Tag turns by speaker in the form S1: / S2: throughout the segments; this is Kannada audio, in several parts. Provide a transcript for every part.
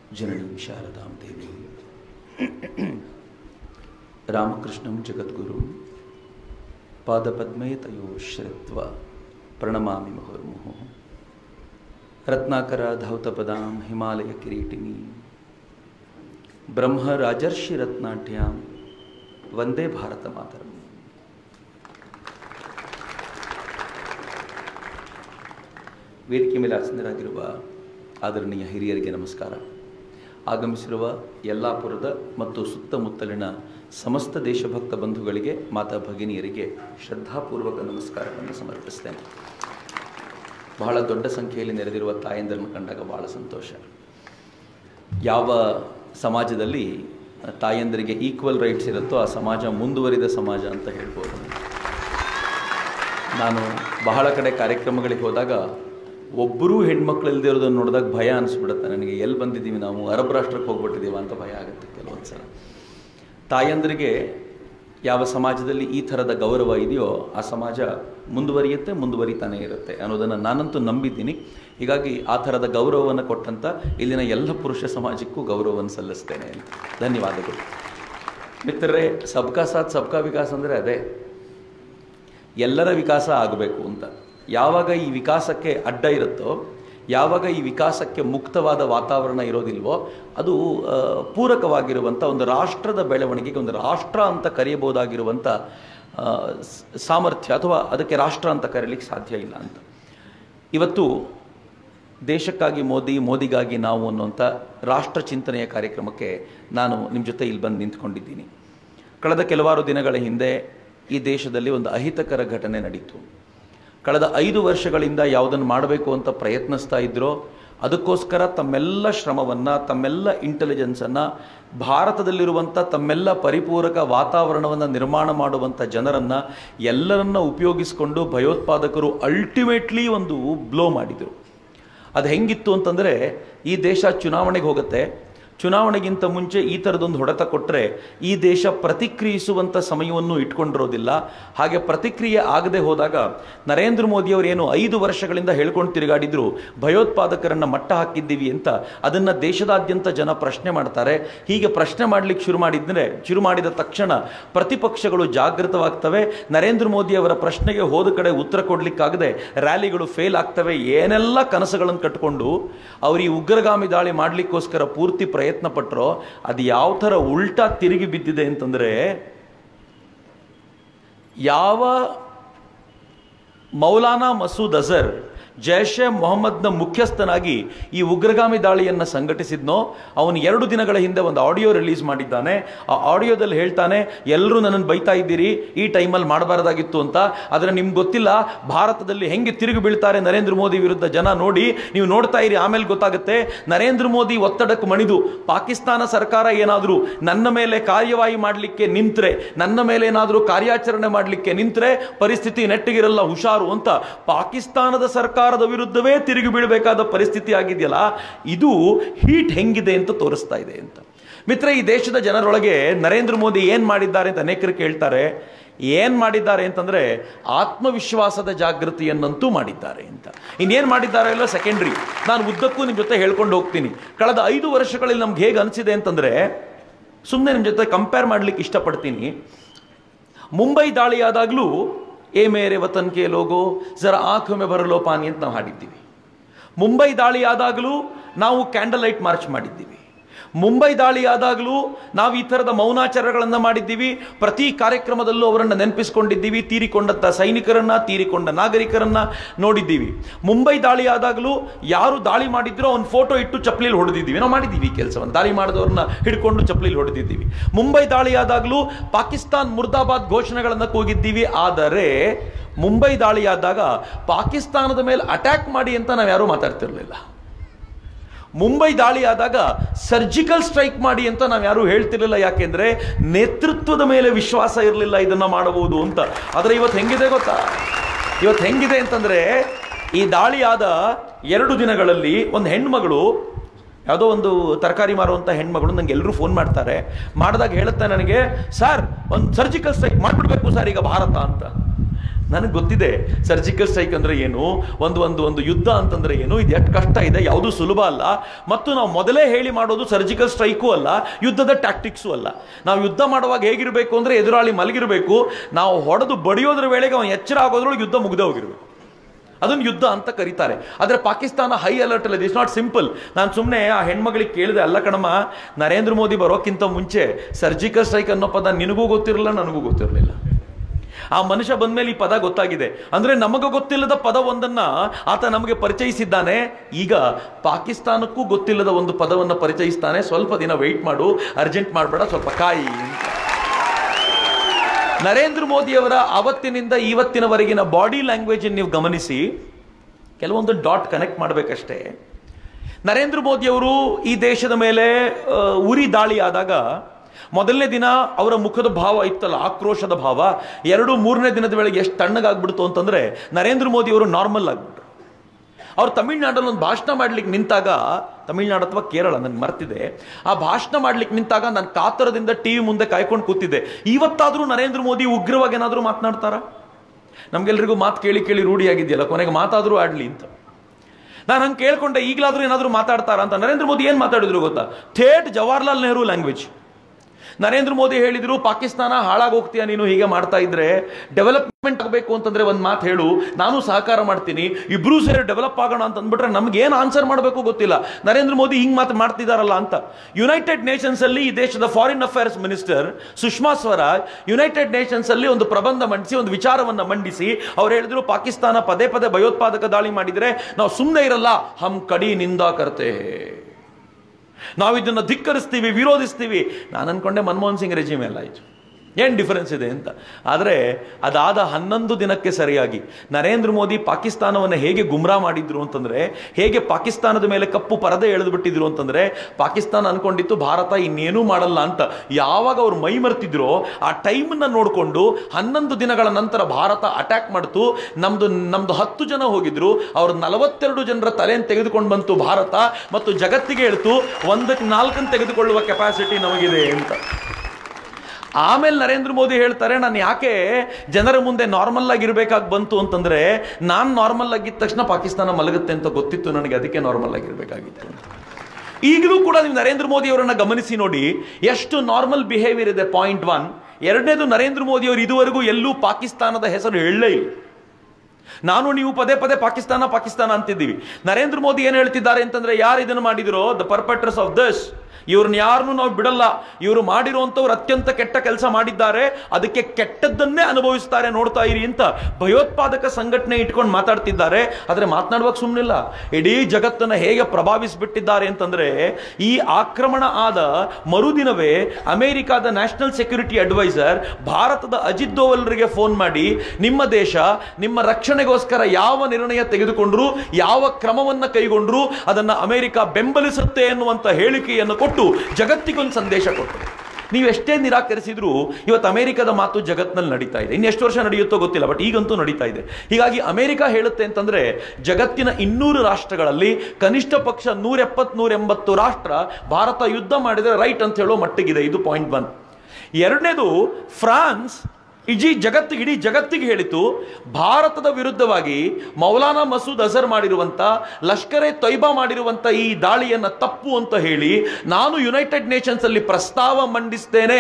S1: ಜನನೀಂ ಶಾರದಾಂ ದೇವಿ ರಾಮಕೃಷ್ಣಂ ಜಗದ್ಗುರು ಪಾದಪದ್ಮೇ ತಯೋ ಶ್ರಿತ್ವ ಪ್ರಣಮಾಮಿ ಮುಹುರ್ಮುಹು ರತ್ನಾಕರ ಧೌತಪದಾಂ ಹಿಮಾಲಯ ಕಿರೀಟಿನಿ ಬ್ರಹ್ಮ ರಾಜರ್ಷಿ ರತ್ನಾಟ್ಯಾಂ ವಂದೇ ಭಾರತ ಮಾತರಂ ವೇದಿಕೆ ಮೇಲೆ ಆಸೀನರಾಗಿರುವ ಆದರಣೀಯ ಹಿರಿಯರಿಗೆ ನಮಸ್ಕಾರ ಆಗಮಿಸಿರುವ ಯಲ್ಲಾಪುರದ ಮತ್ತು ಸುತ್ತಮುತ್ತಲಿನ ಸಮಸ್ತ ದೇಶಭಕ್ತ ಬಂಧುಗಳಿಗೆ ಮಾತಾ ಭಗಿನಿಯರಿಗೆ ಶ್ರದ್ಧಾಪೂರ್ವಕ ನಮಸ್ಕಾರವನ್ನು ಸಮರ್ಪಿಸ್ತೇನೆ ಬಹಳ ದೊಡ್ಡ ಸಂಖ್ಯೆಯಲ್ಲಿ ನೆರೆದಿರುವ ತಾಯಂದರನ್ನು ಕಂಡಾಗ ಬಹಳ ಸಂತೋಷ ಯಾವ ಸಮಾಜದಲ್ಲಿ ತಾಯಂದರಿಗೆ ಈಕ್ವಲ್ ರೈಟ್ಸ್ ಇರುತ್ತೋ ಆ ಸಮಾಜ ಮುಂದುವರಿದ ಸಮಾಜ ಅಂತ ಹೇಳ್ಬೋದು ನಾನು ಬಹಳ ಕಡೆ ಕಾರ್ಯಕ್ರಮಗಳಿಗೆ ಹೋದಾಗ ಒಬ್ಬರೂ ಹೆಣ್ಮಕ್ಳು ಇಲ್ಲದೆ ಇರೋದನ್ನು ನೋಡಿದಾಗ ಭಯ ಅನಿಸ್ಬಿಡುತ್ತೆ ನನಗೆ ಎಲ್ಲಿ ಬಂದಿದ್ದೀವಿ ನಾವು ಅರಬ್ ರಾಷ್ಟ್ರಕ್ಕೆ ಹೋಗ್ಬಿಟ್ಟಿದ್ದೀವ ಅಂತ ಭಯ ಆಗುತ್ತೆ ಕೆಲವೊಂದು ಸಲ ತಾಯಂದರಿಗೆ ಯಾವ ಸಮಾಜದಲ್ಲಿ ಈ ಥರದ ಗೌರವ ಇದೆಯೋ ಆ ಸಮಾಜ ಮುಂದುವರಿಯುತ್ತೆ ಮುಂದುವರಿತಾನೆ ಇರುತ್ತೆ ಅನ್ನೋದನ್ನು ನಾನಂತೂ ನಂಬಿದ್ದೀನಿ ಹೀಗಾಗಿ ಆ ಥರದ ಗೌರವವನ್ನು ಕೊಟ್ಟಂಥ ಇಲ್ಲಿನ ಎಲ್ಲ ಪುರುಷ ಸಮಾಜಕ್ಕೂ ಗೌರವವನ್ನು ಸಲ್ಲಿಸ್ತೇನೆ ಧನ್ಯವಾದಗಳು ಮಿತ್ರರೇ ಸಬ್ಕಾ ಸಾಥ್ ಸಬ್ಕಾ ವಿಕಾಸ್ ಅಂದರೆ ಅದೇ ಎಲ್ಲರ ವಿಕಾಸ ಆಗಬೇಕು ಅಂತ ಯಾವಾಗ ಈ ವಿಕಾಸಕ್ಕೆ ಅಡ್ಡ ಇರುತ್ತೋ ಯಾವಾಗ ಈ ವಿಕಾಸಕ್ಕೆ ಮುಕ್ತವಾದ ವಾತಾವರಣ ಇರೋದಿಲ್ವೋ ಅದು ಆ, ಪೂರಕವಾಗಿರುವಂಥ ಒಂದು ರಾಷ್ಟ್ರದ ಬೆಳವಣಿಗೆಗೆ ಒಂದು ರಾಷ್ಟ್ರ ಅಂತ ಕರೆಯಬಹುದಾಗಿರುವಂಥ ಆ, ಸ್- ಸಾಮರ್ಥ್ಯ ಅಥವಾ ಅದಕ್ಕೆ ರಾಷ್ಟ್ರ ಅಂತ ಕರೀಲಿಕ್ಕೆ ಸಾಧ್ಯ ಇಲ್ಲ ಅಂತ ಇವತ್ತು ದೇಶಕ್ಕಾಗಿ ಮೋದಿ ಮೋದಿಗಾಗಿ ನಾವು ಅನ್ನುವಂಥ ರಾಷ್ಟ್ರ ಚಿಂತನೆಯ ಕಾರ್ಯಕ್ರಮಕ್ಕೆ ನಾನು ನಿಮ್ಮ ಜೊತೆ ಇಲ್ಲಿ ಬಂದು ನಿಂತ್ಕೊಂಡಿದ್ದೀನಿ ಕಳೆದ ಕೆಲವಾರು ದಿನಗಳ ಹಿಂದೆ ಈ ದೇಶದಲ್ಲಿ ಒಂದು ಅಹಿತಕರ ಘಟನೆ ನಡೀತು ಕಳೆದ ಐದು ವರ್ಷಗಳಿಂದ ಯಾವುದನ್ನು ಮಾಡಬೇಕು ಅಂತ ಪ್ರಯತ್ನಿಸ್ತಾ ಇದ್ರೋ ಅದಕ್ಕೋಸ್ಕರ ತಮ್ಮೆಲ್ಲ ಶ್ರಮವನ್ನು ತಮ್ಮೆಲ್ಲ ಇಂಟೆಲಿಜೆನ್ಸನ್ನು ಭಾರತದಲ್ಲಿರುವಂಥ ತಮ್ಮೆಲ್ಲ ಪರಿಪೂರಕ ವಾತಾವರಣವನ್ನು ನಿರ್ಮಾಣ ಮಾಡುವಂಥ ಜನರನ್ನು ಎಲ್ಲರನ್ನ ಉಪಯೋಗಿಸಿಕೊಂಡು ಭಯೋತ್ಪಾದಕರು ಅಲ್ಟಿಮೇಟ್ಲಿ ಒಂದು ಬ್ಲೋ ಮಾಡಿದರು ಅದು ಹೆಂಗಿತ್ತು ಅಂತಂದರೆ ಈ ದೇಶ ಚುನಾವಣೆಗೆ ಹೋಗುತ್ತೆ ಚುನಾವಣೆಗಿಂತ ಮುಂಚೆ ಈ ಥರದೊಂದು ಹೊಡೆತ ಕೊಟ್ಟರೆ ಈ ದೇಶ ಪ್ರತಿಕ್ರಿಯಿಸುವಂಥ ಸಮಯವನ್ನು ಇಟ್ಕೊಂಡಿರೋದಿಲ್ಲ ಹಾಗೆ ಪ್ರತಿಕ್ರಿಯೆ ಆಗದೆ ಹೋದಾಗ ನರೇಂದ್ರ ಮೋದಿಯವರು ಏನು ಐದು ವರ್ಷಗಳಿಂದ ಹೇಳ್ಕೊಂಡು ತಿರುಗಾಡಿದ್ರು ಭಯೋತ್ಪಾದಕರನ್ನು ಮಟ್ಟ ಹಾಕಿದ್ದೀವಿ ಅಂತ ಅದನ್ನು ದೇಶದಾದ್ಯಂತ ಜನ ಪ್ರಶ್ನೆ ಮಾಡ್ತಾರೆ ಹೀಗೆ ಪ್ರಶ್ನೆ ಮಾಡಲಿಕ್ಕೆ ಶುರು ಮಾಡಿದ್ರೆ ಶುರು ಮಾಡಿದ ತಕ್ಷಣ ಪ್ರತಿಪಕ್ಷಗಳು ಜಾಗೃತವಾಗ್ತವೆ ನರೇಂದ್ರ ಮೋದಿ ಅವರ ಪ್ರಶ್ನೆಗೆ ಹೋದ ಕಡೆ ಉತ್ತರ ಕೊಡಲಿಕ್ಕಾಗದೆ ರ್ಯಾಲಿಗಳು ಫೇಲ್ ಆಗ್ತವೆ ಏನೆಲ್ಲ ಕನಸುಗಳನ್ನು ಕಟ್ಟಿಕೊಂಡು ಅವರು ಈ ಉಗ್ರಗಾಮಿ ದಾಳಿ ಮಾಡಲಿಕ್ಕೋಸ್ಕರ ಪೂರ್ತಿ ಪ್ರಯತ್ನ ಪಟ್ಟರೋ ಅದು ಯಾವ ಥರ ಉಲ್ಟಾ ತಿರುಗಿ ಬಿದ್ದಿದೆ ಅಂತಂದರೆ ಯಾವ ಮೌಲಾನಾ ಮಸೂದ್ ಅಜರ್ ಜೈಷ್ ಎ ಮೊಹಮ್ಮದ್ನ ಮುಖ್ಯಸ್ಥನಾಗಿ ಈ ಉಗ್ರಗಾಮಿ ದಾಳಿಯನ್ನು ಸಂಘಟಿಸಿದ್ನೋ ಅವನು ಎರಡು ದಿನಗಳ ಹಿಂದೆ ಒಂದು ಆಡಿಯೋ ರಿಲೀಸ್ ಮಾಡಿದ್ದಾನೆ ಆ ಆಡಿಯೋದಲ್ಲಿ ಹೇಳ್ತಾನೆ ಎಲ್ಲರೂ ನನ್ನನ್ನು ಬೈತಾ ಇದ್ದೀರಿ ಈ ಟೈಮಲ್ಲಿ ಮಾಡಬಾರ್ದಾಗಿತ್ತು ಅಂತ ಆದರೆ ನಿಮ್ಗೆ ಗೊತ್ತಿಲ್ಲ ಭಾರತದಲ್ಲಿ ಹೆಂಗೆ ತಿರುಗಿ ಬೀಳ್ತಾರೆ ನರೇಂದ್ರ ಮೋದಿ ವಿರುದ್ಧ ಜನ ನೋಡಿ ನೀವು ನೋಡ್ತಾ ಇರಿ ಆಮೇಲೆ ಗೊತ್ತಾಗುತ್ತೆ ನರೇಂದ್ರ ಮೋದಿ ಒತ್ತಡಕ್ಕೆ ಮಣಿದು ಪಾಕಿಸ್ತಾನ ಸರ್ಕಾರ ಏನಾದರೂ ನನ್ನ ಮೇಲೆ ಕಾರ್ಯವಾಹಿ ಮಾಡಲಿಕ್ಕೆ ನಿಂತ್ರೆ ನನ್ನ ಮೇಲೆ ಏನಾದರೂ ಕಾರ್ಯಾಚರಣೆ ಮಾಡಲಿಕ್ಕೆ ನಿಂತ್ರೆ ಪರಿಸ್ಥಿತಿ ನೆಟ್ಟಿಗಿರಲ್ಲ ಹುಷಾರು ಅಂತ ಪಾಕಿಸ್ತಾನದ ಸರ್ಕಾರದ ವಿರುದ್ಧವೇ ತಿರುಗಿ ಬೀಳಬೇಕಾದ ಪರಿಸ್ಥಿತಿ ಆಗಿದೆಯಲ್ಲ ಇದು ಹೀಟ್ ಹೆಂಗಿದೆ ಅಂತ ತೋರಿಸ್ತಾ ಇದೆ ಅಂತ ಮಿತ್ರ ಈ ದೇಶದ ಜನರೊಳಗೆ ನರೇಂದ್ರ ಮೋದಿ ಏನ್ ಮಾಡಿದ್ದಾರೆ ಅಂತ ಅನೇಕರು ಕೇಳ್ತಾರೆ ಏನ್ ಮಾಡಿದ್ದಾರೆ ಅಂತಂದ್ರೆ ಆತ್ಮವಿಶ್ವಾಸದ ಜಾಗೃತಿಯನ್ನಂತೂ ಮಾಡಿದ್ದಾರೆ ಅಂತ ಇನ್ನೇನ್ ಮಾಡಿದ್ದಾರೆ ಎಲ್ಲ ಸೆಕೆಂಡ್ರಿ ನಾನು ಉದ್ದಕ್ಕೂ ನಿಮ್ಮ ಜೊತೆ ಹೇಳ್ಕೊಂಡು ಹೋಗ್ತೀನಿ ಕಳೆದ ಐದು ವರ್ಷಗಳಲ್ಲಿ ನಮ್ಗೆ ಹೇಗೆ ಅನಿಸಿದೆ ಅಂತಂದ್ರೆ ಸುಮ್ಮನೆ ನಿಮ್ಮ ಜೊತೆ ಕಂಪೇರ್ ಮಾಡ್ಲಿಕ್ಕೆ ಇಷ್ಟಪಡ್ತೀನಿ ಮುಂಬೈ ದಾಳಿ ಆದಾಗಲೂ ಏ ಮೇರೆ ವತನ್ ಕೆ ಲೋಗೋ ಜರ ಆಂಖ ಮೇ ಬರಲೋ ಪಾನಿ ಅಂತ ನಾವು ಹಾಡಿದ್ದೀವಿ ಮುಂಬೈ ದಾಳಿ ಆದಾಗಲೂ ನಾವು ಕ್ಯಾಂಡಲ್ ಲೈಟ್ ಮಾರ್ಚ್ ಮಾಡಿದ್ದೀವಿ ಮುಂಬೈ ದಾಳಿ ಆದಾಗಲೂ ನಾವು ಈ ಥರದ ಮೌನಾಚಾರಗಳನ್ನು ಮಾಡಿದ್ದೀವಿ ಪ್ರತಿ ಕಾರ್ಯಕ್ರಮದಲ್ಲೂ ಅವರನ್ನು ನೆನಪಿಸ್ಕೊಂಡಿದ್ದೀವಿ ತೀರಿಕೊಂಡಂಥ ಸೈನಿಕರನ್ನ ತೀರಿಕೊಂಡ ನಾಗರಿಕರನ್ನ ನೋಡಿದ್ದೀವಿ ಮುಂಬೈ ದಾಳಿ ಆದಾಗಲೂ ಯಾರು ದಾಳಿ ಮಾಡಿದ್ರೋ ಅವ್ನ ಫೋಟೋ ಇಟ್ಟು ಚಪ್ಪಲಿಲಿ ಹೊಡೆದಿದ್ದೀವಿ ನಾವು ಮಾಡಿದ್ದೀವಿ ಈ ಕೆಲಸವನ್ನು ದಾಳಿ ಮಾಡಿದವ್ರನ್ನ ಹಿಡ್ಕೊಂಡು ಚಪ್ಪಲಿಲಿ ಹೊಡೆದಿದ್ದೀವಿ ಮುಂಬೈ ದಾಳಿ ಆದಾಗಲೂ ಪಾಕಿಸ್ತಾನ್ ಮುರ್ದಾಬಾದ್ ಘೋಷಣೆಗಳನ್ನು ಕೂಗಿದ್ದೀವಿ ಆದರೆ ಮುಂಬೈ ದಾಳಿ ಆದಾಗ ಪಾಕಿಸ್ತಾನದ ಮೇಲೆ ಅಟ್ಯಾಕ್ ಮಾಡಿ ಅಂತ ನಾವು ಯಾರೂ ಮಾತಾಡ್ತಿರ್ಲಿಲ್ಲ ಮುಂಬೈ ದಾಳಿ ಆದಾಗ ಸರ್ಜಿಕಲ್ ಸ್ಟ್ರೈಕ್ ಮಾಡಿ ಅಂತ ನಾವು ಯಾರು ಹೇಳ್ತಿರ್ಲಿಲ್ಲ ಯಾಕೆಂದ್ರೆ ನೇತೃತ್ವದ ಮೇಲೆ ವಿಶ್ವಾಸ ಇರಲಿಲ್ಲ ಇದನ್ನ ಮಾಡಬಹುದು ಅಂತ ಆದರೆ ಇವತ್ತು ಹೆಂಗಿದೆ ಗೊತ್ತಾ ಇವತ್ತು ಹೆಂಗಿದೆ ಅಂತಂದ್ರೆ ಈ ದಾಳಿ ಆದ ಎರಡು ದಿನಗಳಲ್ಲಿ ಒಂದು ಹೆಣ್ಮಗಳು ಯಾವುದೋ ಒಂದು ತರಕಾರಿ ಮಾರುವಂಥ ಹೆಣ್ಮಗಳು ನಂಗೆ ಎಲ್ಲರೂ ಫೋನ್ ಮಾಡ್ತಾರೆ ಮಾಡಿದಾಗ ಹೇಳುತ್ತೆ ನನಗೆ ಸರ್ ಒಂದು ಸರ್ಜಿಕಲ್ ಸ್ಟ್ರೈಕ್ ಮಾಡಿಬಿಡ್ಬೇಕು ಸರ್ ಈಗ ಭಾರತ ಅಂತ ನನಗೆ ಗೊತ್ತಿದೆ ಸರ್ಜಿಕಲ್ ಸ್ಟ್ರೈಕ್ ಅಂದ್ರೆ ಏನು ಒಂದು ಒಂದು ಒಂದು ಯುದ್ಧ ಅಂತಂದ್ರೆ ಏನು ಇದು ಎಷ್ಟು ಕಷ್ಟ ಇದೆ ಯಾವುದೂ ಸುಲಭ ಅಲ್ಲ ಮತ್ತು ನಾವು ಮೊದಲೇ ಹೇಳಿ ಮಾಡೋದು ಸರ್ಜಿಕಲ್ ಸ್ಟ್ರೈಕು ಅಲ್ಲ ಯುದ್ಧದ ಟ್ಯಾಕ್ಟಿಕ್ಸು ಅಲ್ಲ ನಾವು ಯುದ್ಧ ಮಾಡುವಾಗ ಹೇಗಿರಬೇಕು ಅಂದ್ರೆ ಎದುರಾಳಿ ಮಲಗಿರಬೇಕು ನಾವು ಹೊಡೆದು ಬಡಿಯೋದ್ರ ವೇಳೆಗೆ ಅವನು ಎಚ್ಚರ ಆಗೋದ್ರೊಳಗೆ ಯುದ್ಧ ಮುಗ್ದೇ ಹೋಗಿರ್ಬೇಕು ಅದನ್ನು ಯುದ್ಧ ಅಂತ ಕರೀತಾರೆ ಆದರೆ ಪಾಕಿಸ್ತಾನ ಹೈ ಅಲರ್ಟ್ ಅಲ್ಲ ಇಟ್ಸ್ ನಾಟ್ ಸಿಂಪಲ್ ನಾನು ಸುಮ್ಮನೆ ಆ ಹೆಣ್ಮಗಳಿಗೆ ಕೇಳಿದೆ ಅಲ್ಲ ಕಣಮ್ಮ ನರೇಂದ್ರ ಮೋದಿ ಬರೋಕ್ಕಿಂತ ಮುಂಚೆ ಸರ್ಜಿಕಲ್ ಸ್ಟ್ರೈಕ್ ಅನ್ನೋ ಪದ ನಿನಗೂ ಗೊತ್ತಿರಲಿಲ್ಲ ನನಗೂ ಗೊತ್ತಿರಲಿಲ್ಲ ಆ ಮನುಷ್ಯ ಬಂದ್ಮೇಲೆ ಈ ಪದ ಗೊತ್ತಾಗಿದೆ ಅಂದ್ರೆ ನಮಗೆ ಗೊತ್ತಿಲ್ಲದ ಪದ ಒಂದನ್ನ ಆತ ನಮಗೆ ಪರಿಚಯಿಸಿದ್ದಾನೆ ಈಗ ಪಾಕಿಸ್ತಾನಕ್ಕೂ ಗೊತ್ತಿಲ್ಲದ ಒಂದು ಪದವನ್ನು ಪರಿಚಯಿಸ್ತಾನೆ ಸ್ವಲ್ಪ ದಿನ ವೆಯ್ಟ್ ಮಾಡು ಅರ್ಜೆಂಟ್ ಮಾಡಬೇಡ ಸ್ವಲ್ಪ ಕಾಯಿ ಅಂತ ನರೇಂದ್ರ ಮೋದಿಯವರ ಅವತ್ತಿನಿಂದ ಇವತ್ತಿನವರೆಗಿನ ಬಾಡಿ ಲ್ಯಾಂಗ್ವೇಜ್ ನೀವು ಗಮನಿಸಿ ಕೆಲವೊಂದು ಡಾಟ್ ಕನೆಕ್ಟ್ ಮಾಡಬೇಕಷ್ಟೇ ನರೇಂದ್ರ ಮೋದಿಯವರು ಈ ದೇಶದ ಮೇಲೆ ಆ, ಉರಿ ದಾಳಿ ಆದಾಗ ಮೊದಲನೇ ದಿನ ಅವರ ಮುಖದ ಭಾವ ಇತ್ತಲ್ಲ ಆಕ್ರೋಶದ ಭಾವ ಎರಡು ಮೂರನೇ ದಿನದ ವೇಳೆಗೆ ಎಷ್ಟು ತಣ್ಣಗಾಗ್ಬಿಡ್ತು ಅಂತಂದ್ರೆ ನರೇಂದ್ರ ಮೋದಿ ಅವರು ನಾರ್ಮಲ್ ಆಗ್ಬಿಟ್ರು ಅವ್ರು ತಮಿಳ್ನಾಡಲ್ಲಿ ಒಂದು ಭಾಷಣ ಮಾಡ್ಲಿಕ್ಕೆ ನಿಂತಾಗ ತಮಿಳ್ನಾಡು ಅಥವಾ ಕೇರಳ ನನ್ಗೆ ಮರ್ತಿದೆ ಆ ಭಾಷಣ ಮಾಡ್ಲಿಕ್ಕೆ ನಿಂತಾಗ ನಾನು ಕಾತರದಿಂದ ಟಿವಿ ಮುಂದೆ ಕಾಯ್ಕೊಂಡು ಕೂತಿದ್ದೆ ಇವತ್ತಾದ್ರೂ ನರೇಂದ್ರ ಮೋದಿ ಉಗ್ರವಾಗಿ ಏನಾದರೂ ಮಾತನಾಡ್ತಾರ ನಮ್ಗೆಲ್ರಿಗೂ ಮಾತು ಕೇಳಿ ಕೇಳಿ ರೂಢಿಯಾಗಿದೆಯಲ್ಲ ಕೊನೆಗೆ ಮಾತಾದ್ರೂ ಆಡ್ಲಿ ಅಂತ ನಾನು ಹಂಗೆ ಕೇಳ್ಕೊಂಡೆ ಈಗಲಾದ್ರೂ ಏನಾದರೂ ಮಾತಾಡ್ತಾರ ಅಂತ ನರೇಂದ್ರ ಮೋದಿ ಏನು ಮಾತಾಡಿದ್ರು ಗೊತ್ತಾ ಥೇಟ್ ಜವಾಹರ್ಲಾಲ್ ನೆಹರು ಲ್ಯಾಂಗ್ವೇಜ್ ನರೇಂದ್ರ ಮೋದಿ ಹೇಳಿದ್ರು ಪಾಕಿಸ್ತಾನ ಹಾಳಾಗಿ ಹೋಗ್ತೀಯ ನೀನು ಹೀಗೆ ಮಾಡ್ತಾ ಇದ್ರೆ ಡೆವಲಪ್ಮೆಂಟ್ ಆಗಬೇಕು ಅಂತಂದ್ರೆ ಒಂದು ಮಾತು ಹೇಳು ನಾನು ಸಹಕಾರ ಮಾಡ್ತೀನಿ ಇಬ್ರು ಸೇರಿ ಡೆವಲಪ್ ಆಗೋಣ ಅಂತ ಅಂದ್ಬಿಟ್ರೆ ನಮ್ಗೆ ಏನು ಆನ್ಸರ್ ಮಾಡಬೇಕು ಗೊತ್ತಿಲ್ಲ ನರೇಂದ್ರ ಮೋದಿ ಹಿಂಗ್ ಮಾತು ಮಾಡ್ತಿದಾರಲ್ಲ ಅಂತ ಯುನೈಟೆಡ್ ನೇಷನ್ಸ್ ಅಲ್ಲಿ ಈ ದೇಶದ foreign affairs minister Sushma Swaraj United Nations ಅಲ್ಲಿ ಒಂದು ಪ್ರಬಂಧ ಮಂಡಿಸಿ ಒಂದು ವಿಚಾರವನ್ನ ಮಂಡಿಸಿ ಅವ್ರು ಹೇಳಿದ್ರು ಪಾಕಿಸ್ತಾನ ಪದೇ ಪದೇ ಭಯೋತ್ಪಾದಕ ದಾಳಿ ಮಾಡಿದ್ರೆ ನಾವು ಸುಮ್ಮನೆ ಇರಲ್ಲ ಹಮ್ ಕಡಿ ನಿಂದಾ ಕರ್ತೆ ನಾವು ಇದನ್ನು ಧಿಕ್ಕರಿಸ್ತೀವಿ ವಿರೋಧಿಸ್ತೀವಿ ನಾನು ಅನ್ಕೊಂಡೆ ಮನಮೋಹನ್ ಸಿಂಗ್ ರೆಜಿಮ್ ಎಲ್ಲ ಆಯಿತು ಏನು ಡಿಫರೆನ್ಸ್ ಇದೆ ಅಂತ ಆದರೆ ಅದಾದ ಹನ್ನೊಂದು ದಿನಕ್ಕೆ ಸರಿಯಾಗಿ ನರೇಂದ್ರ ಮೋದಿ ಪಾಕಿಸ್ತಾನವನ್ನು ಹೇಗೆ ಗುಮ್ರಾ ಮಾಡಿದ್ರು ಅಂತಂದ್ರೆ ಹೇಗೆ ಪಾಕಿಸ್ತಾನದ ಮೇಲೆ ಕಪ್ಪು ಪರದೆ ಎಳೆದು ಬಿಟ್ಟಿದ್ರು ಅಂತಂದ್ರೆ ಪಾಕಿಸ್ತಾನ ಅನ್ಕೊಂಡಿತ್ತು ಭಾರತ ಇನ್ನೇನೂ ಮಾಡಲ್ಲ ಅಂತ ಯಾವಾಗ ಅವ್ರು ಮೈ ಮರ್ತಿದ್ರೋ ಆ ಟೈಮನ್ನ ನೋಡಿಕೊಂಡು ಹನ್ನೊಂದು ದಿನಗಳ ನಂತರ ಭಾರತ ಅಟ್ಯಾಕ್ ಮಾಡ್ತು ನಮ್ದು ನಮ್ದು ಹತ್ತು ಜನ ಹೋಗಿದ್ರು ಅವ್ರ ನಲವತ್ತೆರಡು ಜನರ ತಲೆಯನ್ನು ತೆಗೆದುಕೊಂಡು ಬಂತು ಭಾರತ ಮತ್ತು ಜಗತ್ತಿಗೆ ಹೇಳ್ತು ಒಂದಕ್ಕೆ ನಾಲ್ಕನ್ನು ತೆಗೆದುಕೊಳ್ಳುವ ಕೆಪಾಸಿಟಿ ನಮಗಿದೆ ಅಂತ ಆಮೇಲೆ ನರೇಂದ್ರ ಮೋದಿ ಹೇಳ್ತಾರೆ ನಾನು ಯಾಕೆ ಜನರ ಮುಂದೆ ನಾರ್ಮಲ್ ಆಗಿರ್ಬೇಕಾಗಿ ಬಂತು ಅಂತಂದ್ರೆ ನಾನು ನಾರ್ಮಲ್ ಆಗಿದ್ದ ತಕ್ಷಣ ಪಾಕಿಸ್ತಾನ ಮಲಗುತ್ತೆ ಅಂತ ಗೊತ್ತಿತ್ತು ನನಗೆ ಅದಕ್ಕೆ ನಾರ್ಮಲ್ ಆಗಿರ್ಬೇಕಾಗಿತ್ತು ಅಂತ ಈಗಲೂ ಕೂಡ ನೀವು ನರೇಂದ್ರ ಮೋದಿ ಅವರನ್ನ ಗಮನಿಸಿ ನೋಡಿ ಎಷ್ಟು ನಾರ್ಮಲ್ ಬಿಹೇವಿಯರ್ ಇದೆ ಪಾಯಿಂಟ್ ಒನ್ ಎರಡನೇದು ನರೇಂದ್ರ ಮೋದಿ ಅವರು ಇದುವರೆಗೂ ಎಲ್ಲೂ ಪಾಕಿಸ್ತಾನದ ಹೆಸರು ಹೇಳಲೇ ಇಲ್ಲ ನಾನು ನೀವು ಪದೇ ಪದೇ ಪಾಕಿಸ್ತಾನ ಪಾಕಿಸ್ತಾನ ಅಂತಿದ್ದೀವಿ ನರೇಂದ್ರ ಮೋದಿ ಏನು ಹೇಳ್ತಿದ್ದಾರೆ ಅಂತಂದ್ರೆ ಯಾರು ಇದನ್ನು ಮಾಡಿದಿರೋ ದ ಪರ್ಪಟ್ರಸ್ ಆಫ್ ದಿಸ್ ಇವ್ರನ್ನ ಯಾರನ್ನು ನಾವು ಬಿಡಲ್ಲ ಇವರು ಮಾಡಿರುವಂಥವ್ರು ಅತ್ಯಂತ ಕೆಟ್ಟ ಕೆಲಸ ಮಾಡಿದ್ದಾರೆ ಅದಕ್ಕೆ ಕೆಟ್ಟದ್ದನ್ನೇ ಅನುಭವಿಸ್ತಾರೆ ನೋಡ್ತಾ ಇರಿ ಅಂತ ಭಯೋತ್ಪಾದಕ ಸಂಘಟನೆ ಇಟ್ಕೊಂಡು ಮಾತಾಡ್ತಿದ್ದಾರೆ ಆದರೆ ಮಾತನಾಡುವಾಗ ಸುಮ್ಮನಿಲ್ಲ ಇಡೀ ಜಗತ್ತನ್ನು ಹೇಗೆ ಪ್ರಭಾವಿಸಿಬಿಟ್ಟಿದ್ದಾರೆ ಅಂತಂದ್ರೆ ಈ ಆಕ್ರಮಣ ಆದ ಮರುದಿನವೇ ಅಮೆರಿಕಾದ ನ್ಯಾಷನಲ್ ಸೆಕ್ಯೂರಿಟಿ ಅಡ್ವೈಸರ್ ಭಾರತದ ಅಜಿತ್ ದೋವಲ್ರಿಗೆ ಫೋನ್ ಮಾಡಿ ನಿಮ್ಮ ದೇಶ ನಿಮ್ಮ ರಕ್ಷಣೆಗೋಸ್ಕರ ಯಾವ ನಿರ್ಣಯ ತೆಗೆದುಕೊಂಡ್ರು ಯಾವ ಕ್ರಮವನ್ನ ಕೈಗೊಂಡ್ರು ಅದನ್ನ ಅಮೆರಿಕ ಬೆಂಬಲಿಸುತ್ತೆ ಎನ್ನುವಂತ ಹೇಳಿಕೆಯನ್ನು ಕೊಟ್ಟು ಜಗತ್ತಿಗೊಂದು ಸಂದೇಶ ಕೊಟ್ಟು ನೀವು ಎಷ್ಟೇ ನಿರಾಕರಿಸಿದ್ರು ಇವತ್ತು ಅಮೆರಿಕದ ಮಾತು ಜಗತ್ನಲ್ಲಿ ನಡೀತಾ ಇದೆ ಇನ್ನು ಎಷ್ಟು ವರ್ಷ ನಡೆಯುತ್ತೋ ಗೊತ್ತಿಲ್ಲ ಬಟ್ ಈಗಂತೂ ನಡೀತಾ ಇದೆ ಹೀಗಾಗಿ ಅಮೆರಿಕ ಹೇಳುತ್ತೆ ಅಂತಂದ್ರೆ ಜಗತ್ತಿನ ಇನ್ನೂರು ರಾಷ್ಟ್ರಗಳಲ್ಲಿ ಕನಿಷ್ಠ ಪಕ್ಷ ನೂರ ಎಪ್ಪತ್ ನೂರ ಎಂಬತ್ತು ರಾಷ್ಟ್ರ ಭಾರತ ಯುದ್ಧ ಮಾಡಿದರೆ ರೈಟ್ ಅಂತ ಹೇಳೋ ಮಟ್ಟಿಗಿದೆ ಇದು ಪಾಯಿಂಟ್ ಒನ್ ಎರಡನೇದು ಫ್ರಾನ್ಸ್ ಇಡೀ ಜಗತ್ತು ಇಡೀ ಜಗತ್ತಿಗೆ ಹೇಳಿತು ಭಾರತದ ವಿರುದ್ಧವಾಗಿ ಮೌಲಾನಾ ಮಸೂದ್ ಅಜರ್ ಮಾಡಿರುವಂತ ಲಷ್ಕರ್ ಎ ತೊಯ್ಬಾ ಮಾಡಿರುವಂತ ಈ ದಾಳಿಯನ್ನ ತಪ್ಪು ಅಂತ ಹೇಳಿ ನಾನು ಯುನೈಟೆಡ್ ನೇಷನ್ಸ್ ಅಲ್ಲಿ ಪ್ರಸ್ತಾವ ಮಂಡಿಸ್ತೇನೆ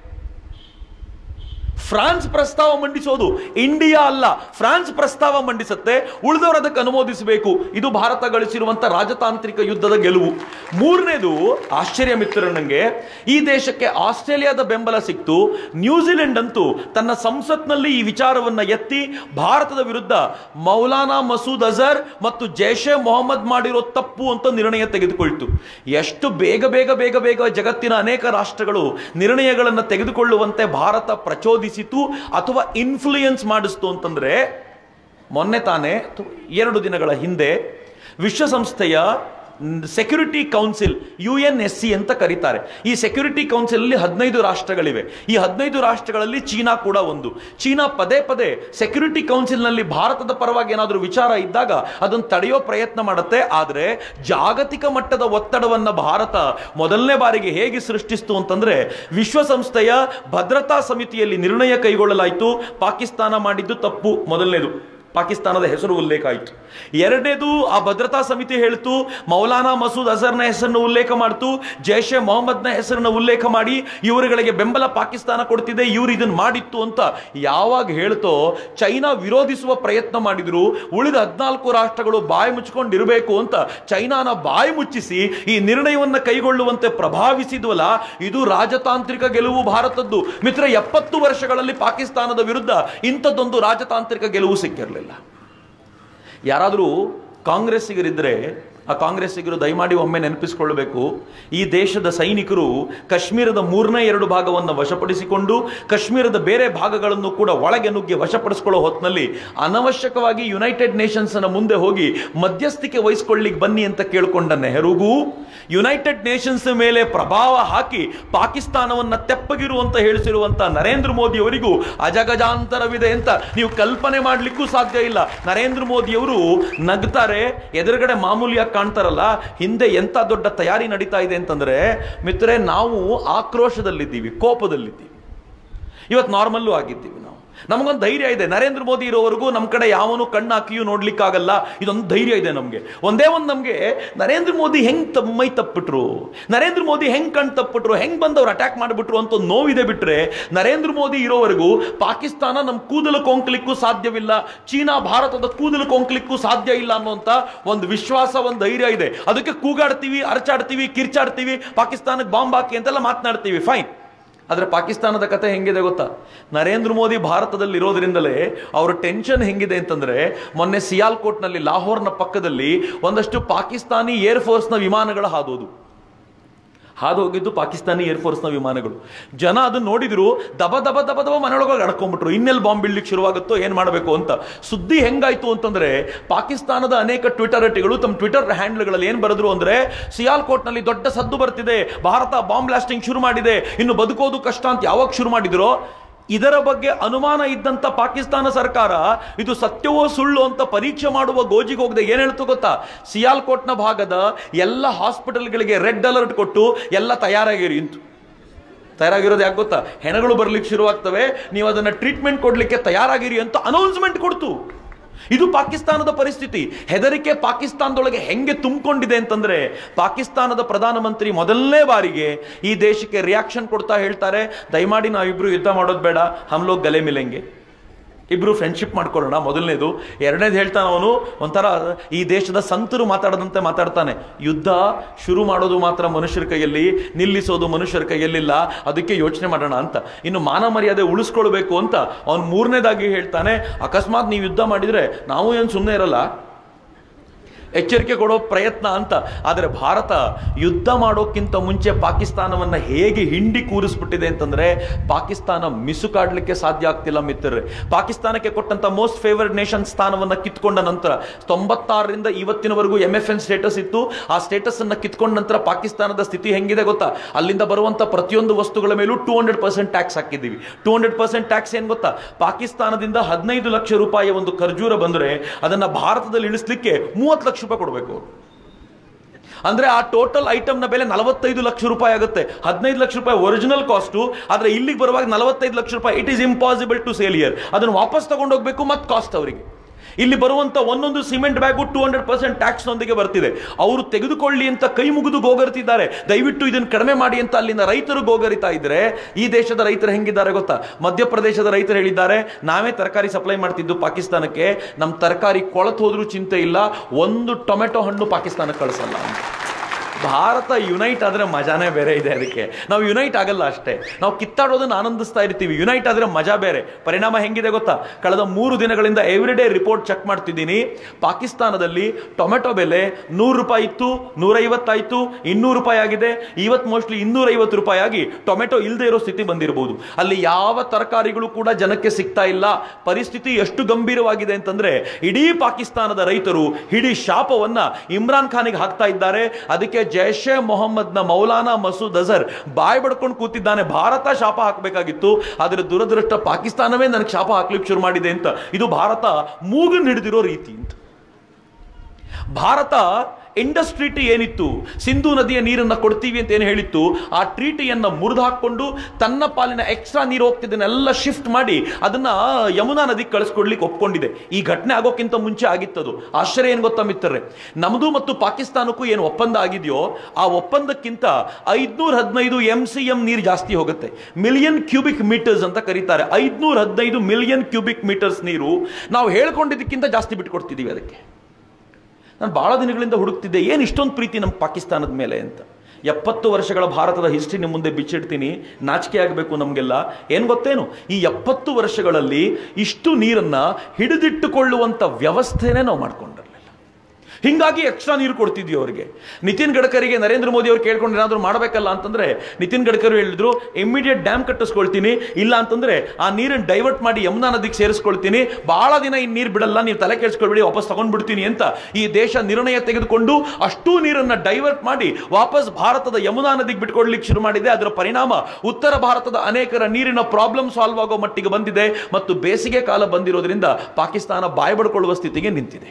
S1: ಫ್ರಾನ್ಸ್ ಪ್ರಸ್ತಾವ ಮಂಡಿಸೋದು ಇಂಡಿಯಾ ಅಲ್ಲ ಫ್ರಾನ್ಸ್ ಪ್ರಸ್ತಾವ ಮಂಡಿಸುತ್ತೆ ಉಳಿದವರು ಅದಕ್ಕೆ ಅನುಮೋದಿಸಬೇಕು ಇದು ಭಾರತ ಗಳಿಸಿರುವಂತ ರಾಜತಾಂತ್ರಿಕ ಯುದ್ಧದ ಗೆಲುವು ಮೂರನೇದು ಆಶ್ಚರ್ಯ ಮಿತ್ರ ನಂಗೆ ಈ ದೇಶಕ್ಕೆ ಆಸ್ಟ್ರೇಲಿಯಾದ ಬೆಂಬಲ ಸಿಕ್ತು ನ್ಯೂಜಿಲೆಂಡ್ ಅಂತೂ ತನ್ನ ಸಂಸತ್ನಲ್ಲಿ ಈ ವಿಚಾರವನ್ನ ಎತ್ತಿ ಭಾರತದ ವಿರುದ್ಧ ಮೌಲಾನಾ ಮಸೂದ್ ಅಜರ್ ಮತ್ತು ಜೈಷೆ ಮೊಹಮ್ಮದ್ ಮಾಡಿರೋ ತಪ್ಪು ಅಂತ ನಿರ್ಣಯ ತೆಗೆದುಕೊಳ್ತು ಎಷ್ಟು ಬೇಗ ಬೇಗ ಬೇಗ ಬೇಗ ಜಗತ್ತಿನ ಅನೇಕ ರಾಷ್ಟ್ರಗಳು ನಿರ್ಣಯಗಳನ್ನು ತೆಗೆದುಕೊಳ್ಳುವಂತೆ ಭಾರತ ಪ್ರಚೋದಿಸಿತು ಅಥವಾ ಇನ್ಫ್ಲೂಯೆನ್ಸ್ ಮಾಡಿಸ್ತು ಅಂತಂದ್ರೆ ಮೊನ್ನೆ ತಾನೇ ತು- ಎರಡು ದಿನಗಳ ಹಿಂದೆ ವಿಶ್ವಸಂಸ್ಥೆಯ security council U N S C ಅಂತ ಕರೀತಾರೆ ಈ ಸೆಕ್ಯೂರಿಟಿ ಕೌನ್ಸಿಲ್ ಅಲ್ಲಿ ಹದಿನೈದು ರಾಷ್ಟ್ರಗಳಿವೆ ಈ ಹದಿನೈದು ರಾಷ್ಟ್ರಗಳಲ್ಲಿ ಚೀನಾ ಕೂಡ ಒಂದು ಚೀನಾ ಪದೇ ಪದೇ ಸೆಕ್ಯೂರಿಟಿ ಕೌನ್ಸಿಲ್ ನಲ್ಲಿ ಭಾರತದ ಪರವಾಗಿ ಏನಾದರೂ ವಿಚಾರ ಇದ್ದಾಗ ಅದನ್ನು ತಡೆಯೋ ಪ್ರಯತ್ನ ಮಾಡುತ್ತೆ ಆದರೆ ಜಾಗತಿಕ ಮಟ್ಟದ ಒತ್ತಡವನ್ನ ಭಾರತ ಮೊದಲನೇ ಬಾರಿಗೆ ಹೇಗೆ ಸೃಷ್ಟಿಸ್ತು ಅಂತಂದ್ರೆ ವಿಶ್ವಸಂಸ್ಥೆಯ ಭದ್ರತಾ ಸಮಿತಿಯಲ್ಲಿ ನಿರ್ಣಯ ಕೈಗೊಳ್ಳಲಾಯಿತು ಪಾಕಿಸ್ತಾನ ಮಾಡಿದ್ದು ತಪ್ಪು ಮೊದಲನೇದು ಪಾಕಿಸ್ತಾನದ ಹೆಸರು ಉಲ್ಲೇಖ ಆಯಿತು ಎರಡನೇದು ಆ ಭದ್ರತಾ ಸಮಿತಿ ಹೇಳ್ತು ಮೌಲಾನಾ ಮಸೂದ್ ಅಜರ್ನ ಹೆಸರನ್ನು ಉಲ್ಲೇಖ ಮಾಡ್ತು ಜೈಷ್ ಎ ಮೊಹಮ್ಮದ್ನ ಹೆಸರನ್ನು ಉಲ್ಲೇಖ ಮಾಡಿ ಇವರುಗಳಿಗೆ ಬೆಂಬಲ ಪಾಕಿಸ್ತಾನ ಕೊಡ್ತಿದೆ ಇವರು ಇದನ್ನು ಮಾಡಿತ್ತು ಅಂತ ಯಾವಾಗ ಹೇಳ್ತೋ ಚೈನಾ ವಿರೋಧಿಸುವ ಪ್ರಯತ್ನ ಮಾಡಿದ್ರು ಉಳಿದ ಹದಿನಾಲ್ಕು ರಾಷ್ಟ್ರಗಳು ಬಾಯಿ ಮುಚ್ಕೊಂಡಿರಬೇಕು ಅಂತ ಚೈನಾನ ಬಾಯಿ ಮುಚ್ಚಿಸಿ ಈ ನಿರ್ಣಯವನ್ನು ಕೈಗೊಳ್ಳುವಂತೆ ಪ್ರಭಾವಿಸಿದ್ವಲ್ಲ ಇದು ರಾಜತಾಂತ್ರಿಕ ಗೆಲುವು ಭಾರತದ್ದು ಮಿತ್ರ ಎಪ್ಪತ್ತು ವರ್ಷಗಳಲ್ಲಿ ಪಾಕಿಸ್ತಾನದ ವಿರುದ್ಧ ಇಂಥದ್ದೊಂದು ರಾಜತಾಂತ್ರಿಕ ಗೆಲುವು ಸಿಕ್ಕಿರಲಿಲ್ಲ ಯಾರಾದರೂ ಕಾಂಗ್ರೆಸ್ಸಿಗರಿದ್ದರೆ ಆ ಕಾಂಗ್ರೆಸ್ಸಿಗರು ದಯಮಾಡಿ ಒಮ್ಮೆ ನೆನಪಿಸಿಕೊಳ್ಳಬೇಕು ಈ ದೇಶದ ಸೈನಿಕರು ಕಾಶ್ಮೀರದ ಮೂರನೇ ಎರಡು ಭಾಗವನ್ನು ವಶಪಡಿಸಿಕೊಂಡು ಕಾಶ್ಮೀರದ ಬೇರೆ ಭಾಗಗಳನ್ನು ಕೂಡ ಒಳಗೆ ನುಗ್ಗಿ ವಶಪಡಿಸಿಕೊಳ್ಳೋ ಹೊತ್ತಿನಲ್ಲಿ ಅನವಶ್ಯಕವಾಗಿ ಯುನೈಟೆಡ್ ನೇಷನ್ಸ್ನ ಮುಂದೆ ಹೋಗಿ ಮಧ್ಯಸ್ಥಿಕೆ ವಹಿಸ್ಕೊಳ್ಳಿಕ್ಕೆ ಬನ್ನಿ ಅಂತ ಕೇಳಿಕೊಂಡ ನೆಹರುಗೂ ಯುನೈಟೆಡ್ ನೇಷನ್ಸ್ ಮೇಲೆ ಪ್ರಭಾವ ಹಾಕಿ ಪಾಕಿಸ್ತಾನವನ್ನ ತೆಪ್ಪಗಿರು ಅಂತ ಹೇಳಿಸಿರುವಂತ ನರೇಂದ್ರ ಮೋದಿ ಅವರಿಗೂ ಅಜಗಜಾಂತರವಿದೆ ಅಂತ ನೀವು ಕಲ್ಪನೆ ಮಾಡಲಿಕ್ಕೂ ಸಾಧ್ಯ ಇಲ್ಲ ನರೇಂದ್ರ ಮೋದಿಯವರು ನಗ್ತಾರೆ ಎದುರುಗಡೆ ಮಾಮೂಲಿಯಾಗಿ ಕಾಣ್ತಾರಲ್ಲ ಹಿಂದೆ ಎಂತ ದೊಡ್ಡ ತಯಾರಿ ನಡೀತಾ ಇದೆ ಅಂತಂದ್ರೆ ಮಿತ್ರರೆ ನಾವು ಆಕ್ರೋಶದಲ್ಲಿದ್ದೀವಿ ಕೋಪದಲ್ಲಿದ್ದೀವಿ ಇವತ್ತು ನಾರ್ಮಲ್ಲು ಆಗಿದ್ದೀವಿ ನಾವು ನಮಗೊಂದು ಧೈರ್ಯ ಇದೆ ನರೇಂದ್ರ ಮೋದಿ ಇರೋವರೆಗೂ ನಮ್ಮ ಕಡೆ ಯಾವನು ಕಣ್ಣು ಹಾಕಿಯೂ ನೋಡ್ಲಿಕ್ಕಾಗಲ್ಲ ಇದೊಂದು ಧೈರ್ಯ ಇದೆ ನಮಗೆ ಒಂದೇ ಒಂದು ನಮಗೆ ನರೇಂದ್ರ ಮೋದಿ ಹೆಂಗ್ ತಮ್ಮ ಮೈ ತಪ್ಪಿಟ್ರು ನರೇಂದ್ರ ಮೋದಿ ಹೆಂಗ್ ಕಣ್ ತಪ್ಪಿಟ್ರು ಹೆಂಗ್ ಬಂದವ್ರು ಅಟ್ಯಾಕ್ ಮಾಡಿಬಿಟ್ರು ಅಂತ ಒಂದು ನೋವಿದೆ ಬಿಟ್ರೆ ನರೇಂದ್ರ ಮೋದಿ ಇರೋವರೆಗೂ ಪಾಕಿಸ್ತಾನ ನಮ್ಮ ಕೂದಲು ಕೊಂಕ್ಲಿಕ್ಕೂ ಸಾಧ್ಯವಿಲ್ಲ ಚೀನಾ ಭಾರತದ ಕೂದಲು ಕೊಂಕ್ಲಿಕ್ಕೂ ಸಾಧ್ಯ ಇಲ್ಲ ಅನ್ನುವಂತ ಒಂದು ವಿಶ್ವಾಸ ಒಂದು ಧೈರ್ಯ ಇದೆ ಅದಕ್ಕೆ ಕೂಗಾಡ್ತೀವಿ ಅರ್ಚಾಡ್ತೀವಿ ಕಿರ್ಚಾಡ್ತೀವಿ ಪಾಕಿಸ್ತಾನಕ್ಕೆ ಬಾಂಬ್ ಹಾಕಿ ಅಂತೆಲ್ಲ ಮಾತನಾಡ್ತೀವಿ ಫೈನ್ ಆದರೆ ಪಾಕಿಸ್ತಾನದ ಕತೆ ಹೆಂಗಿದೆ ಗೊತ್ತಾ ನರೇಂದ್ರ ಮೋದಿ ಭಾರತದಲ್ಲಿ ಇರೋದ್ರಿಂದಲೇ ಅವರ ಟೆನ್ಷನ್ ಹೆಂಗಿದೆ ಅಂತಂದ್ರೆ ಮೊನ್ನೆ ಸಿಯಾಲ್ಕೋಟ್ನಲ್ಲಿ ಲಾಹೋರ್ನ ಪಕ್ಕದಲ್ಲಿ ಒಂದಷ್ಟು ಪಾಕಿಸ್ತಾನಿ ಏರ್ ಫೋರ್ಸ್ನ ವಿಮಾನಗಳು ಹಾದೋದು ಹಾದು ಹೋಗಿದ್ದು ಪಾಕಿಸ್ತಾನಿ ಏರ್ಫೋರ್ಸ್ನ ವಿಮಾನಗಳು ಜನ ಅದನ್ನ ನೋಡಿದ್ರು ದಬ ದಬ ದಬ ದಬ ಮನೆಯೊಳಗೆ ಅಡ್ಕೊಂಡ್ಬಿಟ್ರು ಇನ್ನೆಲ್ಲಿ ಬಾಂಬ್ ಬೀಳ್ಲಿಕ್ಕೆ ಶುರುವಾಗುತ್ತೋ ಏನ್ ಮಾಡಬೇಕು ಅಂತ ಸುದ್ದಿ ಹೆಂಗಾಯ್ತು ಅಂತಂದ್ರೆ ಪಾಕಿಸ್ತಾನದ ಅನೇಕ ಟ್ವಿಟರ್ ಅಟಿಗಳು ತಮ್ಮ ಟ್ವಿಟರ್ ಹ್ಯಾಂಡ್ಲ್ಗಳಲ್ಲಿ ಏನ್ ಬರೆದ್ರು ಅಂದ್ರೆ ಸಿಯಾಲ್ಕೋಟ್ನಲ್ಲಿ ದೊಡ್ಡ ಸದ್ದು ಬರ್ತಿದೆ ಭಾರತ ಬಾಂಬ್ ಬ್ಲಾಸ್ಟಿಂಗ್ ಶುರು ಮಾಡಿದೆ ಇನ್ನು ಬದುಕೋದು ಕಷ್ಟ ಅಂತ ಯಾವಾಗ ಶುರು ಮಾಡಿದ್ರು ಇದರ ಬಗ್ಗೆ ಅನುಮಾನ ಇದ್ದಂತ ಪಾಕಿಸ್ತಾನ ಸರ್ಕಾರ ಇದು ಸತ್ಯವೋ ಸುಳ್ಳು ಅಂತ ಪರೀಕ್ಷೆ ಮಾಡುವ ಗೋಜಿಗೆ ಹೋಗದೆ ಏನ್ ಹೇಳ್ತು ಗೊತ್ತಾ ಸಿಯಾಲ್ಕೋಟ್ನ ಭಾಗದ ಎಲ್ಲ ಹಾಸ್ಪಿಟಲ್ಗಳಿಗೆ ರೆಡ್ ಅಲರ್ಟ್ ಕೊಟ್ಟು ಎಲ್ಲ ತಯಾರಾಗಿರಿ ಇಂತು ತಯಾರಾಗಿರೋದು ಯಾಕೆ ಗೊತ್ತಾ ಹೆಣಗಳು ಬರ್ಲಿಕ್ಕೆ ಶುರುವಾಗ್ತವೆ ನೀವು ಅದನ್ನ ಟ್ರೀಟ್ಮೆಂಟ್ ಕೊಡ್ಲಿಕ್ಕೆ ತಯಾರಾಗಿರಿ ಅಂತ ಅನೌನ್ಸ್ಮೆಂಟ್ ಕೊಡ್ತು ಇದು ಪಾಕಿಸ್ತಾನದ ಪರಿಸ್ಥಿತಿ ಹೆದರಿಕೆ ಪಾಕಿಸ್ತಾನದೊಳಗೆ ಹೆಂಗೆ ತುಂಬಿಕೊಂಡಿದೆ ಅಂತಂದ್ರೆ ಪಾಕಿಸ್ತಾನದ ಪ್ರಧಾನಮಂತ್ರಿ ಮೊದಲನೇ ಬಾರಿಗೆ ಈ ದೇಶಕ್ಕೆ ರಿಯಾಕ್ಷನ್ ಕೊಡ್ತಾ ಹೇಳ್ತಾರೆ ದಯಮಾಡಿ ನಾವಿಬ್ರು ಯುದ್ಧ ಮಾಡೋದು ಬೇಡ ಹಮ್ ಲೋಗ್ ಗಲೆ ಮಿಲೆಂಗೆ ಇಬ್ರು ಫ್ರೆಂಡ್ಶಿಪ್ ಮಾಡ್ಕೊಳ್ಳೋಣ ಮೊದಲನೇದು ಎರಡನೇದು ಹೇಳ್ತಾನೆ ಅವನು ಒಂಥರ ಈ ದೇಶದ ಸಂತರು ಮಾತಾಡದಂತೆ ಮಾತಾಡ್ತಾನೆ ಯುದ್ಧ ಶುರು ಮಾಡೋದು ಮಾತ್ರ ಮನುಷ್ಯರ ಕೈಯಲ್ಲಿ ನಿಲ್ಲಿಸೋದು ಮನುಷ್ಯರ ಕೈಯಲ್ಲಿಲ್ಲ ಅದಕ್ಕೆ ಯೋಚನೆ ಮಾಡೋಣ ಅಂತ ಇನ್ನು ಮಾನ ಮರ್ಯಾದೆ ಉಳಿಸ್ಕೊಳ್ಬೇಕು ಅಂತ ಅವನು ಮೂರನೇದಾಗಿ ಹೇಳ್ತಾನೆ ಅಕಸ್ಮಾತ್ ನೀವು ಯುದ್ಧ ಮಾಡಿದ್ರೆ ನಾವು ಏನು ಸುಮ್ಮನೆ ಇರಲ್ಲ ಎಚ್ಚರಿಕೆ ಕೊಡೋ ಪ್ರಯತ್ನ ಅಂತ ಆದರೆ ಭಾರತ ಯುದ್ಧ ಮಾಡೋಕ್ಕಿಂತ ಮುಂಚೆ ಪಾಕಿಸ್ತಾನವನ್ನು ಹೇಗೆ ಹಿಂಡಿ ಕೂರಿಸ್ಬಿಟ್ಟಿದೆ ಅಂತಂದ್ರೆ ಪಾಕಿಸ್ತಾನ ಮಿಸುಕಾಡ್ಲಿಕ್ಕೆ ಸಾಧ್ಯ ಆಗ್ತಿಲ್ಲ ಮಿತ್ರರೆ ಪಾಕಿಸ್ತಾನಕ್ಕೆ ಕೊಟ್ಟಂತ ಮೋಸ್ಟ್ ಫೇವರ್ಡ್ ನೇಷನ್ ಸ್ಥಾನವನ್ನು ಕಿತ್ಕೊಂಡ ನಂತರ ತೊಂಬತ್ತಾರರಿಂದ ಇವತ್ತಿನವರೆಗೂ ಎಂ ಎಫ್ ಎನ್ ಸ್ಟೇಟಸ್ ಇತ್ತು ಆ ಸ್ಟೇಟಸ್ ಅನ್ನ ಕಿತ್ಕೊಂಡ ನಂತರ ಪಾಕಿಸ್ತಾನದ ಸ್ಥಿತಿ ಹೆಂಗಿದೆ ಗೊತ್ತಾ ಅಲ್ಲಿಂದ ಬರುವಂತ ಪ್ರತಿಯೊಂದು ವಸ್ತುಗಳ ಮೇಲೂ ಟೂ ಹಂಡ್ರೆಡ್ ಪರ್ಸೆಂಟ್ ಟ್ಯಾಕ್ಸ್ ಹಾಕಿದ್ದೀವಿ ಟೂ ಹಂಡ್ರೆಡ್ ಪರ್ಸೆಂಟ್ ಟ್ಯಾಕ್ಸ್ ಏನ್ ಗೊತ್ತಾ ಪಾಕಿಸ್ತಾನದಿಂದ ಹದಿನೈದು ಲಕ್ಷ ರೂಪಾಯಿ ಒಂದು ಖರ್ಜೂರ ಬಂದರೆ ಅದನ್ನ ಭಾರತದಲ್ಲಿ ಇಳಿಸ್ಲಿಕ್ಕೆ ಮೂವತ್ತು ಲಕ್ಷ ರೂಪಾಯಿ ಕೊಡಬೇಕು ಅಂದ್ರೆ ಆ ಟೋಟಲ್ ಐಟಮ್ನ ಬೆಲೆ ನಲವತ್ತೈದು ಲಕ್ಷ ರೂಪಾಯಿ ಆಗುತ್ತೆ ಹದಿನೈದು ಲಕ್ಷ ರೂಪಾಯಿ ಒರಿಜಿನಲ್ ಕಾಸ್ಟು ಆದ್ರೆ ಇಲ್ಲಿಗೆ ಬರುವಾಗ ನಲವತ್ತೈದು ಲಕ್ಷ ರೂಪಾಯಿ it is impossible to sale year ಅದನ್ನು ವಾಪಸ್ ತಗೊಂಡು ಹೋಗ್ಬೇಕು ಮತ್ತು ಕಾಸ್ಟ್ ಅವರಿಗೆ ಇಲ್ಲಿ ಬರುವಂತ ಒಂದೊಂದು cement bag two hundred percent ಟ್ಯಾಕ್ಸ್ ನೊಂದಿಗೆ ಬರ್ತಿದೆ ಅವರು ತೆಗೆದುಕೊಳ್ಳಿ ಅಂತ ಕೈ ಮುಗಿದು ಗೋಗರಿತಿದ್ದಾರೆ ದಯವಿಟ್ಟು ಇದನ್ನು ಕಡಿಮೆ ಮಾಡಿ ಅಂತ ಅಲ್ಲಿನ ರೈತರು ಗೋಗರಿತಾ ಇದ್ರೆ ಈ ದೇಶದ ರೈತರು ಹೆಂಗಿದ್ದಾರೆ ಗೊತ್ತಾ ಮಧ್ಯಪ್ರದೇಶದ ರೈತರು ಹೇಳಿದ್ದಾರೆ ನಾವೇ ತರಕಾರಿ ಸಪ್ಲೈ ಮಾಡ್ತಿದ್ದು ಪಾಕಿಸ್ತಾನಕ್ಕೆ ನಮ್ಮ ತರಕಾರಿ ಕೊಳತು ಹೋದ್ರೂ ಚಿಂತೆ ಇಲ್ಲ ಒಂದು ಟೊಮೆಟೊ ಹಣ್ಣು ಪಾಕಿಸ್ತಾನಕ್ಕೆ ಕಳಿಸಲ್ಲ ಅಂತ ಭಾರತ ಯುನೈಟ್ ಆದರೆ ಮಜಾನೇ ಬೇರೆ ಇದೆ ಅದಕ್ಕೆ ನಾವು ಯುನೈಟ್ ಆಗಲ್ಲ ಅಷ್ಟೇ ನಾವು ಕಿತ್ತಾಡೋದನ್ನ ಆನಂದಿಸ್ತಾ ಇರ್ತೀವಿ ಯುನೈಟ್ ಆದರೆ ಮಜಾ ಬೇರೆ ಪರಿಣಾಮ ಹೆಂಗಿದೆ ಗೊತ್ತಾ ಕಳೆದ ಮೂರು ದಿನಗಳಿಂದ ಎವ್ರಿ ಡೇ ರಿಪೋರ್ಟ್ ಚೆಕ್ ಮಾಡ್ತಿದ್ದೀನಿ ಪಾಕಿಸ್ತಾನದಲ್ಲಿ ಟೊಮೆಟೊ ಬೆಲೆ ನೂರು ರೂಪಾಯಿ ಇತ್ತು ನೂರೈವತ್ತಾಯ್ತು ಇನ್ನೂರು ರೂಪಾಯಿ ಆಗಿದೆ ಇವತ್ತು ಮೋಸ್ಟ್ಲಿ ಇನ್ನೂರೈವತ್ತು ರೂಪಾಯಿ ಆಗಿ ಟೊಮೆಟೊ ಇಲ್ಲದೆ ಇರೋ ಸ್ಥಿತಿ ಬಂದಿರಬಹುದು ಅಲ್ಲಿ ಯಾವ ತರಕಾರಿಗಳು ಕೂಡ ಜನಕ್ಕೆ ಸಿಗ್ತಾ ಇಲ್ಲ ಪರಿಸ್ಥಿತಿ ಎಷ್ಟು ಗಂಭೀರವಾಗಿದೆ ಅಂತಂದ್ರೆ ಇಡೀ ಪಾಕಿಸ್ತಾನದ ರೈತರು ಇಡೀ ಶಾಪವನ್ನ ಇಮ್ರಾನ್ ಖಾನಿಗೆ ಹಾಕ್ತಾ ಇದ್ದಾರೆ ಅದಕ್ಕೆ ಜೈಷೆ ಮೊಹಮ್ಮದ್ನ ಮೌಲಾನಾ ಮಸೂದ್ ಅಜರ್ ಬಾಯ್ ಬಡ್ಕೊಂಡು ಕೂತಿದ್ದಾನೆ ಭಾರತ ಶಾಪ ಹಾಕಬೇಕಾಗಿತ್ತು ಆದರೆ ದುರದೃಷ್ಟ ಪಾಕಿಸ್ತಾನವೇ ನನಗೆ ಶಾಪ ಹಾಕ್ಲಿಕ್ಕೆ ಶುರು ಮಾಡಿದೆ ಅಂತ ಇದು ಭಾರತ ಮೂಗನ್ ಹಿಡಿದಿರೋ ರೀತಿ ಅಂತ ಭಾರತ ಇಂಡಸ್ ಟ್ರೀಟಿ ಏನಿತ್ತು ಸಿಂಧು ನದಿಯ ನೀರನ್ನು ಕೊಡ್ತೀವಿ ಅಂತ ಏನು ಹೇಳಿತ್ತು ಆ ಟ್ರೀಟಿಯನ್ನು ಮುರಿದು ಹಾಕೊಂಡು ತನ್ನ ಪಾಲಿನ ಎಕ್ಸ್ಟ್ರಾ ನೀರು ಹೋಗ್ತಿದ್ದನ್ನೆಲ್ಲ ಶಿಫ್ಟ್ ಮಾಡಿ ಅದನ್ನ ಯಮುನಾ ನದಿಗೆ ಕಳಿಸ್ಕೊಡ್ಲಿಕ್ಕೆ ಒಪ್ಕೊಂಡಿದೆ ಈ ಘಟನೆ ಆಗೋಕ್ಕಿಂತ ಮುಂಚೆ ಆಗಿತ್ತದು ಆಶ್ಚರ್ಯ ಏನು ಗೊತ್ತಾ ಮಿತ್ರರೆ ನಮ್ಮದು ಮತ್ತು ಪಾಕಿಸ್ತಾನಕ್ಕೂ ಏನು ಒಪ್ಪಂದ ಆಗಿದೆಯೋ ಆ ಒಪ್ಪಂದಕ್ಕಿಂತ ಐದ್ನೂರ ಹದಿನೈದು ಎಂ ಸಿ ಎಂ ನೀರು ಜಾಸ್ತಿ ಹೋಗುತ್ತೆ ಮಿಲಿಯನ್ ಕ್ಯೂಬಿಕ್ ಮೀಟರ್ಸ್ ಅಂತ ಕರೀತಾರೆ ಐದ್ನೂರ ಹದಿನೈದು ಮಿಲಿಯನ್ ಕ್ಯೂಬಿಕ್ ಮೀಟರ್ಸ್ ನೀರು ನಾವು ಹೇಳ್ಕೊಂಡಿದ್ದಕ್ಕಿಂತ ಜಾಸ್ತಿ ಬಿಟ್ಕೊಡ್ತಿದ್ದೀವಿ ಅದಕ್ಕೆ ನಾನು ಭಾಳ ದಿನಗಳಿಂದ ಹುಡುಕ್ತಿದ್ದೆ ಏನು ಇಷ್ಟೊಂದು ಪ್ರೀತಿ ನಮ್ಮ ಪಾಕಿಸ್ತಾನದ ಮೇಲೆ ಅಂತ ಎಪ್ಪತ್ತು ವರ್ಷಗಳ ಭಾರತದ ಹಿಸ್ಟ್ರಿ ನಿಮ್ಮ ಮುಂದೆ ಬಿಚ್ಚಿಡ್ತೀನಿ ನಾಚಿಕೆ ಆಗಬೇಕು ನಮಗೆಲ್ಲ ಏನು ಗೊತ್ತೇನು ಈ ಎಪ್ಪತ್ತು ವರ್ಷಗಳಲ್ಲಿ ಇಷ್ಟು ನೀರನ್ನು ಹಿಡಿದಿಟ್ಟುಕೊಳ್ಳುವಂಥ ವ್ಯವಸ್ಥೆನೇ ನಾವು ಮಾಡ್ಕೊಂಡಿರಲಿಲ್ಲ ಹಿಂಗಾಗಿ ಎಕ್ಸ್ಟ್ರಾ ನೀರು ಕೊಡ್ತಿದ್ವಿ ಅವರಿಗೆ ನಿತಿನ್ ಗಡ್ಕರಿಗೆ ನರೇಂದ್ರ ಮೋದಿ ಅವರು ಕೇಳ್ಕೊಂಡು ಏನಾದರೂ ಮಾಡಬೇಕಲ್ಲ ಅಂತಂದ್ರೆ ನಿತಿನ್ ಗಡ್ಕರಿ ಹೇಳಿದ್ರು ಇಮಿಡಿಯೇಟ್ ಡ್ಯಾಮ್ ಕಟ್ಟಿಸ್ಕೊಳ್ತೀನಿ ಇಲ್ಲ ಅಂತಂದ್ರೆ ಆ ನೀರನ್ನು ಡೈವರ್ಟ್ ಮಾಡಿ ಯಮುನಾ ನದಿಗೆ ಸೇರಿಸ್ಕೊಳ್ತೀನಿ ಬಹಳ ದಿನ ಈ ನೀರು ಬಿಡಲ್ಲ ನೀವು ತಲೆ ಕೆಡಿಸ್ಕೊಳ್ಬೇಡಿ ವಾಪಸ್ ತಗೊಂಡ್ಬಿಡ್ತೀನಿ ಅಂತ ಈ ದೇಶ ನಿರ್ಣಯ ತೆಗೆದುಕೊಂಡು ಅಷ್ಟೂ ನೀರನ್ನು ಡೈವರ್ಟ್ ಮಾಡಿ ವಾಪಸ್ ಭಾರತದ ಯಮುನಾ ನದಿಗೆ ಬಿಟ್ಕೊಡ್ಲಿಕ್ಕೆ ಶುರು ಮಾಡಿದೆ ಅದರ ಪರಿಣಾಮ ಉತ್ತರ ಭಾರತದ ಅನೇಕರ ನೀರಿನ ಪ್ರಾಬ್ಲಮ್ ಸಾಲ್ವ್ ಆಗೋ ಮಟ್ಟಿಗೆ ಬಂದಿದೆ ಮತ್ತು ಬೇಸಿಗೆ ಕಾಲ ಬಂದಿರೋದ್ರಿಂದ ಪಾಕಿಸ್ತಾನ ಬಾಯ್ ಬಡ್ಕೊಳ್ಳುವ ಸ್ಥಿತಿಗೆ ನಿಂತಿದೆ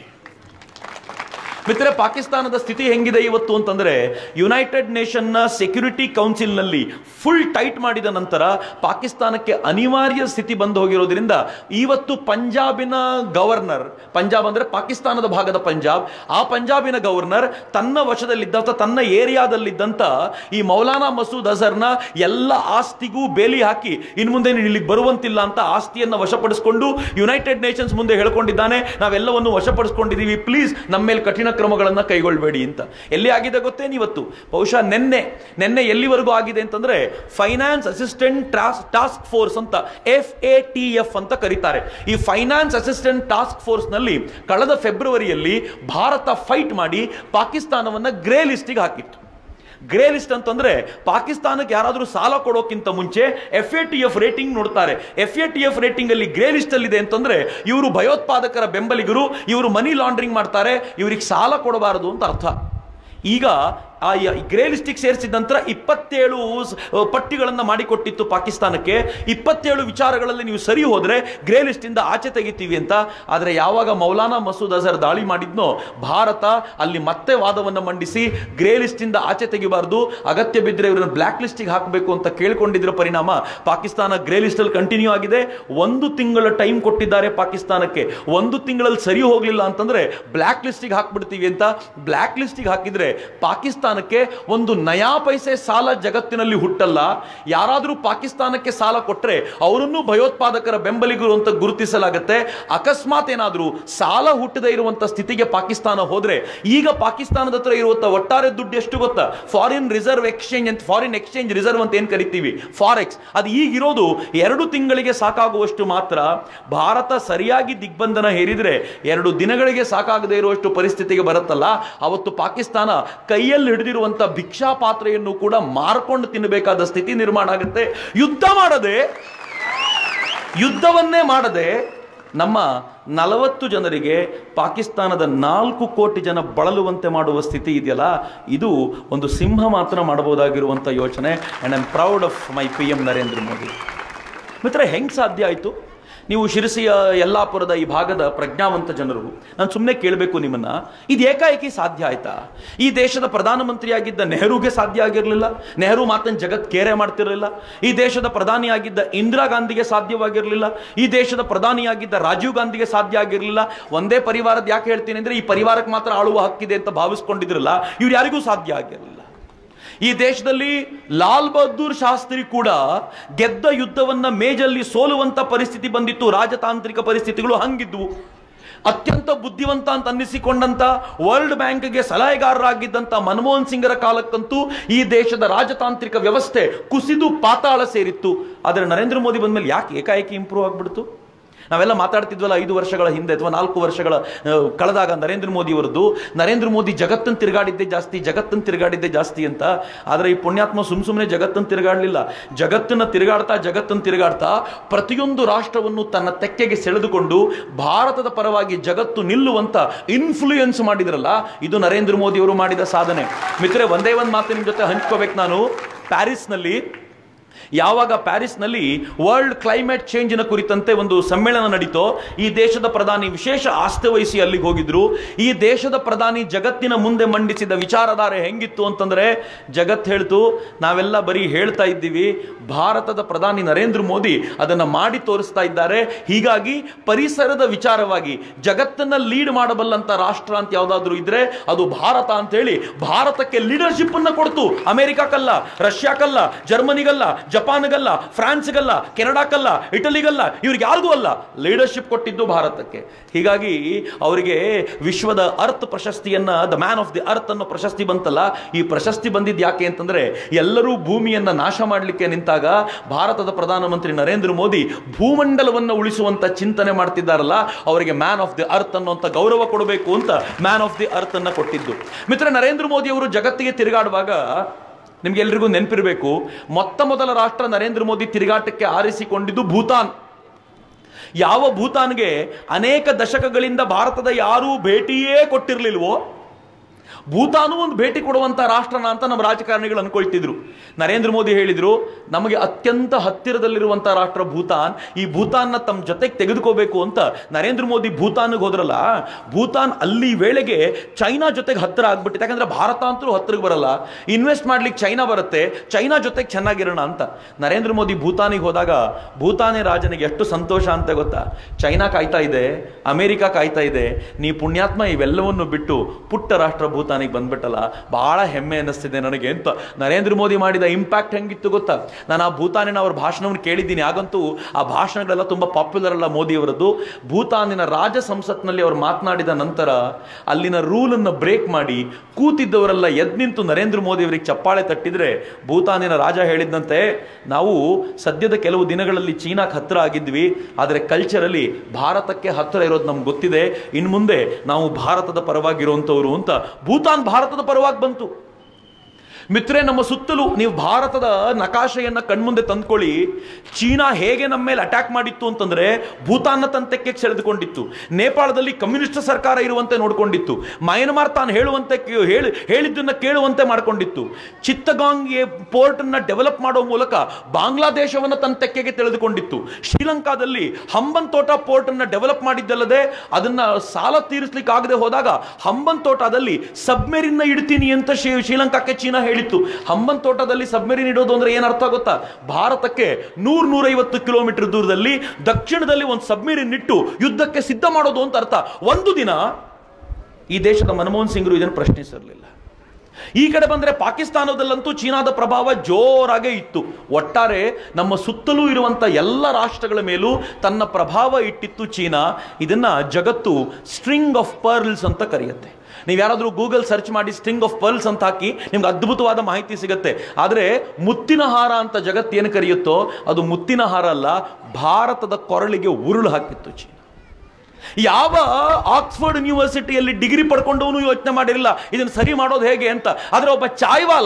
S1: ಮಿತ್ರ ಪಾಕಿಸ್ತಾನದ ಸ್ಥಿತಿ ಹೆಂಗಿದೆ ಇವತ್ತು ಅಂತಂದ್ರೆ ಯುನೈಟೆಡ್ ನೇಷನ್ನ ಸೆಕ್ಯೂರಿಟಿ ಕೌನ್ಸಿಲ್ನಲ್ಲಿ ಫುಲ್ ಟೈಟ್ ಮಾಡಿದ ನಂತರ ಪಾಕಿಸ್ತಾನಕ್ಕೆ ಅನಿವಾರ್ಯ ಸ್ಥಿತಿ ಬಂದು ಹೋಗಿರೋದ್ರಿಂದ ಇವತ್ತು ಪಂಜಾಬಿನ ಗವರ್ನರ್ ಪಂಜಾಬ್ ಅಂದ್ರೆ ಪಾಕಿಸ್ತಾನದ ಭಾಗದ ಪಂಜಾಬ್ ಆ ಪಂಜಾಬಿನ ಗವರ್ನರ್ ತನ್ನ ವಶದಲ್ಲಿದ್ದಂಥ ತನ್ನ ಏರಿಯಾದಲ್ಲಿದ್ದಂಥ ಈ ಮೌಲಾನಾ ಮಸೂದ್ ಅಜರ್ನ ಎಲ್ಲ ಆಸ್ತಿಗೂ ಬೇಲಿ ಹಾಕಿ ಇನ್ನು ಮುಂದೆ ನೀನು ಇಲ್ಲಿಗೆ ಬರುವಂತಿಲ್ಲ ಅಂತ ಆಸ್ತಿಯನ್ನು ವಶಪಡಿಸಿಕೊಂಡು ಯುನೈಟೆಡ್ ನೇಷನ್ಸ್ ಮುಂದೆ ಹೇಳ್ಕೊಂಡಿದ್ದಾನೆ ನಾವೆಲ್ಲವನ್ನು ವಶಪಡಿಸ್ಕೊಂಡಿದ್ದೀವಿ ಪ್ಲೀಸ್ ನಮ್ಮ ಮೇಲೆ ಕಠಿಣ ಕ್ರಮಗಳನ್ನು ಕೈಗೊಳ್ಳಬೇಡಿ ಅಂತ ಎಲ್ಲಿ ಆಗಿದೆ ಗೊತ್ತೇನು ಇವತ್ತು ಬಹುಶಃ ನಿನ್ನೆ ನಿನ್ನೆ ಎಲ್ಲಿವರೆಗೂ ಆಗಿದೆ ಅಂತಂದ್ರೆ ಫೈನಾನ್ಸ್ ಅಸಿಸ್ಟೆಂಟ್ ಟಾಸ್ಕ್ ಫೋರ್ಸ್ ಅಂತ ಎಫ್ ಎ ಟಿ ಎಫ್ ಅಂತ ಕರೀತಾರೆ ಈ ಫೈನಾನ್ಸ್ ಅಸಿಸ್ಟೆಂಟ್ ಟಾಸ್ಕ್ ಫೋರ್ಸ್ ನಲ್ಲಿ ಕಳೆದ ಫೆಬ್ರವರಿಯಲ್ಲಿ ಭಾರತ ಫೈಟ್ ಮಾಡಿ ಪಾಕಿಸ್ತಾನವನ್ನ ಗ್ರೇ ಲಿಸ್ಟಿಗೆ ಹಾಕಿತ್ತು ಗ್ರೇ ಲಿಸ್ಟ್ ಅಂತಂದ್ರೆ ಪಾಕಿಸ್ತಾನಕ್ಕೆ ಯಾರಾದರೂ ಸಾಲ ಕೊಡೋಕ್ಕಿಂತ ಮುಂಚೆ F A T F rating ನೋಡ್ತಾರೆ F A T F rating ಅಲ್ಲಿ ಗ್ರೇ ಲಿಸ್ಟ್ ಅಲ್ಲಿ ಇದೆ ಅಂತಂದ್ರೆ ಇವರು ಭಯೋತ್ಪಾದಕರ ಬೆಂಬಲಿಗರು ಇವರು ಮನಿ ಲಾಂಡ್ರಿಂಗ್ ಮಾಡ್ತಾರೆ ಇವರಿಗೆ ಸಾಲ ಕೊಡಬಾರದು ಅಂತ ಅರ್ಥ ಈಗ ಆ ಗ್ರೇ ಲಿಸ್ಟಿಗೆ ಸೇರಿಸಿದ ನಂತರ ಇಪ್ಪತ್ತೇಳು ಪಟ್ಟಿಗಳನ್ನು ಮಾಡಿಕೊಟ್ಟಿತ್ತು ಪಾಕಿಸ್ತಾನಕ್ಕೆ ಇಪ್ಪತ್ತೇಳು ವಿಚಾರಗಳಲ್ಲಿ ನೀವು ಸರಿ ಹೋದ್ರೆ ಗ್ರೇ ಲಿಸ್ಟಿಂದ ಆಚೆ ತೆಗಿತೀವಿ ಅಂತ ಆದರೆ ಯಾವಾಗ ಮೌಲಾನಾ ಮಸೂದ್ ಅಜರ್ ದಾಳಿ ಮಾಡಿದ್ನೋ ಭಾರತ ಅಲ್ಲಿ ಮತ್ತೆ ವಾದವನ್ನು ಮಂಡಿಸಿ ಗ್ರೇ ಲಿಸ್ಟಿಂದ ಆಚೆ ತೆಗಿಬಾರ್ದು ಅಗತ್ಯ ಬಿದ್ದರೆ ಇವರನ್ನು ಬ್ಲ್ಯಾಕ್ ಲಿಸ್ಟಿಗೆ ಹಾಕಬೇಕು ಅಂತ ಕೇಳ್ಕೊಂಡಿದ್ರ ಪರಿಣಾಮ ಪಾಕಿಸ್ತಾನ ಗ್ರೇ ಲಿಸ್ಟಲ್ಲಿ ಕಂಟಿನ್ಯೂ ಆಗಿದೆ ಒಂದು ತಿಂಗಳ ಟೈಮ್ ಕೊಟ್ಟಿದ್ದಾರೆ ಪಾಕಿಸ್ತಾನಕ್ಕೆ ಒಂದು ತಿಂಗಳಲ್ಲಿ ಸರಿ ಹೋಗಲಿಲ್ಲ ಅಂತಂದ್ರೆ ಬ್ಲ್ಯಾಕ್ ಲಿಸ್ಟಿಗೆ ಹಾಕ್ಬಿಡ್ತೀವಿ ಅಂತ ಬ್ಲ್ಯಾಕ್ ಲಿಸ್ಟಿಗೆ ಹಾಕಿದ್ರೆ ಪಾಕಿಸ್ತಾನಕ್ಕೆ ಒಂದು ನಯಾ ಪೈಸೆ ಸಾಲ ಜಗತ್ತಿನಲ್ಲಿ ಹುಟ್ಟಲ್ಲ ಯಾರಾದರೂ ಪಾಕಿಸ್ತಾನಕ್ಕೆ ಸಾಲ ಕೊಟ್ಟರೆ ಅವರನ್ನು ಭಯೋತ್ಪಾದಕರ ಬೆಂಬಲಿಗರು ಅಂತ ಗುರುತಿಸಲಾಗುತ್ತೆ ಅಕಸ್ಮಾತ್ ಏನಾದರೂ ಸಾಲ ಹುಟ್ಟದೇ ಇರುವಂತ ಸ್ಥಿತಿಗೆ ಪಾಕಿಸ್ತಾನ ಹೋದ್ರೆ ಈಗ ಪಾಕಿಸ್ತಾನದ ಹತ್ರ ಇರುವಂತ ಒಟ್ಟಾರೆ ದುಡ್ಡು ಎಷ್ಟು ಗೊತ್ತಾ ಫಾರಿನ್ ರಿಸರ್ವ್ ಎಕ್ಸ್ಚೇಂಜ್ ಅಂತ ಫಾರಿನ್ ಎಕ್ಸ್ಚೇಂಜ್ ರಿಸರ್ವ್ ಅಂತ ಏನ್ ಕರಿತೀವಿ ಫಾರೆಕ್ಸ್ ಅದು ಈಗಿರೋದು ಎರಡು ತಿಂಗಳಿಗೆ ಸಾಕಾಗುವಷ್ಟು ಮಾತ್ರ ಭಾರತ ಸರಿಯಾಗಿ ದಿಗ್ಬಂಧನ ಹೇರಿದ್ರೆ ಎರಡು ದಿನಗಳಿಗೆ ಸಾಕಾಗದೇ ಇರುವಷ್ಟು ಪರಿಸ್ಥಿತಿಗೆ ಬರುತ್ತಲ್ಲ ಅವತ್ತು ಪಾಕಿಸ್ತಾನ ಕೈಯಲ್ಲಿ ಹಿಡಿದಿರುವಂತ ಭಿಕ್ಷಾ ಪಾತ್ರೆಯನ್ನು ಕೂಡ ಮಾರ್ಕೊಂಡು ತಿನ್ನಬೇಕಾದ ಸ್ಥಿತಿ ನಿರ್ಮಾಣ ಆಗುತ್ತೆ ಯುದ್ಧ ಮಾಡದೆ ಯುದ್ಧವನ್ನೇ ಮಾಡದೆ ನಮ್ಮ ನಲವತ್ತು ಜನರಿಗೆ ಪಾಕಿಸ್ತಾನದ ನಾಲ್ಕು ಕೋಟಿ ಜನ ಬಳಲುವಂತೆ ಮಾಡುವ ಸ್ಥಿತಿ ಇದೆಯಲ್ಲ ಇದು ಒಂದು ಸಿಂಹ ಮಾತ್ರ ಮಾಡಬಹುದಾಗಿರುವಂಥ ಯೋಚನೆ and I am proud of my P M Narendra Modi ಮಿತ್ರ ಹೆಂಗೆ ಸಾಧ್ಯ ಆಯಿತು ನೀವು ಶಿರಸಿಯ ಯಲ್ಲಾಪುರದ ಈ ಭಾಗದ ಪ್ರಜ್ಞಾವಂತ ಜನರು ನಾನು ಸುಮ್ಮನೆ ಕೇಳಬೇಕು ನಿಮ್ಮನ್ನ ಇದು ಏಕಾಏಕಿ ಸಾಧ್ಯ ಆಯ್ತಾ ಈ ದೇಶದ ಪ್ರಧಾನಮಂತ್ರಿಯಾಗಿದ್ದ ನೆಹರೂಗೆ ಸಾಧ್ಯ ಆಗಿರಲಿಲ್ಲ ನೆಹರು ಮಾತನ್ನು ಜಗತ್ ಕೇರೆ ಮಾಡ್ತಿರಲಿಲ್ಲ ಈ ದೇಶದ ಪ್ರಧಾನಿಯಾಗಿದ್ದ ಇಂದಿರಾ ಗಾಂಧಿಗೆ ಸಾಧ್ಯವಾಗಿರಲಿಲ್ಲ ಈ ದೇಶದ ಪ್ರಧಾನಿಯಾಗಿದ್ದ ರಾಜೀವ್ ಗಾಂಧಿಗೆ ಸಾಧ್ಯ ಆಗಿರಲಿಲ್ಲ ಒಂದೇ ಪರಿವಾರದ ಯಾಕೆ ಹೇಳ್ತೀನಿ ಅಂದ್ರೆ ಈ ಪರಿವಾರಕ್ಕೆ ಮಾತ್ರ ಆಳುವ ಹಕ್ಕಿದೆ ಅಂತ ಭಾವಿಸ್ಕೊಂಡಿದ್ರಲ್ಲ ಇವ್ರು ಯಾರಿಗೂ ಸಾಧ್ಯ ಆಗಿರಲಿಲ್ಲ ಈ ದೇಶದಲ್ಲಿ ಲಾಲ್ ಬಹದ್ದೂರ್ ಶಾಸ್ತ್ರಿ ಕೂಡ ಗೆದ್ದ ಯುದ್ಧವನ್ನ ಮೇಜಲ್ಲಿ ಸೋಲುವಂತ ಪರಿಸ್ಥಿತಿ ಬಂದಿತ್ತು ರಾಜತಾಂತ್ರಿಕ ಪರಿಸ್ಥಿತಿಗಳು ಹಂಗಿದ್ವು ಅತ್ಯಂತ ಬುದ್ಧಿವಂತ ಅಂತ ಅನ್ನಿಸಿಕೊಂಡಂತ ವರ್ಲ್ಡ್ ಬ್ಯಾಂಕ್ಗೆ ಸಲಹೆಗಾರರಾಗಿದ್ದಂತ ಮನಮೋಹನ್ ಸಿಂಗರ ಕಾಲಕ್ಕಂತೂ ಈ ದೇಶದ ರಾಜತಾಂತ್ರಿಕ ವ್ಯವಸ್ಥೆ ಕುಸಿದು ಪಾತಾಳ ಸೇರಿತ್ತು ಆದರೆ ನರೇಂದ್ರ ಮೋದಿ ಬಂದ್ಮೇಲೆ ಯಾಕೆ ಏಕಾಏಕಿ ಇಂಪ್ರೂವ್ ಆಗ್ಬಿಡ್ತು ನಾವೆಲ್ಲ ಮಾತಾಡ್ತಿದ್ವಲ್ಲ ಐದು ವರ್ಷಗಳ ಹಿಂದೆ ಅಥವಾ ನಾಲ್ಕು ವರ್ಷಗಳ ಆ, ಕಳೆದಾಗ ನರೇಂದ್ರ ಮೋದಿ ಅವರದ್ದು ನರೇಂದ್ರ ಮೋದಿ ಜಗತ್ತನ್ನು ತಿರುಗಾಡಿದ್ದೇ ಜಾಸ್ತಿ ಜಗತ್ತನ್ನು ತಿರುಗಾಡಿದ್ದೇ ಜಾಸ್ತಿ ಅಂತ ಆದರೆ ಈ ಪುಣ್ಯಾತ್ಮ ಸುಮ್ ಸುಮ್ಮನೆ ಜಗತ್ತನ್ನು ತಿರುಗಾಡಲಿಲ್ಲ ಜಗತ್ತನ್ನು ತಿರುಗಾಡ್ತಾ ಜಗತ್ತನ್ನು ತಿರುಗಾಡ್ತಾ ಪ್ರತಿಯೊಂದು ರಾಷ್ಟ್ರವನ್ನು ತನ್ನ ತೆಕ್ಕೆಗೆ ಸೆಳೆದುಕೊಂಡು ಭಾರತದ ಪರವಾಗಿ ಜಗತ್ತು ನಿಲ್ಲುವಂತ ಇನ್ಫ್ಲೂಯೆನ್ಸ್ ಮಾಡಿದ್ರಲ್ಲ ಇದು ನರೇಂದ್ರ ಮೋದಿ ಅವರು ಮಾಡಿದ ಸಾಧನೆ ಮಿತ್ರೆ ಒಂದೇ ಒಂದು ಮಾತು ನಿಮ್ಮ ಜೊತೆ ಹಂಚ್ಕೋಬೇಕು ನಾನು ಪ್ಯಾರಿಸ್ನಲ್ಲಿ ಯಾವಾಗ ಪ್ಯಾರಿಸ್ನಲ್ಲಿ ವರ್ಲ್ಡ್ ಕ್ಲೈಮೇಟ್ ಚೇಂಜಿನ ಕುರಿತಂತೆ ಒಂದು ಸಮ್ಮೇಳನ ನಡೀತೋ ಈ ದೇಶದ ಪ್ರಧಾನಿ ವಿಶೇಷ ಆಸ್ಥೆ ವಹಿಸಿ ಅಲ್ಲಿಗೆ ಹೋಗಿದ್ರು ಈ ದೇಶದ ಪ್ರಧಾನಿ ಜಗತ್ತಿನ ಮುಂದೆ ಮಂಡಿಸಿದ ವಿಚಾರಧಾರೆ ಹೆಂಗಿತ್ತು ಅಂತಂದ್ರೆ ಜಗತ್ ಹೇಳ್ತು ನಾವೆಲ್ಲ ಬರೀ ಹೇಳ್ತಾ ಇದ್ದೀವಿ ಭಾರತದ ಪ್ರಧಾನಿ ನರೇಂದ್ರ ಮೋದಿ ಅದನ್ನ ಮಾಡಿ ತೋರಿಸ್ತಾ ಇದ್ದಾರೆ ಹೀಗಾಗಿ ಪರಿಸರದ ವಿಚಾರವಾಗಿ ಜಗತ್ತನ್ನ ಲೀಡ್ ಮಾಡಬಲ್ಲಂತ ರಾಷ್ಟ್ರ ಅಂತ ಯಾವ್ದಾದ್ರು ಇದ್ರೆ ಅದು ಭಾರತ ಅಂತ ಹೇಳಿ ಭಾರತಕ್ಕೆ ಲೀಡರ್ಶಿಪ್ ಅನ್ನ ಕೊಡ್ತು ಅಮೆರಿಕಕ್ಕಲ್ಲ ರಷ್ಯಾಕ್ಕಲ್ಲ ಜರ್ಮನಿಗಲ್ಲ ಜಪಾನ್ಗಲ್ಲ ಫ್ರಾನ್ಸ್ಗಲ್ಲ ಕೆನಡಾಕ್ಕಲ್ಲ ಇಟಲಿಗಲ್ಲ ಇವ್ರಿಗೆ ಯಾರಿಗೂ ಅಲ್ಲ ಲೀಡರ್ಶಿಪ್ ಕೊಟ್ಟಿದ್ದು ಭಾರತಕ್ಕೆ ಹೀಗಾಗಿ ಅವರಿಗೆ ವಿಶ್ವದ ಅರ್ತ್ ಪ್ರಶಸ್ತಿಯನ್ನ the man of the earth ಅನ್ನೋ ಪ್ರಶಸ್ತಿ ಬಂತಲ್ಲ ಈ ಪ್ರಶಸ್ತಿ ಬಂದಿದ್ದು ಯಾಕೆ ಅಂತಂದ್ರೆ ಎಲ್ಲರೂ ಭೂಮಿಯನ್ನ ನಾಶ ಮಾಡಲಿಕ್ಕೆ ನಿಂತಾಗ ಭಾರತದ ಪ್ರಧಾನಮಂತ್ರಿ ನರೇಂದ್ರ ಮೋದಿ ಭೂಮಂಡಲವನ್ನು ಉಳಿಸುವಂತ ಚಿಂತನೆ ಮಾಡ್ತಿದ್ದಾರಲ್ಲ ಅವರಿಗೆ ಮ್ಯಾನ್ ಆಫ್ ದಿ ಅರ್ತ್ ಅನ್ನುವಂಥ ಗೌರವ ಕೊಡಬೇಕು ಅಂತ ಮ್ಯಾನ್ ಆಫ್ ದಿ ಅರ್ತ್ ಅನ್ನ ಕೊಟ್ಟಿದ್ದು ಮಿತ್ರ ನರೇಂದ್ರ ಮೋದಿ ಅವರು ಜಗತ್ತಿಗೆ ತಿರುಗಾಡುವಾಗ ನಿಮ್ಗೆ ಎಲ್ರಿಗೂ ನೆನಪಿರಬೇಕು ಮೊತ್ತ ಮೊದಲ ರಾಷ್ಟ್ರ ನರೇಂದ್ರ ಮೋದಿ ತಿರುಗಾಟಕ್ಕೆ ಆರಿಸಿಕೊಂಡಿದ್ದು ಭೂತಾನ್ ಯಾವ ಭೂತಾನ್ಗೆ ಅನೇಕ ದಶಕಗಳಿಂದ ಭಾರತದ ಯಾರೂ ಭೇಟಿಯೇ ಕೊಟ್ಟಿರಲಿಲ್ವೋ ಭೂತಾನು ಒಂದು ಭೇಟಿ ಕೊಡುವಂತ ರಾಷ್ಟ್ರನ ಅಂತ ನಮ್ಮ ರಾಜಕಾರಣಿಗಳು ಅನ್ಕೊಳ್ತಿದ್ರು ನರೇಂದ್ರ ಮೋದಿ ಹೇಳಿದ್ರು ನಮಗೆ ಅತ್ಯಂತ ಹತ್ತಿರದಲ್ಲಿರುವಂತ ರಾಷ್ಟ್ರ ಭೂತಾನ್ ಈ ಭೂತಾನ್ನ ತಮ್ಮ ಜೊತೆಗೆ ತೆಗೆದುಕೋಬೇಕು ಅಂತ ನರೇಂದ್ರ ಮೋದಿ ಭೂತಾನ್ಗೆ ಹೋದ್ರಲ್ಲ ಭೂತಾನ್ ಅಲ್ಲಿ ವೇಳೆಗೆ ಚೈನಾ ಜೊತೆಗೆ ಹತ್ತಿರ ಆಗ್ಬಿಟ್ಟಿದೆ ಯಾಕಂದ್ರೆ ಭಾರತ ಅಂತೂ ಹತ್ತಿರಕ್ಕೆ ಬರಲ್ಲ ಇನ್ವೆಸ್ಟ್ ಮಾಡ್ಲಿಕ್ಕೆ ಚೈನಾ ಬರುತ್ತೆ ಚೈನಾ ಜೊತೆಗೆ ಚೆನ್ನಾಗಿರೋಣ ಅಂತ ನರೇಂದ್ರ ಮೋದಿ ಭೂತಾನಿಗೆ ಹೋದಾಗ ಭೂತಾನಿ ರಾಜನಿಗೆ ಎಷ್ಟು ಸಂತೋಷ ಅಂತ ಗೊತ್ತಾ ಚೈನಾ ಕಾಯ್ತಾ ಇದೆ ಅಮೆರಿಕ ಕಾಯ್ತಾ ಇದೆ ನೀ ಪುಣ್ಯಾತ್ಮ ಇವೆಲ್ಲವನ್ನು ಬಿಟ್ಟು ಪುಟ್ಟ ರಾಷ್ಟ್ರ ಭೂತಾನಿಗೆ ಬಂದ್ಬಿಟ್ಟಲ್ಲ ಬಹಳ ಹೆಮ್ಮೆ ಅನ್ನಿಸ್ತಿದೆ ನನಗೆ ಅಂತ ನರೇಂದ್ರ ಮೋದಿ ಮಾಡಿದ ಇಂಪ್ಯಾಕ್ಟ್ ಹೆಂಗಿತ್ತು ಗೊತ್ತಾ ನಾನು ಆ ಭೂತಾನಿನ ಅವ್ರ ಭಾಷಣವನ್ನು ಕೇಳಿದ್ದೀನಿ ಆಗಂತೂ ಆ ಭಾಷಣಗಳೆಲ್ಲ ತುಂಬ ಪಾಪ್ಯುಲರ್ ಅಲ್ಲ ಮೋದಿ ಅವರದ್ದು ಭೂತಾನಿನ ರಾಜ ಸಂಸತ್ನಲ್ಲಿ ಅವರು ಮಾತನಾಡಿದ ನಂತರ ಅಲ್ಲಿನ ರೂಲನ್ನು ಬ್ರೇಕ್ ಮಾಡಿ ಕೂತಿದ್ದವರೆಲ್ಲ ಎದ್ ನಿಂತು ನರೇಂದ್ರ ಮೋದಿ ಅವರಿಗೆ ಚಪ್ಪಾಳೆ ತಟ್ಟಿದ್ರೆ ಭೂತಾನಿನ ರಾಜ ಹೇಳಿದಂತೆ ನಾವು ಸದ್ಯದ ಕೆಲವು ದಿನಗಳಲ್ಲಿ ಚೀನಾಕ್ಕೆ ಹತ್ತಿರ ಆಗಿದ್ವಿ ಆದರೆ ಕಲ್ಚರಲ್ಲಿ ಭಾರತಕ್ಕೆ ಹತ್ತಿರ ಇರೋದು ನಮ್ಗೆ ಗೊತ್ತಿದೆ ಇನ್ನು ಮುಂದೆ ನಾವು ಭಾರತದ ಪರವಾಗಿರುವಂಥವ್ರು ಅಂತ ಭೂತಾನ್ ಭಾರತದ ಪರವಾಗಿ ಬಂತು ಮಿತ್ರೆ ನಮ್ಮ ಸುತ್ತಲೂ ನೀವು ಭಾರತದ ನಕಾಶೆಯನ್ನ ಕಣ್ಮುಂದೆ ತಂದ್ಕೊಳ್ಳಿ ಚೀನಾ ಹೇಗೆ ನಮ್ಮ ಮೇಲೆ ಅಟ್ಯಾಕ್ ಮಾಡಿತ್ತು ಅಂತಂದ್ರೆ ಭೂತಾನ್ನ ತಂತೆಕ್ಕೆ ಸೆಳೆದುಕೊಂಡಿತ್ತು ನೇಪಾಳದಲ್ಲಿ ಕಮ್ಯುನಿಸ್ಟ್ ಸರ್ಕಾರ ಇರುವಂತೆ ನೋಡ್ಕೊಂಡಿತ್ತು ಮಯನ್ಮಾರ್ ತಾನು ಹೇಳುವಂತೆ ಕೇ- ಹೇಳಿ ಹೇಳಿದ್ದನ್ನ ಕೇಳುವಂತೆ ಮಾಡ್ಕೊಂಡಿತ್ತು ಚಿತ್ತಗಾಂಗ್ ಪೋರ್ಟ್ ಅನ್ನ ಡೆವಲಪ್ ಮಾಡೋ ಮೂಲಕ ಬಾಂಗ್ಲಾದೇಶವನ್ನ ತನ್ನ ತೆಕ್ಕೆಗೆ ತೆಗೆದುಕೊಂಡಿತ್ತು ಶ್ರೀಲಂಕಾದಲ್ಲಿ ಹಂಬನ್ ತೋಟ ಪೋರ್ಟ್ ಅನ್ನ ಡೆವಲಪ್ ಮಾಡಿದ್ದಲ್ಲದೆ ಅದನ್ನ ಸಾಲ ತೀರಿಸ್ಲಿಕ್ಕೆ ಆಗದೆ ಹೋದಾಗ ಹಂಬನ್ ತೋಟದಲ್ಲಿ ಸಬ್ಮೆರಿನ್ ನ ಇಡ್ತೀನಿ ಅಂತ ಶ್ರೀ- ಶ್ರೀಲಂಕಾಕ್ಕೆ ಚೀನಾ ಹೇಳಿತ್ತು ಹಂಬನ್ ತೋಟದಲ್ಲಿ ಸಬ್ಮೆರಿನ್ ಇಡೋದು ಅಂದ್ರೆ ಏನ್ ಅರ್ಥ ಗೊತ್ತಾ ಭಾರತಕ್ಕೆ ನೂರ್ ನೂರೈವತ್ತು ಕಿಲೋಮೀಟರ್ ದೂರದಲ್ಲಿ ದಕ್ಷಿಣದಲ್ಲಿ ಒಂದು ಸಬ್ಮೆರಿನ್ ಇಟ್ಟು ಯುದ್ಧಕ್ಕೆ ಸಿದ್ಧ ಮಾಡೋದು ಅಂತ ಅರ್ಥ ಒಂದು ದಿನ ಈ ದೇಶದ ಮನಮೋಹನ್ ಸಿಂಗ್ರು ಇದನ್ನು ಪ್ರಶ್ನಿಸಿರಲಿಲ್ಲ ಈ ಕಡೆ ಬಂದ್ರೆ ಪಾಕಿಸ್ತಾನದಲ್ಲಂತೂ ಚೀನಾದ ಪ್ರಭಾವ ಜೋರಾಗೇ ಇತ್ತು ಒಟ್ಟಾರೆ ನಮ್ಮ ಸುತ್ತಲೂ ಇರುವಂತ ಎಲ್ಲ ರಾಷ್ಟ್ರಗಳ ಮೇಲೂ ತನ್ನ ಪ್ರಭಾವ ಇಟ್ಟಿತ್ತು ಚೀನಾ ಇದನ್ನ ಜಗತ್ತು ಸ್ಟ್ರಿಂಗ್ ಆಫ್ ಪರ್ಲ್ಸ್ ಅಂತ ಕರೆಯುತ್ತೆ ನೀವು ಯಾರಾದರೂ ಗೂಗಲ್ ಸರ್ಚ್ ಮಾಡಿ ಸ್ಟ್ರಿಂಗ್ ಆಫ್ ಪರ್ಲ್ಸ್ ಅಂತ ಹಾಕಿ ನಿಮ್ಗೆ ಅದ್ಭುತವಾದ ಮಾಹಿತಿ ಸಿಗುತ್ತೆ ಆದರೆ ಮುತ್ತಿನ ಹಾರ ಅಂತ ಜಗತ್ತು ಏನು ಕರೆಯುತ್ತೋ ಅದು ಮುತ್ತಿನ ಹಾರ ಅಲ್ಲ ಭಾರತದ ಕೊರಳಿಗೆ ಉರುಳು ಹಾಕಿತ್ತು ಚೀನಾ ಯಾವ ಆಕ್ಸ್ಫರ್ಡ್ ಯೂನಿವರ್ಸಿಟಿಯಲ್ಲಿ ಡಿಗ್ರಿ ಪಡ್ಕೊಂಡವನು ಯೋಚನೆ ಮಾಡಿರಲಿಲ್ಲ ಇದನ್ನ ಸರಿ ಮಾಡೋದು ಹೇಗೆ ಅಂತ ಆದ್ರೆ ಒಬ್ಬ ಚಾಯ್ವಾಲ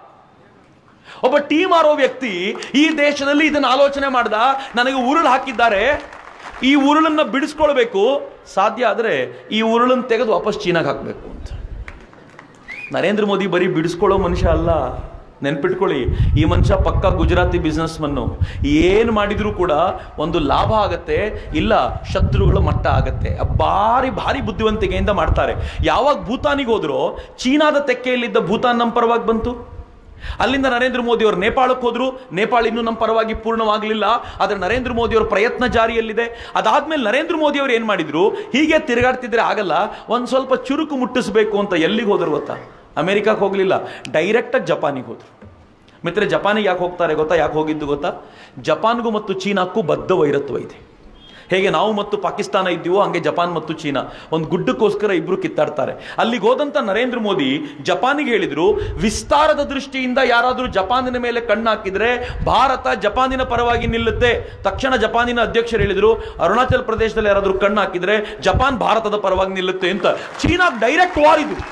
S1: ಒಬ್ಬ ಟೀ ಮಾರೋ ವ್ಯಕ್ತಿ ಈ ದೇಶದಲ್ಲಿ ಇದನ್ನ ಆಲೋಚನೆ ಮಾಡ್ದ ನನಗೆ ಉರುಳು ಹಾಕಿದ್ದಾರೆ ಈ ಉರುಳನ್ನ ಬಿಡಿಸ್ಕೊಳ್ಬೇಕು ಸಾಧ್ಯ ಆದರೆ ಈ ಉರುಳನ್ನು ತೆಗೆದು ವಾಪಸ್ ಚೀನಾಗೆ ಹಾಕಬೇಕು ಅಂತ ನರೇಂದ್ರ ಮೋದಿ ಬರೀ ಬಿಡಿಸ್ಕೊಳ್ಳೋ ಮನುಷ್ಯ ಅಲ್ಲ ನೆನ್ಪಿಟ್ಕೊಳ್ಳಿ ಈ ಮನುಷ್ಯ ಪಕ್ಕ ಗುಜರಾತಿ ಬಿಸ್ನೆಸ್ ಮನ್ನು ಏನು ಮಾಡಿದ್ರು ಕೂಡ ಒಂದು ಲಾಭ ಆಗತ್ತೆ ಇಲ್ಲ ಶತ್ರುಗಳ ಮಟ್ಟ ಆಗತ್ತೆ ಭಾರಿ ಭಾರಿ ಬುದ್ಧಿವಂತಿಕೆಯಿಂದ ಮಾಡ್ತಾರೆ ಯಾವಾಗ ಭೂತಾನಿಗೆ ಹೋದ್ರೋ ಚೀನಾದ ತೆಕ್ಕೆಯಲ್ಲಿದ್ದ ಭೂತಾನ್ ನಮ್ಮ ಪರವಾಗಿ ಬಂತು ಅಲ್ಲಿಂದ ನರೇಂದ್ರ ಮೋದಿ ಅವರು ನೇಪಾಳಕ್ಕೆ ಹೋದ್ರು ನೇಪಾಳ ಇನ್ನೂ ನಮ್ಮ ಪರವಾಗಿ ಪೂರ್ಣವಾಗಲಿಲ್ಲ ಆದರೆ ನರೇಂದ್ರ ಮೋದಿ ಅವರ ಪ್ರಯತ್ನ ಜಾರಿಯಲ್ಲಿದೆ ಅದಾದ್ಮೇಲೆ ನರೇಂದ್ರ ಮೋದಿ ಅವರು ಏನ್ ಮಾಡಿದ್ರು ಹೀಗೆ ತಿರುಗಾಡ್ತಿದ್ರೆ ಆಗಲ್ಲ ಒಂದ್ ಸ್ವಲ್ಪ ಚುರುಕು ಮುಟ್ಟಿಸ್ಬೇಕು ಅಂತ ಎಲ್ಲಿಗೆ ಹೋದ್ರು ಗೊತ್ತಾ ಅಮೆರಿಕಕ್ಕೆ ಹೋಗ್ಲಿಲ್ಲ ಡೈರೆಕ್ಟಾಗಿ ಜಪಾನಿಗೆ ಹೋದ್ರು ಮಿತ್ರ ಜಪಾನಿಗೆ ಯಾಕೆ ಹೋಗ್ತಾರೆ ಗೊತ್ತಾ ಯಾಕೆ ಹೋಗಿದ್ದು ಗೊತ್ತಾ ಜಪಾನ್ಗೂ ಮತ್ತು ಚೀನಾಕ್ಕೂ ಬದ್ಧ ವೈರತ್ವ ಇದೆ ಹೇಗೆ ನಾವು ಮತ್ತು ಪಾಕಿಸ್ತಾನ ಇದ್ದೀವೋ ಹಂಗೆ ಜಪಾನ್ ಮತ್ತು ಚೀನಾ ಒಂದು ಗುಡ್ಡಕ್ಕೋಸ್ಕರ ಇಬ್ರು ಕಿತ್ತಾಡ್ತಾರೆ ಅಲ್ಲಿಗೆ ಹೋದಂತ ನರೇಂದ್ರ ಮೋದಿ ಜಪಾನಿಗೆ ಹೇಳಿದ್ರು ವಿಸ್ತಾರದ ದೃಷ್ಟಿಯಿಂದ ಯಾರಾದರೂ ಜಪಾನಿನ ಮೇಲೆ ಕಣ್ಣು ಹಾಕಿದ್ರೆ ಭಾರತ ಜಪಾನಿನ ಪರವಾಗಿ ನಿಲ್ಲುತ್ತೆ ತಕ್ಷಣ ಜಪಾನಿನ ಅಧ್ಯಕ್ಷರು ಹೇಳಿದ್ರು ಅರುಣಾಚಲ್ ಪ್ರದೇಶದಲ್ಲಿ ಯಾರಾದರೂ ಕಣ್ಣು ಹಾಕಿದ್ರೆ ಜಪಾನ್ ಭಾರತದ ಪರವಾಗಿ ನಿಲ್ಲುತ್ತೆ ಅಂತ ಚೀನಾ ಡೈರೆಕ್ಟ್ ವಾರ್ ಇದು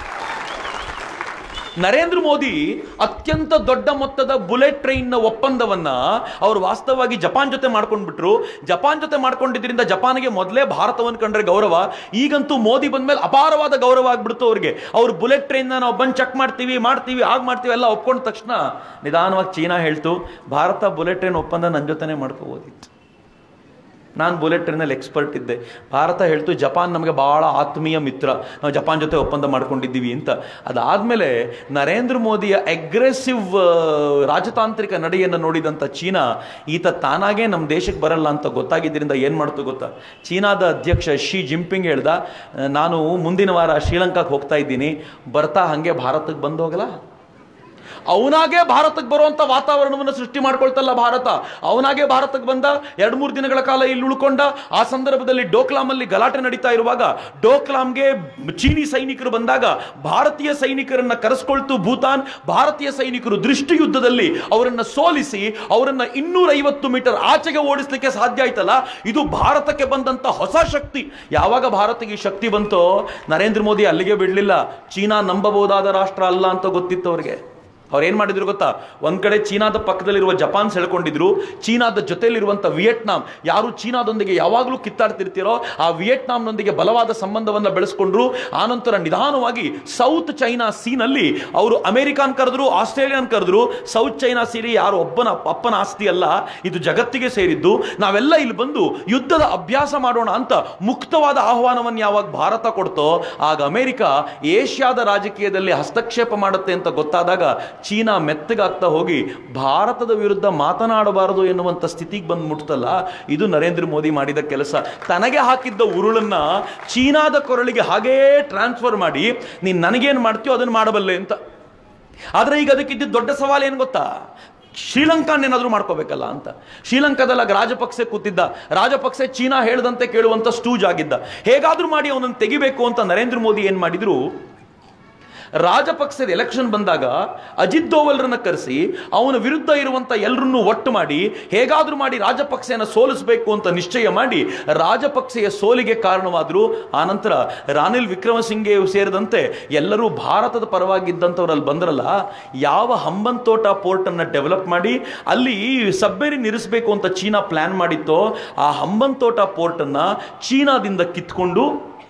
S1: ನರೇಂದ್ರ ಮೋದಿ ಅತ್ಯಂತ ದೊಡ್ಡ ಮೊತ್ತದ ಬುಲೆಟ್ ಟ್ರೈನ್ನ ಒಪ್ಪಂದವನ್ನ ಅವರು ವಾಸ್ತವವಾಗಿ ಜಪಾನ್ ಜೊತೆ ಮಾಡ್ಕೊಂಡ್ಬಿಟ್ರು ಜಪಾನ್ ಜೊತೆ ಮಾಡ್ಕೊಂಡಿದ್ರಿಂದ ಜಪಾನ್ಗೆ ಮೊದಲೇ ಭಾರತವನ್ನು ಕಂಡ್ರೆ ಗೌರವ ಈಗಂತೂ ಮೋದಿ ಬಂದ್ಮೇಲೆ ಅಪಾರವಾದ ಗೌರವ ಆಗ್ಬಿಡ್ತು ಅವ್ರಿಗೆ ಅವ್ರು ಬುಲೆಟ್ ಟ್ರೈನ್ನ ನಾವು ಬಂದು ಚೆಕ್ ಮಾಡ್ತೀವಿ ಮಾಡ್ತೀವಿ ಆಗ ಮಾಡ್ತೀವಿ ಎಲ್ಲ ಒಪ್ಕೊಂಡ ತಕ್ಷಣ ನಿಧಾನವಾಗಿ ಚೀನಾ ಹೇಳ್ತು ಭಾರತ ಬುಲೆಟ್ ಟ್ರೈನ್ ಒಪ್ಪಂದ ನನ್ನ ಜೊತೆನೇ ಮಾಡ್ಕೋಬೋದಿತ್ತು ನಾನು ಬುಲೆಟ್ ಟ್ರೈನಲ್ಲಿ ಎಕ್ಸ್ಪರ್ಟ್ ಇದ್ದೆ ಭಾರತ ಹೇಳ್ತು ಜಪಾನ್ ನಮಗೆ ಭಾಳ ಆತ್ಮೀಯ ಮಿತ್ರ ನಾವು ಜಪಾನ್ ಜೊತೆ ಒಪ್ಪಂದ ಮಾಡ್ಕೊಂಡಿದ್ದೀವಿ ಅಂತ ಅದಾದಮೇಲೆ ನರೇಂದ್ರ ಮೋದಿಯ ಅಗ್ರೆಸಿವ್ ರಾಜತಾಂತ್ರಿಕ ನಡೆಯನ್ನು ನೋಡಿದಂಥ ಚೀನಾ ಈತ ತಾನಾಗೇ ನಮ್ಮ ದೇಶಕ್ಕೆ ಬರಲ್ಲ ಅಂತ ಗೊತ್ತಾಗಿದ್ದರಿಂದ ಏನು ಮಾಡ್ತು ಗೊತ್ತಾ ಚೀನಾದ ಅಧ್ಯಕ್ಷ ಶಿ ಜಿಂಪಿಂಗ್ ಹೇಳ್ದ ನಾನು ಮುಂದಿನ ವಾರ ಶ್ರೀಲಂಕಾಕ್ಕೆ ಹೋಗ್ತಾ ಇದ್ದೀನಿ ಬರ್ತಾ ಹಾಗೆ ಭಾರತಕ್ಕೆ ಬಂದು ಹೋಗಲ್ಲ ಅವನಾಗೆ ಭಾರತಕ್ಕೆ ಬರುವಂತ ವಾತಾವರಣವನ್ನು ಸೃಷ್ಟಿ ಮಾಡ್ಕೊಳ್ತಲ್ಲ ಭಾರತ ಅವನಾಗೆ ಭಾರತಕ್ಕೆ ಬಂದ ಎರಡು ಮೂರು ದಿನಗಳ ಕಾಲ ಇಲ್ಲಿ ಉಳ್ಕೊಂಡ ಆ ಸಂದರ್ಭದಲ್ಲಿ ಡೋಕ್ಲಾಮಲ್ಲಿ ಗಲಾಟೆ ನಡೀತಾ ಇರುವಾಗ ಡೋಕ್ಲಾಮ್ಗೆ ಚೀನಿ ಸೈನಿಕರು ಬಂದಾಗ ಭಾರತೀಯ ಸೈನಿಕರನ್ನ ಕರೆಸ್ಕೊಳ್ತು ಭೂತಾನ್ ಭಾರತೀಯ ಸೈನಿಕರು ದೃಷ್ಟಿ ಯುದ್ಧದಲ್ಲಿ ಅವರನ್ನ ಸೋಲಿಸಿ ಅವರನ್ನ ಇನ್ನೂರ ಐವತ್ತು ಮೀಟರ್ ಆಚೆಗೆ ಓಡಿಸ್ಲಿಕ್ಕೆ ಸಾಧ್ಯ ಆಯ್ತಲ್ಲ ಇದು ಭಾರತಕ್ಕೆ ಬಂದಂತ ಹೊಸ ಶಕ್ತಿ ಯಾವಾಗ ಭಾರತಕ್ಕೆ ಈ ಶಕ್ತಿ ಬಂತೋ ನರೇಂದ್ರ ಮೋದಿ ಅಲ್ಲಿಗೆ ಬಿಡಲಿಲ್ಲ ಚೀನಾ ನಂಬಬಹುದಾದ ರಾಷ್ಟ್ರ ಅಲ್ಲ ಅಂತ ಗೊತ್ತಿತ್ತು ಅವ್ರಿಗೆ ಅವ್ರು ಏನ್ ಮಾಡಿದ್ರು ಗೊತ್ತಾ ಒಂದ್ ಕಡೆ ಚೀನಾದ ಪಕ್ಕದಲ್ಲಿರುವ ಜಪಾನ್ ಸೆಳ್ಕೊಂಡಿದ್ರು ಚೀನಾದ ಜೊತೆಯಲ್ಲಿರುವಂತ ವಿಯೆಟ್ನಾಂ ಯಾರು ಚೀನಾದೊಂದಿಗೆ ಯಾವಾಗಲೂ ಕಿತ್ತಾಡ್ತಿರ್ತೀರೋ ಆ ವಿಯೆಟ್ನಾಂನೊಂದಿಗೆ ಬಲವಾದ ಸಂಬಂಧವನ್ನ ಬೆಳೆಸ್ಕೊಂಡ್ರು ಆನಂತರ ನಿಧಾನವಾಗಿ ಸೌತ್ ಚೈನಾ ಸೀನಲ್ಲಿ ಅವರು ಅಮೆರಿಕಾನ್ ಕರೆದ್ರು ಆಸ್ಟ್ರೇಲಿಯನ್ ಕರೆದ್ರು ಸೌತ್ ಚೈನಾ ಸೀರಿ ಯಾರು ಒಬ್ಬನ ಅಪ್ಪನ ಆಸ್ತಿ ಅಲ್ಲ ಇದು ಜಗತ್ತಿಗೆ ಸೇರಿದ್ದು ನಾವೆಲ್ಲ ಇಲ್ಲಿ ಬಂದು ಯುದ್ಧದ ಅಭ್ಯಾಸ ಮಾಡೋಣ ಅಂತ ಮುಕ್ತವಾದ ಆಹ್ವಾನವನ್ನು ಯಾವಾಗ ಭಾರತ ಕೊಡ್ತೋ ಆಗ ಅಮೆರಿಕ ಏಷ್ಯಾದ ರಾಜಕೀಯದಲ್ಲಿ ಹಸ್ತಕ್ಷೇಪ ಮಾಡುತ್ತೆ ಅಂತ ಗೊತ್ತಾದಾಗ ಚೀನಾ ಮೆತ್ತಗಾಗ್ತಾ ಹೋಗಿ ಭಾರತದ ವಿರುದ್ಧ ಮಾತನಾಡಬಾರದು ಎನ್ನುವಂಥ ಸ್ಥಿತಿಗೆ ಬಂದು ಮುಟ್ತಲ್ಲ ಇದು ನರೇಂದ್ರ ಮೋದಿ ಮಾಡಿದ ಕೆಲಸ ತನಗೆ ಹಾಕಿದ್ದ ಉರುಳನ್ನ ಚೀನಾದ ಕೊರಳಿಗೆ ಹಾಗೇ ಟ್ರಾನ್ಸ್ಫರ್ ಮಾಡಿ ನೀನು ನನಗೇನು ಮಾಡ್ತೀಯೋ ಅದನ್ನು ಮಾಡಬಲ್ಲೆ ಅಂತ ಆದರೆ ಈಗ ಅದಕ್ಕಿದ್ದ ದೊಡ್ಡ ಸವಾಲು ಏನು ಗೊತ್ತಾ ಶ್ರೀಲಂಕಾನ್ ಏನಾದರೂ ಮಾಡ್ಕೋಬೇಕಲ್ಲ ಅಂತ ಶ್ರೀಲಂಕಾದಲ್ಲಿ ಆಗ ರಾಜಪಕ್ಸೆ ಕೂತಿದ್ದ ರಾಜಪಕ್ಸೆ ಚೀನಾ ಹೇಳ್ದಂತೆ ಕೇಳುವಂತ ಸ್ಟೂಜ್ ಆಗಿದ್ದ ಹೇಗಾದ್ರೂ ಮಾಡಿ ಅವನನ್ನು ತೆಗಿಬೇಕು ಅಂತ ನರೇಂದ್ರ ಮೋದಿ ಏನ್ ಮಾಡಿದ್ರು ರಾಜಪಕ್ಸದ ಎಲೆಕ್ಷನ್ ಬಂದಾಗ ಅಜಿತ್ ದೋವಲ್ರನ್ನ ಕರೆಸಿ ಅವನ ವಿರುದ್ಧ ಇರುವಂತ ಎಲ್ಲರನ್ನೂ ಒಟ್ಟು ಮಾಡಿ ಹೇಗಾದ್ರೂ ಮಾಡಿ ರಾಜಪಕ್ಸೆಯನ್ನು ಸೋಲಿಸಬೇಕು ಅಂತ ನಿಶ್ಚಯ ಮಾಡಿ ರಾಜಪಕ್ಸೆಯ ಸೋಲಿಗೆ ಕಾರಣವಾದ್ರು ಆನಂತರ ರಾನಿಲ್ ವಿಕ್ರಮಸಿಂಘೆ ಸೇರಿದಂತೆ ಎಲ್ಲರೂ ಭಾರತದ ಪರವಾಗಿದ್ದಂಥವ್ರು ಅಲ್ಲಿ ಬಂದ್ರಲ್ಲ ಯಾವ ಹಂಬಂತೋಟ ಪೋರ್ಟ್ ಅನ್ನ ಡೆವಲಪ್ ಮಾಡಿ ಅಲ್ಲಿ ಸಬ್ಮೆರಿನ್ ಇರಿಸಬೇಕು ಅಂತ ಚೀನಾ ಪ್ಲಾನ್ ಮಾಡಿತ್ತೋ ಆ ಹಂಬಂತೋಟ ಪೋರ್ಟ್ ಅನ್ನ ಚೀನಾದಿಂದ ಕಿತ್ಕೊಂಡು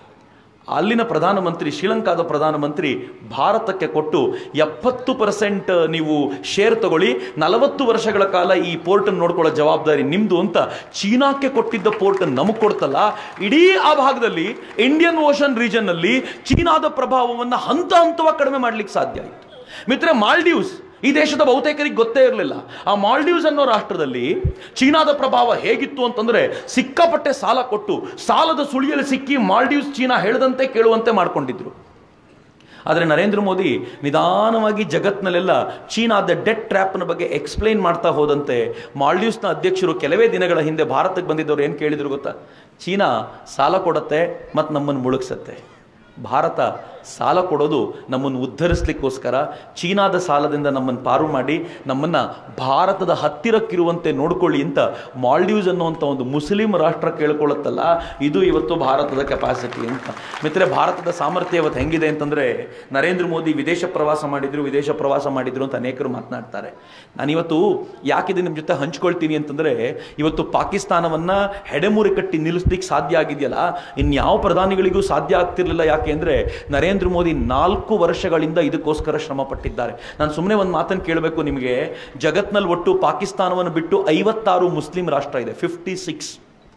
S1: ಅಲ್ಲಿನ ಪ್ರಧಾನಮಂತ್ರಿ ಶ್ರೀಲಂಕಾದ ಪ್ರಧಾನಮಂತ್ರಿ ಭಾರತಕ್ಕೆ ಕೊಟ್ಟು ಎಪ್ಪತ್ತು ಪರ್ಸೆಂಟ್ ನೀವು ಶೇರ್ ತಗೊಳ್ಳಿ ನಲವತ್ತು ವರ್ಷಗಳ ಕಾಲ ಈ ಪೋರ್ಟ್ ನೋಡ್ಕೊಳ್ಳೋ ಜವಾಬ್ದಾರಿ ನಿಮ್ದು ಅಂತ ಚೀನಾಕ್ಕೆ ಕೊಟ್ಟಿದ್ದ ಪೋರ್ಟ್ ನಮಗೆ ಕೊಡ್ತಲ್ಲ ಇಡೀ ಆ ಭಾಗದಲ್ಲಿ ಇಂಡಿಯನ್ ಓಷನ್ ರೀಜನ್ ಅಲ್ಲಿ ಚೀನಾದ ಪ್ರಭಾವವನ್ನು ಹಂತ ಹಂತವಾಗಿ ಕಡಿಮೆ ಮಾಡ್ಲಿಕ್ಕೆ ಸಾಧ್ಯ ಆಯಿತು ಮಿತ್ರ ಮಾಲ್ಡೀವ್ಸ್ ಈ ದೇಶದ ಬಹುತೇಕರಿಗೆ ಗೊತ್ತೇ ಇರಲಿಲ್ಲ ಆ ಮಾಲ್ಡೀವ್ಸ್ ಅನ್ನೋ ರಾಷ್ಟ್ರದಲ್ಲಿ ಚೀನಾದ ಪ್ರಭಾವ ಹೇಗಿತ್ತು ಅಂತಂದ್ರೆ ಸಿಕ್ಕಾಪಟ್ಟೆ ಸಾಲ ಕೊಟ್ಟು ಸಾಲದ ಸುಳಿಯಲ್ಲಿ ಸಿಕ್ಕಿ ಮಾಲ್ಡೀವ್ಸ್ ಚೀನಾ ಹೇಳದಂತೆ ಕೇಳುವಂತೆ ಮಾಡ್ಕೊಂಡಿದ್ರು ಆದರೆ ನರೇಂದ್ರ ಮೋದಿ ನಿಧಾನವಾಗಿ ಜಗತ್ನಲ್ಲೆಲ್ಲ ಚೀನಾದ ಡೆಟ್ ಟ್ರ್ಯಾಪ್ನ ಬಗ್ಗೆ ಎಕ್ಸ್ಪ್ಲೈನ್ ಮಾಡ್ತಾ ಹೋದಂತೆ ಮಾಲ್ಡೀವ್ಸ್ನ ಅಧ್ಯಕ್ಷರು ಕೆಲವೇ ದಿನಗಳ ಹಿಂದೆ ಭಾರತಕ್ಕೆ ಬಂದಿದ್ದವರು ಏನು ಕೇಳಿದ್ರು ಗೊತ್ತಾ ಚೀನಾ ಸಾಲ ಕೊಡುತ್ತೆ ಮತ್ತು ನಮ್ಮನ್ನು ಮುಳುಗಿಸುತ್ತೆ ಭಾರತ ಸಾಲ ಕೊಡೋದು ನಮ್ಮನ್ನು ಉದ್ಧರಿಸ್ಲಿಕ್ಕೋಸ್ಕರ ಚೀನಾದ ಸಾಲದಿಂದ ನಮ್ಮನ್ನು ಪಾರು ಮಾಡಿ ನಮ್ಮನ್ನು ಭಾರತದ ಹತ್ತಿರಕ್ಕಿರುವಂತೆ ನೋಡ್ಕೊಳ್ಳಿ ಅಂತ ಮಾಲ್ಡೀವ್ಸ್ ಅನ್ನುವಂಥ ಒಂದು ಮುಸ್ಲಿಂ ರಾಷ್ಟ್ರ ಕೇಳ್ಕೊಳ್ಳುತ್ತಲ್ಲ ಇದು ಇವತ್ತು ಭಾರತದ ಕೆಪಾಸಿಟಿ ಅಂತ ಮಿತ್ರೆ ಭಾರತದ ಸಾಮರ್ಥ್ಯ ಇವತ್ತು ಹೆಂಗಿದೆ ಅಂತಂದರೆ ನರೇಂದ್ರ ಮೋದಿ ವಿದೇಶ ಪ್ರವಾಸ ಮಾಡಿದ್ರು ವಿದೇಶ ಪ್ರವಾಸ ಮಾಡಿದ್ರು ಅಂತ ಅನೇಕರು ಮಾತನಾಡ್ತಾರೆ ನಾನಿವತ್ತು ಯಾಕಿದೆ ನಿಮ್ಮ ಜೊತೆ ಹಂಚ್ಕೊಳ್ತೀನಿ ಅಂತಂದರೆ ಇವತ್ತು ಪಾಕಿಸ್ತಾನವನ್ನು ಹೆಡೆಮೂರಿ ಕಟ್ಟಿ ನಿಲ್ಲಿಸ್ಲಿಕ್ಕೆ ಸಾಧ್ಯ ಆಗಿದೆಯಲ್ಲ ಇನ್ಯಾವ ಪ್ರಧಾನಿಗಳಿಗೂ ಸಾಧ್ಯ ಆಗ್ತಿರ್ಲಿಲ್ಲ ಯಾಕೆ ಅಂದರೆ ನರೇಂದ್ರ ಮೋದಿ ನಾಲ್ಕು ವರ್ಷಗಳಿಂದ ಇದಕ್ಕೋಸ್ಕರ ಶ್ರಮ ಪಟ್ಟಿದ್ದಾರೆ ನಾನು ಸುಮ್ಮನೆ ಒಂದು ಮಾತನ್ನು ಕೇಳಬೇಕು ನಿಮಗೆ ಜಗತ್ನಲ್ಲಿ ಒಟ್ಟು ಪಾಕಿಸ್ತಾನವನ್ನು ಬಿಟ್ಟು ಐವತ್ತಾರು ಮುಸ್ಲಿಂ ರಾಷ್ಟ್ರ ಇದೆ ಫಿಫ್ಟಿ ಸಿಕ್ಸ್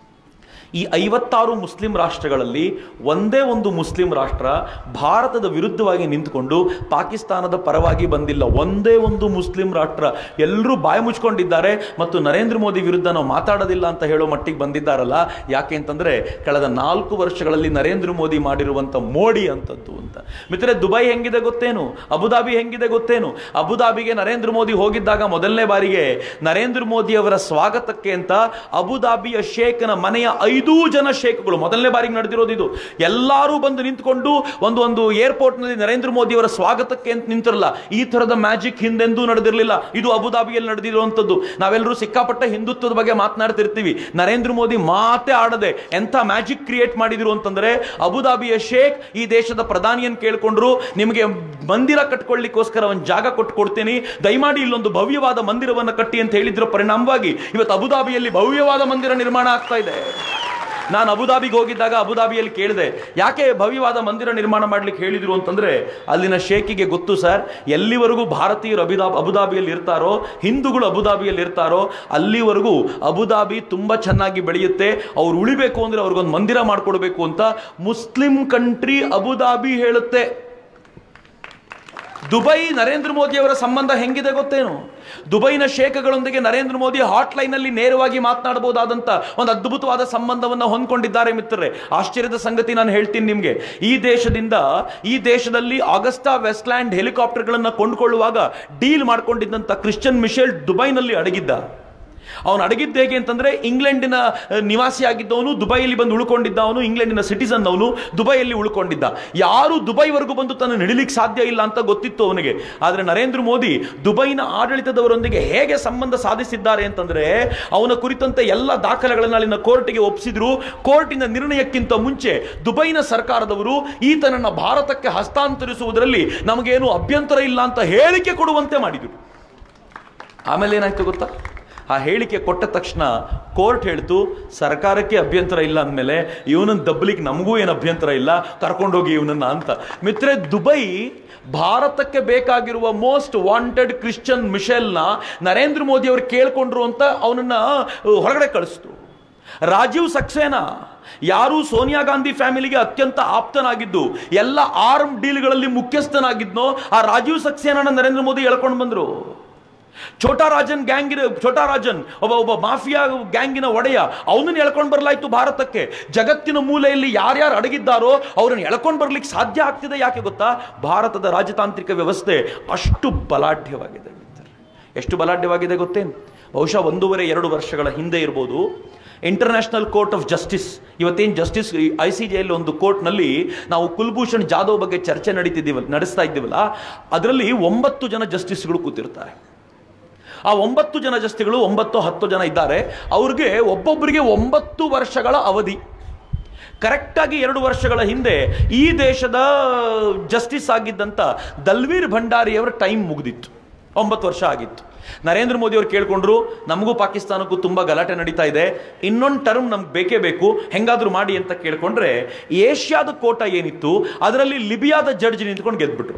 S1: ಈ ಐವತ್ತಾರು ಮುಸ್ಲಿಂ ರಾಷ್ಟ್ರಗಳಲ್ಲಿ ಒಂದೇ ಒಂದು ಮುಸ್ಲಿಂ ರಾಷ್ಟ್ರ ಭಾರತದ ವಿರುದ್ಧವಾಗಿ ನಿಂತುಕೊಂಡು ಪಾಕಿಸ್ತಾನದ ಪರವಾಗಿ ಬಂದಿಲ್ಲ ಒಂದೇ ಒಂದು ಮುಸ್ಲಿಂ ರಾಷ್ಟ್ರ ಎಲ್ಲರೂ ಬಾಯಿ ಮುಚ್ಕೊಂಡಿದ್ದಾರೆ ಮತ್ತು ನರೇಂದ್ರ ಮೋದಿ ವಿರುದ್ಧ ನಾವು ಮಾತಾಡೋದಿಲ್ಲ ಅಂತ ಹೇಳೋ ಮಟ್ಟಿಗೆ ಬಂದಿದ್ದಾರಲ್ಲ ಯಾಕೆ ಅಂತಂದ್ರೆ ಕಳೆದ ನಾಲ್ಕು ವರ್ಷಗಳಲ್ಲಿ ನರೇಂದ್ರ ಮೋದಿ ಮಾಡಿರುವಂಥ ಮೋಡಿ ಅಂತದ್ದು ಅಂತ ಮಿತ್ರ ದುಬೈ ಹೆಂಗಿದೆ ಗೊತ್ತೇನು ಅಬುದಾಬಿ ಹೆಂಗಿದೆ ಗೊತ್ತೇನು ಅಬುದಾಬಿಗೆ ನರೇಂದ್ರ ಮೋದಿ ಹೋಗಿದ್ದಾಗ ಮೊದಲನೇ ಬಾರಿಗೆ ನರೇಂದ್ರ ಮೋದಿ ಅವರ ಸ್ವಾಗತಕ್ಕೆ ಅಂತ ಅಬುದಾಬಿಯ ಶೇಖನ ಮನೆಯ ಐದು ಐದು ಜನ ಶೇಖ್ಗಳು ಮೊದಲನೇ ಬಾರಿಗೆ ನಡೆದಿರೋದು ಇದು ಎಲ್ಲರೂ ಬಂದು ನಿಂತ್ಕೊಂಡು ಒಂದು ಒಂದು ಏರ್ಪೋರ್ಟ್ನಲ್ಲಿ ನರೇಂದ್ರ ಮೋದಿ ಅವರ ಸ್ವಾಗತಕ್ಕೆ ಅಂತ ನಿಂತಿರಲ್ಲ ಈ ತರದ ಮ್ಯಾಜಿಕ್ ಹಿಂದೆಂದೂ ನಡೆದಿರಲಿಲ್ಲ ಇದು ಅಬುದಾಬಿಯಲ್ಲಿ ನಡೆದಿರುವಂಥದ್ದು ನಾವೆಲ್ಲರೂ ಸಿಕ್ಕಾಪಟ್ಟ ಹಿಂದುತ್ವದ ಬಗ್ಗೆ ಮಾತನಾಡ್ತಿರ್ತೀವಿ ನರೇಂದ್ರ ಮೋದಿ ಮಾತೇ ಆಡದೆ ಎಂಥ ಮ್ಯಾಜಿಕ್ ಕ್ರಿಯೇಟ್ ಮಾಡಿದ್ರು ಅಂತಂದ್ರೆ ಅಬುದಾಬಿಯ ಶೇಖ್ ಈ ದೇಶದ ಪ್ರಧಾನಿಯನ್ನು ಕೇಳ್ಕೊಂಡ್ರು ನಿಮಗೆ ಮಂದಿರ ಕಟ್ಕೊಳ್ಳಿಕ್ಕೋಸ್ಕರ ಒಂದು ಜಾಗ ಕೊಟ್ಟು ಕೊಡ್ತೀನಿ ದಯಮಾಡಿ ಇಲ್ಲೊಂದು ಭವ್ಯವಾದ ಮಂದಿರವನ್ನು ಕಟ್ಟಿ ಅಂತ ಹೇಳಿದ್ರ ಪರಿಣಾಮವಾಗಿ ಇವತ್ತು ಅಬುದಾಬಿಯಲ್ಲಿ ಭವ್ಯವಾದ ಮಂದಿರ ನಿರ್ಮಾಣ ಆಗ್ತಾ ಇದೆ ನಾನು ಅಬುದಾಬಿಗೆ ಹೋಗಿದ್ದಾಗ ಅಬುದಾಬಿಯಲ್ಲಿ ಕೇಳಿದೆ ಯಾಕೆ ಭವ್ಯವಾದ ಮಂದಿರ ನಿರ್ಮಾಣ ಮಾಡ್ಲಿಕ್ಕೆ ಹೇಳಿದ್ರು ಅಂತಂದ್ರೆ ಅಲ್ಲಿನ ಶೇಖಿಗೆ ಗೊತ್ತು ಸರ್ ಎಲ್ಲಿವರೆಗೂ ಭಾರತೀಯರು ಅಬುದಾ ಅಬುದಾಬಿಯಲ್ಲಿ ಇರ್ತಾರೋ ಹಿಂದೂಗಳು ಅಬುದಾಬಿಯಲ್ಲಿ ಇರ್ತಾರೋ ಅಲ್ಲಿವರೆಗೂ ಅಬುದಾಬಿ ತುಂಬಾ ಚೆನ್ನಾಗಿ ಬೆಳೆಯುತ್ತೆ ಅವ್ರು ಉಳಿಬೇಕು ಅಂದ್ರೆ ಅವ್ರಿಗೊಂದು ಮಂದಿರ ಮಾಡ್ಕೊಡ್ಬೇಕು ಅಂತ ಮುಸ್ಲಿಂ ಕಂಟ್ರಿ ಅಬುದಾಬಿ ಹೇಳುತ್ತೆ ದುಬೈ ನರೇಂದ್ರ ಮೋದಿ ಅವರ ಸಂಬಂಧ ಹೆಂಗಿದೆ ಗೊತ್ತೇನು ದುಬೈನ ಶೇಖಗಳೊಂದಿಗೆ ನರೇಂದ್ರ ಮೋದಿ ಹಾಟ್ಲೈನ್ ಅಲ್ಲಿ ನೇರವಾಗಿ ಮಾತನಾಡಬಹುದಾದಂತ ಒಂದು ಅದ್ಭುತವಾದ ಸಂಬಂಧವನ್ನು ಹೊಂದ್ಕೊಂಡಿದ್ದಾರೆ ಮಿತ್ರರೇ ಆಶ್ಚರ್ಯದ ಸಂಗತಿ ನಾನು ಹೇಳ್ತೀನಿ ನಿಮಗೆ ಈ ದೇಶದಿಂದ ಈ ದೇಶದಲ್ಲಿ ಆಗಸ್ಟಾ ವೆಸ್ಟ್ಲ್ಯಾಂಡ್ ಹೆಲಿಕಾಪ್ಟರ್ಗಳನ್ನು ಕೊಂಡುಕೊಳ್ಳುವಾಗ ಡೀಲ್ ಮಾಡ್ಕೊಂಡಿದ್ದಂತ ಕ್ರಿಶ್ಚಿಯನ್ ಮಿಶೆಲ್ ದುಬೈನಲ್ಲಿ ಅಡಗಿದ್ದ ಅವನು ಅಡಗಿದ್ದು ಹೇಗೆ ಅಂತಂದ್ರೆ ಇಂಗ್ಲೆಂಡಿನ ಅಹ್, ನಿವಾಸಿಯಾಗಿದ್ದವನು ದುಬೈಯಲ್ಲಿ ಬಂದು ಉಳ್ಕೊಂಡಿದ್ದವನು ಇಂಗ್ಲೆಂಡಿನ ಸಿಟಿಸನ್ ಅವನು ದುಬೈಯಲ್ಲಿ ಉಳ್ಕೊಂಡಿದ್ದ ಯಾರು ದುಬೈವರೆಗೂ ಬಂದು ತನ್ನ ನಿಡಿಲಿಕ್ಕೆ ಸಾಧ್ಯ ಇಲ್ಲ ಅಂತ ಗೊತ್ತಿತ್ತು ಅವನಿಗೆ ಆದರೆ ನರೇಂದ್ರ ಮೋದಿ ದುಬೈನ ಆಡಳಿತದವರೊಂದಿಗೆ ಹೇಗೆ ಸಂಬಂಧ ಸಾಧಿಸಿದ್ದಾರೆ ಅಂತಂದ್ರೆ ಅವನ ಕುರಿತಂತೆ ಎಲ್ಲ ದಾಖಲೆಗಳನ್ನು ಅಲ್ಲಿನ ಕೋರ್ಟಿಗೆ ಒಪ್ಪಿಸಿದ್ರು ಕೋರ್ಟಿನ ನಿರ್ಣಯಕ್ಕಿಂತ ಮುಂಚೆ ದುಬೈನ ಸರ್ಕಾರದವರು ಈತನನ್ನ ಭಾರತಕ್ಕೆ ಹಸ್ತಾಂತರಿಸುವುದರಲ್ಲಿ ನಮಗೇನು ಅಭ್ಯಂತರ ಇಲ್ಲ ಅಂತ ಹೇಳಿಕೆ ಕೊಡುವಂತೆ ಮಾಡಿದರು ಆಮೇಲೆ ಏನಾಯ್ತು ಗೊತ್ತಾ ಆ ಹೇಳಿಕೆ ಕೊಟ್ಟ ತಕ್ಷಣ ಕೋರ್ಟ್ ಹೇಳ್ತು ಸರ್ಕಾರಕ್ಕೆ ಅಭ್ಯಂತರ ಇಲ್ಲ ಅಂದಮೇಲೆ ಇವನನ್ನ ದಬ್ಬಲಿಕ್ಕೆ ನಮಗೂ ಏನು ಅಭ್ಯಂತರ ಇಲ್ಲ ಕರ್ಕೊಂಡೋಗಿ ಇವನನ್ನ ಅಂತ ಮಿತ್ರೆ ದುಬೈ ಭಾರತಕ್ಕೆ ಬೇಕಾಗಿರುವ ಮೋಸ್ಟ್ ವಾಂಟೆಡ್ ಕ್ರಿಶ್ಚಿಯನ್ ಮಿಶೆಲ್ನ ನರೇಂದ್ರ ಮೋದಿ ಅವರು ಕೇಳ್ಕೊಂಡ್ರು ಅಂತ ಅವನನ್ನ ಅಹ್, ಹೊರಗಡೆ ಕಳಿಸ್ತು ರಾಜೀವ್ ಸಕ್ಸೇನಾ ಯಾರು ಸೋನಿಯಾ ಗಾಂಧಿ ಫ್ಯಾಮಿಲಿಗೆ ಅತ್ಯಂತ ಆಪ್ತನಾಗಿದ್ದು ಎಲ್ಲ ಆರ್ಮ್ ಡೀಲ್ಗಳಲ್ಲಿ ಮುಖ್ಯಸ್ಥನಾಗಿದ್ನೋ ಆ ರಾಜೀವ್ ಸಕ್ಸೇನಾನ ನರೇಂದ್ರ ಮೋದಿ ಎಳ್ಕೊಂಡು ಬಂದ್ರು ಛೋಟಾ ರಾಜನ್ ಗ್ಯಾಂಗಿನ ಛೋಟಾ ರಾಜನ್ ಒಬ್ಬ ಒಬ್ಬ ಮಾಫಿಯಾ ಗ್ಯಾಂಗಿನ ಒಡೆಯ ಅವನನ್ನು ಎಳ್ಕೊಂಡು ಬರಲಾಯ್ತು ಭಾರತಕ್ಕೆ ಜಗತ್ತಿನ ಮೂಲೆಯಲ್ಲಿ ಯಾರ್ಯಾರು ಅಡಗಿದ್ದಾರೋ ಅವ್ರನ್ನ ಎಳ್ಕೊಂಡು ಬರ್ಲಿಕ್ಕೆ ಸಾಧ್ಯ ಆಗ್ತಿದೆ ಯಾಕೆ ಗೊತ್ತಾ ಭಾರತದ ರಾಜತಾಂತ್ರಿಕ ವ್ಯವಸ್ಥೆ ಅಷ್ಟು ಬಲಾಢ್ಯವಾಗಿದೆ ಮಿತ್ರರೇ. ಎಷ್ಟು ಬಲಾಢ್ಯವಾಗಿದೆ ಗೊತ್ತೇನು ಬಹುಶಃ ಒಂದೂವರೆ ಎರಡು ವರ್ಷಗಳ ಹಿಂದೆ ಇರ್ಬೋದು ಇಂಟರ್ನ್ಯಾಷನಲ್ ಕೋರ್ಟ್ ಆಫ್ ಜಸ್ಟಿಸ್ ಇವತ್ತೇನು ಜಸ್ಟಿಸ್ ಐ ಸಿ ಜಿಯಲ್ಲಿ ಒಂದು ಕೋರ್ಟ್ನಲ್ಲಿ ನಾವು ಕುಲ್ಭೂಷಣ್ ಜಾಧವ್ ಬಗ್ಗೆ ಚರ್ಚೆ ನಡೀತಿದ್ದೀವಲ್ಲ ನಡೆಸ್ತಾ ಇದ್ದೀವಲ್ಲ ಅದರಲ್ಲಿ ಒಂಬತ್ತು ಜನ ಜಸ್ಟಿಸ್ಗಳು ಕೂತಿರ್ತಾರೆ ಆ ಒಂಬತ್ತು ಜನ ಜಸ್ತಿಗಳು ಒಂಬತ್ತು ಹತ್ತು ಜನ ಇದ್ದಾರೆ ಅವ್ರಿಗೆ ಒಬ್ಬೊಬ್ಬರಿಗೆ ಒಂಬತ್ತು ವರ್ಷಗಳ ಅವಧಿ ಕರೆಕ್ಟಾಗಿ ಎರಡು ವರ್ಷಗಳ ಹಿಂದೆ ಈ ದೇಶದ ಜಸ್ಟಿಸ್ ಆಗಿದ್ದಂಥ ದಲ್ವೀರ್ ಭಂಡಾರಿಯವರ ಟೈಮ್ ಮುಗಿದಿತ್ತು ಒಂಬತ್ತು ವರ್ಷ ಆಗಿತ್ತು ನರೇಂದ್ರ ಮೋದಿ ಅವರು ಕೇಳ್ಕೊಂಡ್ರು ನಮಗೂ ಪಾಕಿಸ್ತಾನಕ್ಕೂ ತುಂಬ ಗಲಾಟೆ ನಡೀತಾ ಇದೆ ಇನ್ನೊಂದು ಟರ್ಮ್ ನಮ್ಗೆ ಬೇಕೇ ಬೇಕು ಹೆಂಗಾದ್ರೂ ಮಾಡಿ ಅಂತ ಕೇಳ್ಕೊಂಡ್ರೆ ಏಷ್ಯಾದ ಕೋಟ ಏನಿತ್ತು ಅದರಲ್ಲಿ ಲಿಬಿಯಾದ ಜಡ್ಜ್ ನಿಂತ್ಕೊಂಡು ಗೆದ್ಬಿಟ್ರು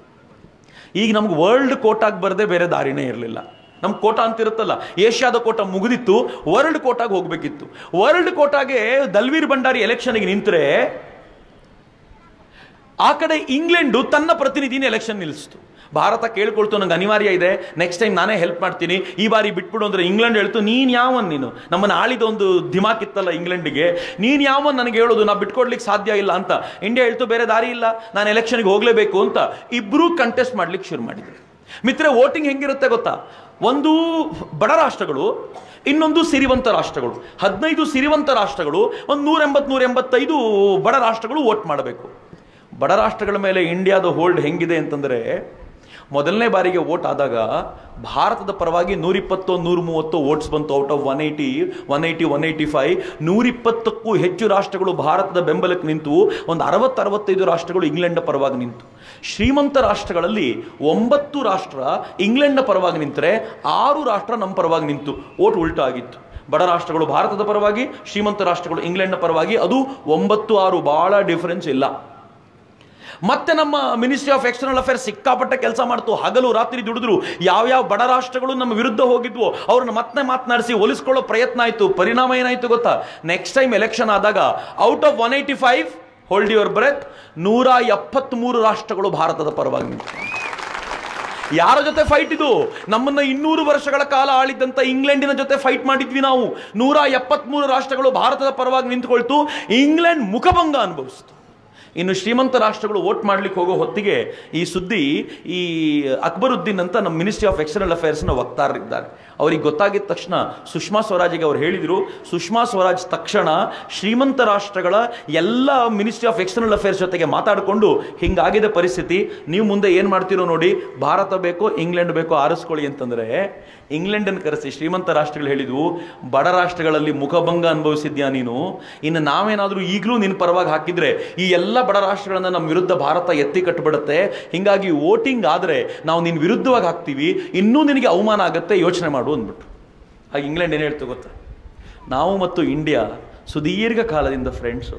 S1: ಈಗ ನಮ್ಗೆ ವರ್ಲ್ಡ್ ಕೋಟಾಗಿ ಬರದೆ ಬೇರೆ ದಾರಿನೇ ಇರಲಿಲ್ಲ ನಮ್ ಕೋಟ ಅಂತ ಇರುತ್ತಲ್ಲ ಏಷ್ಯಾದ ಕೋಟ ಮುಗಿದಿತ್ತು ವರ್ಲ್ಡ್ ಕೋಟಾಗಿ ಹೋಗ್ಬೇಕಿತ್ತು ವರ್ಲ್ಡ್ ಕೋಟಾಗೆ ದಲ್ವೀರ್ ಭಂಡಾರಿ ಎಲೆಕ್ಷನ್ಗೆ ನಿಂತರೆ ಆ ಕಡೆ ಇಂಗ್ಲೆಂಡು ತನ್ನ ಪ್ರತಿನಿಧಿನ ಎಲೆಕ್ಷನ್ ನಿಲ್ಲಿಸ್ತು ಭಾರತ ಕೇಳ್ಕೊಳ್ತು ನಂಗೆ ಅನಿವಾರ್ಯ ಇದೆ ನೆಕ್ಸ್ಟ್ ಟೈಮ್ ನಾನೇ ಹೆಲ್ಪ್ ಮಾಡ್ತೀನಿ ಈ ಬಾರಿ ಬಿಟ್ಬಿಡು ಅಂದ್ರೆ ಇಂಗ್ಲೆಂಡ್ ಹೇಳ್ತು ನೀನ್ ಯಾವನ್ ನೀನು ನಮ್ಮನ್ನ ಆಳಿದ ಒಂದು ದಿಮಾಕ್ ಇತ್ತಲ್ಲ ಇಂಗ್ಲೆಂಡಿಗೆ ನೀನ್ ಯಾವನ್ ನನಗೆ ಹೇಳೋದು ನಾ ಬಿಟ್ಕೊಡ್ಲಿಕ್ಕೆ ಸಾಧ್ಯ ಇಲ್ಲ ಅಂತ ಇಂಡಿಯಾ ಹೇಳ್ತು ಬೇರೆ ದಾರಿ ಇಲ್ಲ ನಾನು ಎಲೆಕ್ಷನ್ಗೆ ಹೋಗ್ಲೇಬೇಕು ಅಂತ ಇಬ್ರು ಕಂಟೆಸ್ಟ್ ಮಾಡ್ಲಿಕ್ಕೆ ಶುರು ಮಾಡಿದ್ರು ಮಿತ್ರ ವೋಟಿಂಗ್ ಹೆಂಗಿರುತ್ತೆ ಗೊತ್ತಾ ಒಂದು ಬಡ ರಾಷ್ಟ್ರಗಳು ಇನ್ನೊಂದು ಸಿರಿವಂತ ರಾಷ್ಟ್ರಗಳು ಹದಿನೈದು ಸಿರಿವಂತ ರಾಷ್ಟ್ರಗಳು ಒಂದು ನೂರ ಎಂಬತ್ ನೂರ ಎಂಬತ್ತೈದು ಬಡ ರಾಷ್ಟ್ರಗಳು ವೋಟ್ ಮಾಡಬೇಕು ಬಡ ರಾಷ್ಟ್ರಗಳ ಮೇಲೆ ಇಂಡಿಯಾದ ಹೋಲ್ಡ್ ಹೆಂಗಿದೆ ಅಂತಂದ್ರೆ ಮೊದಲನೇ ಬಾರಿಗೆ ವೋಟ್ ಆದಾಗ ಭಾರತದ ಪರವಾಗಿ ನೂರಿಪ್ಪತ್ತು ನೂರ ಮೂವತ್ತು ವೋಟ್ಸ್ ಬಂತು out of one eighty one eighty one eighty five ನೂರಿಪ್ಪತ್ತಕ್ಕೂ ಹೆಚ್ಚು ರಾಷ್ಟ್ರಗಳು ಭಾರತದ ಬೆಂಬಲಕ್ಕೆ ನಿಂತು ಒಂದು ಅರವತ್ತು ಅರವತ್ತೈದು ರಾಷ್ಟ್ರಗಳು ಇಂಗ್ಲೆಂಡ್ ಪರವಾಗಿ ನಿಂತು ಶ್ರೀಮಂತ ರಾಷ್ಟ್ರಗಳಲ್ಲಿ ಒಂಬತ್ತು ರಾಷ್ಟ್ರ ಇಂಗ್ಲೆಂಡ್ನ ಪರವಾಗಿ ನಿಂತರೆ ಆರು ರಾಷ್ಟ್ರ ನಮ್ಮ ಪರವಾಗಿ ನಿಂತು ವೋಟ್ ಉಲ್ಟಾ ಆಗಿತ್ತು ಬಡ ರಾಷ್ಟ್ರಗಳು ಭಾರತದ ಪರವಾಗಿ ಶ್ರೀಮಂತ ರಾಷ್ಟ್ರಗಳು ಇಂಗ್ಲೆಂಡ್ನ ಪರವಾಗಿ ಅದು ಒಂಬತ್ತು ಆರು ಬಹಳ ಡಿಫರೆನ್ಸ್ ಇಲ್ಲ ಮತ್ತೆ ನಮ್ಮ ಮಿನಿಸ್ಟ್ರಿ ಆಫ್ ಎಕ್ಸ್ಟರ್ನಲ್ ಅಫೇರ್ಸ್ ಸಿಕ್ಕಾಪಟ್ಟೆ ಕೆಲಸ ಮಾಡ್ತು ಹಗಲು ರಾತ್ರಿ ದುಡಿದ್ರು ಯಾವ್ಯಾವ ಬಡ ರಾಷ್ಟ್ರಗಳು ನಮ್ಮ ವಿರುದ್ಧ ಹೋಗಿದ್ವು ಅವ್ರನ್ನ ಮತ್ತೆ ಮಾತನಾಡಿಸಿ ಒಲಿಸ್ಕೊಳ್ಳೋ ಪ್ರಯತ್ನ ಆಯಿತು ಪರಿಣಾಮ ಏನಾಯ್ತು ಗೊತ್ತಾ ನೆಕ್ಸ್ಟ್ ಟೈಮ್ ಎಲೆಕ್ಷನ್ ಆದಾಗ out of one eighty five hold your breath ನೂರ ಎಪ್ಪತ್ಮೂರು ರಾಷ್ಟ್ರಗಳು ಭಾರತದ ಪರವಾಗಿ ನಿಂತು ಯಾರ ಜೊತೆ ಫೈಟ್ ಇದು ನಮ್ಮನ್ನ ಇನ್ನೂರು ವರ್ಷಗಳ ಕಾಲ ಆಳಿದ್ದಂತ ಇಂಗ್ಲೆಂಡಿನ ಜೊತೆ ಫೈಟ್ ಮಾಡಿದ್ವಿ ನಾವು ನೂರ ಎಪ್ಪತ್ಮೂರು ರಾಷ್ಟ್ರಗಳು ಭಾರತದ ಪರವಾಗಿ ನಿಂತುಕೊಳ್ತು ಇಂಗ್ಲೆಂಡ್ ಮುಖಭಂಗ ಅನುಭವಿಸ್ತು ಇನ್ನು ಶ್ರೀಮಂತ ರಾಷ್ಟ್ರಗಳು ವೋಟ್ ಮಾಡ್ಲಿಕ್ಕೆ ಹೋಗೋ ಹೊತ್ತಿಗೆ ಈ ಸುದ್ದಿ ಈ ಅಕ್ಬರುದ್ದೀನ್ ಅಂತ ನಮ್ಮ ಮಿನಿಸ್ಟ್ರಿ ಆಫ್ ಎಕ್ಸ್ಟರ್ನಲ್ ಅಫೇರ್ಸ್ನ ವಕ್ತಾರರಿದ್ದಾರೆ ಅವ್ರಿಗೆ ಗೊತ್ತಾಗಿದ ತಕ್ಷಣ ಸುಷ್ಮಾ ಸ್ವರಾಜ್ಗೆ ಅವ್ರು ಹೇಳಿದರು ಸುಷ್ಮಾ ಸ್ವರಾಜ್ ತಕ್ಷಣ ಶ್ರೀಮಂತ ರಾಷ್ಟ್ರಗಳ ಎಲ್ಲ ಮಿನಿಸ್ಟ್ರಿ ಆಫ್ ಎಕ್ಸ್ಟರ್ನಲ್ ಅಫೇರ್ಸ್ ಜೊತೆಗೆ ಮಾತಾಡಿಕೊಂಡು ಹಿಂಗಾಗಿದೆ ಪರಿಸ್ಥಿತಿ ನೀವು ಮುಂದೆ ಏನು ಮಾಡ್ತೀರೋ ನೋಡಿ ಭಾರತ ಬೇಕೋ ಇಂಗ್ಲೆಂಡ್ ಬೇಕೋ ಆರಿಸ್ಕೊಳ್ಳಿ ಅಂತಂದರೆ ಇಂಗ್ಲೆಂಡನ್ನು ಕರೆಸಿ ಶ್ರೀಮಂತ ರಾಷ್ಟ್ರಗಳು ಹೇಳಿದ್ವು ಬಡ ರಾಷ್ಟ್ರಗಳಲ್ಲಿ ಮುಖಭಂಗ ಅನುಭವಿಸಿದ್ಯಾ ನೀನು ಇನ್ನು ನಾವೇನಾದರೂ ಈಗಲೂ ನಿನ್ನ ಪರವಾಗಿ ಹಾಕಿದ್ರೆ ಈ ಎಲ್ಲ ಬಡ ರಾಷ್ಟ್ರಗಳನ್ನ ನಮ್ಮ ವಿರುದ್ಧ ಭಾರತ ಎತ್ತಿ ಕಟ್ಟಿಬಿಡುತ್ತೆ ಹಿಂಗಾಗಿ ವೋಟಿಂಗ್ ಆದರೆ ನಾವು ನಿನ್ನ ವಿರುದ್ಧವಾಗಿ ಹಾಕ್ತೀವಿ ಇನ್ನೂ ನಿನಗೆ ಅವಮಾನ ಆಗುತ್ತೆ ಯೋಚನೆ ಮಾಡು ಅಂದ್ಬಿಟ್ಟು ಆಗ ಇಂಗ್ಲೆಂಡ್ ಏನು ಹೇಳ್ತು ಗೊತ್ತಾ ನಾವು ಮತ್ತು ಇಂಡಿಯಾ ಸುದೀರ್ಘ ಕಾಲದಿಂದ ಫ್ರೆಂಡ್ಸು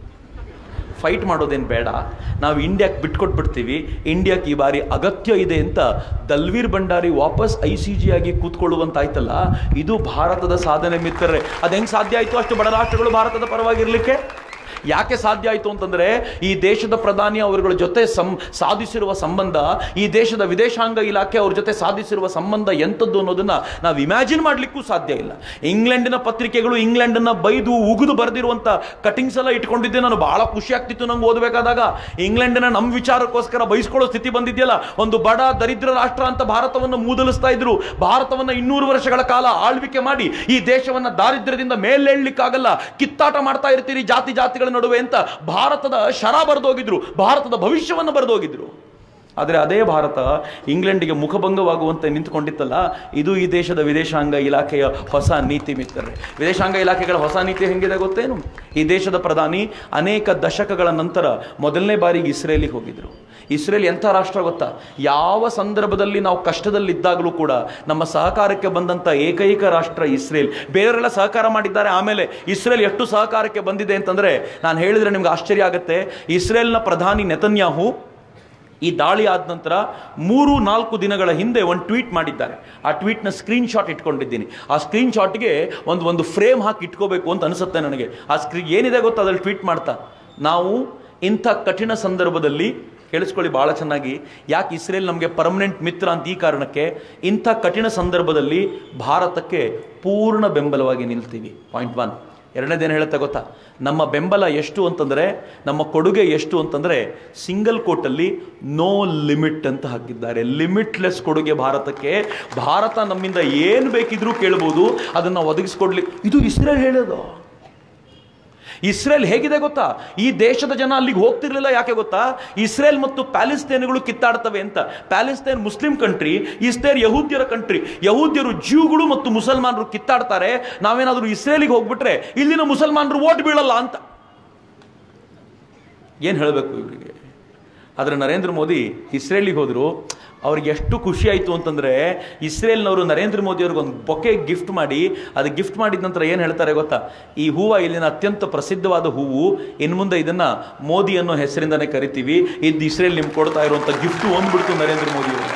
S1: ಫೈಟ್ ಮಾಡೋದೇನು ಬೇಡ ನಾವು ಇಂಡಿಯಾಕ್ಕೆ ಬಿಟ್ಕೊಟ್ಬಿಡ್ತೀವಿ ಇಂಡಿಯಾಕ್ಕೆ ಈ ಬಾರಿ ಅಗತ್ಯ ಇದೆ ಅಂತ ದಲ್ವೀರ್ ಭಂಡಾರಿ ವಾಪಸ್ ಐ ಸಿ ಜಿ ಆಗಿ ಕೂತ್ಕೊಳ್ಳುವಂತಾಯ್ತಲ್ಲ ಇದು ಭಾರತದ ಸಾಧನೆ ಮಿತ್ರರೇ ಅದು ಹೆಂಗೆ ಸಾಧ್ಯ ಆಯಿತು ಅಷ್ಟು ಬಡ ರಾಷ್ಟ್ರಗಳು ಭಾರತದ ಪರವಾಗಿರಲಿಕ್ಕೆ ಯಾಕೆ ಸಾಧ್ಯ ಆಯಿತು ಅಂತಂದರೆ ಈ ದೇಶದ ಪ್ರಧಾನಿ ಅವರುಗಳ ಜೊತೆ ಸಂ ಸಾಧಿಸಿರುವ ಸಂಬಂಧ ಈ ದೇಶದ ವಿದೇಶಾಂಗ ಇಲಾಖೆ ಅವ್ರ ಜೊತೆ ಸಾಧಿಸಿರುವ ಸಂಬಂಧ ಎಂಥದ್ದು ಅನ್ನೋದನ್ನ ನಾವು ಇಮ್ಯಾಜಿನ್ ಮಾಡಲಿಕ್ಕೂ ಸಾಧ್ಯ ಇಲ್ಲ ಇಂಗ್ಲೆಂಡಿನ ಪತ್ರಿಕೆಗಳು ಇಂಗ್ಲೆಂಡನ್ನ ಬೈದು ಉಗಿದು ಬರೆದಿರುವಂಥ ಕಟಿಂಗ್ಸ್ ಎಲ್ಲ ಇಟ್ಕೊಂಡಿದ್ದೆ ನಾನು ಬಹಳ ಖುಷಿ ಆಗ್ತಿತ್ತು ನಂಗೆ ಓದಬೇಕಾದಾಗ ಇಂಗ್ಲೆಂಡಿನ ನಮ್ಮ ವಿಚಾರಕ್ಕೋಸ್ಕರ ಬಯಸ್ಕೊಳ್ಳೋ ಸ್ಥಿತಿ ಬಂದಿದೆಯಲ್ಲ ಒಂದು ಬಡ ದರಿದ್ರ ರಾಷ್ಟ್ರ ಅಂತ ಭಾರತವನ್ನು ಮೂದಲಿಸ್ತಾ ಇದ್ರು ಭಾರತವನ್ನ ಇನ್ನೂರು ವರ್ಷಗಳ ಕಾಲ ಆಳ್ವಿಕೆ ಮಾಡಿ ಈ ದೇಶವನ್ನ ದಾರಿದ್ರ್ಯದಿಂದ ಮೇಲೇಳ್ಲಿಕ್ಕಾಗಲ್ಲ ಕಿತ್ತಾಟ ಮಾಡ್ತಾ ಇರ್ತೀರಿ ಜಾತಿ ಜಾತಿಗಳ ನಡುವೆ ಅಂತ ಭಾರತದ ಶರ ಬರೆದೋಗಿದ್ರು ಭಾರತದ ಭವಿಷ್ಯವನ್ನು ಬರೆದೋಗಿದ್ರು ಆದರೆ ಅದೇ ಭಾರತ ಇಂಗ್ಲೆಂಡಿಗೆ ಮುಖಭಂಗವಾಗುವಂತೆ ನಿಂತುಕೊಂಡಿತ್ತಲ್ಲ ಇದು ಈ ದೇಶದ ವಿದೇಶಾಂಗ ಇಲಾಖೆಯ ಹೊಸ ನೀತಿ ಮಿತ್ರರೇ ವಿದೇಶಾಂಗ ಇಲಾಖೆಗಳ ಹೊಸ ನೀತಿ ಹೆಂಗಿದೆ ಗೊತ್ತೇನು ಈ ದೇಶದ ಪ್ರಧಾನಿ ಅನೇಕ ದಶಕಗಳ ನಂತರ ಮೊದಲನೇ ಬಾರಿಗೆ ಇಸ್ರೇಲಿಗೆ ಹೋಗಿದ್ರು ಇಸ್ರೇಲ್ ಎಂಥ ರಾಷ್ಟ್ರ ಗೊತ್ತಾ ಯಾವ ಸಂದರ್ಭದಲ್ಲಿ ನಾವು ಕಷ್ಟದಲ್ಲಿದ್ದಾಗಲೂ ಕೂಡ ನಮ್ಮ ಸಹಕಾರಕ್ಕೆ ಬಂದಂಥ ಏಕೈಕ ರಾಷ್ಟ್ರ ಇಸ್ರೇಲ್ ಬೇರೆಯವರೆಲ್ಲ ಸಹಕಾರ ಮಾಡಿದ್ದಾರೆ ಆಮೇಲೆ ಇಸ್ರೇಲ್ ಎಷ್ಟು ಸಹಕಾರಕ್ಕೆ ಬಂದಿದೆ ಅಂತಂದರೆ ನಾನು ಹೇಳಿದರೆ ನಿಮ್ಗೆ ಆಶ್ಚರ್ಯ ಆಗುತ್ತೆ ಇಸ್ರೇಲ್ನ ಪ್ರಧಾನಿ ನೆತನ್ಯಾಹು ಈ ದಾಳಿ ಆದ ನಂತರ ಮೂರು ನಾಲ್ಕು ದಿನಗಳ ಹಿಂದೆ ಒಂದು ಟ್ವೀಟ್ ಮಾಡಿದ್ದಾರೆ ಆ ಟ್ವೀಟ್ನ ಸ್ಕ್ರೀನ್ ಶಾಟ್ ಇಟ್ಕೊಂಡಿದ್ದೀನಿ ಆ ಸ್ಕ್ರೀನ್ ಶಾಟ್ಗೆ ಒಂದು ಒಂದು ಫ್ರೇಮ್ ಹಾಕಿ ಇಟ್ಕೋಬೇಕು ಅಂತ ಅನಿಸುತ್ತೆ ನನಗೆ ಆ ಸ್ಕ್ರೀ ಏನಿದೆ ಗೊತ್ತಾ ಅದ್ರಲ್ಲಿ ಟ್ವೀಟ್ ಮಾಡ್ತಾ ನಾವು ಇಂಥ ಕಠಿಣ ಸಂದರ್ಭದಲ್ಲಿ ಕೇಳಿಸ್ಕೊಳ್ಳಿ ಭಾಳ ಚೆನ್ನಾಗಿ ಯಾಕೆ ಇಸ್ರೇಲ್ ನಮಗೆ ಪರ್ಮನೆಂಟ್ ಮಿತ್ರ ಅಂತ ಈ ಕಾರಣಕ್ಕೆ ಇಂಥ ಕಠಿಣ ಸಂದರ್ಭದಲ್ಲಿ ಭಾರತಕ್ಕೆ ಪೂರ್ಣ ಬೆಂಬಲವಾಗಿ ನಿಲ್ತೀವಿ ಪಾಯಿಂಟ್ ಒನ್ ಎರಡನೇದೇನು ಹೇಳುತ್ತೆ ಗೊತ್ತಾ ನಮ್ಮ ಬೆಂಬಲ ಎಷ್ಟು ಅಂತಂದರೆ ನಮ್ಮ ಕೊಡುಗೆ ಎಷ್ಟು ಅಂತಂದರೆ ಸಿಂಗಲ್ ಕೋಟಲ್ಲಿ ನೋ ಲಿಮಿಟ್ ಅಂತ ಹಾಕಿದ್ದಾರೆ ಲಿಮಿಟ್ಲೆಸ್ ಕೊಡುಗೆ ಭಾರತಕ್ಕೆ ಭಾರತ ನಮ್ಮಿಂದ ಏನು ಬೇಕಿದ್ರೂ ಕೇಳ್ಬೋದು ಅದನ್ನು ಒದಗಿಸ್ಕೊಡ್ಲಿ ಇದು ಇಸ್ರೇಲ್ ಹೇಳೋದು ಇಸ್ರೇಲ್ ಹೇಗಿದೆ ಗೊತ್ತಾ ಈ ದೇಶದ ಜನ ಅಲ್ಲಿಗೆ ಹೋಗ್ತಿರ್ಲಿಲ್ಲ ಯಾಕೆ ಗೊತ್ತಾ ಇಸ್ರೇಲ್ ಮತ್ತು ಪ್ಯಾಲೆಸ್ತೇನ್ಗಳು ಕಿತ್ತಾಡ್ತವೆ ಅಂತ ಪ್ಯಾಲೆಸ್ತೇನ್ ಮುಸ್ಲಿಂ ಕಂಟ್ರಿ ಇಸ್ರೇಲ್ ಯಹೂದ್ಯರ ಕಂಟ್ರಿ ಯಹೂದ್ಯರು ಜೀವ್ಗಳು ಮತ್ತು ಮುಸಲ್ಮಾನರು ಕಿತ್ತಾಡ್ತಾರೆ ನಾವೇನಾದರೂ ಇಸ್ರೇಲಿಗೆ ಹೋಗ್ಬಿಟ್ರೆ ಇಲ್ಲಿನ ಮುಸಲ್ಮಾನರು ಓಟ್ ಬೀಳಲ್ಲ ಅಂತ ಏನು ಹೇಳಬೇಕು ಇವರಿಗೆ ಆದರೆ ನರೇಂದ್ರ ಮೋದಿ ಇಸ್ರೇಲಿಗೆ ಹೋದರು ಅವ್ರಿಗೆ ಎಷ್ಟು ಖುಷಿ ಆಯಿತು ಅಂತಂದರೆ ಇಸ್ರೇಲ್ನವರು ನರೇಂದ್ರ ಮೋದಿ ಅವ್ರಿಗೆ ಒಂದು ಬೊಕೆ ಗಿಫ್ಟ್ ಮಾಡಿ ಅದು ಗಿಫ್ಟ್ ಮಾಡಿದ ನಂತರ ಏನು ಹೇಳ್ತಾರೆ ಗೊತ್ತಾ ಈ ಹೂವು ಇಲ್ಲಿನ ಅತ್ಯಂತ ಪ್ರಸಿದ್ಧವಾದ ಹೂವು ಇನ್ನು ಮುಂದೆ ಇದನ್ನು ಮೋದಿ ಅನ್ನೋ ಹೆಸರಿಂದನೇ ಕರಿತೀವಿ ಇದು ಇಸ್ರೇಲ್ ನಿಮ್ಗೆ ಕೊಡ್ತಾ ಇರುವಂಥ ಗಿಫ್ಟು ಅಂದ್ಬಿಡ್ತು ನರೇಂದ್ರ ಮೋದಿ ಅವರು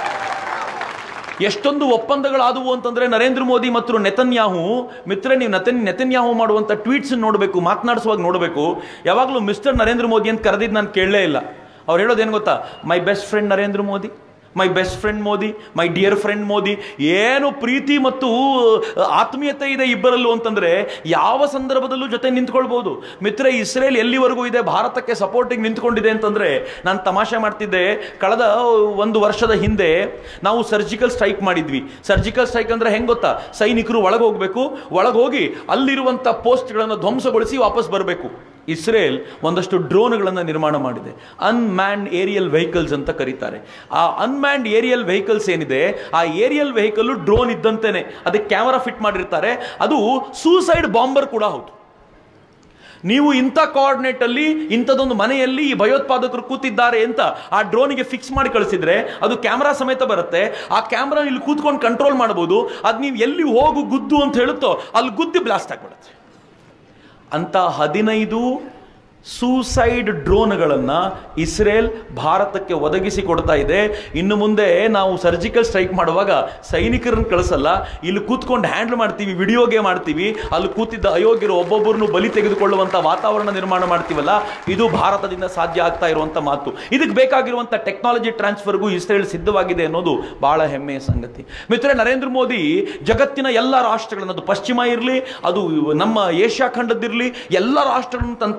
S1: ಎಷ್ಟೊಂದು ಒಪ್ಪಂದಗಳಾದವು ಅಂತಂದ್ರೆ ನರೇಂದ್ರ ಮೋದಿ ಮತ್ತು ನೆತನ್ಯಾಹು ಮಿತ್ರ ನೀವು ನೆತನ್ ನೆತನ್ಯಾಹು ಮಾಡುವಂಥ ಟ್ವೀಟ್ಸ್ ನೋಡಬೇಕು ಮಾತನಾಡಿಸುವಾಗ ನೋಡಬೇಕು ಯಾವಾಗಲೂ ಮಿಸ್ಟರ್ ನರೇಂದ್ರ ಮೋದಿ ಅಂತ ಕರೆದಿದ್ದು ನಾನು ಕೇಳಲೇ ಇಲ್ಲ ಅವ್ರು ಹೇಳೋದೇನು ಗೊತ್ತಾ my best friend Narendra Modi my best friend Modi my dear friend Modi ಏನು ಪ್ರೀತಿ ಮತ್ತು ಆತ್ಮೀಯತೆ ಇದೆ ಇಬ್ಬರಲ್ಲೂ ಅಂತಂದ್ರೆ ಯಾವ ಸಂದರ್ಭದಲ್ಲೂ ಜೊತೆ ನಿಂತ್ಕೊಳ್ಬಹುದು ಮಿತ್ರ ಇಸ್ರೇಲ್ ಎಲ್ಲಿವರೆಗೂ ಇದೆ ಭಾರತಕ್ಕೆ ಸಪೋರ್ಟಿಗೆ ನಿಂತ್ಕೊಂಡಿದೆ ಅಂತಂದ್ರೆ ನಾನು ತಮಾಷೆ ಮಾಡ್ತಿದ್ದೆ ಕಳೆದ ಒಂದು ವರ್ಷದ ಹಿಂದೆ ನಾವು ಸರ್ಜಿಕಲ್ ಸ್ಟ್ರೈಕ್ ಮಾಡಿದ್ವಿ ಸರ್ಜಿಕಲ್ ಸ್ಟ್ರೈಕ್ ಅಂದ್ರೆ ಹೆಂಗ್ ಗೊತ್ತಾ ಸೈನಿಕರು ಒಳಗೆ ಹೋಗ್ಬೇಕು ಒಳಗೆ ಹೋಗಿ ಅಲ್ಲಿರುವಂಥ ಪೋಸ್ಟ್ಗಳನ್ನು ಧ್ವಂಸಗೊಳಿಸಿ ವಾಪಸ್ ಬರಬೇಕು ಇಸ್ರೇಲ್ ಒಂದಷ್ಟು ಡ್ರೋನ್ಗಳನ್ನು ನಿರ್ಮಾಣ ಮಾಡಿದೆ ಅನ್ಮ್ಯಾನ್ಡ್ ಏರಿಯಲ್ ವೆಹಿಕಲ್ಸ್ ಅಂತ ಕರೀತಾರೆ ಆ ಅನ್ಮ್ಯಾನ್ಡ್ ಏರಿಯಲ್ ವೆಹಿಕಲ್ಸ್ ಏನಿದೆ ಆ ಏರಿಯಲ್ ವೆಹಿಕಲ್ ಡ್ರೋನ್ ಇದ್ದಂತೆಯೇ ಅದಕ್ಕೆ ಕ್ಯಾಮರಾ ಫಿಟ್ ಮಾಡಿರ್ತಾರೆ ಅದು ಸೂಸೈಡ್ ಬಾಂಬರ್ ಕೂಡ ಹೌದು ನೀವು ಇಂಥ ಕೋಆರ್ಡಿನೇಟ್ ಅಲ್ಲಿ ಇಂಥದೊಂದು ಮನೆಯಲ್ಲಿ ಈ ಭಯೋತ್ಪಾದಕರು ಕೂತಿದ್ದಾರೆ ಅಂತ ಆ ಡ್ರೋನಿಗೆ ಫಿಕ್ಸ್ ಮಾಡಿ ಕಳಿಸಿದ್ರೆ ಅದು ಕ್ಯಾಮ್ರಾ ಸಮೇತ ಬರುತ್ತೆ ಆ ಕ್ಯಾಮ್ರಾ ಇಲ್ಲಿ ಕೂತ್ಕೊಂಡು ಕಂಟ್ರೋಲ್ ಮಾಡಬಹುದು ಅದು ನೀವು ಎಲ್ಲಿ ಹೋಗು ಗುದ್ದು ಅಂತ ಹೇಳುತ್ತೋ ಅಲ್ಲಿ ಗುದ್ದಿ ಬ್ಲಾಸ್ಟ್ ಆಗ್ಬಿಡುತ್ತೆ ಅಂತ ಹದಿನೈದು ಸೂಸೈಡ್ ಡ್ರೋನ್ಗಳನ್ನು ಇಸ್ರೇಲ್ ಭಾರತಕ್ಕೆ ಒದಗಿಸಿ ಕೊಡ್ತಾ ಇದೆ ಇನ್ನು ಮುಂದೆ ನಾವು ಸರ್ಜಿಕಲ್ ಸ್ಟ್ರೈಕ್ ಮಾಡುವಾಗ ಸೈನಿಕರನ್ನು ಕಳಿಸಲ್ಲ ಇಲ್ಲಿ ಕೂತ್ಕೊಂಡು ಹ್ಯಾಂಡಲ್ ಮಾಡ್ತೀವಿ ವಿಡಿಯೋಗೆ ಮಾಡ್ತೀವಿ ಅಲ್ಲಿ ಕೂತಿದ್ದ ಅಯೋಗ್ಯರು ಒಬ್ಬೊಬ್ಬರನ್ನು ಬಲಿ ತೆಗೆದುಕೊಳ್ಳುವಂಥ ವಾತಾವರಣ ನಿರ್ಮಾಣ ಮಾಡ್ತೀವಲ್ಲ ಇದು ಭಾರತದಿಂದ ಸಾಧ್ಯ ಆಗ್ತಾ ಇರುವಂಥ ಮಾತು ಇದಕ್ಕೆ ಬೇಕಾಗಿರುವಂಥ ಟೆಕ್ನಾಲಜಿ ಟ್ರಾನ್ಸ್ಫರ್ಗೂ ಇಸ್ರೇಲ್ ಸಿದ್ಧವಾಗಿದೆ ಅನ್ನೋದು ಬಹಳ ಹೆಮ್ಮೆಯ ಸಂಗತಿ ಮಿತ್ರ ನರೇಂದ್ರ ಮೋದಿ ಜಗತ್ತಿನ ಎಲ್ಲ ರಾಷ್ಟ್ರಗಳನ್ನು ಅದು ಪಶ್ಚಿಮ ಇರಲಿ ಅದು ನಮ್ಮ ಏಷ್ಯಾ ಖಂಡದಿರಲಿ ಎಲ್ಲ ರಾಷ್ಟ್ರಗಳನ್ನು ತನ್ನ ತೆಕ್ಕೆಗೆ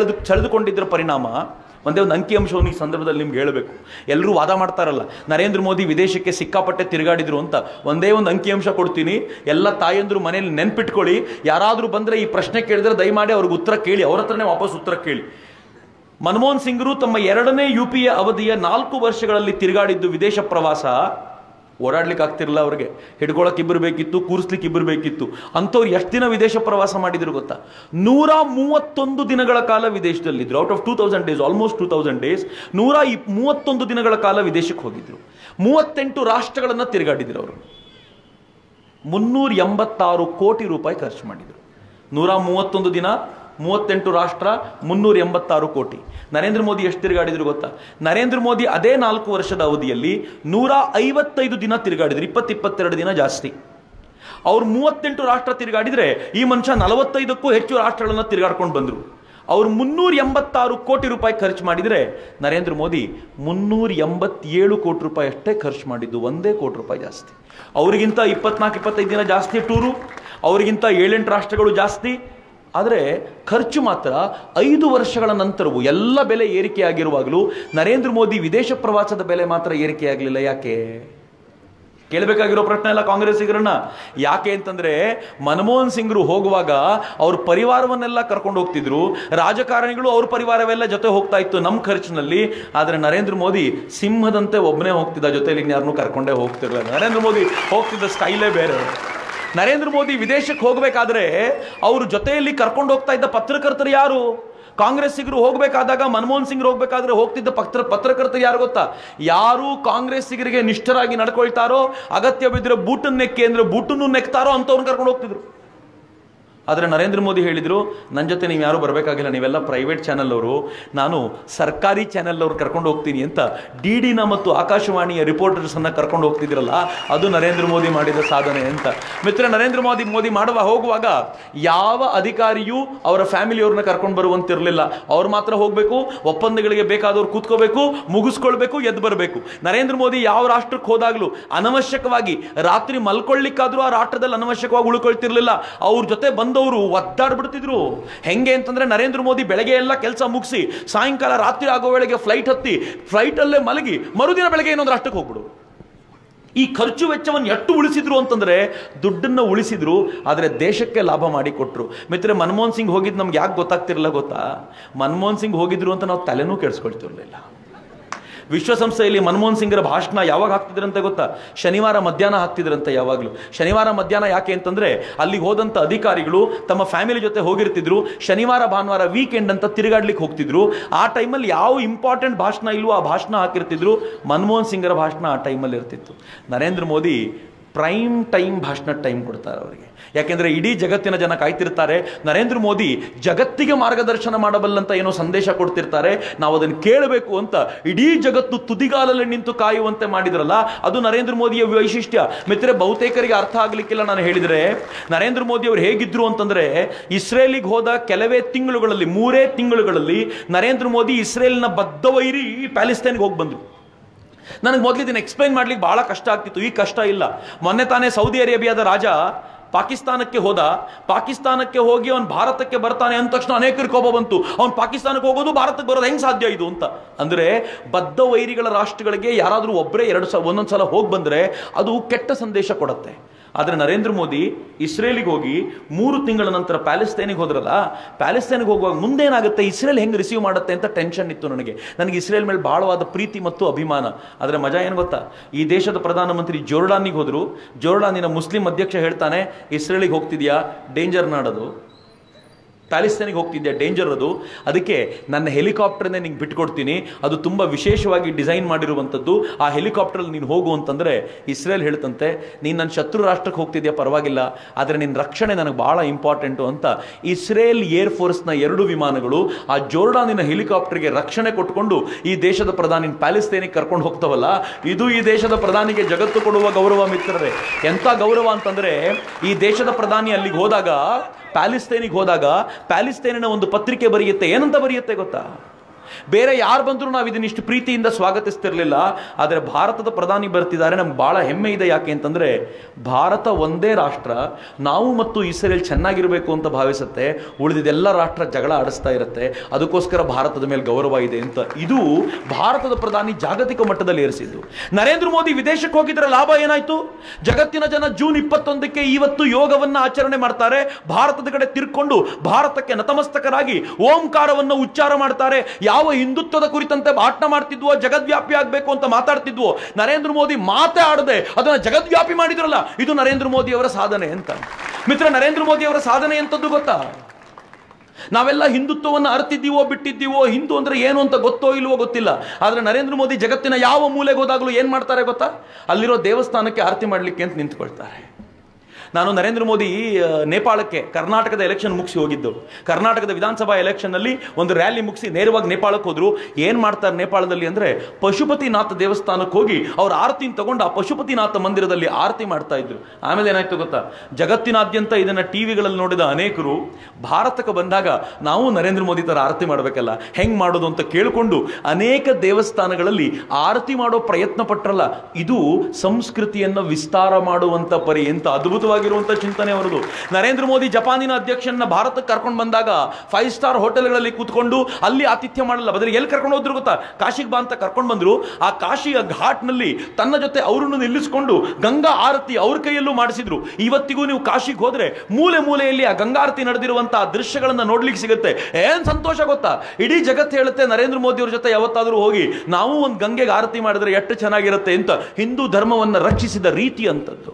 S1: ಕಳೆದು ಸೆಳೆದುಕೊಂಡಿದ್ದರ ಪರಿಣಾಮ ಒಂದೇ ಒಂದು ಅಂಕಿಅಂಶವನ್ನು ಈ ಸಂದರ್ಭದಲ್ಲಿ ನಿಮ್ಗೆ ಹೇಳಬೇಕು ಎಲ್ಲರೂ ವಾದ ಮಾಡ್ತಾರಲ್ಲ ನರೇಂದ್ರ ಮೋದಿ ವಿದೇಶಕ್ಕೆ ಸಿಕ್ಕಾಪಟ್ಟೆ ತಿರುಗಾಡಿದ್ರು ಅಂತ ಒಂದೇ ಒಂದು ಅಂಕಿಅಂಶ ಕೊಡ್ತೀನಿ ಎಲ್ಲ ತಾಯಂದ್ರು ಮನೇಲಿ ನೆನ್ಪಿಟ್ಕೊಳ್ಳಿ ಯಾರಾದರೂ ಬಂದರೆ ಈ ಪ್ರಶ್ನೆ ಕೇಳಿದ್ರೆ ದಯಮಾಡಿ ಅವ್ರಿಗೆ ಉತ್ತರ ಕೇಳಿ ಅವ್ರ ಹತ್ರನೇ ವಾಪಸ್ ಉತ್ತರ ಕೇಳಿ ಮನಮೋಹನ್ ಸಿಂಗ್ರು ತಮ್ಮ ಎರಡನೇ ಯು ಪಿ ಎ ಅವಧಿಯ ನಾಲ್ಕು ವರ್ಷಗಳಲ್ಲಿ ತಿರುಗಾಡಿದ್ದು ವಿದೇಶ ಪ್ರವಾಸ ಓಡಾಡ್ಲಿಕ್ಕೆ ಆಗ್ತಿರಲಿಲ್ಲ ಅವ್ರಿಗೆ ಹಿಡ್ಕೊಳಕ್ಕೆ ಇಬ್ಬರು ಬೇಕಿತ್ತು ಕೂರಿಸ್ಲಿಕ್ಕೆ ಇಬ್ಬರು ಬೇಕಿತ್ತು ಅಂಥವ್ರು ಎಷ್ಟು ದಿನ ವಿದೇಶ ಪ್ರವಾಸ ಮಾಡಿದ್ರು ಗೊತ್ತಾ ನೂರ ಮೂವತ್ತೊಂದು ದಿನಗಳ ಕಾಲ ವಿದೇಶದಲ್ಲಿದ್ದರು out of two thousand days almost two thousand days ನೂರ ಇಪ್ ಮೂವತ್ತೊಂದು ದಿನಗಳ ಕಾಲ ವಿದೇಶಕ್ಕೆ ಹೋಗಿದ್ರು ಮೂವತ್ತೆಂಟು ರಾಷ್ಟ್ರಗಳನ್ನು ತಿರುಗಾಡಿದ್ರು ಅವರು ಮುನ್ನೂರ ಎಂಬತ್ತಾರು ಕೋಟಿ ರೂಪಾಯಿ ಖರ್ಚು ಮಾಡಿದರು ನೂರ ಮೂವತ್ತೊಂದು ದಿನ ಮೂವತ್ತೆಂಟು ರಾಷ್ಟ್ರ ಮುನ್ನೂರ ಎಂಬತ್ತಾರು ಕೋಟಿ ನರೇಂದ್ರ ಮೋದಿ ಎಷ್ಟು ತಿರುಗಾಡಿದ್ರು ಗೊತ್ತಾ ನರೇಂದ್ರ ಮೋದಿ ಅದೇ ನಾಲ್ಕು ವರ್ಷದ ಅವಧಿಯಲ್ಲಿ ನೂರ ಐವತ್ತೈದು ದಿನ ತಿರುಗಾಡಿದ್ರು ಇಪ್ಪತ್ತು ಇಪ್ಪತ್ತೆರಡು ದಿನ ಜಾಸ್ತಿ ಅವ್ರು ಮೂವತ್ತೆಂಟು ರಾಷ್ಟ್ರ ತಿರುಗಾಡಿದ್ರೆ ಈ ಮನುಷ್ಯ ನಲವತ್ತೈದಕ್ಕೂ ಹೆಚ್ಚು ರಾಷ್ಟ್ರಗಳನ್ನು ತಿರುಗಾಡ್ಕೊಂಡು ಬಂದರು ಅವ್ರು ಮುನ್ನೂರ ಎಂಬತ್ತಾರು ಕೋಟಿ ರೂಪಾಯಿ ಖರ್ಚು ಮಾಡಿದರೆ ನರೇಂದ್ರ ಮೋದಿ ಮುನ್ನೂರ ಎಂಬತ್ತೇಳು ಕೋಟಿ ರೂಪಾಯಿ ಅಷ್ಟೇ ಖರ್ಚು ಮಾಡಿದ್ದು ಒಂದೇ ಕೋಟಿ ರೂಪಾಯಿ ಜಾಸ್ತಿ ಅವರಿಗಿಂತ ಇಪ್ಪತ್ನಾಲ್ಕು ಇಪ್ಪತ್ತೈದು ದಿನ ಜಾಸ್ತಿ ಟೂರು ಅವರಿಗಿಂತ ಏಳೆಂಟು ರಾಷ್ಟ್ರಗಳು ಜಾಸ್ತಿ ಆದರೆ ಖರ್ಚು ಮಾತ್ರ ಐದು ವರ್ಷಗಳ ನಂತರವೂ ಎಲ್ಲ ಬೆಲೆ ಏರಿಕೆ ಆಗಿರುವಾಗಲೂ ನರೇಂದ್ರ ಮೋದಿ ವಿದೇಶ ಪ್ರವಾಸದ ಬೆಲೆ ಮಾತ್ರ ಏರಿಕೆ ಆಗಲಿಲ್ಲ ಯಾಕೆ ಕೇಳಬೇಕಾಗಿರೋ ಪ್ರಶ್ನೆ ಎಲ್ಲ ಕಾಂಗ್ರೆಸ್ಸಿಗರನ್ನ ಯಾಕೆ ಅಂತಂದ್ರೆ ಮನಮೋಹನ್ ಸಿಂಗ್ರು ಹೋಗುವಾಗ ಅವ್ರ ಪರಿವಾರವನ್ನೆಲ್ಲ ಕರ್ಕೊಂಡು ಹೋಗ್ತಿದ್ರು ರಾಜಕಾರಣಿಗಳು ಅವ್ರ ಪರಿವಾರವೆಲ್ಲ ಜೊತೆ ಹೋಗ್ತಾ ಇತ್ತು ನಮ್ಮ ಖರ್ಚಿನಲ್ಲಿ ಆದರೆ ನರೇಂದ್ರ ಮೋದಿ ಸಿಂಹದಂತೆ ಒಬ್ಬನೇ ಹೋಗ್ತಿದ್ದ ಜೊತೆಲಿ ಯಾರನ್ನೂ ಕರ್ಕೊಂಡೇ ಹೋಗ್ತಿರ್ಲಿಲ್ಲ ನರೇಂದ್ರ ಮೋದಿ ಹೋಗ್ತಿದ್ದ ಸ್ಟೈಲೇ ಬೇರೆ ನರೇಂದ್ರ ಮೋದಿ ವಿದೇಶಕ್ಕೆ ಹೋಗಬೇಕಾದ್ರೆ ಅವ್ರ ಜೊತೆಯಲ್ಲಿ ಕರ್ಕೊಂಡು ಹೋಗ್ತಾ ಇದ್ದ ಪತ್ರಕರ್ತರು ಯಾರು ಕಾಂಗ್ರೆಸ್ಸಿಗರು ಹೋಗಬೇಕಾದಾಗ ಮನಮೋಹನ್ ಸಿಂಗ್ ಹೋಗ್ಬೇಕಾದ್ರೆ ಹೋಗ್ತಿದ್ದ ಪತ್ರ ಪತ್ರಕರ್ತರು ಯಾರು ಗೊತ್ತಾ ಯಾರು ಕಾಂಗ್ರೆಸ್ಸಿಗರಿಗೆ ನಿಷ್ಠರಾಗಿ ನಡ್ಕೊಳ್ತಾರೋ ಅಗತ್ಯ ಬಿದ್ದರೆ ಬೂಟನ್ ನೆಕ್ಕಿ ಅಂದ್ರೆ ಬೂಟನ್ನು ನೆಕ್ತಾರೋ ಅಂತವ್ರನ್ನ ಕರ್ಕೊಂಡು ಹೋಗ್ತಿದ್ರು ಆದರೆ ನರೇಂದ್ರ ಮೋದಿ ಹೇಳಿದರು ನನ್ನ ಜೊತೆ ನೀವು ಯಾರು ಬರಬೇಕಾಗಿಲ್ಲ ನೀವೆಲ್ಲ ಪ್ರೈವೇಟ್ ಚಾನೆಲ್ ಅವರು ನಾನು ಸರ್ಕಾರಿ ಚಾನೆಲ್ ಅವ್ರು ಕರ್ಕೊಂಡು ಹೋಗ್ತೀನಿ ಅಂತ ಡಿ ಡಿನ ಮತ್ತು ಆಕಾಶವಾಣಿಯ ರಿಪೋರ್ಟರ್ಸನ್ನು ಕರ್ಕೊಂಡು ಹೋಗ್ತಿದ್ರಲ್ಲ ಅದು ನರೇಂದ್ರ ಮೋದಿ ಮಾಡಿದ ಸಾಧನೆ ಅಂತ ಮಿತ್ರ ನರೇಂದ್ರ ಮೋದಿ ಮೋದಿ ಮಾಡುವ ಹೋಗುವಾಗ ಯಾವ ಅಧಿಕಾರಿಯೂ ಅವರ ಫ್ಯಾಮಿಲಿಯವ್ರನ್ನ ಕರ್ಕೊಂಡು ಬರುವಂತಿರಲಿಲ್ಲ ಅವ್ರು ಮಾತ್ರ ಹೋಗಬೇಕು ಒಪ್ಪಂದಗಳಿಗೆ ಬೇಕಾದವ್ರು ಕೂತ್ಕೋಬೇಕು ಮುಗಿಸ್ಕೊಳ್ಬೇಕು ಎದ್ದು ಬರಬೇಕು ನರೇಂದ್ರ ಮೋದಿ ಯಾವ ರಾಷ್ಟ್ರಕ್ಕೆ ಹೋದಾಗಲೂ ಅನವಶ್ಯಕವಾಗಿ ರಾತ್ರಿ ಮಲ್ಕೊಳ್ಳಿಕ್ಕಾದ್ರೂ ಆ ರಾಷ್ಟ್ರದಲ್ಲಿ ಅನವಶ್ಯಕವಾಗಿ ಉಳ್ಕೊಳ್ತಿರ್ಲಿಲ್ಲ ಅವ್ರ ಜೊತೆ ಬಂದವರು ಒದ್ದಾಡ್ಬಿಡ್ತಿದ್ರು ಹೆಂಗೆ ಅಂತಂದ್ರೆ ನರೇಂದ್ರ ಮೋದಿ ಬೆಳಗ್ಗೆ ಎಲ್ಲ ಕೆಲಸ ಮುಗಿಸಿ ಸಾಯಂಕಾಲ ರಾತ್ರಿ ಆಗೋ ವೇಳೆಗೆ ಫ್ಲೈಟ್ ಹತ್ತಿ ಫ್ಲೈಟಲ್ಲೇ ಮಲಗಿ ಮರುದಿನ ಬೆಳಗ್ಗೆ ಇನ್ನೊಂದು ರಾಷ್ಟ್ರಕ್ಕೆ ಹೋಗ್ಬಿಡು ಈ ಖರ್ಚು ವೆಚ್ಚವನ್ನು ಎಷ್ಟು ಉಳಿಸಿದ್ರು ಅಂತಂದ್ರೆ ದುಡ್ಡನ್ನು ಉಳಿಸಿದ್ರು ಆದರೆ ದೇಶಕ್ಕೆ ಲಾಭ ಮಾಡಿ ಕೊಟ್ಟರು ಮಿತ್ರ ಮನಮೋಹನ್ ಸಿಂಗ್ ಹೋಗಿದ್ದು ನಮ್ಗೆ ಯಾಕೆ ಗೊತ್ತಾಗ್ತಿರಲಿಲ್ಲ ಗೊತ್ತಾ ಮನಮೋಹನ್ ಸಿಂಗ್ ಹೋಗಿದ್ರು ಅಂತ ನಾವು ತಲೆನೂ ಕೆಡಿಸ್ಕೊಳ್ತಿರ್ಲಿಲ್ಲ ವಿಶ್ವಸಂಸ್ಥೆಯಲ್ಲಿ ಮನಮೋಹನ್ ಸಿಂಗ್ರ ಭಾಷಣ ಯಾವಾಗ ಹಾಕ್ತಿದ್ರಂತೆ ಗೊತ್ತಾ ಶನಿವಾರ ಮಧ್ಯಾಹ್ನ ಹಾಕ್ತಿದ್ರಂತೆ ಯಾವಾಗಲೂ ಶನಿವಾರ ಮಧ್ಯಾಹ್ನ ಯಾಕೆ ಅಂತಂದ್ರೆ ಅಲ್ಲಿಗೆ ಹೋದಂಥ ಅಧಿಕಾರಿಗಳು ತಮ್ಮ ಫ್ಯಾಮಿಲಿ ಜೊತೆ ಹೋಗಿರ್ತಿದ್ರು ಶನಿವಾರ ಭಾನುವಾರ ವೀಕೆಂಡ್ ಅಂತ ತಿರುಗಾಡ್ಲಿಕ್ಕೆ ಹೋಗ್ತಿದ್ರು ಆ ಟೈಮಲ್ಲಿ ಯಾವ ಇಂಪಾರ್ಟೆಂಟ್ ಭಾಷಣ ಇಲ್ವೋ ಆ ಭಾಷಣ ಹಾಕಿರ್ತಿದ್ರು ಮನಮೋಹನ್ ಸಿಂಗ್ರ ಭಾಷಣ ಆ ಟೈಮಲ್ಲಿ ಇರ್ತಿತ್ತು ನರೇಂದ್ರ ಮೋದಿ ಪ್ರೈಮ್ ಟೈಮ್ ಭಾಷಣ ಟೈಮ್ ಕೊಡ್ತಾರೆ ಅವರಿಗೆ ಯಾಕೆಂದ್ರೆ ಇಡೀ ಜಗತ್ತಿನ ಜನ ಕಾಯ್ತಿರ್ತಾರೆ ನರೇಂದ್ರ ಮೋದಿ ಜಗತ್ತಿಗೆ ಮಾರ್ಗದರ್ಶನ ಮಾಡಬಲ್ಲಂತ ಏನೋ ಸಂದೇಶ ಕೊಡ್ತಿರ್ತಾರೆ ನಾವು ಅದನ್ನು ಕೇಳಬೇಕು ಅಂತ ಇಡೀ ಜಗತ್ತು ತುದಿಗಾಲಲ್ಲಿ ನಿಂತು ಕಾಯುವಂತೆ ಮಾಡಿದ್ರಲ್ಲ ಅದು ನರೇಂದ್ರ ಮೋದಿಯ ವೈಶಿಷ್ಟ್ಯ ಮಿತ್ರ ಬಹುತೇಕರಿಗೆ ಅರ್ಥ ಆಗ್ಲಿಕ್ಕಿಲ್ಲ ನಾನು ಹೇಳಿದ್ರೆ ನರೇಂದ್ರ ಮೋದಿ ಅವರು ಹೇಗಿದ್ರು ಅಂತಂದ್ರೆ ಇಸ್ರೇಲಿಗೆ ಹೋದ ಕೆಲವೇ ತಿಂಗಳುಗಳಲ್ಲಿ ಮೂರೇ ತಿಂಗಳುಗಳಲ್ಲಿ ನರೇಂದ್ರ ಮೋದಿ ಇಸ್ರೇಲ್ನ ಬದ್ಧ ವೈರಿ ಪ್ಯಾಲೆಸ್ತೈನ್ಗೆ ಹೋಗಿ ಬಂದ್ರು ನನಗೆ ಮೊದಲು ಇದನ್ನು ಎಕ್ಸ್ಪ್ಲೈನ್ ಮಾಡ್ಲಿಕ್ಕೆ ಬಹಳ ಕಷ್ಟ ಆಗ್ತಿತ್ತು ಈ ಕಷ್ಟ ಇಲ್ಲ ಮೊನ್ನೆ ತಾನೇ ಸೌದಿ ಅರೇಬಿಯಾದ ರಾಜ ಪಾಕಿಸ್ತಾನಕ್ಕೆ ಹೋದ ಪಾಕಿಸ್ತಾನಕ್ಕೆ ಹೋಗಿ ಅವನು ಭಾರತಕ್ಕೆ ಬರ್ತಾನೆ ಅಂದ ತಕ್ಷಣ ಅನೇಕರಿಗೆ ಕೋಪ ಬಂತು ಅವ್ನು ಪಾಕಿಸ್ತಾನಕ್ಕೆ ಹೋಗೋದು ಭಾರತಕ್ಕೆ ಬರೋದು ಹೆಂಗ್ ಸಾಧ್ಯ ಇದು ಅಂತ ಅಂದ್ರೆ ಬದ್ಧ ವೈರಿಗಳ ರಾಷ್ಟ್ರಗಳಿಗೆ ಯಾರಾದರೂ ಒಬ್ಬರೇ ಎರಡು ಸಲ ಒಂದೊಂದು ಸಲ ಹೋಗಿ ಬಂದ್ರೆ ಅದು ಕೆಟ್ಟ ಸಂದೇಶ ಕೊಡುತ್ತೆ ಆದರೆ ನರೇಂದ್ರ ಮೋದಿ ಇಸ್ರೇಲಿಗೆ ಹೋಗಿ ಮೂರು ತಿಂಗಳ ನಂತರ ಪ್ಯಾಲೆಸ್ತೈನಿಗೆ ಹೋದ್ರಲ್ಲ ಪ್ಯಾಲೆಸ್ತೈನಿಗೆ ಹೋಗುವಾಗ ಮುಂದೇನಾಗುತ್ತೆ ಇಸ್ರೇಲ್ ಹೆಂಗೆ ರಿಸೀವ್ ಮಾಡುತ್ತೆ ಅಂತ ಟೆನ್ಷನ್ ಇತ್ತು ನನಗೆ ನನಗೆ ಇಸ್ರೇಲ್ ಮೇಲೆ ಬಹಳವಾದ ಪ್ರೀತಿ ಮತ್ತು ಅಭಿಮಾನ ಆದರೆ ಮಜಾ ಏನು ಗೊತ್ತಾ ಈ ದೇಶದ ಪ್ರಧಾನಮಂತ್ರಿ ಜೋರ್ಡಾನಿಗೆ ಹೋದ್ರು ಜೋರ್ಡಾನಿನ ಮುಸ್ಲಿಂ ಅಧ್ಯಕ್ಷ ಹೇಳ್ತಾನೆ ಇಸ್ರೇಲಿಗೆ ಹೋಗ್ತಿದ್ಯಾ ಡೇಂಜರ್ ನಾಡದು ಪ್ಯಾಲಿಸ್ತೇನಿಗೆ ಹೋಗ್ತಿದ್ದೆ ಡೇಂಜರ್ ಅದು ಅದಕ್ಕೆ ನನ್ನ ಹೆಲಿಕಾಪ್ಟರ್ನೇ ನಿಂಗೆ ಬಿಟ್ಕೊಡ್ತೀನಿ ಅದು ತುಂಬ ವಿಶೇಷವಾಗಿ ಡಿಸೈನ್ ಮಾಡಿರುವಂಥದ್ದು ಆ ಹೆಲಿಕಾಪ್ಟ್ರಲ್ಲಿ ನೀನು ಹೋಗು ಅಂತಂದರೆ ಇಸ್ರೇಲ್ ಹೇಳ್ತಂತೆ ನೀನು ನನ್ನ ಶತ್ರು ರಾಷ್ಟ್ರಕ್ಕೆ ಹೋಗ್ತಿದ್ಯಾ ಪರವಾಗಿಲ್ಲ ಆದರೆ ನಿನ್ನ ರಕ್ಷಣೆ ನನಗೆ ಭಾಳ ಇಂಪಾರ್ಟೆಂಟು ಅಂತ ಇಸ್ರೇಲ್ ಏರ್ ಫೋರ್ಸ್ನ ಎರಡು ವಿಮಾನಗಳು ಆ ಜೋರ್ಡಾನಿನ ಹೆಲಿಕಾಪ್ಟರ್ಗೆ ರಕ್ಷಣೆ ಕೊಟ್ಕೊಂಡು ಈ ದೇಶದ ಪ್ರಧಾನಿ ಪ್ಯಾಲಿಸ್ತೇನಿಗೆ ಕರ್ಕೊಂಡು ಹೋಗ್ತವಲ್ಲ ಇದು ಈ ದೇಶದ ಪ್ರಧಾನಿಗೆ ಜಗತ್ತು ಕೊಡುವ ಗೌರವ ಮಿತ್ರರೇ ಎಂಥ ಗೌರವ ಅಂತಂದರೆ ಈ ದೇಶದ ಪ್ರಧಾನಿ ಅಲ್ಲಿಗೆ ಹೋದಾಗ ಪ್ಯಾಲಿಸ್ತೇನಿಗೆ ಹೋದಾಗ ಪ್ಯಾಲಿಸ್ತೇನಿನ ಒಂದು ಪತ್ರಿಕೆ ಬರೆಯುತ್ತೆ ಏನಂತ ಬರೆಯುತ್ತೆ ಗೊತ್ತಾ ಬೇರೆ ಯಾರು ಬಂದರೂ ನಾವು ಇದನ್ನ ಇಷ್ಟು ಪ್ರೀತಿಯಿಂದ ಸ್ವಾಗತಿಸ್ತಿರ್ಲಿಲ್ಲ ಆದರೆ ಭಾರತದ ಪ್ರಧಾನಿ ಬರ್ತಿದ್ದಾರೆ ನಮ್ಗೆ ಬಹಳ ಹೆಮ್ಮೆ ಇದೆ ಯಾಕೆ ಅಂತಂದ್ರೆ ಭಾರತ ಒಂದೇ ರಾಷ್ಟ್ರ ನಾವು ಮತ್ತು ಇಸ್ರೇಲ್ ಚೆನ್ನಾಗಿರಬೇಕು ಅಂತ ಭಾವಿಸುತ್ತೆ ಉಳಿದಿದೆಲ್ಲ ರಾಷ್ಟ್ರ ಜಗಳ ಆಡಿಸ್ತಾ ಇರುತ್ತೆ ಅದಕ್ಕೋಸ್ಕರ ಭಾರತದ ಮೇಲೆ ಗೌರವ ಇದೆ ಅಂತ ಇದು ಭಾರತದ ಪ್ರಧಾನಿ ಜಾಗತಿಕ ಮಟ್ಟದಲ್ಲಿ ಏರಿಸಿದ್ದು ನರೇಂದ್ರ ಮೋದಿ ವಿದೇಶಕ್ಕೆ ಹೋಗಿದ್ರೆ ಲಾಭ ಏನಾಯ್ತು ಜಗತ್ತಿನ ಜನ ಜೂನ್ ಇಪ್ಪತ್ತೊಂದಕ್ಕೆ ಇವತ್ತು ಯೋಗವನ್ನ ಆಚರಣೆ ಮಾಡ್ತಾರೆ ಭಾರತದ ಕಡೆ ತಿರ್ಕೊಂಡು ಭಾರತಕ್ಕೆ ನತಮಸ್ತಕರಾಗಿ ಓಂಕಾರವನ್ನು ಉಚ್ಚಾರ ಮಾಡ್ತಾರೆ ಯಾವ ಹಿಂದುತ್ವದ ಕುರಿತಂತೆ ಭಾಷಣ ಮಾಡ್ತಿದ್ವೋ ಜಗದ್ವ್ಯಾಪಿ ಆಗ್ಬೇಕು ಅಂತ ಮಾತಾಡ್ತಿದ್ವೋ ನರೇಂದ್ರ ಮೋದಿ ಮಾತೇ ಆಡದೆ ಅದನ್ನ ಜಗದ್ವ್ಯಾಪಿ ಮಾಡಿದ್ರಲ್ಲ ಇದು ನರೇಂದ್ರ ಮೋದಿ ಅವರ ಸಾಧನೆ ಅಂತ ಮಿತ್ರ ನರೇಂದ್ರ ಮೋದಿ ಅವರ ಸಾಧನೆ ಎಂತದ್ದು ಗೊತ್ತಾ ನಾವೆಲ್ಲ ಹಿಂದುತ್ವವನ್ನು ಅರ್ತಿದ್ದೀವೋ ಬಿಟ್ಟಿದ್ದೀವೋ ಹಿಂದೂ ಅಂದ್ರೆ ಏನು ಅಂತ ಗೊತ್ತೋ ಇಲ್ವೋ ಗೊತ್ತಿಲ್ಲ ಆದ್ರೆ ನರೇಂದ್ರ ಮೋದಿ ಜಗತ್ತಿನ ಯಾವ ಮೂಲೆಗೆ ಹೋದಾಗಲೂ ಏನ್ ಮಾಡ್ತಾರೆ ಗೊತ್ತಾ ಅಲ್ಲಿರೋ ದೇವಸ್ಥಾನಕ್ಕೆ ಆರತಿ ಮಾಡ್ಲಿಕ್ಕೆ ಅಂತ ನಿಂತ್ಕೊಳ್ತಾರೆ ನಾನು ನರೇಂದ್ರ ಮೋದಿ ಆ, ನೇಪಾಳಕ್ಕೆ ಕರ್ನಾಟಕದ ಎಲೆಕ್ಷನ್ ಮುಗಿಸಿ ಹೋಗಿದ್ದು ಕರ್ನಾಟಕದ ವಿಧಾನಸಭಾ ಎಲೆಕ್ಷನ್ ನಲ್ಲಿ ಒಂದು ರ್ಯಾಲಿ ಮುಗಿಸಿ ನೇರವಾಗಿ ನೇಪಾಳಕ್ಕೆ ಹೋದ್ರು ಏನ್ ಮಾಡ್ತಾರೆ ನೇಪಾಳದಲ್ಲಿ ಅಂದ್ರೆ ಪಶುಪತಿನಾಥ ದೇವಸ್ಥಾನಕ್ಕೆ ಹೋಗಿ ಅವ್ರ ಆರತಿನ ತಗೊಂಡು ಆ ಪಶುಪತಿನಾಥ ಮಂದಿರದಲ್ಲಿ ಆರತಿ ಮಾಡ್ತಾ ಇದ್ರು ಆಮೇಲೆ ಏನಾಯ್ತು ಗೊತ್ತಾ ಜಗತ್ತಿನಾದ್ಯಂತ ಇದನ್ನ ಟಿವಿಗಳಲ್ಲಿ ನೋಡಿದ ಅನೇಕರು ಭಾರತಕ್ಕೆ ಬಂದಾಗ ನಾವು ನರೇಂದ್ರ ಮೋದಿ ತರ ಆರತಿ ಮಾಡಬೇಕಲ್ಲ ಹೆಂಗ್ ಮಾಡೋದು ಅಂತ ಕೇಳಿಕೊಂಡು ಅನೇಕ ದೇವಸ್ಥಾನಗಳಲ್ಲಿ ಆರತಿ ಮಾಡೋ ಪ್ರಯತ್ನ ಪಟ್ರಲ್ಲ ಇದು ಸಂಸ್ಕೃತಿಯನ್ನ ವಿಸ್ತಾರ ಮಾಡುವಂತ ಪರಿ ಎಂತ ಅದ್ಭುತವಾಗಿರುವಂತ ಚಿಂತನೆ ಅವರದು ನರೇಂದ್ರ ಮೋದಿ ಜಪಾನಿನ ಅಧ್ಯಕ್ಷನ ಭಾರತಕ್ಕೆ ಕರ್ಕೊಂಡು ಬಂದಾಗ ಫೈವ್ ಸ್ಟಾರ್ ಹೋಟೆಲ್ಗಳಲ್ಲಿ ಕೂತ್ಕೊಂಡು ಅಲ್ಲಿ ಆತಿಥ್ಯ ಮಾಡಲ್ಲ ಬದಲಿಗೆ ಎಲ್ಲಿ ಕರ್ಕೊಂಡು ಹೋದ್ರು ಗೊತ್ತಾ ಕಾಶಿಗೆ ಬಾ ಅಂತ ಕರ್ಕೊಂಡು ಬಂದ್ರು ಆ ಕಾಶಿಯ ಘಾಟ್ನಲ್ಲಿ ತನ್ನ ಜೊತೆ ಅವರನ್ನು ನಿಲ್ಲಿಸಿಕೊಂಡು ಗಂಗಾ ಆರತಿ ಅವ್ರ ಕೈಯಲ್ಲೂ ಮಾಡಿಸಿದ್ರು ಇವತ್ತಿಗೂ ನೀವು ಕಾಶಿಗೆ ಹೋದ್ರೆ ಮೂಲೆ ಮೂಲೆಯಲ್ಲಿ ಆ ಗಂಗಾರತಿ ನಡೆದಿರುವಂತಹ ದೃಶ್ಯಗಳನ್ನ ನೋಡ್ಲಿಕ್ಕೆ ಸಿಗುತ್ತೆ ಏನ್ ಸಂತೋಷ ಗೊತ್ತಾ ಇಡೀ ಜಗತ್ತು ಹೇಳುತ್ತೆ ನರೇಂದ್ರ ಮೋದಿ ಅವ್ರ ಜೊತೆ ಯಾವತ್ತಾದ್ರೂ ಹೋಗಿ ನಾವು ಒಂದು ಗಂಗೆಗೆ ಆರತಿ ಮಾಡಿದ್ರೆ ಎಷ್ಟು ಚೆನ್ನಾಗಿರುತ್ತೆ ಅಂತ ಹಿಂದೂ ಧರ್ಮವನ್ನ ರಕ್ಷಿಸಿದ ರೀತಿ ಅಂತದ್ದು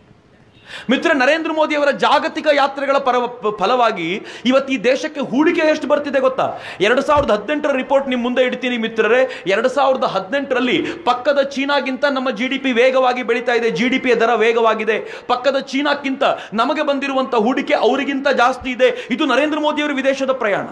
S1: ಮಿತ್ರ ನರೇಂದ್ರ ಮೋದಿ ಅವರ ಜಾಗತಿಕ ಯಾತ್ರೆಗಳ ಪರ ಫಲವಾಗಿ ಇವತ್ತು ಈ ದೇಶಕ್ಕೆ ಹೂಡಿಕೆ ಎಷ್ಟು ಬರ್ತಿದೆ ಗೊತ್ತಾ ಎರಡು ಸಾವಿರದ ಹದಿನೆಂಟರ ರಿಪೋರ್ಟ್ ನಿಮ್ಮ ಮುಂದೆ ಇಡ್ತೀನಿ ಮಿತ್ರರೇ ಎರಡು ಸಾವಿರದ ಹದಿನೆಂಟರಲ್ಲಿ ಪಕ್ಕದ ಚೀನಾಗಿಂತ ನಮ್ಮ ಜಿ ಡಿ ಪಿ ವೇಗವಾಗಿ ಬೆಳೀತಾ ಇದೆ ಜಿ ಡಿ ಪಿಯ ದರ ವೇಗವಾಗಿದೆ ಪಕ್ಕದ ಚೀನಾಕ್ಕಿಂತ ನಮಗೆ ಬಂದಿರುವಂತ ಹೂಡಿಕೆ ಅವರಿಗಿಂತ ಜಾಸ್ತಿ ಇದೆ ಇದು ನರೇಂದ್ರ ಮೋದಿ ಅವರ ವಿದೇಶದ ಪ್ರಯಾಣ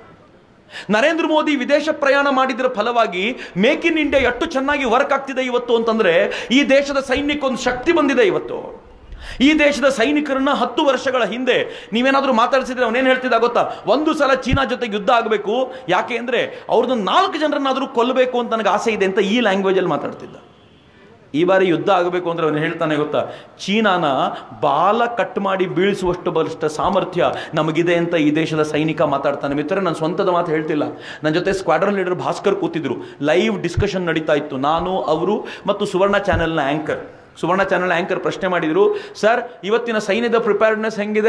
S1: ನರೇಂದ್ರ ಮೋದಿ ವಿದೇಶ ಪ್ರಯಾಣ ಮಾಡಿದ್ರ ಫಲವಾಗಿ ಮೇಕ್ ಇನ್ ಇಂಡಿಯಾ ಎಷ್ಟು ಚೆನ್ನಾಗಿ ವರ್ಕ್ ಆಗ್ತಿದೆ ಇವತ್ತು ಅಂತಂದ್ರೆ ಈ ದೇಶದ ಸೈನ್ಯಕ್ಕೊಂದು ಶಕ್ತಿ ಬಂದಿದೆ ಇವತ್ತು ಈ ದೇಶದ ಸೈನಿಕರನ್ನ ಹತ್ತು ವರ್ಷಗಳ ಹಿಂದೆ ನೀವೇನಾದ್ರೂ ಮಾತಾಡಿಸಿದ್ರೆ ಅವನೇನ್ ಹೇಳ್ತಿದ್ದ ಗೊತ್ತಾ ಒಂದು ಸಲ ಚೀನಾ ಜೊತೆಗೆ ಯುದ್ಧ ಆಗಬೇಕು ಯಾಕೆ ಅಂದ್ರೆ ಅವ್ರದ್ದು ನಾಲ್ಕು ಜನರನ್ನಾದ್ರೂ ಕೊಲ್ಲಬೇಕು ಅಂತ ನನಗೆ ಆಸೆ ಇದೆ ಅಂತ ಈ ಲ್ಯಾಂಗ್ವೇಜ್ ಅಲ್ಲಿ ಮಾತಾಡ್ತಿದ್ದ ಈ ಬಾರಿ ಯುದ್ಧ ಆಗಬೇಕು ಅಂದ್ರೆ ಅವನು ಹೇಳ್ತಾನೆ ಗೊತ್ತಾ ಚೀನಾನ ಬಾಲ ಕಟ್ ಮಾಡಿ ಬೀಳಿಸುವಷ್ಟು ಬಲಿಷ್ಠ ಸಾಮರ್ಥ್ಯ ನಮಗಿದೆ ಅಂತ ಈ ದೇಶದ ಸೈನಿಕ ಮಾತಾಡ್ತಾನೆ ಮಿತ್ರ ನನ್ನ ಸ್ವಂತದ ಮಾತು ಹೇಳ್ತಿಲ್ಲ ನನ್ನ ಜೊತೆ ಸ್ಕ್ವಾಡ್ರನ್ ಲೀಡರ್ ಭಾಸ್ಕರ್ ಕೂತಿದ್ರು ಲೈವ್ ಡಿಸ್ಕಷನ್ ನಡೀತಾ ಇತ್ತು ನಾನು ಅವರು ಮತ್ತು ಸುವರ್ಣ ಚಾನೆಲ್ನ ಆಂಕರ್ ಸುವರ್ಣ ಚಾನೆಲ್ ಆಂಕರ್ ಪ್ರಶ್ನೆ ಮಾಡಿದ್ರು ಸರ್ ಇವತ್ತಿನ ಸೈನ್ಯದ ಪ್ರಿಪೇರ್ಡ್ನೆಸ್ ಹೆಂಗಿದೆ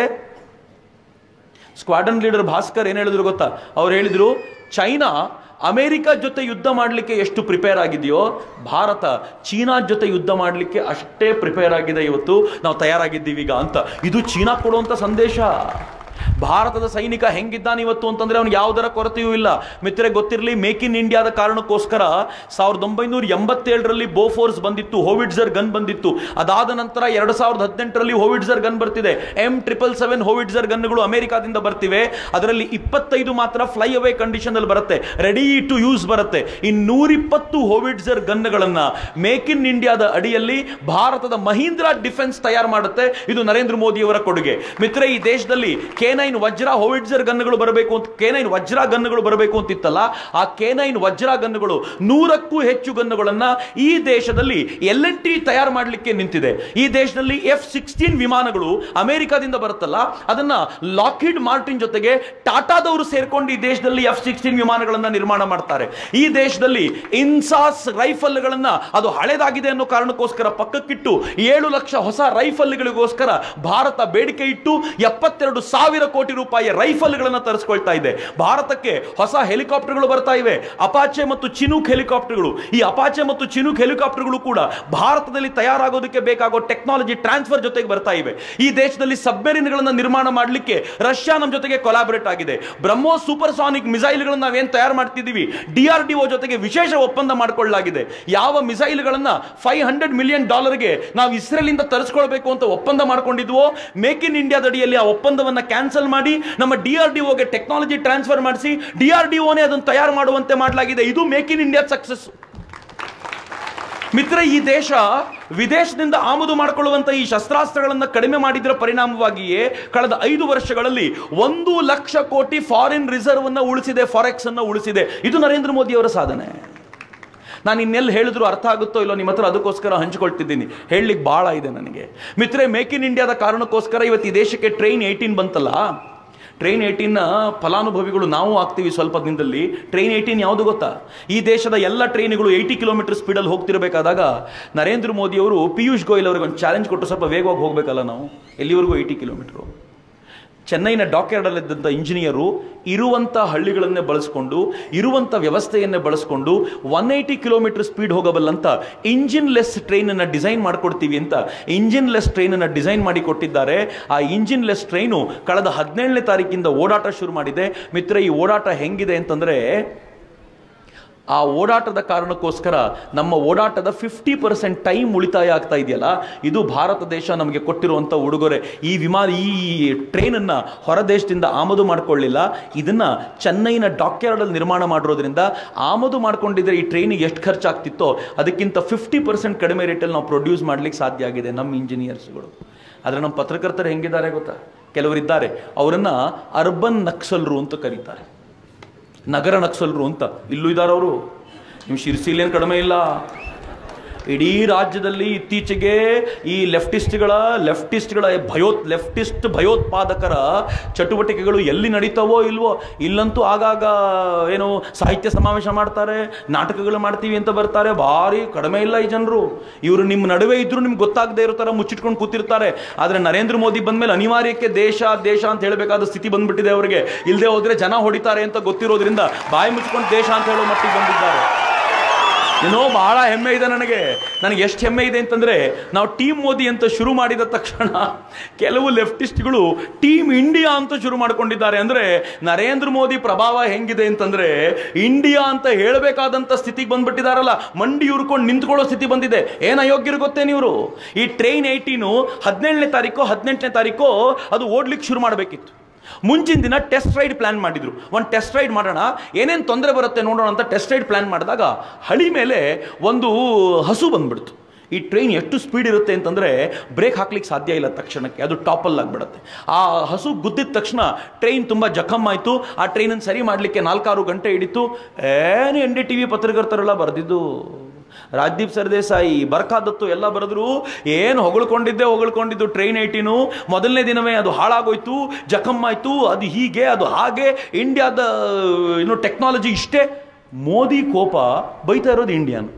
S1: ಸ್ಕ್ವಾಡನ್ ಲೀಡರ್ ಭಾಸ್ಕರ್ ಏನು ಹೇಳಿದ್ರು ಗೊತ್ತಾ ಅವ್ರು ಹೇಳಿದ್ರು ಚೈನಾ ಅಮೆರಿಕ ಜೊತೆ ಯುದ್ಧ ಮಾಡಲಿಕ್ಕೆ ಎಷ್ಟು ಪ್ರಿಪೇರ್ ಆಗಿದೆಯೋ ಭಾರತ ಚೀನಾ ಜೊತೆ ಯುದ್ಧ ಮಾಡಲಿಕ್ಕೆ ಅಷ್ಟೇ ಪ್ರಿಪೇರ್ ಆಗಿದೆ ಇವತ್ತು ನಾವು ತಯಾರಾಗಿದ್ದೀವಿ ಈಗ ಅಂತ ಇದು ಚೀನಾ ಕೊಡುವಂತ ಸಂದೇಶ ಭಾರತದ ಸೈನಿಕ ಹೆಂಗಿದ್ದಾನೆ ಇವತ್ತು ಅಂತಂದ್ರೆ ಅವ್ನಿಗೆ ಯಾವುದರ ಕೊರತೆಯೂ ಇಲ್ಲ ಮಿತ್ರ ಗೊತ್ತಿರಲಿ ಮೇಕ್ ಇನ್ ಇಂಡಿಯಾದ ಕಾರಣಕ್ಕೋಸ್ಕರ ಸಾವಿರದ ಒಂಬೈನೂರ ಎಂಬತ್ತೇಳರಲ್ಲಿ ಬೋಫೋರ್ಸ್ ಬಂದಿತ್ತು ಹೋವಿಡ್ಸರ್ ಗನ್ ಬಂದಿತ್ತು ಅದಾದ ನಂತರ ಎರಡು ಸಾವಿರದ ಹದಿನೆಂಟರಲ್ಲಿ ಹೋವಿಡ್ಸರ್ ಗನ್ ಬರ್ತಿದೆ ಎಂ ಟ್ರಿಪಲ್ ಸೆವೆನ್ ಹೋವಿಡ್ಸರ್ ಗನ್ಗಳು ಅಮೆರಿಕಾದಿಂದ ಬರ್ತಿವೆ ಅದರಲ್ಲಿ ಇಪ್ಪತ್ತೈದು ಮಾತ್ರ ಫ್ಲೈ ಅವೇ ಕಂಡೀಷನ್ ಅಲ್ಲಿ ಬರುತ್ತೆ ರೆಡಿ ಟು ಯೂಸ್ ಬರುತ್ತೆ ಇನ್ ನೂರಿಪ್ಪತ್ತು ಹೋವಿಡ್ಸರ್ ಗನ್ಗಳನ್ನ ಮೇಕ್ ಇನ್ ಇಂಡಿಯಾದ ಅಡಿಯಲ್ಲಿ ಭಾರತದ ಮಹೀಂದ್ರ ಡಿಫೆನ್ಸ್ ತಯಾರು ಮಾಡುತ್ತೆ ಇದು ನರೇಂದ್ರ ಮೋದಿ ಅವರ ಕೊಡುಗೆ ಮಿತ್ರ ಈ ದೇಶದಲ್ಲಿ ಕೆ ನೈನ್ ವಜ್ರ ಹೋವಿಡ್ಸರ್ ಗನ್ಗಳು ಬರಬೇಕು ಅಂತ ಕೆ ನೈನ್ ವಜ್ರ ಗನ್ಗಳು ಬರಬೇಕು ಅಂತಿತ್ತಲ್ಲ ಆ ಕೆ ನೈನ್ ವಜ್ರ ಗನ್ಗಳು ನೂರಕ್ಕೂ ಹೆಚ್ಚು ಗನ್ನುಗಳನ್ನ ಈ ದೇಶದಲ್ಲಿ ಎಲ್ ಎನ್ ಟಿ ತಯಾರು ಮಾಡಲಿಕ್ಕೆ ನಿಂತಿದೆ ಈ ದೇಶದಲ್ಲಿ ಎಫ್ ಸಿಕ್ಸ್ಟೀನ್ ವಿಮಾನಗಳು ಅಮೆರಿಕದಿಂದ ಬರುತ್ತಲ್ಲ ಅದನ್ನ ಲಾಕಿಡ್ ಮಾರ್ಟಿನ್ ಜೊತೆಗೆ ಟಾಟಾದವರು ಸೇರ್ಕೊಂಡು ಈ ದೇಶದಲ್ಲಿ ಎಫ್ ಸಿಕ್ಸ್ಟೀನ್ ವಿಮಾನಗಳನ್ನ ನಿರ್ಮಾಣ ಮಾಡ್ತಾರೆ ಈ ದೇಶದಲ್ಲಿ ಇನ್ಸಾಸ್ ರೈಫಲ್ಗಳನ್ನ ಅದು ಹಳೆದಾಗಿದೆ ಅನ್ನೋ ಕಾರಣಕ್ಕೋಸ್ಕರ ಪಕ್ಕಕ್ಕಿಟ್ಟು ಏಳು ಲಕ್ಷ ಹೊಸ ರೈಫಲ್ಗಳಿಗೋಸ್ಕರ ಭಾರತ ಬೇಡಿಕೆ ಇಟ್ಟು ಎಪ್ಪತ್ತೆರಡು ಸಾವಿರ ಕೋಟಿ ರೂಪಾಯಿಯ ರೈಫಲ್ಗಳನ್ನ ತರಿಸ್ಕೊಳ್ತಾ ಇದೆ ಭಾರತಕ್ಕೆ ಹೊಸ ಹೆಲಿಕಾಪ್ಟರ್ಗಳು ಬರ್ತಾ ಇವೆ ಅಪಾಚೆ ಮತ್ತು ಚಿನೂಕ್ ಹೆಲಿಕಾಪ್ಟರ್ಗಳು ಈ ಅಪಾಚೆ ಮತ್ತು ಚಿನೂಕ್ ಹೆಲಿಕಾಪ್ಟರ್ಗಳು ಕೂಡ ಭಾರತದಲ್ಲಿ ತಯಾರಾಗೋದಕ್ಕೆ ಬೇಕಾಗೋ ಟೆಕ್ನಾಲಜಿ ಟ್ರಾನ್ಸ್ಫರ್ ಜೊತೆಗೆ ಬರ್ತಾ ಇವೆ ಈ ದೇಶದಲ್ಲಿ ಸಬ್ಮೆರಿನ್ಗಳನ್ನ ನಿರ್ಮಾಣ ಮಾಡಲಿಕ್ಕೆ ರಷ್ಯಾ ನಮ್ಮ ಜೊತೆಗೆ ಕೊಲಾಬರೇಟ್ ಆಗಿದೆ ಬ್ರಹ್ಮೋಸ್ ಸೂಪರ್ ಸಾನಿಕ್ ಮಿಸೈಲ್ಗಳನ್ನ ನಾವೇನ್ ತಯಾರು ಮಾಡ್ತಿದ್ದೀವಿ ಡಿಆರ್ಡಿಒ ಜೊತೆಗೆ ವಿಶೇಷ ಒಪ್ಪಂದ ಮಾಡಿಕೊಳ್ಳಲಾಗಿದೆ ಯಾವ ಮಿಸೈಲ್ಗಳನ್ನ ಫೈವ್ ಹಂಡ್ರೆಡ್ ಮಿಲಿಯನ್ ಡಾಲರ್ಗೆ ನಾವು ಇಸ್ರೇಲಿಂದ ತರಿಸ್ಕೊಳ್ಬೇಕು ಅಂತ ಒಪ್ಪಂದ ಮಾಡ್ಕೊಂಡಿದ್ವೋ ಮೇಕ್ ಇನ್ ಇಂಡಿಯಾದ ಅಡಿಯಲ್ಲಿ ಆ ಒಪ್ಪಂದವನ್ನ ಕ್ಯಾನ್ಸಲ್ ಮಾಡಿ ನಮ್ಮ ಡಿಆರ್ಡಿಒಗೆ ಟೆಕ್ನಾಲಜಿ ಟ್ರಾನ್ಸ್ಫರ್ ಮಾಡಿಸಿ ಡಿಆರ್ಡಿಒನೇ ಅದನ್ನು ತಯಾರು ಮಾಡುವಂತೆ ಮಾಡಲಾಗಿದೆ ಇದು ಮೇಕ್ ಇನ್ ಇಂಡಿಯಾ ಸಕ್ಸಸ್ ಮಿತ್ರ ಈ ದೇಶ ವಿದೇಶದಿಂದ ಆಮದು ಮಾಡಿಕೊಳ್ಳುವಂತ ಈ ಶಸ್ತ್ರಾಸ್ತ್ರಗಳನ್ನು ಕಡಿಮೆ ಮಾಡಿದ್ರ ಪರಿಣಾಮವಾಗಿಯೇ ಕಳೆದ ಐದು ವರ್ಷಗಳಲ್ಲಿ ಒಂದು ಲಕ್ಷ ಕೋಟಿ ಫಾರಿನ್ ರಿಸರ್ವ್ ಅನ್ನ ಉಳಿಸಿದೆ ಫಾರೆಕ್ಸ್ ಅನ್ನ ಉಳಿಸಿದೆ ಇದು ನರೇಂದ್ರ ಮೋದಿ ಅವರ ಸಾಧನೆ ನಾನು ಇನ್ನೆಲ್ಲಿ ಹೇಳಿದ್ರು ಅರ್ಥ ಆಗುತ್ತೋ ಇಲ್ಲೋ ನಿಮ್ಮ ಹತ್ರ ಅದಕ್ಕೋಸ್ಕರ ಹಂಚಿಕೊಳ್ತಿದ್ದೀನಿ ಹೇಳಲಿಕ್ಕೆ ಭಾಳ ಇದೆ ನನಗೆ ಮಿತ್ರೆ ಮೇಕ್ ಇನ್ ಇಂಡಿಯಾದ ಕಾರಣಕ್ಕೋಸ್ಕರ ಇವತ್ತು ಈ ದೇಶಕ್ಕೆ ಟ್ರೈನ್ ಏಯ್ಟೀನ್ ಬಂತಲ್ಲ ಟ್ರೈನ್ ಏಯ್ಟೀನ್ನ ಫಲಾನುಭವಿಗಳು ನಾವು ಆಗ್ತೀವಿ ಸ್ವಲ್ಪ ದಿನದಲ್ಲಿ ಟ್ರೈನ್ ಏಯ್ಟೀನ್ ಯಾವುದು ಗೊತ್ತಾ ಈ ದೇಶದ ಎಲ್ಲ ಟ್ರೈನ್ಗಳು ಏಯ್ಟಿ ಕಿಲೋಮೀಟರ್ ಸ್ಪೀಡಲ್ಲಿ ಹೋಗ್ತಿರಬೇಕಾದಾಗ ನರೇಂದ್ರ ಮೋದಿಯವರು ಪಿಯೂಷ್ ಗೋಯಲ್ ಅವರಿಗೆ ಒಂದು ಚಾಲೆಂಜ್ ಕೊಟ್ಟು ಸ್ವಲ್ಪ ವೇಗವಾಗಿ ಹೋಗಬೇಕಲ್ಲ ನಾವು ಎಲ್ಲಿವರೆಗೂ ಏಯ್ಟಿ ಕಿಲೋಮೀಟ್ರು ಚೆನ್ನೈನ ಡಾಕ್ಯಾರ್ಡಲ್ಲಿದ್ದಂಥ ಇಂಜಿನಿಯರು ಇರುವಂಥ ಹಳ್ಳಿಗಳನ್ನೇ ಬಳಸ್ಕೊಂಡು ಇರುವಂಥ ವ್ಯವಸ್ಥೆಯನ್ನೇ ಬಳಸ್ಕೊಂಡು ಒನ್ ಏಯ್ಟಿ ಕಿಲೋಮೀಟರ್ ಸ್ಪೀಡ್ ಹೋಗಬಲ್ಲಂತ ಇಂಜಿನ್ ಲೆಸ್ ಟ್ರೈನನ್ನು ಡಿಸೈನ್ ಮಾಡಿಕೊಡ್ತೀವಿ ಅಂತ ಇಂಜಿನ್ ಲೆಸ್ ಟ್ರೈನನ್ನು ಡಿಸೈನ್ ಮಾಡಿ ಕೊಟ್ಟಿದ್ದಾರೆ ಆ ಇಂಜಿನ್ ಲೆಸ್ ಟ್ರೈನು ಕಳೆದ ಹದಿನೇಳನೇ ತಾರೀಕಿಂದ ಓಡಾಟ ಶುರು ಮಾಡಿದೆ ಮಿತ್ರ ಈ ಓಡಾಟ ಹೆಂಗಿದೆ ಅಂತಂದರೆ ಆ ಓಡಾಟದ ಕಾರಣಕ್ಕೋಸ್ಕರ ನಮ್ಮ ಓಡಾಟದ ಫಿಫ್ಟಿ ಪರ್ಸೆಂಟ್ ಟೈಮ್ ಉಳಿತಾಯ ಆಗ್ತಾ ಇದೆಯಲ್ಲ ಇದು ಭಾರತ ದೇಶ ನಮಗೆ ಕೊಟ್ಟಿರುವಂಥ ಉಡುಗೊರೆ ಈ ವಿಮಾನ ಈ ಟ್ರೈನನ್ನು ಹೊರ ದೇಶದಿಂದ ಆಮದು ಮಾಡಿಕೊಳ್ಳಿಲ್ಲ ಇದನ್ನು ಚೆನ್ನೈನ ಡಾಕ್ಯಾರ್ಡಲ್ಲಿ ನಿರ್ಮಾಣ ಮಾಡಿರೋದ್ರಿಂದ ಆಮದು ಮಾಡ್ಕೊಂಡಿದ್ರೆ ಈ ಟ್ರೈನಿಗೆ ಎಷ್ಟು ಖರ್ಚಾಗ್ತಿತ್ತೋ ಅದಕ್ಕಿಂತ ಫಿಫ್ಟಿ ಪರ್ಸೆಂಟ್ ಕಡಿಮೆ ರೇಟಲ್ಲಿ ನಾವು ಪ್ರೊಡ್ಯೂಸ್ ಮಾಡ್ಲಿಕ್ಕೆ ಸಾಧ್ಯ ಆಗಿದೆ ನಮ್ಮ ಇಂಜಿನಿಯರ್ಸ್ಗಳು ಆದರೆ ನಮ್ಮ ಪತ್ರಕರ್ತರು ಹೆಂಗಿದ್ದಾರೆ ಗೊತ್ತಾ ಕೆಲವರಿದ್ದಾರೆ ಅವರನ್ನು ಅರ್ಬನ್ ನಕ್ಸಲ್ರು ಅಂತ ಕರೀತಾರೆ ನಗರ ನಕ್ಸಲರು ಅಂತ ಇಲ್ಲೂ ಇದ್ದಾರೆ ಅವರು ನಿಮ್ಮ ಶಿರ್ಸಿಲೇನು ಕಡಿಮೆ ಇಲ್ಲ ಇಡೀ ರಾಜ್ಯದಲ್ಲಿ ಇತ್ತೀಚೆಗೆ ಈ ಲೆಫ್ಟಿಸ್ಟ್ಗಳ ಲೆಫ್ಟಿಸ್ಟ್ಗಳ ಭಯೋ ಲೆಫ್ಟಿಸ್ಟ್ ಭಯೋತ್ಪಾದಕರ ಚಟುವಟಿಕೆಗಳು ಎಲ್ಲಿ ನಡೀತಾವೋ ಇಲ್ವೋ ಇಲ್ಲಂತೂ ಆಗಾಗ ಏನು ಸಾಹಿತ್ಯ ಸಮಾವೇಶ ಮಾಡ್ತಾರೆ ನಾಟಕಗಳು ಮಾಡ್ತೀವಿ ಅಂತ ಬರ್ತಾರೆ ಭಾರಿ ಕಡಿಮೆ ಇಲ್ಲ ಈ ಜನರು ಇವರು ನಿಮ್ಮ ನಡುವೆ ಇದ್ರು ನಿಮ್ಗೆ ಗೊತ್ತಾಗದೇ ಇರೋ ಥರ ಮುಚ್ಚಿಟ್ಕೊಂಡು ಕೂತಿರ್ತಾರೆ ಆದರೆ ನರೇಂದ್ರ ಮೋದಿ ಬಂದ್ಮೇಲೆ ಅನಿವಾರ್ಯಕ್ಕೆ ದೇಶ ದೇಶ ಅಂತ ಹೇಳಬೇಕಾದ ಸ್ಥಿತಿ ಬಂದ್ಬಿಟ್ಟಿದೆ ಅವರಿಗೆ ಇಲ್ಲದೆ ಹೋದ್ರೆ ಜನ ಹೊಡಿತಾರೆ ಅಂತ ಗೊತ್ತಿರೋದ್ರಿಂದ ಬಾಯಿ ಮುಚ್ಕೊಂಡು ದೇಶ ಅಂತ ಹೇಳೋ ಮಟ್ಟಿಗೆ ಬಂದಿದ್ದಾರೆ ಏನೋ ಬಹಳ ಹೆಮ್ಮೆ ಇದೆ ನನಗೆ ನನಗೆ ಎಷ್ಟು ಹೆಮ್ಮೆ ಇದೆ ಅಂತಂದ್ರೆ ನಾವು ಟೀಮ್ ಮೋದಿ ಅಂತ ಶುರು ಮಾಡಿದ ತಕ್ಷಣ ಕೆಲವು ಲೆಫ್ಟಿಸ್ಟ್ಗಳು ಟೀಮ್ ಇಂಡಿಯಾ ಅಂತ ಶುರು ಮಾಡ್ಕೊಂಡಿದ್ದಾರೆ ಅಂದ್ರೆ ನರೇಂದ್ರ ಮೋದಿ ಪ್ರಭಾವ ಹೆಂಗಿದೆ ಅಂತಂದ್ರೆ ಇಂಡಿಯಾ ಅಂತ ಹೇಳಬೇಕಾದಂತ ಸ್ಥಿತಿಗೆ ಬಂದ್ಬಿಟ್ಟಿದಾರಲ್ಲ ಮಂಡಿ ಉರ್ಕೊಂಡು ನಿಂತ್ಕೊಳ್ಳೋ ಸ್ಥಿತಿ ಬಂದಿದೆ ಏನ್ ಅಯೋಗ್ಯರು ಗೊತ್ತೇನು ಇವರು ಈ ಟ್ರೈನ್ ಏಯ್ಟೀನು ಹದಿನೇಳನೇ ತಾರೀಕು ಹದಿನೆಂಟನೇ ತಾರೀಕು ಅದು ಓಡ್ಲಿಕ್ಕೆ ಶುರು ಮಾಡಬೇಕಿತ್ತು ಮುಂಚಿನ ದಿನ ಟೆಸ್ಟ್ ರೈಡ್ ಪ್ಲಾನ್ ಮಾಡಿದ್ರು ಒಂದು ಟೆಸ್ಟ್ ರೈಡ್ ಮಾಡೋಣ ಏನೇನು ತೊಂದರೆ ಬರುತ್ತೆ ನೋಡೋಣ ಅಂತ ಟೆಸ್ಟ್ ರೈಡ್ ಪ್ಲಾನ್ ಮಾಡಿದಾಗ ಹಳಿ ಮೇಲೆ ಒಂದು ಹಸು ಬಂದ್ಬಿಡ್ತು ಈ ಟ್ರೈನ್ ಎಷ್ಟು ಸ್ಪೀಡ್ ಇರುತ್ತೆ ಅಂತಂದರೆ ಬ್ರೇಕ್ ಹಾಕ್ಲಿಕ್ಕೆ ಸಾಧ್ಯ ಇಲ್ಲ ತಕ್ಷಣಕ್ಕೆ ಅದು ಟಾಪಲ್ಲಿ ಆಗಿಬಿಡುತ್ತೆ ಆ ಹಸು ಗುದ್ದಿದ ತಕ್ಷಣ ಟ್ರೈನ್ ತುಂಬ ಜಖಮ್ ಆಯಿತು ಆ ಟ್ರೈನನ್ನು ಸರಿ ಮಾಡಲಿಕ್ಕೆ ನಾಲ್ಕಾರು ಗಂಟೆ ಹಿಡಿತು ಏನು ಎನ್ ಡಿ ಟಿ ವಿ ಪತ್ರಕರ್ತರೆಲ್ಲ ಬರೆದಿದ್ದು ರಾಜ್ದೀಪ್ ಸರ್ದೇಸಾಯಿ ಬರ್ಕಾದತ್ತು ಎಲ್ಲ ಬರೆದ್ರು ಏನು ಹೊಗಳ್ಕೊಂಡಿದ್ದೆ ಹೊಗಳ್ಕೊಂಡಿದ್ದು ಟ್ರೈನ್ ಏಯ್ಟೀನು ಮೊದಲನೇ ದಿನವೇ ಅದು ಹಾಳಾಗೋಯ್ತು ಜಖಮ್ ಆಯ್ತು ಅದು ಹೀಗೆ ಅದು ಹಾಗೆ ಇಂಡಿಯಾದ ಏನು ಟೆಕ್ನಾಲಜಿ ಇಷ್ಟೇ ಮೋದಿ ಕೋಪ ಬೈತಾ ಇರೋದು ಇಂಡಿಯಾನು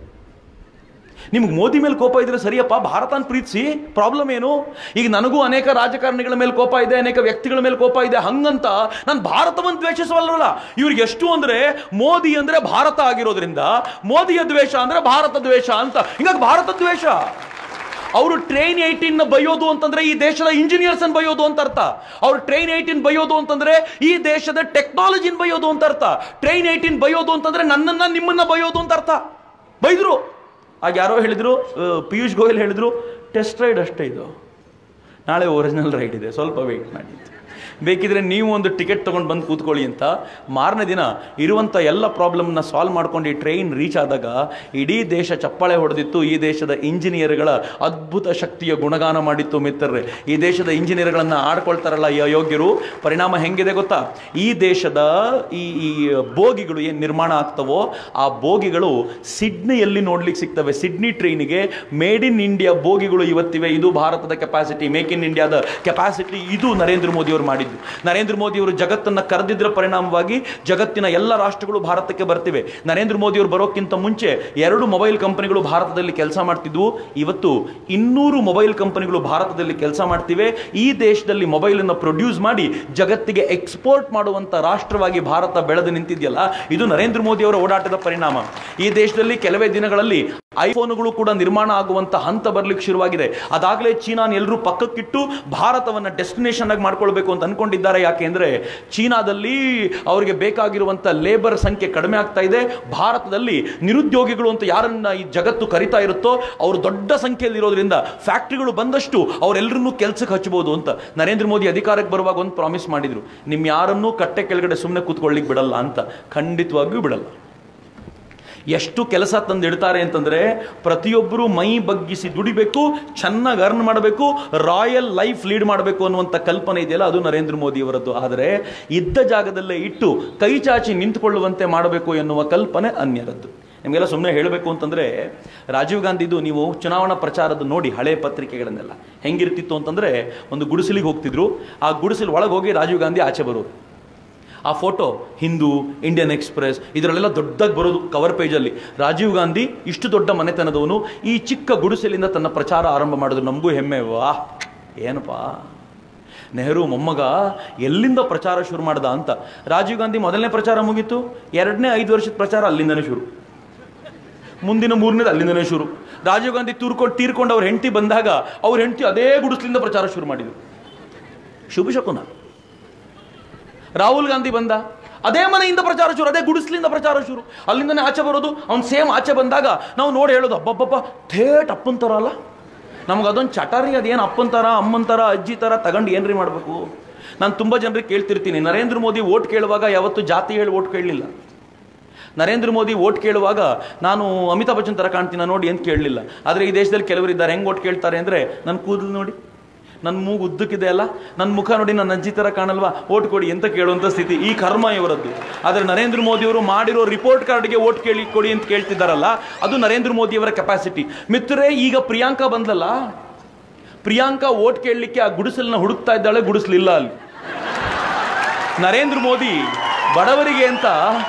S1: ನಿಮ್ಗೆ ಮೋದಿ ಮೇಲೆ ಕೋಪ ಇದ್ರೆ ಸರಿಯಪ್ಪ ಭಾರತನ ಪ್ರೀತಿಸಿ ಪ್ರಾಬ್ಲಮ್ ಏನು ಈಗ ನನಗೂ ಅನೇಕ ರಾಜಕಾರಣಿಗಳ ಮೇಲೆ ಕೋಪ ಇದೆ ಅನೇಕ ವ್ಯಕ್ತಿಗಳ ಮೇಲೆ ಕೋಪ ಇದೆ ಹಂಗಂತ ನಾನು ಭಾರತವನ್ನು ದ್ವೇಷಿಸವಲ್ಲ ಇವ್ರಿಗೆ ಎಷ್ಟು ಅಂದ್ರೆ ಮೋದಿ ಅಂದ್ರೆ ಭಾರತ ಆಗಿರೋದ್ರಿಂದ ಮೋದಿಯ ದ್ವೇಷ ಅಂದ್ರೆ ಭಾರತ ದ್ವೇಷ ಅಂತ ಹಿಂಗಾಗಿ ಭಾರತ ದ್ವೇಷ ಅವರು ಟ್ರೈನ್ ಏಯ್ಟೀನ್ ಬೈಯೋದು ಅಂತಂದ್ರೆ ಈ ದೇಶದ ಇಂಜಿನಿಯರ್ಸ್ ಅನ್ನು ಬೈಯೋದು ಅಂತ ಅರ್ಥ ಅವ್ರು ಟ್ರೈನ್ ಏಯ್ಟೀನ್ ಬೈಯೋದು ಅಂತಂದ್ರೆ ಈ ದೇಶದ ಟೆಕ್ನಾಲಜಿನ ಬೈಯೋದು ಅಂತ ಅರ್ಥ ಟ್ರೈನ್ ಏಯ್ಟೀನ್ ಬೈಯೋದು ಅಂತಂದ್ರೆ ನನ್ನನ್ನ ನಿಮ್ಮನ್ನ ಬೈಯೋದು ಅಂತ ಅರ್ಥ ಬೈದ್ರು ಆಗ ಯಾರೋ ಹೇಳಿದ್ರು ಆ, ಪಿಯೂಷ್ ಗೋಯಲ್ ಹೇಳಿದ್ರು ಟೆಸ್ಟ್ ರೈಡ್ ಅಷ್ಟೇ ಇದು ನಾಳೆ ಒರಿಜಿನಲ್ ರೈಡ್ ಇದೆ ಸ್ವಲ್ಪ ವೆಯ್ಟ್ ಮಾಡಿ ಅಂತ. ಬೇಕಿದ್ರೆ ನೀವು ಒಂದು ಟಿಕೆಟ್ ತೊಗೊಂಡು ಬಂದು ಕೂತ್ಕೊಳ್ಳಿ ಅಂತ ಮಾರನೇ ದಿನ ಇರುವಂಥ ಎಲ್ಲ ಪ್ರಾಬ್ಲಮ್ನ ಸಾಲ್ವ್ ಮಾಡ್ಕೊಂಡು ಈ ಟ್ರೈನ್ ರೀಚ್ ಆದಾಗ ಇಡೀ ದೇಶ ಚಪ್ಪಾಳೆ ಹೊಡೆದಿತ್ತು ಈ ದೇಶದ ಇಂಜಿನಿಯರ್ಗಳ ಅದ್ಭುತ ಶಕ್ತಿಯ ಗುಣಗಾನ ಮಾಡಿತ್ತು ಮಿತ್ರರೇ ಈ ದೇಶದ ಇಂಜಿನಿಯರ್ಗಳನ್ನು ಆಡ್ಕೊಳ್ತಾರಲ್ಲ ಈ ಅಯೋಗ್ಯರು ಪರಿಣಾಮ ಹೆಂಗಿದೆ ಗೊತ್ತಾ ಈ ದೇಶದ ಈ ಈ ಬೋಗಿಗಳು ಏನು ನಿರ್ಮಾಣ ಆಗ್ತವೋ ಆ ಬೋಗಿಗಳು ಸಿಡ್ನಿಯಲ್ಲಿ ನೋಡ್ಲಿಕ್ಕೆ ಸಿಗ್ತವೆ ಸಿಡ್ನಿ ಟ್ರೈನಿಗೆ ಮೇಡ್ ಇನ್ ಇಂಡಿಯಾ ಬೋಗಿಗಳು ಇವತ್ತಿವೆ ಇದು ಭಾರತದ ಕೆಪಾಸಿಟಿ ಮೇಕ್ ಇನ್ ಇಂಡಿಯಾದ ಕೆಪಾಸಿಟಿ ಇದು ನರೇಂದ್ರ ಮೋದಿ ಅವರು ಮಾಡಿದ್ದು ನರೇಂದ್ರ ಮೋದಿ ಅವರು ಜಗತ್ತನ್ನು ಕರೆದಿದ್ದರ ಪರಿಣಾಮವಾಗಿ ಜಗತ್ತಿನ ಎಲ್ಲ ರಾಷ್ಟ್ರಗಳು ಭಾರತಕ್ಕೆ ಬರ್ತಿವೆ ನರೇಂದ್ರ ಮೋದಿ ಅವರು ಬರೋಕ್ಕಿಂತ ಮುಂಚೆ ಎರಡು ಮೊಬೈಲ್ ಕಂಪನಿಗಳು ಭಾರತದಲ್ಲಿ ಕೆಲಸ ಮಾಡ್ತಿದ್ವು ಇವತ್ತು ಇನ್ನೂರು ಮೊಬೈಲ್ ಕಂಪನಿಗಳು ಭಾರತದಲ್ಲಿ ಕೆಲಸ ಮಾಡ್ತಿವೆ ಈ ದೇಶದಲ್ಲಿ ಮೊಬೈಲ್ ಅನ್ನು ಪ್ರೊಡ್ಯೂಸ್ ಮಾಡಿ ಜಗತ್ತಿಗೆ ಎಕ್ಸ್ಪೋರ್ಟ್ ಮಾಡುವಂತ ರಾಷ್ಟ್ರವಾಗಿ ಭಾರತ ಬೆಳೆದು ನಿಂತಿದೆಯಲ್ಲ ಇದು ನರೇಂದ್ರ ಮೋದಿ ಅವರ ಓಡಾಟದ ಪರಿಣಾಮ ಈ ದೇಶದಲ್ಲಿ ಕೆಲವೇ ದಿನಗಳಲ್ಲಿ ಐಫೋನ್ಗಳು ಕೂಡ ನಿರ್ಮಾಣ ಆಗುವಂತ ಹಂತ ಬರ್ಲಿಕ್ಕೆ ಶುರುವಾಗಿದೆ ಅದಾಗಲೇ ಚೀನಾನ ಎಲ್ಲರೂ ಪಕ್ಕಕ್ಕಿಟ್ಟು ಭಾರತವನ್ನ ಡೆಸ್ಟಿನೇಷನ್ ಆಗಿ ಮಾಡ್ಕೊಳ್ಬೇಕು ಅಂತ ಅನ್ಕೊಂಡಿದ್ದಾರೆ ಯಾಕೆ ಅಂದ್ರೆ ಚೀನಾದಲ್ಲಿ ಅವರಿಗೆ ಬೇಕಾಗಿರುವಂತ ಲೇಬರ್ ಸಂಖ್ಯೆ ಕಡಿಮೆ ಆಗ್ತಾ ಇದೆ ಭಾರತದಲ್ಲಿ ನಿರುದ್ಯೋಗಿಗಳು ಅಂತ ಯಾರನ್ನ ಈ ಜಗತ್ತು ಕರಿತಾ ಇರುತ್ತೋ ಅವರು ದೊಡ್ಡ ಸಂಖ್ಯೆಯಲ್ಲಿ ಇರೋದ್ರಿಂದ ಫ್ಯಾಕ್ಟ್ರಿಗಳು ಬಂದಷ್ಟು ಅವರೆಲ್ಲರನ್ನೂ ಕೆಲ್ಸಕ್ಕೆ ಹಚ್ಚಬಹುದು ಅಂತ ನರೇಂದ್ರ ಮೋದಿ ಅಧಿಕಾರಕ್ಕೆ ಬರುವಾಗ ಒಂದು ಪ್ರಾಮಿಸ್ ಮಾಡಿದ್ರು ನಿಮ್ ಯಾರನ್ನೂ ಕಟ್ಟೆ ಕೆಳಗಡೆ ಸುಮ್ಮನೆ ಕೂತ್ಕೊಳ್ಳಿಕ್ ಬಿಡಲ್ಲ ಅಂತ ಖಂಡಿತವಾಗಿಯೂ ಬಿಡಲ್ಲ ಎಷ್ಟು ಕೆಲಸ ತಂದಿಡ್ತಾರೆ ಅಂತಂದ್ರೆ ಪ್ರತಿಯೊಬ್ಬರು ಮೈ ಬಗ್ಗಿಸಿ ದುಡಿಬೇಕು ಚೆನ್ನಾಗಿ ಅರ್ನ್ ಮಾಡಬೇಕು ರಾಯಲ್ ಲೈಫ್ ಲೀಡ್ ಮಾಡಬೇಕು ಅನ್ನುವಂಥ ಕಲ್ಪನೆ ಇದೆಯಲ್ಲ ಅದು ನರೇಂದ್ರ ಮೋದಿ ಅವರದ್ದು ಆದರೆ ಇದ್ದ ಜಾಗದಲ್ಲೇ ಇಟ್ಟು ಕೈ ಚಾಚಿ ನಿಂತುಕೊಳ್ಳುವಂತೆ ಮಾಡಬೇಕು ಎನ್ನುವ ಕಲ್ಪನೆ ಅನ್ಯರದ್ದು ನಿಮಗೆಲ್ಲ ಸುಮ್ಮನೆ ಹೇಳಬೇಕು ಅಂತಂದ್ರೆ ರಾಜೀವ್ ಗಾಂಧಿದು ನೀವು ಚುನಾವಣಾ ಪ್ರಚಾರದ ನೋಡಿ ಹಳೆ ಪತ್ರಿಕೆಗಳನ್ನೆಲ್ಲ ಹೆಂಗಿರ್ತಿತ್ತು ಅಂತಂದ್ರೆ ಒಂದು ಗುಡಿಸಲಿಗೆ ಹೋಗ್ತಿದ್ರು ಆ ಗುಡಿಸಲು ಒಳಗೆ ಹೋಗಿ ರಾಜೀವ್ ಗಾಂಧಿ ಆಚೆ ಬರೋರು ಆ ಫೋಟೋ ಹಿಂದೂ ಇಂಡಿಯನ್ ಎಕ್ಸ್ಪ್ರೆಸ್ ಇದರಲ್ಲೆಲ್ಲ ದೊಡ್ಡದಾಗಿ ಬರೋದು ಕವರ್ ಪೇಜಲ್ಲಿ ರಾಜೀವ್ ಗಾಂಧಿ ಇಷ್ಟು ದೊಡ್ಡ ಮನೆತನದವನು ಈ ಚಿಕ್ಕ ಗುಡಿಸಲಿಂದ ತನ್ನ ಪ್ರಚಾರ ಆರಂಭ ಮಾಡಿದ್ರು ನಮಗೂ ಹೆಮ್ಮೆ ವಾ ಏನಪ್ಪಾ ನೆಹರು ಮೊಮ್ಮಗ ಎಲ್ಲಿಂದ ಪ್ರಚಾರ ಶುರು ಮಾಡ್ದ ಅಂತ ರಾಜೀವ್ ಗಾಂಧಿ ಮೊದಲನೇ ಪ್ರಚಾರ ಮುಗೀತು ಎರಡನೇ ಐದು ವರ್ಷದ ಪ್ರಚಾರ ಅಲ್ಲಿಂದನೇ ಶುರು ಮುಂದಿನ ಮೂರನೇದು ಅಲ್ಲಿಂದನೇ ಶುರು ರಾಜೀವ್ ಗಾಂಧಿ ತೂರ್ಕೊಂಡು ತೀರ್ಕೊಂಡು ಅವ್ರ ಹೆಂಡತಿ ಬಂದಾಗ ಅವ್ರ ಹೆಂಡತಿ ಅದೇ ಗುಡಿಸ್ಲಿಂದ ಪ್ರಚಾರ ಶುರು ಮಾಡಿದ್ರು ಶುಭ ಶಕುನ ರಾಹುಲ್ ಗಾಂಧಿ ಬಂದ ಅದೇ ಮನೆಯಿಂದ ಪ್ರಚಾರ ಶುರು ಅದೇ ಗುಡಿಸ್ಲಿಂದ ಪ್ರಚಾರ ಶುರು ಅಲ್ಲಿಂದನೇ ಆಚೆ ಬರೋದು ಅವ್ನು ಸೇಮ್ ಆಚೆ ಬಂದಾಗ ನಾವು ನೋಡಿ ಹೇಳೋದು ಅಬ್ಬಬ್ಬಬ್ಬ ಥೇಟ್ ಅಪ್ಪನ ಥರ ಅಲ್ಲ ನಮ್ಗೆ ಅದೊಂದು ಚಟಾರಿ ಅದೇನು ಅಪ್ಪನ ಥರ ಅಮ್ಮನ ಥರ ಅಜ್ಜಿ ಥರ ತಗೊಂಡು ಏನ್ರಿ ಮಾಡಬೇಕು ನಾನು ತುಂಬ ಜನರಿಗೆ ಕೇಳ್ತಿರ್ತೀನಿ ನರೇಂದ್ರ ಮೋದಿ ಓಟ್ ಕೇಳುವಾಗ ಯಾವತ್ತು ಜಾತಿ ಹೇಳಿ ಓಟ್ ಕೇಳಲಿಲ್ಲ ನರೇಂದ್ರ ಮೋದಿ ಓಟ್ ಕೇಳುವಾಗ ನಾನು ಅಮಿತಾಬ್ ಬಚ್ಚನ್ ಥರ ಕಾಣ್ತೀನ ನೋಡಿ ಅಂತ ಕೇಳಲಿಲ್ಲ ಆದರೆ ಈ ದೇಶದಲ್ಲಿ ಕೆಲವರು ಇದ್ದಾರೆ ಹೆಂಗೆ ಓಟ್ ಕೇಳ್ತಾರೆ ಅಂದರೆ ನನ್ನ ಕೂದಲು ನೋಡಿ ನನ್ನ ಮೂಗು ಉದ್ದಕ್ಕಿದೆ ಅಲ್ಲ ನನ್ನ ಮುಖ ನೋಡಿ ನನ್ನ ಅಜ್ಜಿ ಥರ ಕಾಣಲ್ವಾ ಓಟ್ ಕೊಡಿ ಅಂತ ಕೇಳುವಂಥ ಸ್ಥಿತಿ ಈ ಕರ್ಮ ಇವರದ್ದು ಆದರೆ ನರೇಂದ್ರ ಮೋದಿಯವರು ಮಾಡಿರೋ ರಿಪೋರ್ಟ್ ಕಾರ್ಡ್ಗೆ ಓಟ್ ಕೇಳಿ ಕೊಡಿ ಅಂತ ಕೇಳ್ತಿದ್ದಾರಲ್ಲ ಅದು ನರೇಂದ್ರ ಮೋದಿಯವರ ಕೆಪಾಸಿಟಿ ಮಿತ್ರರೇ ಈಗ ಪ್ರಿಯಾಂಕಾ ಬಂದಲ್ಲ ಪ್ರಿಯಾಂಕಾ ಓಟ್ ಕೇಳಲಿಕ್ಕೆ ಆ ಗುಡಿಸಲನ್ನ ಹುಡುಕ್ತಾ ಇದ್ದಾಳೆ ಗುಡಿಸ್ಲಿಲ್ಲ ಅಲ್ಲಿ ನರೇಂದ್ರ ಮೋದಿ ಬಡವರಿಗೆ ಅಂತ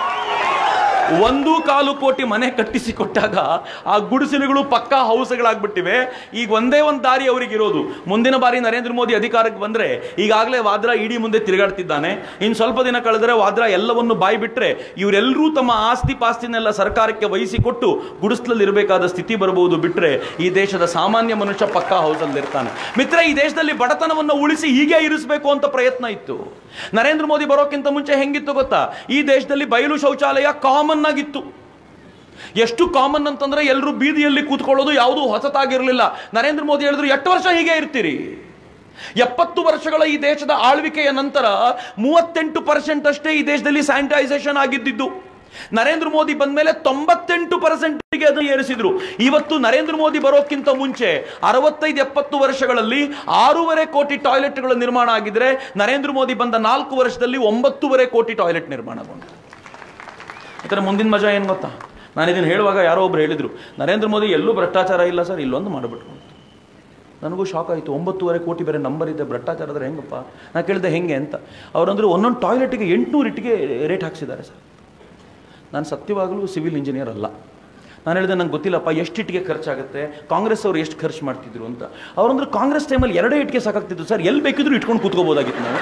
S1: ಒಂದು ಕಾಲು ಕೋಟಿ ಮನೆ ಕಟ್ಟಿಸಿ ಕೊಟ್ಟಾಗ ಆ ಗುಡಿಸಲುಗಳು ಪಕ್ಕಾ ಹೌಸ್ಗಳಾಗ್ಬಿಟ್ಟಿವೆ ಈಗ ಒಂದೇ ಒಂದು ದಾರಿ ಅವರಿಗಿರೋದು ಮುಂದಿನ ಬಾರಿ ನರೇಂದ್ರ ಮೋದಿ ಅಧಿಕಾರಕ್ಕೆ ಬಂದ್ರೆ ಈಗಾಗಲೇ ವಾದ್ರಾ ಇಡೀ ಮುಂದೆ ತಿರುಗಾಡ್ತಿದ್ದಾನೆ ಇನ್ನು ಸ್ವಲ್ಪ ದಿನ ಕಳೆದರೆ ವಾದ್ರಾ ಎಲ್ಲವನ್ನು ಬಾಯಿ ಬಿಟ್ರೆ ಇವರೆಲ್ಲರೂ ತಮ್ಮ ಆಸ್ತಿ ಪಾಸ್ತಿನೆಲ್ಲ ಸರ್ಕಾರಕ್ಕೆ ವಹಿಸಿಕೊಟ್ಟು ಗುಡಿಸ್ಲಲ್ಲಿ ಇರಬೇಕಾದ ಸ್ಥಿತಿ ಬರಬಹುದು ಬಿಟ್ರೆ ಈ ದೇಶದ ಸಾಮಾನ್ಯ ಮನುಷ್ಯ ಪಕ್ಕಾ ಹೌಸಲ್ಲಿ ಇರ್ತಾನೆ ಮಿತ್ರ ಈ ದೇಶದಲ್ಲಿ ಬಡತನವನ್ನು ಉಳಿಸಿ ಹೀಗೆ ಇರಿಸಬೇಕು ಅಂತ ಪ್ರಯತ್ನ ಇತ್ತು ನರೇಂದ್ರ ಮೋದಿ ಬರೋಕ್ಕಿಂತ ಮುಂಚೆ ಹೆಂಗಿತ್ತು ಗೊತ್ತಾ ಈ ದೇಶದಲ್ಲಿ ಬಯಲು ಶೌಚಾಲಯ ಕಾಮನ್ ಆಗಿತ್ತು ಎಷ್ಟು ಕಾಮನ್ ಅಂತಂದ್ರೆ ಎಲ್ಲರೂ ಬೀದಿಯಲ್ಲಿ ಕೂತ್ಕೊಳ್ಳೋದು ಯಾವುದೂ ಹೊಸತಾಗಿರಲಿಲ್ಲ ನರೇಂದ್ರ ಮೋದಿ ಹೇಳಿದ್ರು ಎಷ್ಟು ವರ್ಷ ಹೀಗೆ ಇರ್ತೀರಿ ಎಪ್ಪತ್ತು ವರ್ಷಗಳ ಈ ದೇಶದ ಆಳ್ವಿಕೆಯ ನಂತರ ಮೂವತ್ತೆಂಟು ಪರ್ಸೆಂಟ್ ಅಷ್ಟೇ ಈ ದೇಶದಲ್ಲಿ ಸ್ಯಾನಿಟೈಸೇಷನ್ ಆಗಿದ್ದಿದ್ದು ನರೇಂದ್ರ ಮೋದಿ ಬಂದ್ಮೇಲೆ ತೊಂಬತ್ತೆಂಟು ಪರ್ಸೆಂಟ್ಗೆ ಅದು ಏರಿಸಿದ್ರು ಇವತ್ತು ನರೇಂದ್ರ ಮೋದಿ ಬರೋಕ್ಕಿಂತ ಮುಂಚೆ ಅರವತ್ತೈದು ಎಪ್ಪತ್ತು ವರ್ಷಗಳಲ್ಲಿ ಆರೂವರೆ ಕೋಟಿ ಟಾಯ್ಲೆಟ್ಗಳ ನಿರ್ಮಾಣ ಆಗಿದ್ರೆ ನರೇಂದ್ರ ಮೋದಿ ಬಂದ ನಾಲ್ಕು ವರ್ಷದಲ್ಲಿ ಒಂಬತ್ತೂವರೆ ಕೋಟಿ ಟಾಯ್ಲೆಟ್ ನಿರ್ಮಾಣಗೊಂಡು ಯಾಕಂದ್ರೆ ಮುಂದಿನ ಮಜಾ ಏನು ಗೊತ್ತಾ ನಾನು ಇದನ್ನು ಹೇಳುವಾಗ ಯಾರೋ ಒಬ್ರು ಹೇಳಿದ್ರು ನರೇಂದ್ರ ಮೋದಿ ಎಲ್ಲೂ ಭ್ರಷ್ಟಾಚಾರ ಇಲ್ಲ ಸರ್ ಇಲ್ಲೊಂದು ಮಾಡಿಬಿಟ್ರು ನನಗೂ ಶಾಕ್ ಆಯಿತು ಒಂಬತ್ತೂವರೆ ಕೋಟಿ ಬೇರೆ ನಂಬರ್ ಇದೆ ಭ್ರಷ್ಟಾಚಾರದ ಹೆಂಗಪ್ಪ ನಾನು ಕೇಳಿದೆ ಹೆಂಗೆ ಅಂತ ಅವರಂದ್ರೆ ಒಂದೊಂದು ಟಾಯ್ಲೆಟ್ಗೆ ಎಂಟುನೂರು ಇಟ್ಟಿಗೆ ರೇಟ್ ಹಾಕ್ಸಿದ್ದಾರೆ ಸರ್ ನಾನು ಸತ್ಯವಾಗಲೂ ಸಿವಿಲ್ ಇಂಜಿನಿಯರ್ ಅಲ್ಲ ನಾನು ಹೇಳಿದೆ ನಂಗೆ ಗೊತ್ತಿಲ್ಲಪ್ಪ ಎಷ್ಟು ಇಟ್ಟಿಗೆ ಖರ್ಚಾಗುತ್ತೆ ಕಾಂಗ್ರೆಸ್ ಅವರು ಎಷ್ಟು ಖರ್ಚು ಮಾಡ್ತಿದ್ರು ಅಂತ ಅವರಂದ್ರೆ ಕಾಂಗ್ರೆಸ್ ಟೈಮಲ್ಲಿ ಎರಡೇ ಇಟ್ಟಿಗೆ ಸಾಕಾಗ್ತಿತ್ತು ಸರ್ ಎಲ್ಲಿ ಬೇಕಿದ್ರು ಇಟ್ಕೊಂಡು ಕೂತ್ಕೋಬೋದಾಗಿತ್ತು ನಾವು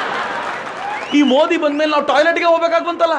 S1: ಈ ಮೋದಿ ಬಂದ್ಮೇಲೆ ನಾವು ಟಾಯ್ಲೆಟ್ಗೆ ಹೋಗ್ಬೇಕಾಗಿ ಬಂತಲ್ಲ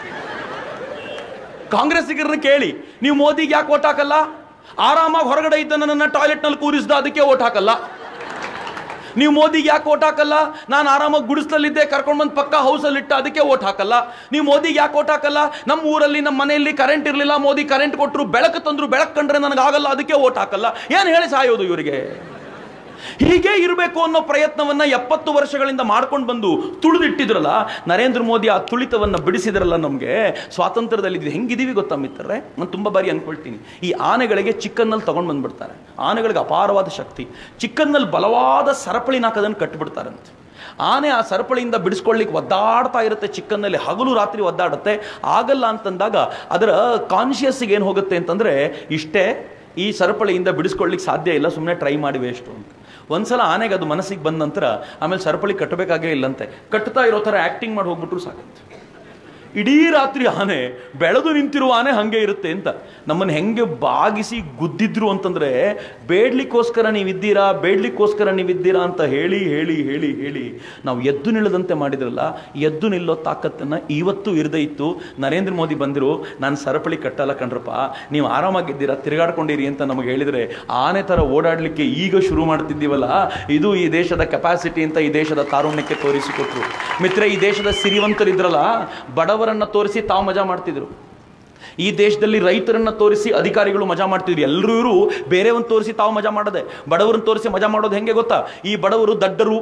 S1: ಕಾಂಗ್ರೆಸ್ಸಿಗರನ್ನ ಕೇಳಿ ನೀವು ಮೋದಿಗೆ ಯಾಕೆ ಓಟ್ ಹಾಕಲ್ಲ ಆರಾಮಾಗಿ ಹೊರಗಡೆ ಇದ್ದ ನನ್ನನ್ನು ಟಾಯ್ಲೆಟ್ನಲ್ಲಿ ಕೂರಿಸ್ದ ಅದಕ್ಕೆ ಓಟ್ ಹಾಕಲ್ಲ ನೀವು ಮೋದಿಗೆ ಯಾಕೆ ಓಟ್ ಹಾಕಲ್ಲ ನಾನು ಆರಾಮಾಗಿ ಗುಡಿಸ್ಲಲ್ಲಿದ್ದೆ ಕರ್ಕೊಂಡು ಬಂದು ಪಕ್ಕ ಹೌಸಲ್ಲಿ ಇಟ್ಟ ಅದಕ್ಕೆ ಓಟ್ ಹಾಕಲ್ಲ ನೀವು ಮೋದಿಗೆ ಯಾಕೆ ಓಟ್ ಹಾಕಲ್ಲ ನಮ್ಮ ಊರಲ್ಲಿ ನಮ್ಮ ಮನೆಯಲ್ಲಿ ಕರೆಂಟ್ ಇರಲಿಲ್ಲ ಮೋದಿ ಕರೆಂಟ್ ಕೊಟ್ಟರು ಬೆಳಕು ತಂದ್ರು ಬೆಳಕು ಕಂಡ್ರೆ ನನಗಾಗಲ್ಲ ಅದಕ್ಕೆ ಓಟ್ ಹಾಕಲ್ಲ ಏನು ಹೇಳಿ ಸಾಯೋದು ಇವರಿಗೆ ಹೀಗೆ ಇರಬೇಕು ಅನ್ನೋ ಪ್ರಯತ್ನವನ್ನ ಎಪ್ಪತ್ತು ವರ್ಷಗಳಿಂದ ಮಾಡ್ಕೊಂಡು ಬಂದು ತುಳಿದಿಟ್ಟಿದ್ರಲ್ಲ ನರೇಂದ್ರ ಮೋದಿ ಆ ತುಳಿತವನ್ನ ಬಿಡಿಸಿದ್ರಲ್ಲ ನಮಗೆ ಸ್ವಾತಂತ್ರ್ಯದಲ್ಲಿ ಇದು ಹೆಂಗಿದೀವಿ ಗೊತ್ತಾ ಮಿತ್ರರೆ ನಾನು ತುಂಬ ಬಾರಿ ಅನ್ಕೊಳ್ತೀನಿ ಈ ಆನೆಗಳಿಗೆ ಚಿಕ್ಕನ್ನಲ್ಲಿ ತಗೊಂಡು ಬಂದ್ಬಿಡ್ತಾರೆ ಆನೆಗಳಿಗೆ ಅಪಾರವಾದ ಶಕ್ತಿ ಚಿಕ್ಕನ್ನಲ್ಲಿ ಬಲವಾದ ಸರಪಳಿ ನಾಕದನ್ನು ಕಟ್ಟಿಬಿಡ್ತಾರಂತೆ ಆನೆ ಆ ಸರಪಳಿಯಿಂದ ಬಿಡಿಸ್ಕೊಳ್ಳಿಕ್ಕೆ ಒದ್ದಾಡ್ತಾ ಇರುತ್ತೆ ಚಿಕ್ಕನ್ನಲ್ಲಿ ಹಗಲು ರಾತ್ರಿ ಒದ್ದಾಡುತ್ತೆ ಆಗಲ್ಲ ಅಂತಂದಾಗ ಅದರ ಕಾನ್ಷಿಯಸ್ಸಿಗೆ ಏನು ಹೋಗುತ್ತೆ ಅಂತಂದ್ರೆ ಇಷ್ಟೇ ಈ ಸರಪಳಿಯಿಂದ ಬಿಡಿಸ್ಕೊಳ್ಳಿಕ್ಕೆ ಸಾಧ್ಯ ಇಲ್ಲ ಸುಮ್ಮನೆ ಟ್ರೈ ಮಾಡಿ ವೇಸ್ಟು ಅಂತ ಒಂದ್ಸಲ ಆನೆಗೆ ಅದು ಮನಸ್ಸಿಗೆ ಬಂದ ನಂತರ ಆಮೇಲೆ ಸರಪಳಿ ಕಟ್ಟಬೇಕಾಗೇ ಇಲ್ಲಂತೆ ಕಟ್ತಾ ಇರೋ ಥರ ಆ್ಯಕ್ಟಿಂಗ್ ಮಾಡಿ ಹೋಗ್ಬಿಟ್ರು ಸಾಕಂತೆ ಇಡೀ ರಾತ್ರಿ ಆನೆ ಬೆಳೆದು ನಿಂತಿರುವ ಆನೆ ಹಂಗೆ ಇರುತ್ತೆ ಅಂತ ನಮ್ಮನ್ನು ಹೆಂಗೆ ಬಾಗಿಸಿ ಗುದ್ದಿದ್ರು ಅಂತಂದ್ರೆ ಬೇಡ್ಲಿಕ್ಕೋಸ್ಕರ ನೀವಿದ್ದೀರಾ ಬೇಡ್ಲಿಕ್ಕೋಸ್ಕರ ನೀವಿದ್ದೀರಾ ಅಂತ ಹೇಳಿ ಹೇಳಿ ಹೇಳಿ ಹೇಳಿ ನಾವು ಎದ್ದು ನಿಲ್ಲದಂತೆ ಮಾಡಿದ್ರಲ್ಲ ಎದ್ದು ನಿಲ್ಲೋ ತಾಕತ್ತನ್ನು ಇವತ್ತು ಇರದೇ ಇತ್ತು ನರೇಂದ್ರ ಮೋದಿ ಬಂದರು ನಾನು ಸರಪಳಿ ಕಟ್ಟಲ್ಲ ಕಣ್ರಪ್ಪ ನೀವು ಆರಾಮಾಗಿದ್ದೀರಾ ತಿರುಗಾಡ್ಕೊಂಡಿರಿ ಅಂತ ನಮಗೆ ಹೇಳಿದರೆ ಆನೆ ಥರ ಓಡಾಡಲಿಕ್ಕೆ ಈಗ ಶುರು ಮಾಡ್ತಿದ್ದೀವಲ್ಲ ಇದು ಈ ದೇಶದ ಕೆಪಾಸಿಟಿ ಅಂತ ಈ ದೇಶದ ತಾರುಣ್ಯಕ್ಕೆ ತೋರಿಸಿಕೊಟ್ರು ಮಿತ್ರ ಈ ದೇಶದ ಸಿರಿವಂತರಿದ್ರಲ್ಲ ಬಡವರನ್ನ ತೋರಿಸಿ ತಾವು ಮಜಾ ಮಾಡ್ತಿದ್ರು ಈ ದೇಶದಲ್ಲಿ ರೈತರನ್ನ ತೋರಿಸಿ ಅಧಿಕಾರಿಗಳು ಮಜಾ ಮಾಡ್ತಿದ್ರು ಎಲ್ಲರೂ ಇವರು ಬೇರೆಯವನ್ನ ತೋರಿಸಿ ತಾವು ಮಜಾ ಮಾಡದೆ ಬಡವರನ್ನ ತೋರಿಸಿ ಮಜಾ ಮಾಡೋದು ಹೆಂಗೆ ಗೊತ್ತಾ ಈ ಬಡವರು ದಡ್ಡರು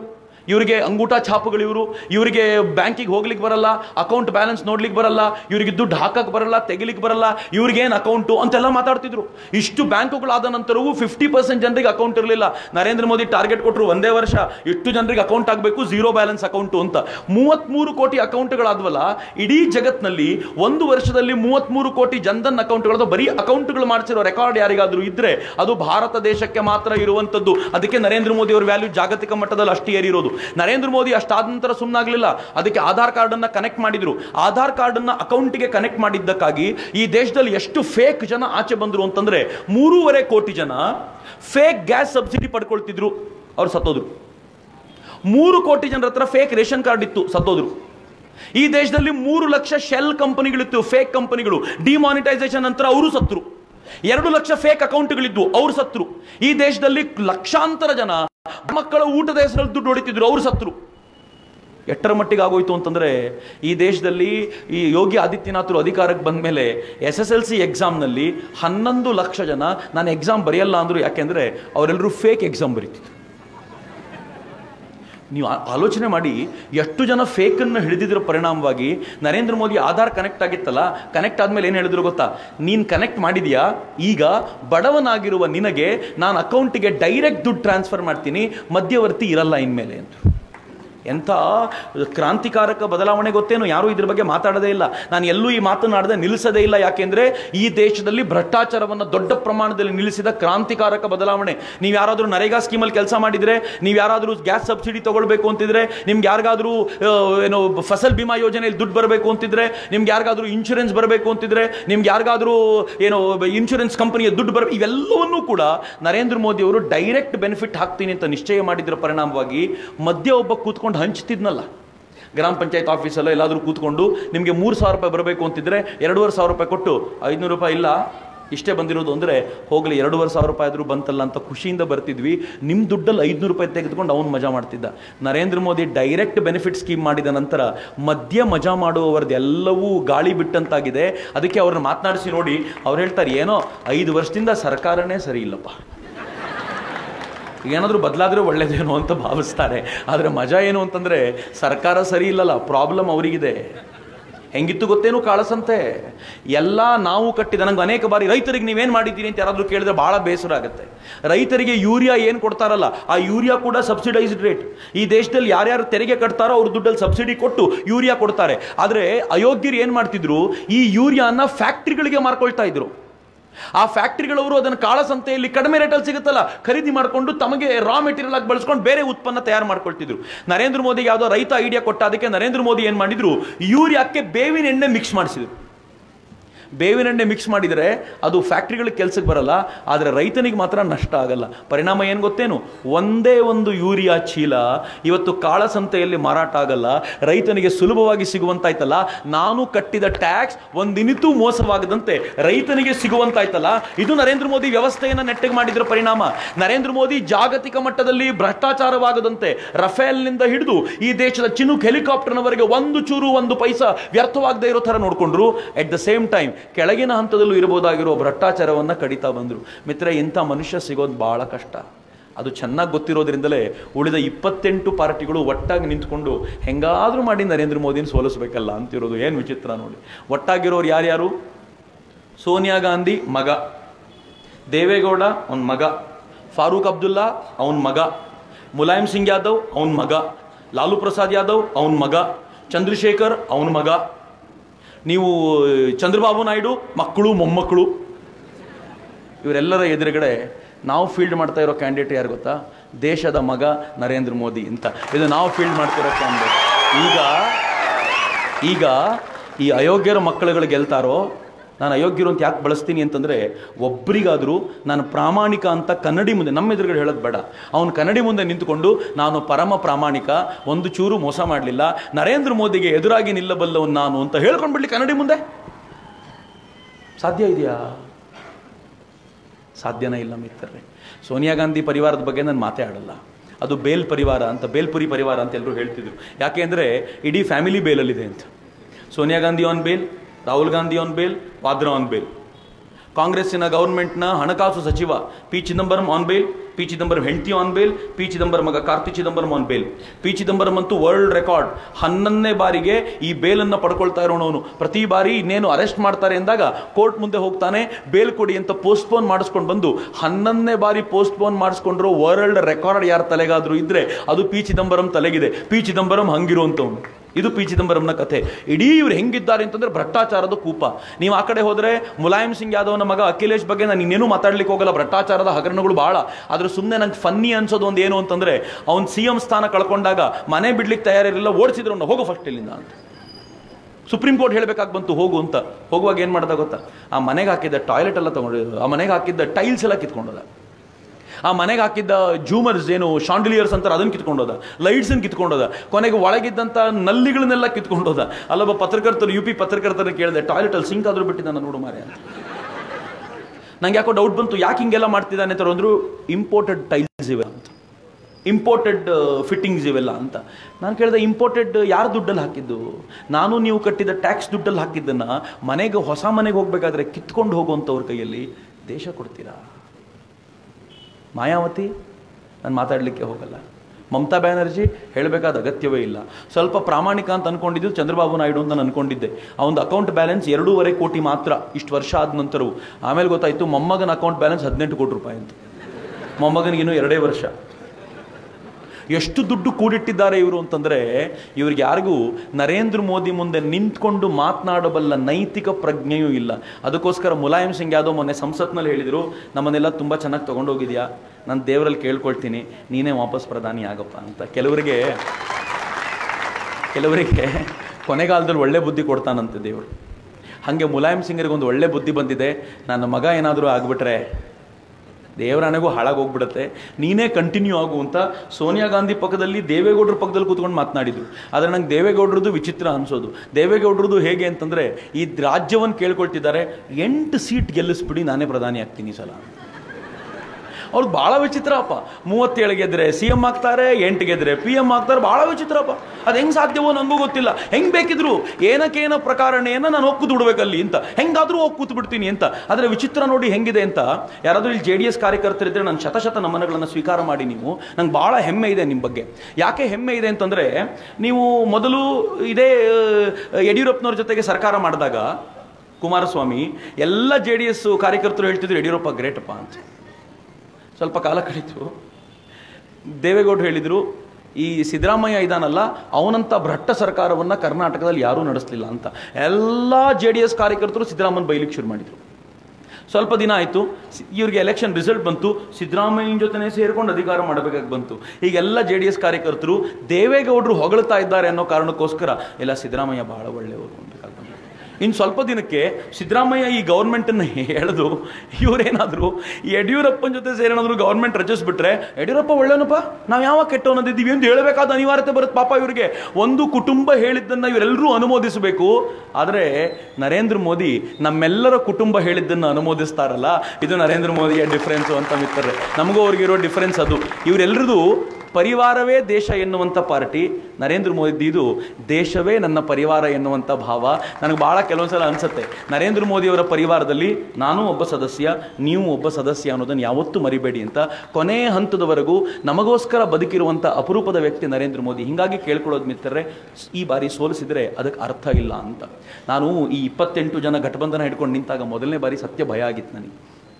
S1: ಇವರಿಗೆ ಅಂಗೂಟ ಛಾಪುಗಳು ಇವರು ಇವರಿಗೆ ಬ್ಯಾಂಕಿಗೆ ಹೋಗ್ಲಿಕ್ಕೆ ಬರಲ್ಲ ಅಕೌಂಟ್ ಬ್ಯಾಲೆನ್ಸ್ ನೋಡ್ಲಿಕ್ಕೆ ಬರಲ್ಲ ಇವರಿಗೆ ದುಡ್ಡು ಹಾಕಕ್ಕೆ ಬರಲ್ಲ ತೆಗಿಲಿಕ್ಕೆ ಬರಲ್ಲ ಇವ್ರಿಗೇನು ಅಕೌಂಟು ಅಂತೆಲ್ಲ ಮಾತಾಡ್ತಿದ್ರು ಇಷ್ಟು ಬ್ಯಾಂಕುಗಳಾದ ನಂತರವೂ ಫಿಫ್ಟಿ ಪರ್ಸೆಂಟ್ ಜನರಿಗೆ ಅಕೌಂಟ್ ಇರಲಿಲ್ಲ ನರೇಂದ್ರ ಮೋದಿ ಟಾರ್ಗೆಟ್ ಕೊಟ್ಟರು ಒಂದೇ ವರ್ಷ ಇಷ್ಟು ಜನರಿಗೆ ಅಕೌಂಟ್ ಆಗಬೇಕು ಝೀರೋ ಬ್ಯಾಲೆನ್ಸ್ ಅಕೌಂಟು ಅಂತ ಮೂವತ್ಮೂರು ಕೋಟಿ ಅಕೌಂಟ್ಗಳಾದ್ವಲ್ಲ ಇಡೀ ಜಗತ್ನಲ್ಲಿ ಒಂದು ವರ್ಷದಲ್ಲಿ ಮೂವತ್ಮೂರು ಕೋಟಿ ಜನ್ಧನ್ ಅಕೌಂಟ್ಗಳದ್ದು ಬರೀ ಅಕೌಂಟ್ಗಳು ಮಾಡಿಸಿರೋ ರೆಕಾರ್ಡ್ ಯಾರಿಗಾದ್ರೂ ಇದ್ರೆ ಅದು ಭಾರತ ದೇಶಕ್ಕೆ ಮಾತ್ರ ಇರುವಂತದ್ದು ಅದಕ್ಕೆ ನರೇಂದ್ರ ಮೋದಿ ಅವರ ವ್ಯಾಲ್ಯೂ ಜಾಗತಿಕ ಮಟ್ಟದಲ್ಲಿ ಅಷ್ಟು ಏರಿರೋದು ನರೇಂದ್ರ ಮೋದಿ ಅಷ್ಟಾದ ನಂತರ ಸುಮ್ಮನಾಗಲಿಲ್ಲ ಅದಕ್ಕೆ ಆಧಾರ್ ಕಾರ್ಡ್ ಅನ್ನ ಕನೆಕ್ಟ್ ಮಾಡಿದ್ರು ಆಧಾರ್ ಕಾರ್ಡ್ ಅನ್ನ ಅಕೌಂಟ್ಗೆ ಕನೆಕ್ಟ್ ಮಾಡಿದ್ದಕ್ಕಾಗಿ ಈ ದೇಶದಲ್ಲಿ ಎಷ್ಟು ಫೇಕ್ ಜನ ಆಚೆ ಬಂದ್ರು ಅಂತಂದ್ರೆ ಮೂರುವರೆ ಕೋಟಿ ಜನ ಫೇಕ್ ಗ್ಯಾಸ್ ಸಬ್ಸಿಡಿ ಪಡ್ಕೊಳ್ತಿದ್ರು ಅವ್ರು ಸತ್ತೋದ್ರು ಮೂರು ಕೋಟಿ ಜನರ ಹತ್ರ ಫೇಕ್ ರೇಷನ್ ಕಾರ್ಡ್ ಇತ್ತು ಸತ್ತೋದ್ರು ಈ ದೇಶದಲ್ಲಿ ಮೂರು ಲಕ್ಷ ಶೆಲ್ ಕಂಪನಿಗಳಿತ್ತು ಫೇಕ್ ಕಂಪನಿಗಳು ಡಿಮಾನಿಟೈಸೇಷನ್ ನಂತರ ಅವರು ಸತ್ರು ಎರಡು ಲಕ್ಷ ಫೇಕ್ ಅಕೌಂಟ್ಗಳಿದ್ವು ಅವ್ರು ಸತ್ರು ಈ ದೇಶದಲ್ಲಿ ಲಕ್ಷಾಂತರ ಜನ ಮಕ್ಕಳ ಊಟದ ಹೆಸರಲ್ಲಿ ದುಡ್ಡು ಹೊಡಿತಿದ್ರು ಅವ್ರು ಸತ್ರು ಎಷ್ಟರ ಮಟ್ಟಿಗೆ ಆಗೋಯ್ತು ಅಂತಂದ್ರೆ ಈ ದೇಶದಲ್ಲಿ ಈ ಯೋಗಿ ಆದಿತ್ಯನಾಥರು ಅಧಿಕಾರಕ್ಕೆ ಬಂದ ಮೇಲೆ ಎಸ್ ಎಸ್ ಎಲ್ ಸಿ ಎಕ್ಸಾಮ್ನಲ್ಲಿ ಹನ್ನೊಂದು ಲಕ್ಷ ಜನ ನಾನು ಎಕ್ಸಾಮ್ ಬರೆಯಲ್ಲ ಅಂದ್ರು ಯಾಕೆಂದ್ರೆ ಅವರೆಲ್ಲರೂ ಫೇಕ್ ಎಕ್ಸಾಮ್ ಬರೀತಿದ್ರು ನೀವು ಆ- ಆಲೋಚನೆ ಮಾಡಿ ಎಷ್ಟು ಜನ ಫೇಕನ್ನು ಹಿಡಿದಿದ್ರ ಪರಿಣಾಮವಾಗಿ ನರೇಂದ್ರ ಮೋದಿ ಆಧಾರ್ ಕನೆಕ್ಟ್ ಆಗಿತ್ತಲ್ಲ ಕನೆಕ್ಟ್ ಆದ್ಮೇಲೆ ಏನು ಹೇಳಿದ್ರು ಗೊತ್ತಾ ನೀನು ಕನೆಕ್ಟ್ ಮಾಡಿದ್ಯಾ ಈಗ ಬಡವನಾಗಿರುವ ನಿನಗೆ ನಾನು ಅಕೌಂಟಿಗೆ ಡೈರೆಕ್ಟ್ ದುಡ್ಡು ಟ್ರಾನ್ಸ್ಫರ್ ಮಾಡ್ತೀನಿ ಮಧ್ಯವರ್ತಿ ಇರಲ್ಲ ಇನ್ಮೇಲೆ ಅಂತ ಎಂಥ ಕ್ರಾಂತಿಕಾರಕ ಬದಲಾವಣೆ ಗೊತ್ತೇನು ಯಾರೂ ಇದ್ರ ಬಗ್ಗೆ ಮಾತಾಡೋದೇ ಇಲ್ಲ ನಾನು ಎಲ್ಲೂ ಈ ಮಾತನಾಡದೆ ನಿಲ್ಲಿಸದೇ ಇಲ್ಲ ಯಾಕೆಂದ್ರೆ ಈ ದೇಶದಲ್ಲಿ ಭ್ರಷ್ಟಾಚಾರವನ್ನು ದೊಡ್ಡ ಪ್ರಮಾಣದಲ್ಲಿ ನಿಲ್ಲಿಸಿದ ಕ್ರಾಂತಿಕಾರಕ ಬದಲಾವಣೆ ನೀವು ಯಾರಾದರೂ ನರೇಗಾ ಸ್ಕೀಮಲ್ಲಿ ಕೆಲಸ ಮಾಡಿದ್ರೆ ನೀವು ಯಾರಾದರೂ ಗ್ಯಾಸ್ ಸಬ್ಸಿಡಿ ತಗೊಳ್ಬೇಕು ಅಂತಿದ್ರೆ ನಿಮ್ಗೆ ಯಾರಿಗಾದ್ರೂ ಆ, ಏನು ಫಸಲ್ ಬಿಮಾ ಯೋಜನೆಯಲ್ಲಿ ದುಡ್ಡು ಬರಬೇಕು ಅಂತಿದ್ರೆ ನಿಮ್ಗೆ ಯಾರಿಗಾದ್ರೂ ಇನ್ಶೂರೆನ್ಸ್ ಬರಬೇಕು ಅಂತಿದ್ರೆ ನಿಮ್ಗೆ ಯಾರಿಗಾದ್ರೂ ಏನು ಇನ್ಶೂರೆನ್ಸ್ ಕಂಪನಿಯ ದುಡ್ಡು ಬರ ಇವೆಲ್ಲವನ್ನೂ ಕೂಡ ನರೇಂದ್ರ ಮೋದಿ ಅವರು ಡೈರೆಕ್ಟ್ ಬೆನಿಫಿಟ್ ಹಾಕ್ತೀನಿ ಅಂತ ನಿಶ್ಚಯ ಮಾಡಿದ್ರ ಪರಿಣಾಮವಾಗಿ ಮಧ್ಯ ಒಬ್ಬ ಕೂತ್ಕೊಂಡು ಹಂಚ್ತಿದ್ನಲ್ಲ ಗ್ರಾಮ ಪಂಚಾಯತ್ ಆಫೀಸಲ್ಲ ಎಲ್ಲಾದರೂ ಕೂತ್ಕೊಂಡು ನಿಮಗೆ ಮೂರು ಸಾವಿರ ರೂಪಾಯಿ ಬರಬೇಕು ಅಂತಿದ್ರೆ ಎರಡೂವರೆ ಸಾವಿರ ರೂಪಾಯಿ ಕೊಟ್ಟು ಐದುನೂರು ರೂಪಾಯಿ ಇಲ್ಲ ಇಷ್ಟೇ ಬಂದಿರೋದು ಅಂದರೆ ಹೋಗಲಿ ಎರಡೂವರೆ ಸಾವಿರ ರೂಪಾಯಿ ಆದರೂ ಬಂತಲ್ಲ ಅಂತ ಖುಷಿಯಿಂದ ಬರ್ತಿದ್ವಿ ನಿಮ್ಮ ದುಡ್ಡಲ್ಲಿ ಐದುನೂರು ರೂಪಾಯಿ ತೆಗೆದುಕೊಂಡು ಅವ್ನು ಮಜಾ ಮಾಡ್ತಿದ್ದ Narendra Modi direct benefit scheme ಮಾಡಿದ ನಂತರ ಮಧ್ಯ ಮಜಾ ಮಾಡುವವರದ್ದು ಎಲ್ಲವೂ ಗಾಳಿ ಬಿಟ್ಟಂತಾಗಿದೆ ಅದಕ್ಕೆ ಅವ್ರನ್ನ ಮಾತನಾಡಿಸಿ ನೋಡಿ ಅವ್ರು ಹೇಳ್ತಾರೆ ಏನೋ ಐದು ವರ್ಷದಿಂದ ಸರ್ಕಾರನೇ ಸರಿ ಇಲ್ಲಪ್ಪ ಏನಾದರೂ ಬದಲಾದರೆ ಒಳ್ಳೇದೇನೋ ಅಂತ ಭಾವಿಸ್ತಾರೆ ಆದರೆ ಮಜಾ ಏನು ಅಂತಂದರೆ ಸರ್ಕಾರ ಸರಿ ಇಲ್ಲಲ್ಲ ಪ್ರಾಬ್ಲಮ್ ಅವರಿಗಿದೆ ಹೆಂಗಿತ್ತು ಗೊತ್ತೇನು ಕಾಳಸಂತೆ ಎಲ್ಲ ನಾವು ಕಟ್ಟಿದ ನಂಗೆ ಅನೇಕ ಬಾರಿ ರೈತರಿಗೆ ನೀವೇನು ಮಾಡಿದ್ದೀರಿ ಅಂತ ಯಾರಾದರೂ ಕೇಳಿದ್ರೆ ಭಾಳ ಬೇಸರ ಆಗುತ್ತೆ ರೈತರಿಗೆ ಯೂರಿಯಾ ಏನು ಕೊಡ್ತಾರಲ್ಲ ಆ ಯೂರಿಯಾ ಕೂಡ ಸಬ್ಸಿಡೈಸ್ಡ್ ರೇಟ್ ಈ ದೇಶದಲ್ಲಿ ಯಾರ್ಯಾರು ತೆರಿಗೆ ಕಟ್ತಾರೋ ಅವ್ರ ದುಡ್ಡಲ್ಲಿ ಸಬ್ಸಿಡಿ ಕೊಟ್ಟು ಯೂರಿಯಾ ಕೊಡ್ತಾರೆ ಆದರೆ ಅಯೋಗ್ಯರು ಏನು ಮಾಡ್ತಿದ್ರು ಈ ಯೂರಿಯಾನ ಫ್ಯಾಕ್ಟ್ರಿಗಳಿಗೆ ಮಾರ್ಕೊಳ್ತಾ ಇದ್ರು ಆ ಫ್ಯಾಕ್ಟ್ರಿಗಳವರು ಅದನ್ನು ಕಾಳಸಂತೆಯಲ್ಲಿ ಕಡಿಮೆ ರೇಟಲ್ಲಿ ಸಿಗುತ್ತಲ್ಲ ಖರೀದಿ ಮಾಡಿಕೊಂಡು ತಮಗೆ ರಾ ಮೆಟೀರಿಯಲ್ ಆಗಿ ಬಳಸ್ಕೊಂಡು ಬೇರೆ ಉತ್ಪನ್ನ ತಯಾರು ಮಾಡ್ಕೊಳ್ತಿದ್ರು ನರೇಂದ್ರ ಮೋದಿಗೆ ಯಾವುದೋ ರೈತ ಐಡಿಯಾ ಕೊಟ್ಟ ಅದಕ್ಕೆ ನರೇಂದ್ರ ಮೋದಿ ಏನು ಮಾಡಿದ್ರು ಯೂರಿಯಾಕ್ಕೆ ಬೇವಿನ ಎಣ್ಣೆ ಮಿಕ್ಸ್ ಮಾಡಿಸಿದ್ರು ಬೇವಿನ ಎಣ್ಣೆ ಮಿಕ್ಸ್ ಮಾಡಿದರೆ ಅದು ಫ್ಯಾಕ್ಟ್ರಿಗಳಿಗೆ ಕೆಲ್ಸಕ್ಕೆ ಬರಲ್ಲ ಆದರೆ ರೈತನಿಗೆ ಮಾತ್ರ ನಷ್ಟ ಆಗಲ್ಲ ಪರಿಣಾಮ ಏನು ಗೊತ್ತೇನು ಒಂದೇ ಒಂದು ಯೂರಿಯಾ ಚೀಲ ಇವತ್ತು ಕಾಳಸಂತೆಯಲ್ಲಿ ಮಾರಾಟ ಆಗಲ್ಲ ರೈತನಿಗೆ ಸುಲಭವಾಗಿ ಸಿಗುವಂತಾಯ್ತಲ್ಲ ನಾನು ಕಟ್ಟಿದ ಟ್ಯಾಕ್ಸ್ ಒಂದಿನಿತೂ ಮೋಸವಾಗದಂತೆ ರೈತನಿಗೆ ಸಿಗುವಂತಾಯ್ತಲ್ಲ ಇದು ನರೇಂದ್ರ ಮೋದಿ ವ್ಯವಸ್ಥೆಯನ್ನು ನೆಟ್ಟಗೆ ಮಾಡಿದ್ರ ಪರಿಣಾಮ ನರೇಂದ್ರ ಮೋದಿ ಜಾಗತಿಕ ಮಟ್ಟದಲ್ಲಿ ಭ್ರಷ್ಟಾಚಾರವಾಗದಂತೆ ರಫೇಲ್ನಿಂದ ಹಿಡಿದು ಈ ದೇಶದ ಚಿನುಕ್ ಹೆಲಿಕಾಪ್ಟರ್ನವರೆಗೆ ಒಂದು ಚೂರು ಒಂದು ಪೈಸಾ ವ್ಯರ್ಥವಾಗದೇ ಇರೋ ಥರ ನೋಡಿಕೊಂಡ್ರು ಎಟ್ ದ ಸೇಮ್ ಟೈಮ್ ಕೆಳಗಿನ ಹಂತದಲ್ಲೂ ಇರಬಹುದಾಗಿರೋ ಭ್ರಷ್ಟಾಚಾರವನ್ನು ಕಡಿತಾ ಬಂದರು ಮಿತ್ರ ಇಂಥ ಮನುಷ್ಯ ಸಿಗೋದು ಬಹಳ ಕಷ್ಟ ಅದು ಚೆನ್ನಾಗಿ ಗೊತ್ತಿರೋದ್ರಿಂದಲೇ ಉಳಿದ ಇಪ್ಪತ್ತೆಂಟು ಪಾರ್ಟಿಗಳು ಒಟ್ಟಾಗಿ ನಿಂತ್ಕೊಂಡು ಹೆಂಗಾದ್ರೂ ಮಾಡಿ ನರೇಂದ್ರ ಮೋದಿನ ಸೋಲಿಸ್ಬೇಕಲ್ಲ ಅಂತಿರೋದು ಏನು ವಿಚಿತ್ರ ನೋಡಿ ಒಟ್ಟಾಗಿರೋರು ಯಾರ್ಯಾರು ಸೋನಿಯಾ ಗಾಂಧಿ ಮಗ ದೇವೇಗೌಡ ಅವನ ಮಗ ಫಾರೂಕ್ ಅಬ್ದುಲ್ಲಾ ಅವನ ಮಗ ಮುಲಾಯಂ ಸಿಂಗ್ ಯಾದವ್ ಅವನ ಮಗ ಲಾಲು ಪ್ರಸಾದ್ ಯಾದವ್ ಅವನ ಮಗ ಚಂದ್ರಶೇಖರ್ ಅವನ ಮಗ ನೀವು ಚಂದ್ರಬಾಬು ನಾಯ್ಡು ಮಕ್ಕಳು ಮೊಮ್ಮಕ್ಕಳು ಇವರೆಲ್ಲರ ಎದುರುಗಡೆ ನಾವು ಫೀಲ್ಡ್ ಮಾಡ್ತಾ ಇರೋ ಕ್ಯಾಂಡಿಡೇಟ್ ಯಾರು ಗೊತ್ತಾ ದೇಶದ ಮಗ ನರೇಂದ್ರ ಮೋದಿ ಅಂತ ಇದು ನಾವು ಫೀಲ್ಡ್ ಮಾಡ್ತಿರೋ ಕ್ಯಾಂಡಿಡೇಟ್ ಈಗ ಈಗ ಈ ಅಯೋಗ್ಯರ ಮಕ್ಕಳುಗಳು ಗೆಲ್ತಾರೋ ನಾನು ಅಯೋಗ್ಯರು ಅಂತ ಯಾಕೆ ಬಳಸ್ತೀನಿ ಅಂತಂದರೆ ಒಬ್ಬರಿಗಾದರೂ ನಾನು ಪ್ರಾಮಾಣಿಕ ಅಂತ ಕನ್ನಡಿ ಮುಂದೆ ನಮ್ಮ ಎದುರುಗಡೆ ಹೇಳೋದು ಬೇಡ ಅವನು ಕನ್ನಡಿ ಮುಂದೆ ನಿಂತುಕೊಂಡು ನಾನು ಪರಮ ಪ್ರಾಮಾಣಿಕ ಒಂದು ಚೂರು ಮೋಸ ಮಾಡಲಿಲ್ಲ ನರೇಂದ್ರ ಮೋದಿಗೆ ಎದುರಾಗಿ ನಿಲ್ಲಬಲ್ಲವನು ನಾನು ಅಂತ ಹೇಳ್ಕೊಂಡ್ಬಿಡ್ಲಿ ಕನ್ನಡಿ ಮುಂದೆ ಸಾಧ್ಯ ಇದೆಯಾ ಸಾಧ್ಯನೇ ಇಲ್ಲ ಮಿತ್ರರೇ ಸೋನಿಯಾ ಗಾಂಧಿ ಪರಿವಾರದ ಬಗ್ಗೆ ನಾನು ಮಾತೇ ಆಡಲ್ಲ ಅದು ಬೇಲ್ ಪರಿವಾರ ಅಂತ ಬೇಲ್ಪುರಿ ಪರಿವಾರ ಅಂತ ಎಲ್ಲರೂ ಹೇಳ್ತಿದ್ರು ಯಾಕೆ ಅಂದರೆ ಇಡೀ ಫ್ಯಾಮಿಲಿ ಬೇಲಲ್ಲಿದೆ ಅಂತ Sonia Gandhi on bail Rahul Gandhi on bail Vadra on bail ಕಾಂಗ್ರೆಸ್ಸಿನ ಗೌರ್ಮೆಂಟ್ನ ಹಣಕಾಸು ಸಚಿವ P Chidambaram on bail P Chidambaram ಹೆಂಡತಿ ಆನ್ ಬೇಲ್ ಪಿ ಚಿದಂಬರಂ ಮಗ Karti Chidambaram on bail P Chidambaram ಅಂತೂ ವರ್ಲ್ಡ್ ರೆಕಾರ್ಡ್ ಹನ್ನೊಂದನೇ ಬಾರಿಗೆ ಈ ಬೇಲನ್ನು ಪಡ್ಕೊಳ್ತಾ ಇರೋಣವನು ಪ್ರತಿ ಬಾರಿ ಇನ್ನೇನು ಅರೆಸ್ಟ್ ಮಾಡ್ತಾರೆ ಎಂದಾಗ ಕೋರ್ಟ್ ಮುಂದೆ ಹೋಗ್ತಾನೆ ಬೇಲ್ ಕೊಡಿ ಅಂತ ಪೋಸ್ಟ್ಪೋನ್ ಮಾಡಿಸ್ಕೊಂಡು ಬಂದು ಹನ್ನೊಂದನೇ ಬಾರಿ ಪೋಸ್ಟ್ಪೋನ್ ಮಾಡಿಸ್ಕೊಂಡ್ರು ವರ್ಲ್ಡ್ ರೆಕಾರ್ಡ್ ಯಾರ ತಲೆಗಾದ್ರೂ ಇದ್ರೆ ಅದು ಪಿ ಚಿದಂಬರಂ ತಲೆಗಿದೆ ಪಿ ಚಿದಂಬರಂ ಹಂಗಿರುವಂಥವ್ನು ಇದು ಪಿ ಚಿದಂಬರಂನ ಕಥೆ ಇಡೀ ಇವ್ರು ಹೆಂಗಿದ್ದಾರೆ ಅಂತಂದ್ರೆ ಭ್ರಷ್ಟಾಚಾರದ ಕೂಪ ನೀವು ಆ ಕಡೆ ಹೋದ್ರೆ ಮುಲಾಯಂ ಸಿಂಗ್ ಯಾದವ್ನ ಮಗ ಅಖಿಲೇಶ್ ಬಗ್ಗೆ ನಾನು ಇನ್ನೇನು ಮಾತಾಡ್ಲಿಕ್ಕೆ ಹೋಗಲ್ಲ ಭ್ರಷ್ಟಾಚಾರದ ಹಗರಣಗಳು ಬಹಳ ಆದ್ರೆ ಸುಮ್ಮನೆ ನಂಗೆ ಫನ್ನಿ ಅನ್ಸೋದು ಒಂದು ಏನು ಅಂತಂದ್ರೆ ಅವ್ನು ಸಿ ಎಂ ಸ್ಥಾನ ಕಳ್ಕೊಂಡಾಗ ಮನೆ ಬಿಡ್ಲಿಕ್ಕೆ ತಯಾರಿರಲಿಲ್ಲ ಓಡಿಸಿದ್ರು ಅವ್ನ ಹೋಗೋ ಫಸ್ಟ್ ಇಲ್ಲಿಂದ ಅಂತ ಸುಪ್ರೀಂ ಕೋರ್ಟ್ ಹೇಳಬೇಕಾಗಿ ಬಂತು ಹೋಗು ಅಂತ ಹೋಗುವಾಗ ಏನು ಮಾಡ್ದ ಗೊತ್ತಾ ಆ ಮನೆಗೆ ಹಾಕಿದ್ದ ಟಾಯ್ಲೆಟ್ ಎಲ್ಲ ತಗೊಂಡು ಆ ಮನೆಗೆ ಹಾಕಿದ್ದ ಟೈಲ್ಸ್ ಎಲ್ಲ ಕಿತ್ಕೊಂಡೋದ ಆ ಮನೆಗೆ ಹಾಕಿದ್ದ ಜೂಮರ್ಸ್ ಏನು ಶಾಂಡಿಲಿಯರ್ಸ್ ಅಂತಾರೆ ಅದನ್ನು ಕಿತ್ಕೊಂಡೋದ ಲೈಟ್ಸನ್ನು ಕಿತ್ಕೊಂಡೋದ ಕೊನೆಗೆ ಒಳಗಿದ್ದಂಥ ನಲ್ಲಿಗಳನ್ನೆಲ್ಲ ಕಿತ್ಕೊಂಡೋದ ಅಲ್ಲೊಬ್ಬ ಪತ್ರಕರ್ತರು ಯು ಪಿ ಪತ್ರಕರ್ತರು ಕೇಳಿದೆ ಟಾಯ್ಲೆಟಲ್ಲಿ ಸಿಂಕ್ ಆದರೂ ಬಿಟ್ಟಿದ್ದ ನಾನು ನೋಡು ಮಾರೆ ಅಂತ ನಂಗೆ ಯಾಕೋ ಡೌಟ್ ಬಂತು ಯಾಕೆ ಹಿಂಗೆಲ್ಲ ಮಾಡ್ತಿದ್ದಾನೆ ಅಂತ ಅಂದ್ರು ಇಂಪೋರ್ಟೆಡ್ ಟೈಲ್ಸ್ ಇವೆ ಅಂತ ಇಂಪೋರ್ಟೆಡ್ ಫಿಟ್ಟಿಂಗ್ಸ್ ಇವೆಲ್ಲ ಅಂತ ನಾನು ಕೇಳಿದೆ ಇಂಪೋರ್ಟೆಡ್ ಯಾರ ದುಡ್ಡಲ್ಲಿ ಹಾಕಿದ್ದು ನಾನು ನೀವು ಕಟ್ಟಿದ ಟ್ಯಾಕ್ಸ್ ದುಡ್ಡಲ್ಲಿ ಹಾಕಿದ್ದನ್ನ ಮನೆಗೆ ಹೊಸ ಮನೆಗೆ ಹೋಗ್ಬೇಕಾದ್ರೆ ಕಿತ್ಕೊಂಡು ಹೋಗುವಂಥವ್ರ ಕೈಯಲ್ಲಿ ದೇಶ ಕೊಡ್ತೀರಾ ಮಾಯಾವತಿ ನಾನು ಮಾತಾಡಲಿಕ್ಕೆ ಹೋಗಲ್ಲ ಮಮತಾ ಬ್ಯಾನರ್ಜಿ ಹೇಳಬೇಕಾದ ಅಗತ್ಯವೇ ಇಲ್ಲ ಸ್ವಲ್ಪ ಪ್ರಾಮಾಣಿಕ ಅಂತ ಅನ್ಕೊಂಡಿದ್ದು ಚಂದ್ರಬಾಬು ನಾಯ್ಡು ಅಂತ ನಾನು ಅನ್ಕೊಂಡಿದ್ದೆ ಅವನ ಅಕೌಂಟ್ ಬ್ಯಾಲೆನ್ಸ್ ಎರಡೂವರೆ ಕೋಟಿ ಮಾತ್ರ ಇಷ್ಟು ವರ್ಷ ಆದ ನಂತರವು ಆಮೇಲೆ ಗೊತ್ತಾಯಿತು ಮೊಮ್ಮಗನ ಅಕೌಂಟ್ ಬ್ಯಾಲೆನ್ಸ್ ಹದಿನೆಂಟು ಕೋಟಿ ರೂಪಾಯಿ ಅಂತ ಮೊಮ್ಮಗನಿಗೆ ಇನ್ನೂ ಎರಡೇ ವರ್ಷ ಎಷ್ಟು ದುಡ್ಡು ಕೂಡಿಟ್ಟಿದ್ದಾರೆ ಇವರು ಅಂತಂದರೆ ಇವ್ರಿಗೆ ಯಾರಿಗೂ ನರೇಂದ್ರ ಮೋದಿ ಮುಂದೆ ನಿಂತ್ಕೊಂಡು ಮಾತನಾಡಬಲ್ಲ ನೈತಿಕ ಪ್ರಜ್ಞೆಯೂ ಇಲ್ಲ ಅದಕ್ಕೋಸ್ಕರ ಮುಲಾಯಂ ಸಿಂಗ್ ಯಾದವ್ ಮೊನ್ನೆ ಸಂಸತ್ನಲ್ಲಿ ಹೇಳಿದರು ನಮ್ಮನ್ನೆಲ್ಲ ತುಂಬ ಚೆನ್ನಾಗಿ ತೊಗೊಂಡೋಗಿದ್ಯಾ ನಾನು ದೇವರಲ್ಲಿ ಕೇಳ್ಕೊಳ್ತೀನಿ ನೀನೇ ವಾಪಸ್ ಪ್ರಧಾನಿ ಆಗಪ್ಪ ಅಂತ ಕೆಲವರಿಗೆ ಕೆಲವರಿಗೆ ಕೊನೆಗಾಲದಲ್ಲಿ ಒಳ್ಳೆ ಬುದ್ಧಿ ಕೊಡ್ತಾನಂತೆ ದೇವರು ಹಾಗೆ ಮುಲಾಯಂ ಸಿಂಗರಿಗೆ ಒಂದು ಒಳ್ಳೆ ಬುದ್ಧಿ ಬಂದಿದೆ ನನ್ನ ಮಗ ಏನಾದರೂ ಆಗಿಬಿಟ್ರೆ ದೇವರಾಣೆಗೂ ಹಾಳಾಗೋಗ್ಬಿಡುತ್ತೆ ನೀನೇ ಕಂಟಿನ್ಯೂ ಆಗು ಅಂತ ಸೋನಿಯಾ ಗಾಂಧಿ ಪಕ್ಕದಲ್ಲಿ ದೇವೇಗೌಡರ ಪಕ್ಕದಲ್ಲಿ ಕೂತ್ಕೊಂಡು ಮಾತನಾಡಿದ್ರು ಆದರೆ ನಂಗೆ ದೇವೇಗೌಡರದು ವಿಚಿತ್ರ ಅನಿಸೋದು ದೇವೇಗೌಡರದು ಹೇಗೆ ಅಂತಂದರೆ ಈ ರಾಜ್ಯವನ್ನು ಕೇಳ್ಕೊಳ್ತಿದ್ದಾರೆ ಎಂಟು ಸೀಟ್ ಗೆಲ್ಲಿಸ್ಬಿಡಿ ನಾನೇ ಪ್ರಧಾನಿ ಆಗ್ತೀನಿ ಈ ಸಲ ಅವ್ರು ಭಾಳ ವಿಚಿತ್ರಪ್ಪ ಮೂವತ್ತೇಳು ಗೆದ್ರೆ ಸಿ ಎಂ ಆಗ್ತಾರೆ ಎಂಟು ಗೆದ್ರೆ ಪಿ ಎಂ ಆಗ್ತಾರೆ ಭಾಳ ವಿಚಿತ್ರಪ್ಪ ಅದು ಹೆಂಗೆ ಸಾಧ್ಯವೋ ನನಗೂ ಗೊತ್ತಿಲ್ಲ ಹೆಂಗೆ ಬೇಕಿದ್ರು ಏನಕ್ಕೇನೋ ಪ್ರಕಾರಣೆಯನ್ನು ನಾನು ಹೋಗಿ ಕೂತ್ ಬಿಡ್ಬೇಕಲ್ಲಿ ಅಂತ ಹೆಂಗಾದ್ರೂ ಹೋಗಿ ಕೂತ್ ಬಿಡ್ತೀನಿ ಅಂತ ಆದರೆ ವಿಚಿತ್ರ ನೋಡಿ ಹೆಂಗಿದೆ ಅಂತ ಯಾರಾದರೂ ಇಲ್ಲಿ ಜೆ ಡಿ ಎಸ್ ಕಾರ್ಯಕರ್ತರಿದ್ದರೆ ನಾನು ಶತಶತ ನಮನಗಳನ್ನು ಸ್ವೀಕಾರ ಮಾಡಿ ನೀವು ನಂಗೆ ಭಾಳ ಹೆಮ್ಮೆ ಇದೆ ನಿಮ್ಮ ಬಗ್ಗೆ ಯಾಕೆ ಹೆಮ್ಮೆ ಇದೆ ಅಂತಂದರೆ ನೀವು ಮೊದಲು ಇದೇ ಆ, ಯಡಿಯೂರಪ್ಪನವ್ರ ಜೊತೆಗೆ ಸರ್ಕಾರ ಮಾಡಿದಾಗ ಕುಮಾರಸ್ವಾಮಿ ಎಲ್ಲ ಜೆ ಡಿ ಎಸ್ ಕಾರ್ಯಕರ್ತರು ಹೇಳ್ತಿದ್ರು ಯಡಿಯೂರಪ್ಪ ಗ್ರೇಟಪ್ಪ ಅಂತ ಸ್ವಲ್ಪ ಕಾಲ ಕಳೀತು ದೇವೇಗೌಡರು ಹೇಳಿದರು ಈ ಸಿದ್ದರಾಮಯ್ಯ ಇದಾನಲ್ಲ ಅವನಂಥ ಭ್ರಷ್ಟ ಸರ್ಕಾರವನ್ನು ಕರ್ನಾಟಕದಲ್ಲಿ ಯಾರೂ ನಡೆಸಲಿಲ್ಲ ಅಂತ ಎಲ್ಲ ಜೆ ಡಿ ಎಸ್ ಕಾರ್ಯಕರ್ತರು ಸಿದ್ದರಾಮಯ್ಯ ಬೈಲಿಕ್ಕೆ ಶುರು ಮಾಡಿದರು ಸ್ವಲ್ಪ ದಿನ ಆಯಿತು ಇವ್ರಿಗೆ ಎಲೆಕ್ಷನ್ ರಿಸಲ್ಟ್ ಬಂತು ಸಿದ್ದರಾಮಯ್ಯನ ಜೊತೆನೇ ಸೇರ್ಕೊಂಡು ಅಧಿಕಾರ ಮಾಡಬೇಕಾಗಿ ಬಂತು ಈಗೆಲ್ಲ ಜೆ ಡಿ ಎಸ್ ಕಾರ್ಯಕರ್ತರು ದೇವೇಗೌಡರು ಹೊಗಳ್ತಾ ಇದ್ದಾರೆ ಅನ್ನೋ ಕಾರಣಕ್ಕೋಸ್ಕರ ಎಲ್ಲ ಸಿದ್ದರಾಮಯ್ಯ ಬಹಳ ಒಳ್ಳೆಯವರು ಅನ್ಬೇಕಾಗಿ ಬಂತು ಇನ್ನು ಸ್ವಲ್ಪ ದಿನಕ್ಕೆ ಸಿದ್ದರಾಮಯ್ಯ ಈ ಗೌರ್ಮೆಂಟನ್ನು ಎಳೆದು ಇವರೇನಾದರೂ ಯಡಿಯೂರಪ್ಪನ ಜೊತೆ ಸೇರೇನಾದರೂ ಗೌರ್ಮೆಂಟ್ ರಚಿಸ್ಬಿಟ್ರೆ ಯಡಿಯೂರಪ್ಪ ಒಳ್ಳೆನಪ್ಪ ನಾವು ಯಾವಾಗ ಕೆಟ್ಟವನದಿದ್ದೀವಿ ಅಂತ ಹೇಳಬೇಕಾದ ಅನಿವಾರ್ಯತೆ ಬರುತ್ತೆ ಪಾಪ ಇವರಿಗೆ ಒಂದು ಕುಟುಂಬ ಹೇಳಿದ್ದನ್ನು ಇವರೆಲ್ಲರೂ ಅನುಮೋದಿಸಬೇಕು ಆದರೆ ನರೇಂದ್ರ ಮೋದಿ ನಮ್ಮೆಲ್ಲರ ಕುಟುಂಬ ಹೇಳಿದ್ದನ್ನು ಅನುಮೋದಿಸ್ತಾರಲ್ಲ ಇದು ನರೇಂದ್ರ ಮೋದಿಯ ಡಿಫ್ರೆನ್ಸು ಅಂತ ಮಿತ್ರರೆ ನಮಗೂ ಅವ್ರಿಗಿರೋ ಡಿಫ್ರೆನ್ಸ್ ಅದು ಇವರೆಲ್ಲರದು ಪರಿವಾರವೇ ದೇಶ ಎನ್ನುವಂಥ ಪಾರ್ಟಿ ನರೇಂದ್ರ ಮೋದಿದು ದೇಶವೇ ನನ್ನ ಪರಿವಾರ ಎನ್ನುವಂಥ ಭಾವ ನನಗೆ ಭಾಳ ಕೆಲವೊಂದು ಸಲ ಅನಿಸುತ್ತೆ ನರೇಂದ್ರ ಮೋದಿಯವರ ಪರಿವಾರದಲ್ಲಿ ನಾನು ಒಬ್ಬ ಸದಸ್ಯ ನೀವು ಒಬ್ಬ ಸದಸ್ಯ ಅನ್ನೋದನ್ನು ಯಾವತ್ತೂ ಮರಿಬೇಡಿ ಅಂತ ಕೊನೆಯ ಹಂತದವರೆಗೂ ನಮಗೋಸ್ಕರ ಬದುಕಿರುವಂಥ ಅಪರೂಪದ ವ್ಯಕ್ತಿ ನರೇಂದ್ರ ಮೋದಿ ಹೀಗಾಗಿ ಕೇಳ್ಕೊಳ್ಳೋದು ಮಿತ್ರರೆ ಈ ಬಾರಿ ಸೋಲಿಸಿದರೆ ಅದಕ್ಕೆ ಅರ್ಥ ಇಲ್ಲ ಅಂತ ನಾನು ಈ ಇಪ್ಪತ್ತೆಂಟು ಜನ ಘಟಬಂಧನ ಹಿಡ್ಕೊಂಡು ನಿಂತಾಗ ಮೊದಲನೇ ಬಾರಿ ಸತ್ಯ ಭಯ ಆಗಿತ್ತು ನನಗೆ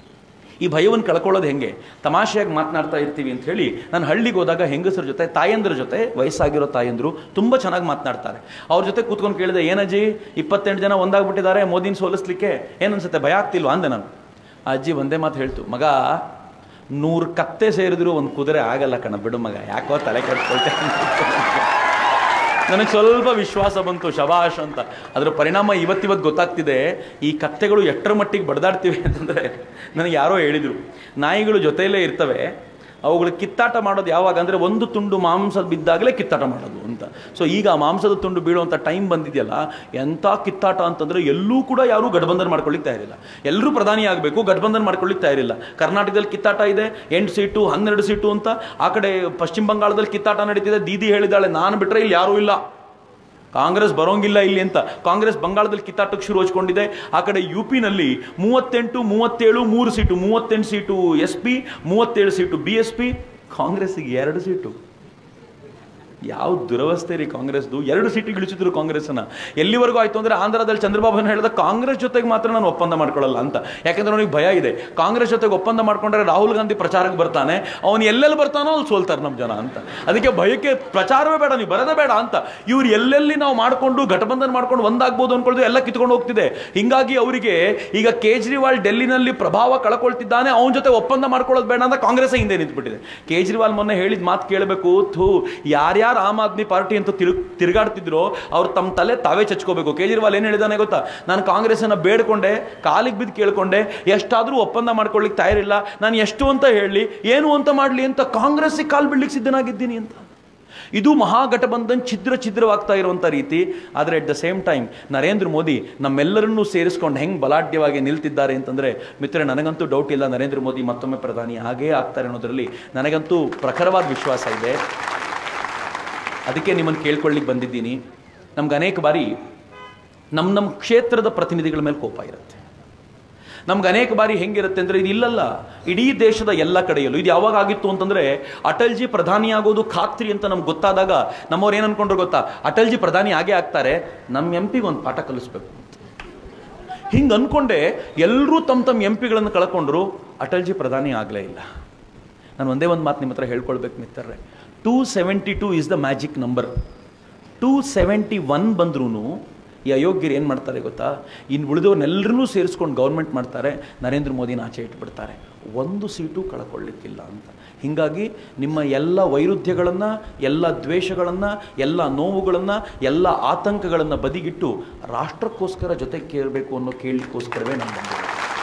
S1: ಈ ಭಯವನ್ನು ಕಳ್ಕೊಳ್ಳೋದು ಹೆಂಗೆ ತಮಾಷೆಯಾಗಿ ಮಾತನಾಡ್ತಾ ಇರ್ತೀವಿ ಅಂತ ಹೇಳಿ ನಾನು ಹಳ್ಳಿಗೆ ಹೋದಾಗ ಹೆಂಗಸರ ಜೊತೆ ತಾಯಂದ್ರ ಜೊತೆ ವಯಸ್ಸಾಗಿರೋ ತಾಯಂದರು ತುಂಬ ಚೆನ್ನಾಗಿ ಮಾತನಾಡ್ತಾರೆ ಅವ್ರ ಜೊತೆ ಕೂತ್ಕೊಂಡು ಕೇಳಿದೆ ಏನಜ್ಜಿ ಇಪ್ಪತ್ತೆಂಟು ಜನ ಒಂದಾಗ್ಬಿಟ್ಟಿದ್ದಾರೆ ಮೋದಿನ ಸೋಲಿಸ್ಲಿಕ್ಕೆ ಏನನ್ಸುತ್ತೆ ಭಯ ಆಗ್ತಿಲ್ವಾ ಅಂದೆ ನಾನು ಆ ಅಜ್ಜಿ ಒಂದೇ ಮಾತು ಹೇಳ್ತು ಮಗ ನೂರು ಕತ್ತೆ ಸೇರಿದ್ರು ಒಂದು ಕುದುರೆ ಆಗಲ್ಲ ಕಣ ಬಿಡು ಮಗ ಯಾಕೋ ತಲೆ ಕೆಡ್ಸ್ಕೊಳ್ತೇನೆ ನನಗೆ ಸ್ವಲ್ಪ ವಿಶ್ವಾಸ ಬಂತು ಶಬಾಷ್ ಅಂತ ಅದರ ಪರಿಣಾಮ ಇವತ್ತಿವತ್ತು ಗೊತ್ತಾಗ್ತಿದೆ ಈ ಕತ್ತೆಗಳು ಎಷ್ಟರ ಮಟ್ಟಿಗೆ ಬಡ್ದಾಡ್ತಿವೆ ಅಂತಂದರೆ ನನಗೆ ಯಾರೋ ಹೇಳಿದರು ನಾಯಿಗಳು ಜೊತೆಯಲ್ಲೇ ಇರ್ತವೆ ಅವುಗಳು ಕಿತ್ತಾಟ ಮಾಡೋದು ಯಾವಾಗ ಅಂದರೆ ಒಂದು ತುಂಡು ಮಾಂಸ ಬಿದ್ದಾಗಲೇ ಕಿತ್ತಾಟ ಮಾಡೋದು ಅಂತ ಸೊ ಈಗ ಆ ಮಾಂಸದ ತುಂಡು ಬೀಳುವಂಥ ಟೈಮ್ ಬಂದಿದೆಯಲ್ಲ ಎಂಥ ಕಿತ್ತಾಟ ಅಂತಂದರೆ ಎಲ್ಲೂ ಕೂಡ ಯಾರೂ ಗಠಬಂಧನ ಮಾಡ್ಕೊಳ್ಳಿಕ್ಕೆ ತಯಾರಿಲ್ಲ ಎಲ್ಲರೂ ಪ್ರಧಾನಿ ಆಗಬೇಕು ಗಠಬಂಧನ ಮಾಡ್ಕೊಳ್ಳಿಕ್ಕೆ ತಯಾರಿಲ್ಲ ಕರ್ನಾಟಕದಲ್ಲಿ ಕಿತ್ತಾಟ ಇದೆ ಎಂಟು ಸೀಟು ಹನ್ನೆರಡು ಸೀಟು ಅಂತ ಆ ಕಡೆ ಪಶ್ಚಿಮ ಬಂಗಾಳದಲ್ಲಿ ಕಿತ್ತಾಟ ನಡೀತಿದೆ ದೀದಿ ಹೇಳಿದಾಳೆ ನಾನು ಬಿಟ್ಟರೆ ಇಲ್ಲಿ ಯಾರೂ ಇಲ್ಲ ಕಾಂಗ್ರೆಸ್ ಬರೋಂಗಿಲ್ಲ ಇಲ್ಲಿ ಅಂತ ಕಾಂಗ್ರೆಸ್ ಬಂಗಾಳದಲ್ಲಿ ಕಿತ್ತಾಟಕ್ಕೆ ಶುರು ಹಚ್ಕೊಂಡಿದೆ ಆ ಕಡೆ ಯು ಪಿನಲ್ಲಿ ಮೂವತ್ತೆಂಟು ಮೂವತ್ತೇಳು ಮೂರು ಸೀಟು ಮೂವತ್ತೆಂಟು ಸೀಟು ಎಸ್ ಪಿ ಮೂವತ್ತೇಳು ಸೀಟು ಬಿ ಎಸ್ ಪಿ ಕಾಂಗ್ರೆಸ್ಸಿಗೆ ಎರಡು ಸೀಟು ಯಾವ ದುರವಸ್ಥೆ ರೀ ಕಾಂಗ್ರೆಸ್ದು ಎರಡು ಸೀಟಿಗೆ ಇಳಿಸಿದ್ರು ಕಾಂಗ್ರೆಸ್ನ ಎಲ್ಲಿವರೆಗೂ ಆಯ್ತು ಅಂದ್ರೆ ಆಂಧ್ರದಲ್ಲಿ ಚಂದ್ರಬಾಬು ಹೇಳಿದ ಕಾಂಗ್ರೆಸ್ ಜೊತೆಗೆ ಮಾತ್ರ ನಾನು ಒಪ್ಪಂದ ಮಾಡ್ಕೊಳ್ಳಲ್ಲ ಅಂತ ಯಾಕಂದ್ರೆ ಅವನಿಗೆ ಭಯ ಇದೆ ಕಾಂಗ್ರೆಸ್ ಜೊತೆಗೆ ಒಪ್ಪಂದ ಮಾಡ್ಕೊಂಡ್ರೆ ರಾಹುಲ್ ಗಾಂಧಿ ಪ್ರಚಾರಕ್ಕೆ ಬರ್ತಾನೆ ಅವನು ಎಲ್ಲೆಲ್ಲಿ ಬರ್ತಾನೋ ಅಲ್ಲಿ ಸೋಲ್ತಾರೆ ನಮ್ಮ ಜನ ಅಂತ ಅದಕ್ಕೆ ಭಯಕ್ಕೆ ಪ್ರಚಾರವೇ ಬೇಡ ನೀವು ಬರೋದೇ ಬೇಡ ಅಂತ ಇವ್ರು ಎಲ್ಲೆಲ್ಲಿ ನಾವು ಮಾಡಿಕೊಂಡು ಘಟಬಂಧನ ಮಾಡ್ಕೊಂಡು ಒಂದಾಗ್ಬೋದು ಅನ್ಕೊಳ್ಳೋದು ಎಲ್ಲ ಕಿತ್ಕೊಂಡು ಹೋಗ್ತಿದೆ ಹಿಂಗಾಗಿ ಅವರಿಗೆ ಈಗ ಕೇಜ್ರಿವಾಲ್ ಡೆಲ್ಲಿನಲ್ಲಿ ಪ್ರಭಾವ ಕಳ್ಕೊಳ್ತಿದ್ದಾನೆ ಅವನ ಜೊತೆ ಒಪ್ಪಂದ ಮಾಡ್ಕೊಳ್ಳೋದು ಬೇಡ ಅಂತ ಕಾಂಗ್ರೆಸ್ ಹಿಂದೆ ನಿಂತ್ಬಿಟ್ಟಿದೆ ಕೇಜ್ರಿವಾಲ್ ಮೊನ್ನೆ ಹೇಳಿದ ಮಾತು ಕೇಳಬೇಕು ಥೂ ಯಾರ್ಯಾರು ಆಮ್ ಆದ್ಮಿ ಪಾರ್ಟಿ ಅಂತ ತಿರುಗ್ ತಿರುಗಾಡ್ತಿದ್ರು ಅವ್ರು ತಮ್ಮ ತಲೆ ತಾವೇ ಚಚ್ಕೋಬೇಕು ಕೇಜ್ರಿವಾಲ್ ಏನು ಹೇಳಿದಾನೆ ಗೊತ್ತಾ ನಾನು ಕಾಂಗ್ರೆಸ್ಸನ್ನ ಬೇಡ್ಕೊಂಡೆ ಕಾಲಿಗೆ ಬಿದ್ದು ಕೇಳ್ಕೊಂಡೆ ಎಷ್ಟಾದರೂ ಒಪ್ಪಂದ ಮಾಡ್ಕೊಳ್ಳಿಕ್ಕೆ ತಯಾರಿಲ್ಲ ನಾನು ಎಷ್ಟು ಅಂತ ಹೇಳಲಿ ಏನು ಅಂತ ಮಾಡಲಿ ಅಂತ ಕಾಂಗ್ರೆಸ್ಸಿಗೆ ಕಾಲು ಬಿಡ್ಲಿಕ್ಕೆ ಸಿದ್ಧನಾಗಿದ್ದೀನಿ ಅಂತ ಇದು ಮಹಾಗಠಬಂಧನ್ ಛಿದ್ರ ಛಿದ್ರವಾಗ್ತಾ ಇರುವಂಥ ರೀತಿ ಆದರೆ at the same time Narendra Modi ನಮ್ಮೆಲ್ಲರನ್ನೂ ಸೇರಿಸ್ಕೊಂಡು ಹೆಂಗೆ ಬಲಾಢ್ಯವಾಗಿ ನಿಲ್ತಿದ್ದಾರೆ ಅಂತಂದರೆ ಮಿತ್ರ ನನಗಂತೂ ಡೌಟ್ ಇಲ್ಲ ನರೇಂದ್ರ ಮೋದಿ ಮತ್ತೊಮ್ಮೆ ಪ್ರಧಾನಿ ಹಾಗೇ ಆಗ್ತಾರೆ ಅನ್ನೋದರಲ್ಲಿ ನನಗಂತೂ ಪ್ರಖರವಾದ ವಿಶ್ವಾಸ ಇದೆ ಅದಕ್ಕೆ ನಿಮ್ಮನ್ನು ಕೇಳ್ಕೊಳ್ಳಿಕ್ಕೆ ಬಂದಿದ್ದೀನಿ ನಮ್ಗೆ ಅನೇಕ ಬಾರಿ ನಮ್ಮ ನಮ್ಮ ಕ್ಷೇತ್ರದ ಪ್ರತಿನಿಧಿಗಳ ಮೇಲೆ ಕೋಪ ಇರುತ್ತೆ ನಮ್ಗೆ ಅನೇಕ ಬಾರಿ ಹೆಂಗಿರುತ್ತೆ ಅಂದರೆ ಇದು ಇಲ್ಲಲ್ಲ ಇಡೀ ದೇಶದ ಎಲ್ಲ ಕಡೆಯಲ್ಲೂ ಇದು ಯಾವಾಗ ಆಗಿತ್ತು ಅಂತಂದರೆ ಅಟಲ್ಜಿ ಪ್ರಧಾನಿ ಆಗೋದು ಖಾತ್ರಿ ಅಂತ ನಮ್ಗೆ ಗೊತ್ತಾದಾಗ ನಮ್ಮವ್ರು ಏನು ಅನ್ಕೊಂಡ್ರು ಗೊತ್ತಾ ಅಟಲ್ಜಿ ಪ್ರಧಾನಿ ಆಗೇ ಆಗ್ತಾರೆ ನಮ್ಮ ಎಂ ಪಿಗೆ ಒಂದು ಪಾಠ ಕಲಿಸ್ಬೇಕು ಅಂತ ಹಿಂಗೆ ಅನ್ಕೊಂಡೆ ಎಲ್ಲರೂ ತಮ್ಮ ತಮ್ಮ ಎಂ ಪಿಗಳನ್ನು ಕಳ್ಕೊಂಡ್ರು ಅಟಲ್ಜಿ ಪ್ರಧಾನಿ ಆಗಲೇ ಇಲ್ಲ ನಾನು ಒಂದೇ ಒಂದು ಮಾತು ನಿಮ್ಮ ಹತ್ರ ಹೇಳ್ಕೊಳ್ಬೇಕು ಮಿತ್ರರೇ two seventy two is the magic number two seventy one ಬಂದ್ರೂ ಈ ಅಯೋಗ್ಯರು ಏನು ಮಾಡ್ತಾರೆ ಗೊತ್ತಾ ಇನ್ನು ಉಳಿದವ್ರನ್ನೆಲ್ಲರೂ ಸೇರಿಸ್ಕೊಂಡು ಗೌರ್ಮೆಂಟ್ ಮಾಡ್ತಾರೆ ನರೇಂದ್ರ ಮೋದಿನ ಆಚೆ ಇಟ್ಬಿಡ್ತಾರೆ ಒಂದು ಸೀಟು ಕಳ್ಕೊಳ್ಳಿಕ್ಕಿಲ್ಲ ಅಂತ ಹೀಗಾಗಿ ನಿಮ್ಮ ಎಲ್ಲ ವೈರುಧ್ಯಗಳನ್ನು ಎಲ್ಲ ದ್ವೇಷಗಳನ್ನು ಎಲ್ಲ ನೋವುಗಳನ್ನು ಎಲ್ಲ ಆತಂಕಗಳನ್ನು ಬದಿಗಿಟ್ಟು ರಾಷ್ಟ್ರಕ್ಕೋಸ್ಕರ ಜೊತೆ ಕೇಳಬೇಕು ಅನ್ನೋ ಕೇಳಲಿಕ್ಕೋಸ್ಕರವೇ ನಾನು ಬಂದಿರೋದು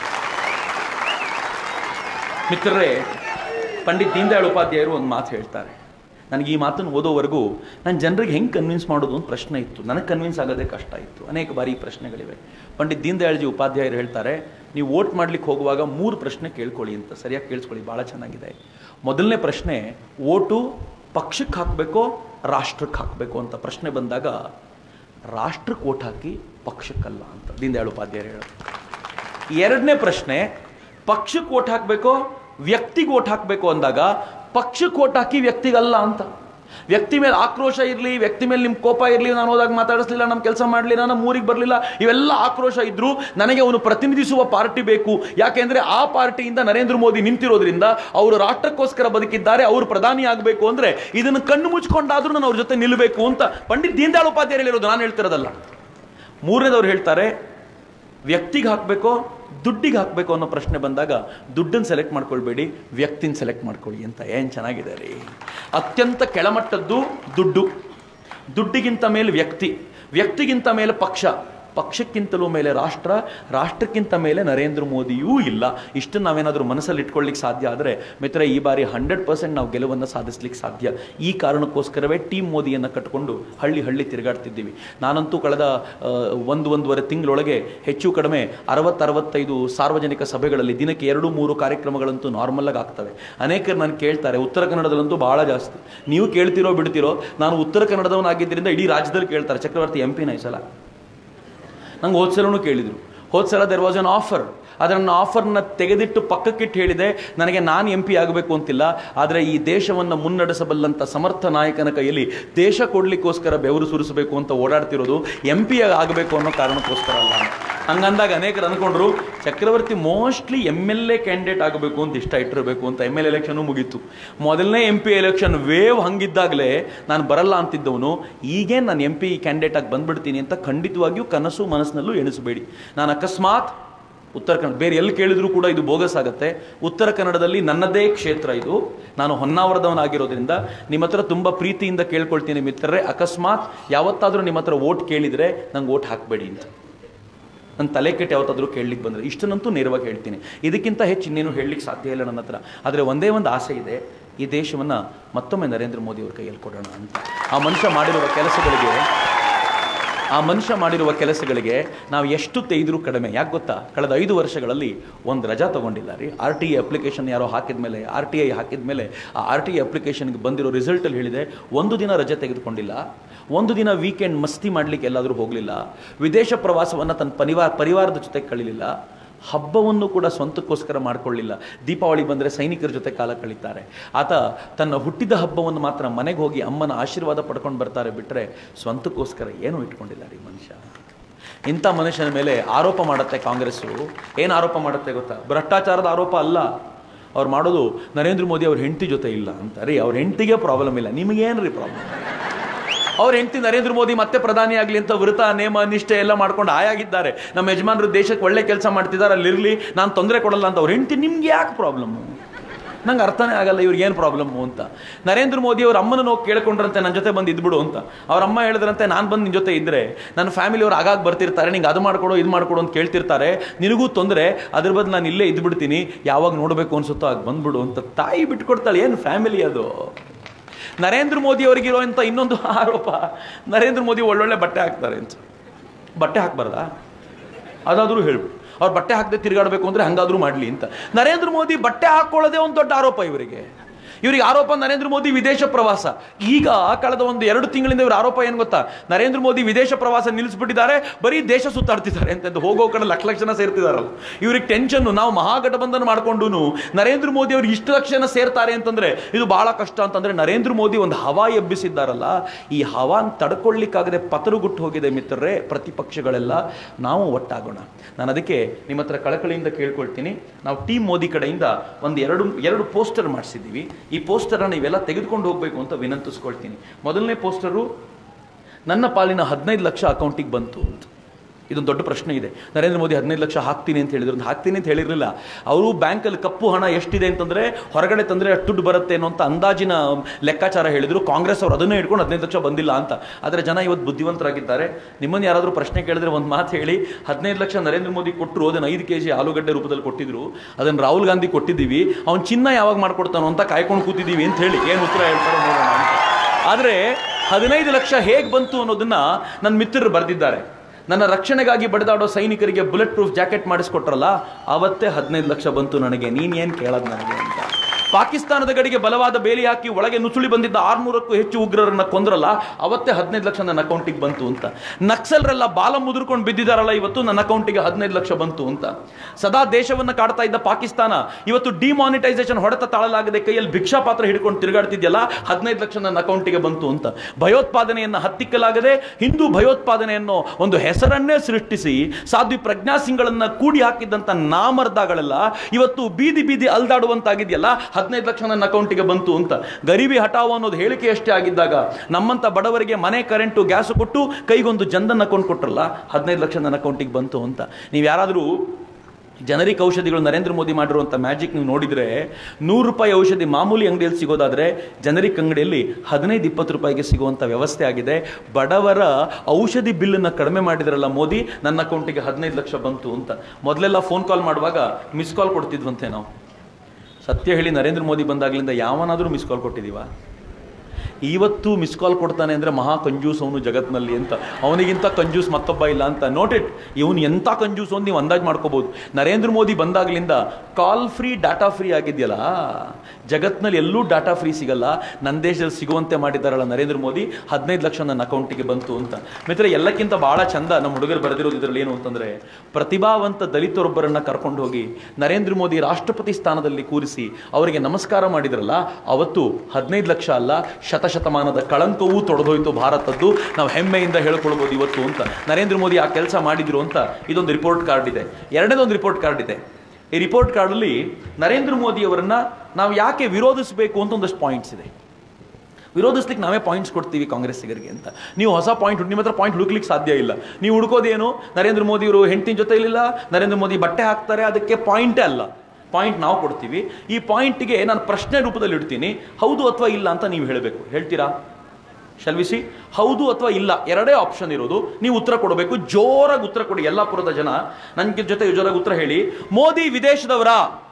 S1: ಮಿತ್ರರೇ ಪಂಡಿತ್ ದೀನ್ ದಯಾಳ್ ಉಪಾಧ್ಯಾಯರು ಒಂದು ಮಾತು ಹೇಳ್ತಾರೆ ನನಗೆ ಈ ಮಾತನ್ನು ಓದೋವರೆಗೂ ನಾನು ಜನರಿಗೆ ಹೆಂಗೆ ಕನ್ವಿನ್ಸ್ ಮಾಡೋದು ಒಂದು ಪ್ರಶ್ನೆ ಇತ್ತು ನನಗೆ ಕನ್ವಿನ್ಸ್ ಆಗೋದೇ ಕಷ್ಟ ಇತ್ತು ಅನೇಕ ಬಾರಿ ಈ ಪ್ರಶ್ನೆಗಳಿವೆ ಪಂಡಿತ್ ದೀನ್ ದಯಾಳ್ಜಿ ಉಪಾಧ್ಯಾಯರು ಹೇಳ್ತಾರೆ ನೀವು ವೋಟ್ ಮಾಡ್ಲಿಕ್ಕೆ ಹೋಗುವಾಗ ಮೂರು ಪ್ರಶ್ನೆ ಕೇಳ್ಕೊಳ್ಳಿ ಅಂತ ಸರಿಯಾಗಿ ಕೇಳಿಸ್ಕೊಳ್ಳಿ ಭಾಳ ಚೆನ್ನಾಗಿದೆ ಮೊದಲನೇ ಪ್ರಶ್ನೆ ಓಟು ಪಕ್ಷಕ್ಕೆ ಹಾಕಬೇಕೋ ರಾಷ್ಟ್ರಕ್ಕೆ ಹಾಕಬೇಕು ಅಂತ ಪ್ರಶ್ನೆ ಬಂದಾಗ ರಾಷ್ಟ್ರಕ್ಕೆ ಓಟ್ ಹಾಕಿ ಪಕ್ಷಕ್ಕಲ್ಲ ಅಂತ ದೀನ್ ದಯಾಳ್ ಉಪಾಧ್ಯಾಯರು ಹೇಳೋದು ಎರಡನೇ ಪ್ರಶ್ನೆ ಪಕ್ಷಕ್ಕೆ ಓಟ್ ಹಾಕಬೇಕೋ ವ್ಯಕ್ತಿಗೆ ಓಟ್ ಹಾಕಬೇಕು ಅಂದಾಗ ಪಕ್ಷಕ್ಕೆ ಓಟ್ ಹಾಕಿ ವ್ಯಕ್ತಿಗಲ್ಲ ಅಂತ ವ್ಯಕ್ತಿ ಮೇಲೆ ಆಕ್ರೋಶ ಇರಲಿ ವ್ಯಕ್ತಿ ಮೇಲೆ ನಿಮ್ಮ ಕೋಪ ಇರಲಿ ನಾನು ಹೋದಾಗ ಮಾತಾಡಿಸ್ಲಿಲ್ಲ ನಮ್ಮ ಕೆಲಸ ಮಾಡಲಿಲ್ಲ ನಮ್ಮ ಊರಿಗೆ ಬರಲಿಲ್ಲ ಇವೆಲ್ಲ ಆಕ್ರೋಶ ಇದ್ರೂ ನನಗೆ ಅವನು ಪ್ರತಿನಿಧಿಸುವ ಪಾರ್ಟಿ ಬೇಕು ಯಾಕೆಂದ್ರೆ ಆ ಪಾರ್ಟಿಯಿಂದ ನರೇಂದ್ರ ಮೋದಿ ನಿಂತಿರೋದ್ರಿಂದ ಅವರು ರಾಷ್ಟ್ರಕ್ಕೋಸ್ಕರ ಬದುಕಿದ್ದಾರೆ ಅವರು ಪ್ರಧಾನಿ ಆಗಬೇಕು ಅಂದ್ರೆ ಇದನ್ನು ಕಣ್ಣು ಮುಚ್ಕೊಂಡಾದ್ರೂ ನಾನು ಅವ್ರ ಜೊತೆ ನಿಲ್ಲಬೇಕು ಅಂತ ಪಂಡಿತ್ ದೀನ್ ದಯಾಳ್ ಉಪಾಧ್ಯಾಯರು ಹೇಳಿರೋದು ನಾನು ಹೇಳ್ತಿರೋದಲ್ಲ ಮೂರನೇದವ್ರು ಹೇಳ್ತಾರೆ ವ್ಯಕ್ತಿಗೆ ಹಾಕಬೇಕೋ ದುಡ್ಡಿಗೆ ಹಾಕಬೇಕು ಅನ್ನೋ ಪ್ರಶ್ನೆ ಬಂದಾಗ ದುಡ್ಡನ್ನು ಸೆಲೆಕ್ಟ್ ಮಾಡ್ಕೊಳ್ಬೇಡಿ ವ್ಯಕ್ತಿನ ಸೆಲೆಕ್ಟ್ ಮಾಡ್ಕೊಳ್ಳಿ ಅಂತ ಏನು ಚೆನ್ನಾಗಿದೆ ರೀ ಅತ್ಯಂತ ಕೆಳಮಟ್ಟದ್ದು ದುಡ್ಡು ದುಡ್ಡಿಗಿಂತ ಮೇಲೆ ವ್ಯಕ್ತಿ ವ್ಯಕ್ತಿಗಿಂತ ಮೇಲೆ ಪಕ್ಷ ಪಕ್ಷಕ್ಕಿಂತಲೂ ಮೇಲೆ ರಾಷ್ಟ್ರ ರಾಷ್ಟ್ರಕ್ಕಿಂತ ಮೇಲೆ ನರೇಂದ್ರ ಮೋದಿಯೂ ಇಲ್ಲ ಇಷ್ಟನ್ನು ನಾವೇನಾದರೂ ಮನಸ್ಸಲ್ಲಿ ಇಟ್ಕೊಳ್ಳಿಕ್ಕೆ ಸಾಧ್ಯ ಆದರೆ ಮಿತ್ರ ಈ ಬಾರಿ ಹಂಡ್ರೆಡ್ ಪರ್ಸೆಂಟ್ ನಾವು ಗೆಲುವನ್ನು ಸಾಧಿಸ್ಲಿಕ್ಕೆ ಸಾಧ್ಯ ಈ ಕಾರಣಕ್ಕೋಸ್ಕರವೇ ಟೀಮ್ ಮೋದಿಯನ್ನು ಕಟ್ಕೊಂಡು ಹಳ್ಳಿ ಹಳ್ಳಿ ತಿರುಗಾಡ್ತಿದ್ದೀವಿ ನಾನಂತೂ ಕಳೆದ ಆ, ಒಂದು ಒಂದೂವರೆ ತಿಂಗಳೊಳಗೆ ಹೆಚ್ಚು ಕಡಿಮೆ ಅರವತ್ತರವತ್ತೈದು ಸಾರ್ವಜನಿಕ ಸಭೆಗಳಲ್ಲಿ ದಿನಕ್ಕೆ ಎರಡು ಮೂರು ಕಾರ್ಯಕ್ರಮಗಳಂತೂ ನಾರ್ಮಲ್ಲಾಗಿ ಆಗ್ತವೆ ಅನೇಕರು ನಾನು ಕೇಳ್ತಾರೆ ಉತ್ತರ ಕನ್ನಡದಲ್ಲಂತೂ ಭಾಳ ಜಾಸ್ತಿ ನೀವು ಕೇಳ್ತಿರೋ ಬಿಡ್ತಿರೋ ನಾನು ಉತ್ತರ ಕನ್ನಡದವನಾಗಿದ್ದರಿಂದ ಇಡೀ ರಾಜ್ಯದಲ್ಲಿ ಕೇಳ್ತಾರೆ ಚಕ್ರವರ್ತಿ ಎಂ ಪಿನ ಈ ಸಲ ನಂಗೆ ಹೋದ ಸಲನೂ ಕೇಳಿದರು ಹೋದ ಸಲ ದೆರ್ ವಾಸ್ ಅನ್ ಆಫರ್ ಆದರೆ ನನ್ನ ಆಫರ್ನ ತೆಗೆದಿಟ್ಟು ಪಕ್ಕಕ್ಕಿಟ್ಟು ಹೇಳಿದೆ ನನಗೆ ನಾನು ಎಂ ಪಿ ಆಗಬೇಕು ಅಂತಿಲ್ಲ ಆದರೆ ಈ ದೇಶವನ್ನು ಮುನ್ನಡೆಸಬಲ್ಲಂಥ ಸಮರ್ಥ ನಾಯಕನ ಕೈಯಲ್ಲಿ ದೇಶ ಕೊಡಲಿಕ್ಕೋಸ್ಕರ ಬೆವರು ಸುರಿಸಬೇಕು ಅಂತ ಓಡಾಡ್ತಿರೋದು ಎಂ ಪಿ ಆಗಬೇಕು ಅನ್ನೋ ಕಾರಣಕ್ಕೋಸ್ಕರ ಅಲ್ಲ ಹಂಗಂದಾಗ ಅನೇಕರು ಅಂದ್ಕೊಂಡ್ರು Chakravarthi mostly M L A candidate ಆಗಬೇಕು ಅಂತ ಇಷ್ಟ ಇಟ್ಟಿರಬೇಕು ಅಂತ ಎಮ್ ಎಲ್ ಎಲೆಕ್ಷನು ಮುಗೀತು ಮೊದಲನೇ ಎಂ ಪಿ ಎಲೆಕ್ಷನ್ ವೇವ್ ಹಂಗಿದ್ದಾಗಲೇ ನಾನು ಬರಲ್ಲ ಅಂತಿದ್ದವನು ಈಗೇ ನಾನು ಎಂ ಪಿ ಕ್ಯಾಂಡಿಡೇಟ್ ಆಗಿ ಬಂದ್ಬಿಡ್ತೀನಿ ಅಂತ ಖಂಡಿತವಾಗಿಯೂ ಕನಸು ಮನಸ್ಸಿನಲ್ಲೂ ಎಣಿಸಬೇಡಿ ನಾನು ಅಕಸ್ಮಾತ್ ಉತ್ತರ ಕನ್ನಡ ಬೇರೆ ಎಲ್ಲಿ ಕೇಳಿದ್ರು ಕೂಡ ಇದು ಬೋಗಸ್ ಆಗುತ್ತೆ ಉತ್ತರ ಕನ್ನಡದಲ್ಲಿ ನನ್ನದೇ ಕ್ಷೇತ್ರ ಇದು ನಾನು ಹೊನ್ನಾವರದವನಾಗಿರೋದ್ರಿಂದ ನಿಮ್ಮ ಹತ್ರ ತುಂಬ ಪ್ರೀತಿಯಿಂದ ಕೇಳ್ಕೊಳ್ತೀನಿ ಮಿತ್ರರೇ ಅಕಸ್ಮಾತ್ ಯಾವತ್ತಾದರೂ ನಿಮ್ಮ ಹತ್ರ ಓಟ್ ಕೇಳಿದರೆ ನಂಗೆ ಓಟ್ ಹಾಕಬೇಡಿ ಅಂತ ನನ್ನ ತಲೆ ಕೆಟ್ಟು ಯಾವತ್ತಾದರೂ ಕೇಳಲಿಕ್ಕೆ ಬಂದರೆ ಇಷ್ಟನ್ನಂತೂ ನೇರವಾಗಿ ಹೇಳ್ತೀನಿ ಇದಕ್ಕಿಂತ ಹೆಚ್ಚು ಇನ್ನೇನು ಹೇಳಲಿಕ್ಕೆ ಸಾಧ್ಯ ಇಲ್ಲ ನನ್ನ ಹತ್ರ ಆದರೆ ಒಂದೇ ಒಂದು ಆಸೆ ಇದೆ ಈ ದೇಶವನ್ನು ಮತ್ತೊಮ್ಮೆ ನರೇಂದ್ರ ಮೋದಿ ಅವ್ರ ಕೈಯಲ್ಲಿ ಕೊಡೋಣ ಅಂತ ಆ ಮನುಷ್ಯ ಮಾಡಿರುವ ಕೆಲಸಗಳಿಗೆ ಆ ಮನುಷ್ಯ ಮಾಡಿರುವ ಕೆಲಸಗಳಿಗೆ ನಾವು ಎಷ್ಟು ತೆಗೆದ್ರೂ ಕಡಿಮೆ ಯಾಕೆ ಗೊತ್ತಾ ಕಳೆದ ಐದು ವರ್ಷಗಳಲ್ಲಿ ಒಂದು ರಜಾ ತಗೊಂಡಿಲ್ಲ ರೀ ಆರ್ ಟಿ ಐ ಅಪ್ಲಿಕೇಶನ್ ಯಾರೋ ಹಾಕಿದ ಮೇಲೆ ಆರ್ ಟಿ ಐ ಹಾಕಿದ ಮೇಲೆ ಆ ಆರ್ ಟಿ ಐ ಅಪ್ಲಿಕೇಶನ್ಗೆ ಬಂದಿರೋ ರಿಸಲ್ಟಲ್ಲಿ ಹೇಳಿದೆ ಒಂದು ದಿನ ರಜೆ ತೆಗೆದುಕೊಂಡಿಲ್ಲ ಒಂದು ದಿನ ವೀಕೆಂಡ್ ಮಸ್ತಿ ಮಾಡಲಿಕ್ಕೆ ಎಲ್ಲಾದರೂ ಹೋಗಲಿಲ್ಲ ವಿದೇಶ ಪ್ರವಾಸವನ್ನು ತನ್ನ ಪರಿವಾರ ಪರಿವಾರದ ಜೊತೆ ಕಳೀಲಿಲ್ಲ ಹಬ್ಬವನ್ನು ಕೂಡ ಸ್ವಂತಕ್ಕೋಸ್ಕರ ಮಾಡಿಕೊಳ್ಳಿಲ್ಲ ದೀಪಾವಳಿ ಬಂದರೆ ಸೈನಿಕರ ಜೊತೆ ಕಾಲ ಕಳೀತಾರೆ ಆತ ತನ್ನ ಹುಟ್ಟಿದ ಹಬ್ಬವನ್ನು ಮಾತ್ರ ಮನೆಗೆ ಹೋಗಿ ಅಮ್ಮನ ಆಶೀರ್ವಾದ ಪಡ್ಕೊಂಡು ಬರ್ತಾರೆ ಬಿಟ್ಟರೆ ಸ್ವಂತಕ್ಕೋಸ್ಕರ ಏನೂ ಇಟ್ಕೊಂಡಿಲ್ಲ ರೀ ಮನುಷ್ಯ ಇಂಥ ಮನುಷ್ಯನ ಮೇಲೆ ಆರೋಪ ಮಾಡುತ್ತೆ ಕಾಂಗ್ರೆಸ್ಸು ಏನು ಆರೋಪ ಮಾಡುತ್ತೆ ಗೊತ್ತಾ ಭ್ರಷ್ಟಾಚಾರದ ಆರೋಪ ಅಲ್ಲ ಅವ್ರು ಮಾಡೋದು ನರೇಂದ್ರ ಮೋದಿ ಅವ್ರ ಹೆಂಡತಿ ಜೊತೆ ಇಲ್ಲ ಅಂತ ರೀ ಅವ್ರ ಹೆಂಡತಿಗೆ ಪ್ರಾಬ್ಲಮ್ ಇಲ್ಲ ನಿಮಗೇನು ರೀ ಪ್ರಾಬ್ಲಮ್ ಅವ್ರ ಹೆಂಡತಿ ನರೇಂದ್ರ ಮೋದಿ ಮತ್ತೆ ಪ್ರಧಾನಿ ಆಗಲಿ ಅಂತ ವೃತ ನೇಮ ನಿಷ್ಠೆ ಎಲ್ಲ ಮಾಡ್ಕೊಂಡು ಆಯಾಗಿದ್ದಾರೆ ನಮ್ಮ ಯಜಮಾನರು ದೇಶಕ್ಕೆ ಒಳ್ಳೆ ಕೆಲಸ ಮಾಡ್ತಿದ್ದಾರೆ ಅಲ್ಲಿರಲಿ ನಾನು ತೊಂದರೆ ಕೊಡಲ್ಲ ಅಂತ ಅವ್ರ ಹೆಂಡತಿ ನಿಮ್ಗೆ ಯಾಕೆ ಪ್ರಾಬ್ಲಮ್ಮು ನಂಗೆ ಅರ್ಥನೇ ಆಗಲ್ಲ ಇವ್ರಿಗೆ ಏನು ಪ್ರಾಬ್ಲಮ್ಮು ಅಂತ ನರೇಂದ್ರ ಮೋದಿ ಅವ್ರ ಅಮ್ಮನ ಹೋಗಿ ಕೇಳ್ಕೊಂಡ್ರಂತೆ ನನ್ನ ಜೊತೆ ಬಂದು ಇದ್ಬಿಡು ಅಂತ ಅವ್ರ ಅಮ್ಮ ಹೇಳಿದ್ರಂತೆ ನಾನು ಬಂದು ನಿನ್ನ ಜೊತೆ ಇದ್ದರೆ ನನ್ನ ಫ್ಯಾಮಿಲಿಯವ್ರು ಆಗಾಗ ಬರ್ತಿರ್ತಾರೆ ನಿಂಗೆ ಅದು ಮಾಡ್ಕೊಡು ಇದು ಮಾಡ್ಕೊಡು ಅಂತ ಕೇಳ್ತಿರ್ತಾರೆ ನಿನಗೂ ತೊಂದರೆ ಅದ್ರ ಬದಲು ನಾನು ಇಲ್ಲೇ ಇದ್ಬಿಡ್ತೀನಿ ಯಾವಾಗ ನೋಡಬೇಕು ಅನ್ಸುತ್ತೋ ಆಗ ಬಂದ್ಬಿಡು ಅಂತ ತಾಯಿ ಬಿಟ್ಕೊಡ್ತಾಳೆ ಏನು ಫ್ಯಾಮಿಲಿ ಅದು ನರೇಂದ್ರ ಮೋದಿ ಅವರಿಗಿರುವಂಥ ಇನ್ನೊಂದು ಆರೋಪ ನರೇಂದ್ರ ಮೋದಿ ಒಳ್ಳೊಳ್ಳೆ ಬಟ್ಟೆ ಹಾಕ್ತಾರೆ ಅಂತ ಬಟ್ಟೆ ಹಾಕ್ಬಾರ್ದಾ ಅದಾದರೂ ಹೇಳ್ಬಿಡು ಅವ್ರು ಬಟ್ಟೆ ಹಾಕದೆ ತಿರುಗಾಡಬೇಕು ಅಂದರೆ ಹಂಗಾದ್ರೂ ಮಾಡಲಿ ಅಂತ ನರೇಂದ್ರ ಮೋದಿ ಬಟ್ಟೆ ಹಾಕ್ಕೊಳ್ಳೋದೇ ಒಂದು ದೊಡ್ಡ ಆರೋಪ ಇವರಿಗೆ ಇವರಿಗೆ ಆರೋಪ ನರೇಂದ್ರ ಮೋದಿ ವಿದೇಶ ಪ್ರವಾಸ ಈಗ ಕಳೆದ ಒಂದು ಎರಡು ತಿಂಗಳಿಂದ ಇವ್ರ ಆರೋಪ ಏನು ಗೊತ್ತಾ ನರೇಂದ್ರ ಮೋದಿ ವಿದೇಶ ಪ್ರವಾಸ ನಿಲ್ಲಿಸ್ಬಿಟ್ಟಿದ್ದಾರೆ ಬರೀ ದೇಶ ಸುತ್ತಾಡ್ತಿದ್ದಾರೆ ಅಂತ ಹೋಗೋ ಕಡೆ ಲಕ್ಷ ಲಕ್ಷ ಜನ ಸೇರ್ತಿದಾರಲ್ಲ ಇವ್ರಿಗೆ ಟೆನ್ಷನ್ ನಾವು ಮಹಾಗಠಬಂಧನ ಮಾಡ್ಕೊಂಡು ನರೇಂದ್ರ ಮೋದಿ ಅವ್ರು ಇಷ್ಟು ಲಕ್ಷ ಜನ ಸೇರ್ತಾರೆ ಅಂತಂದ್ರೆ ಇದು ಬಹಳ ಕಷ್ಟ ಅಂತಂದ್ರೆ ನರೇಂದ್ರ ಮೋದಿ ಒಂದು ಹವಾ ಎಬ್ಬಿಸಿದ್ದಾರಲ್ಲ ಈ ಹವಾನ್ ತಡ್ಕೊಳ್ಳಿಕ್ಕಾಗದೆ ಪತರುಗುಟ್ಟು ಹೋಗಿದೆ ಮಿತ್ರರೇ ಪ್ರತಿಪಕ್ಷಗಳೆಲ್ಲ ನಾವು ಒಟ್ಟಾಗೋಣ ನಾನು ಅದಕ್ಕೆ ನಿಮ್ಮ ಹತ್ರ ಕಳಕಳಿಯಿಂದ ಕೇಳ್ಕೊಳ್ತೀನಿ ನಾವು ಟೀಮ್ ಮೋದಿ ಕಡೆಯಿಂದ ಒಂದು ಎರಡು ಎರಡು ಪೋಸ್ಟರ್ ಮಾಡಿಸಿದ್ದೀವಿ ಈ ಪೋಸ್ಟರನ್ನು ನೀವೆಲ್ಲ ತೆಗೆದುಕೊಂಡು ಹೋಗಬೇಕು ಅಂತ ವಿನಂತಿಸ್ಕೊಳ್ತೀನಿ ಮೊದಲನೇ ಪೋಸ್ಟರು ನನ್ನ ಪಾಲಿನ ಹದಿನೈದು ಲಕ್ಷ ಅಕೌಂಟಿಗೆ ಬಂತು ಅಂತ ಇದೊಂದು ದೊಡ್ಡ ಪ್ರಶ್ನೆ ಇದೆ ನರೇಂದ್ರ ಮೋದಿ ಹದಿನೈದು ಲಕ್ಷ ಹಾಕ್ತೀನಿ ಅಂತ ಹೇಳಿದ್ರು ಅಂತ ಹಾಕ್ತೀನಿ ಅಂತ ಹೇಳಿರಲಿಲ್ಲ ಅವರು ಬ್ಯಾಂಕಲ್ಲಿ ಕಪ್ಪು ಹಣ ಎಷ್ಟಿದೆ ಅಂತಂದರೆ ಹೊರಗಡೆ ತಂದರೆ ಅಷ್ಟು ದುಡ್ಡು ಬರುತ್ತೆ ಅನ್ನೋ ಅಂತ ಅಂದಾಜಿನ ಲೆಕ್ಕಾಚಾರ ಹೇಳಿದ್ರು ಕಾಂಗ್ರೆಸ್ ಅವರು ಅದನ್ನೇ ಹಿಡ್ಕೊಂಡು ಹದಿನೈದು ಲಕ್ಷ ಬಂದಿಲ್ಲ ಅಂತ ಆದರೆ ಜನ ಇವತ್ತು ಬುದ್ಧಿವಂತರಾಗಿದ್ದಾರೆ ನಿಮ್ಮನ್ನು ಯಾರಾದರೂ ಪ್ರಶ್ನೆ ಕೇಳಿದ್ರೆ ಒಂದು ಮಾತು ಹೇಳಿ ಹದಿನೈದು ಲಕ್ಷ ನರೇಂದ್ರ ಮೋದಿ ಕೊಟ್ಟರು ಅದನ್ನು ಐದು ಕೆ ಜಿ ಆಲೂಗಡ್ಡೆ ರೂಪದಲ್ಲಿ ಕೊಟ್ಟಿದ್ರು ಅದನ್ನು ರಾಹುಲ್ ಗಾಂಧಿ ಕೊಟ್ಟಿದ್ದೀವಿ ಅವ್ನು ಚಿನ್ನ ಯಾವಾಗ ಮಾಡ್ಕೊಡ್ತಾನೋ ಅಂತ ಕಾಯ್ಕೊಂಡು ಕೂತಿದ್ದೀವಿ ಅಂತ ಹೇಳಿ ಏನು ಉತ್ತರ ಹೇಳ್ತಾರೋ ನೋಡೋಣ ಅಂತ ಆದರೆ ಹದಿನೈದು ಲಕ್ಷ ಹೇಗೆ ಬಂತು ಅನ್ನೋದನ್ನ ನನ್ನ ಮಿತ್ರರು ಬರೆದಿದ್ದಾರೆ ನನ್ನ ರಕ್ಷಣೆಗಾಗಿ ಬಡಿದಾಡೋ ಸೈನಿಕರಿಗೆ ಬುಲೆಟ್ ಪ್ರೂಫ್ ಜಾಕೆಟ್ ಮಾಡಿಸ್ಕೊಟ್ರಲ್ಲ ಅವತ್ತೇ ಹದಿನೈದು ಲಕ್ಷ ಬಂತು ನನಗೆ ನೀನೇನು ಕೇಳೋದು ನನಗೆ ಅಂತ ಪಾಕಿಸ್ತಾನದ ಗಡಿಗೆ ಬಲವಾದ ಬೇಲಿ ಹಾಕಿ ಒಳಗೆ ನುಸುಳಿ ಬಂದಿದ್ದ ಆರ್ನೂರಕ್ಕೂ ಹೆಚ್ಚು ಉಗ್ರರನ್ನ ಕೊಂದ್ರಲ್ಲ ಅವತ್ತೇ ಹದಿನೈದು ಲಕ್ಷ ನನ್ನ ಅಕೌಂಟಿಗೆ ಬಂತು ಅಂತ ನಕ್ಸಲರೆಲ್ಲ ಬಾಲ ಮುದುರ್ಕೊಂಡು ಬಿದ್ದಿದ್ದಾರಲ್ಲ ಇವತ್ತು ನನ್ನ ಅಕೌಂಟಿಗೆ ಹದಿನೈದು ಲಕ್ಷ ಬಂತು ಅಂತ ಸದಾ ದೇಶವನ್ನ ಕಾಡ್ತಾ ಇದ್ದ ಪಾಕಿಸ್ತಾನ ಇವತ್ತು ಡಿಮಾನಿಟೈಸೇಷನ್ ಹೊಡೆತ ತಾಳಲಾಗದೆ ಕೈಯಲ್ಲಿ ಭಿಕ್ಷಾ ಪಾತ್ರ ಹಿಡ್ಕೊಂಡು ತಿರುಗಾಡ್ತಿದ್ಯಲ್ಲ ಹದಿನೈದು ಲಕ್ಷ ನನ್ನ ಅಕೌಂಟಿಗೆ ಬಂತು ಅಂತ ಭಯೋತ್ಪಾದನೆಯನ್ನ ಹತ್ತಿಕ್ಕಲಾಗದೆ ಹಿಂದೂ ಭಯೋತ್ಪಾದನೆಯನ್ನು ಒಂದು ಹೆಸರನ್ನೇ ಸೃಷ್ಟಿಸಿ ಸಾಧ್ವಿ ಪ್ರಜ್ಞಾ ಸಿಂಗ್ಗಳನ್ನ ಕೂಡಿ ಹಾಕಿದ್ದಂತ ನಾಮರ್ದಾಗಳೆಲ್ಲ ಇವತ್ತು ಬೀದಿ ಬೀದಿ ಅಲ್ದಾಡುವಂತಾಗಿದೆಯಲ್ಲ ಹದಿನೈದು ಲಕ್ಷ ನನ್ನ ಅಕೌಂಟಿಗೆ ಬಂತು ಅಂತ ಗರೀಬಿ ಹಠಾವ್ ಅನ್ನೋದು ಹೇಳಿಕೆ ಅಷ್ಟೇ ಆಗಿದ್ದಾಗ ನಮ್ಮಂತ ಬಡವರಿಗೆ ಮನೆ ಕರೆಂಟು ಗ್ಯಾಸ್ ಕೊಟ್ಟು ಕೈಗೊಂದು ಜನ್ದನ್ ಅಕೌಂಟ್ ಕೊಟ್ರಲ್ಲ ಹದಿನೈದು ಲಕ್ಷ ನನ್ನ ಅಕೌಂಟಿಗೆ ಬಂತು ಅಂತ ನೀವು ಯಾರಾದರೂ ಜನರಿಕ್ ಔಷಧಿಗಳು ನರೇಂದ್ರ ಮೋದಿ ಮಾಡಿರುವಂಥ ಮ್ಯಾಜಿಕ್ ನೀವು ನೋಡಿದರೆ ನೂರು ರೂಪಾಯಿ ಔಷಧಿ ಮಾಮೂಲಿ ಅಂಗಡಿಯಲ್ಲಿ ಸಿಗೋದಾದರೆ ಜನರಿಕ್ ಅಂಗಡಿಯಲ್ಲಿ ಹದಿನೈದು ಇಪ್ಪತ್ತು ರೂಪಾಯಿಗೆ ಸಿಗುವಂಥ ವ್ಯವಸ್ಥೆ ಆಗಿದೆ ಬಡವರ ಔಷಧಿ ಬಿಲ್ಲನ್ನು ಕಡಿಮೆ ಮಾಡಿದ್ರಲ್ಲ ಮೋದಿ ನನ್ನ ಅಕೌಂಟಿಗೆ ಹದಿನೈದು ಲಕ್ಷ ಬಂತು ಅಂತ ಮೊದಲೆಲ್ಲ ಫೋನ್ ಕಾಲ್ ಮಾಡುವಾಗ ಮಿಸ್ ಕಾಲ್ ಕೊಡ್ತಿದ್ವಂತೆ ನಾವು ಸತ್ಯ ಹೇಳಿ ನರೇಂದ್ರ ಮೋದಿ ಬಂದಾಗಲಿಂದ ಯಾವನಾದರೂ ಮಿಸ್ ಕಾಲ್ ಕೊಟ್ಟಿದ್ದೀವಾ ಇವತ್ತು ಮಿಸ್ ಕಾಲ್ ಕೊಡ್ತಾನೆ ಅಂದರೆ ಮಹಾ ಕಂಜೂಸ್ ಅವನು ಜಗತ್ನಲ್ಲಿ ಅಂತ ಅವನಿಗಿಂತ ಕಂಜೂಸ್ ಮತ್ತೊಬ್ಬ ಇಲ್ಲ ಅಂತ ನೋಟ್ ಇಟ್ ಇವನು ಎಂಥ ಕಂಜೂಸ್ ಅಂತ ನೀವು ಅಂದಾಜು ಮಾಡ್ಕೋಬೋದು ನರೇಂದ್ರ ಮೋದಿ ಬಂದಾಗಲಿಂದ ಕಾಲ್ ಫ್ರೀ ಡಾಟಾ ಫ್ರೀ ಆಗಿದೆಯಲ್ಲ ಜಗತ್ನಲ್ಲಿ ಎಲ್ಲೂ ಡಾಟಾ ಫ್ರೀ ಸಿಗಲ್ಲ ನನ್ನ ದೇಶದಲ್ಲಿ ಸಿಗುವಂತೆ ಮಾಡಿದ್ದಾರಲ್ಲ ನರೇಂದ್ರ ಮೋದಿ ಹದಿನೈದು ಲಕ್ಷ ನನ್ನ ಅಕೌಂಟಿಗೆ ಬಂತು ಅಂತ ಮಿತ್ರ ಎಲ್ಲಕ್ಕಿಂತ ಭಾಳ ಚಂದ ನಮ್ಮ ಹುಡುಗರು ಬರೆದಿರೋದು ಇದರಲ್ಲಿ ಏನು ಅಂತಂದರೆ ಪ್ರತಿಭಾವಂತ ದಲಿತರೊಬ್ಬರನ್ನ ಕರ್ಕೊಂಡು ಹೋಗಿ ನರೇಂದ್ರ ಮೋದಿ ರಾಷ್ಟ್ರಪತಿ ಸ್ಥಾನದಲ್ಲಿ ಕೂರಿಸಿ ಅವರಿಗೆ ನಮಸ್ಕಾರ ಮಾಡಿದ್ರಲ್ಲ ಅವತ್ತು ಹದಿನೈದು ಲಕ್ಷ ಅಲ್ಲ ಶತಶತಮಾನದ ಕಳಂಕವೂ ತೊಡೆದೋಯ್ತು ಭಾರತದ್ದು ನಾವು ಹೆಮ್ಮೆಯಿಂದ ಹೇಳ್ಕೊಳ್ಬೋದು ಇವತ್ತು ಅಂತ ನರೇಂದ್ರ ಮೋದಿ ಆ ಕೆಲಸ ಮಾಡಿದ್ರು ಅಂತ ಇದೊಂದು ರಿಪೋರ್ಟ್ ಕಾರ್ಡ್ ಇದೆ ಎರಡನೇದೊಂದು ರಿಪೋರ್ಟ್ ಕಾರ್ಡ್ ಇದೆ ಈ ರಿಪೋರ್ಟ್ ಕಾರ್ಡಲ್ಲಿ ನರೇಂದ್ರ ಮೋದಿ ಅವರನ್ನ ನಾವು ಯಾಕೆ ವಿರೋಧಿಸಬೇಕು ಅಂತ ಒಂದಷ್ಟು ಪಾಯಿಂಟ್ಸ್ ಇದೆ ವಿರೋಧಿಸ್ಲಿಕ್ಕೆ ನಾವೇ ಪಾಯಿಂಟ್ಸ್ ಕೊಡ್ತೀವಿ ಕಾಂಗ್ರೆಸ್ಸಿಗರಿಗೆ ಅಂತ ನೀವು ಹೊಸ ಪಾಯಿಂಟ್ ನಿಮ್ಮ ಹತ್ರ ಪಾಯಿಂಟ್ ಹುಡುಕ್ಲಿಕ್ಕೆ ಸಾಧ್ಯ ಇಲ್ಲ ನೀವು ಹುಡುಕೋದೇನು ನರೇಂದ್ರ ಮೋದಿ ಅವರು ಹೆಂಡತಿನ ಜೊತೆ ಇಲ್ಲ ನರೇಂದ್ರ ಮೋದಿ ಬಟ್ಟೆ ಹಾಕ್ತಾರೆ ಅದಕ್ಕೆ ಪಾಯಿಂಟೇ ಅಲ್ಲ ಪಾಯಿಂಟ್ ನಾವು ಕೊಡ್ತೀವಿ ಈ ಪಾಯಿಂಟ್ಗೆ ನಾನು ಪ್ರಶ್ನೆ ರೂಪದಲ್ಲಿ ಇಡ್ತೀನಿ ಹೌದು ಅಥವಾ ಇಲ್ಲ ಅಂತ ನೀವು ಹೇಳಬೇಕು ಹೇಳ್ತೀರಾ ಶಲ್ವಿಸಿ ಹೌದು ಅಥವಾ ಇಲ್ಲ ಎರಡೇ ಆಪ್ಷನ್ ಇರೋದು ನೀವು ಉತ್ತರ ಕೊಡಬೇಕು ಜೋರಾಗಿ ಉತ್ತರ ಕೊಡಿ ಯಲ್ಲಾಪುರದ ಜನ ನನ್ನ ಜೊತೆ ಜೋರಾಗಿ ಉತ್ತರ ಹೇಳಿ ಮೋದಿ ವಿದೇಶದವರ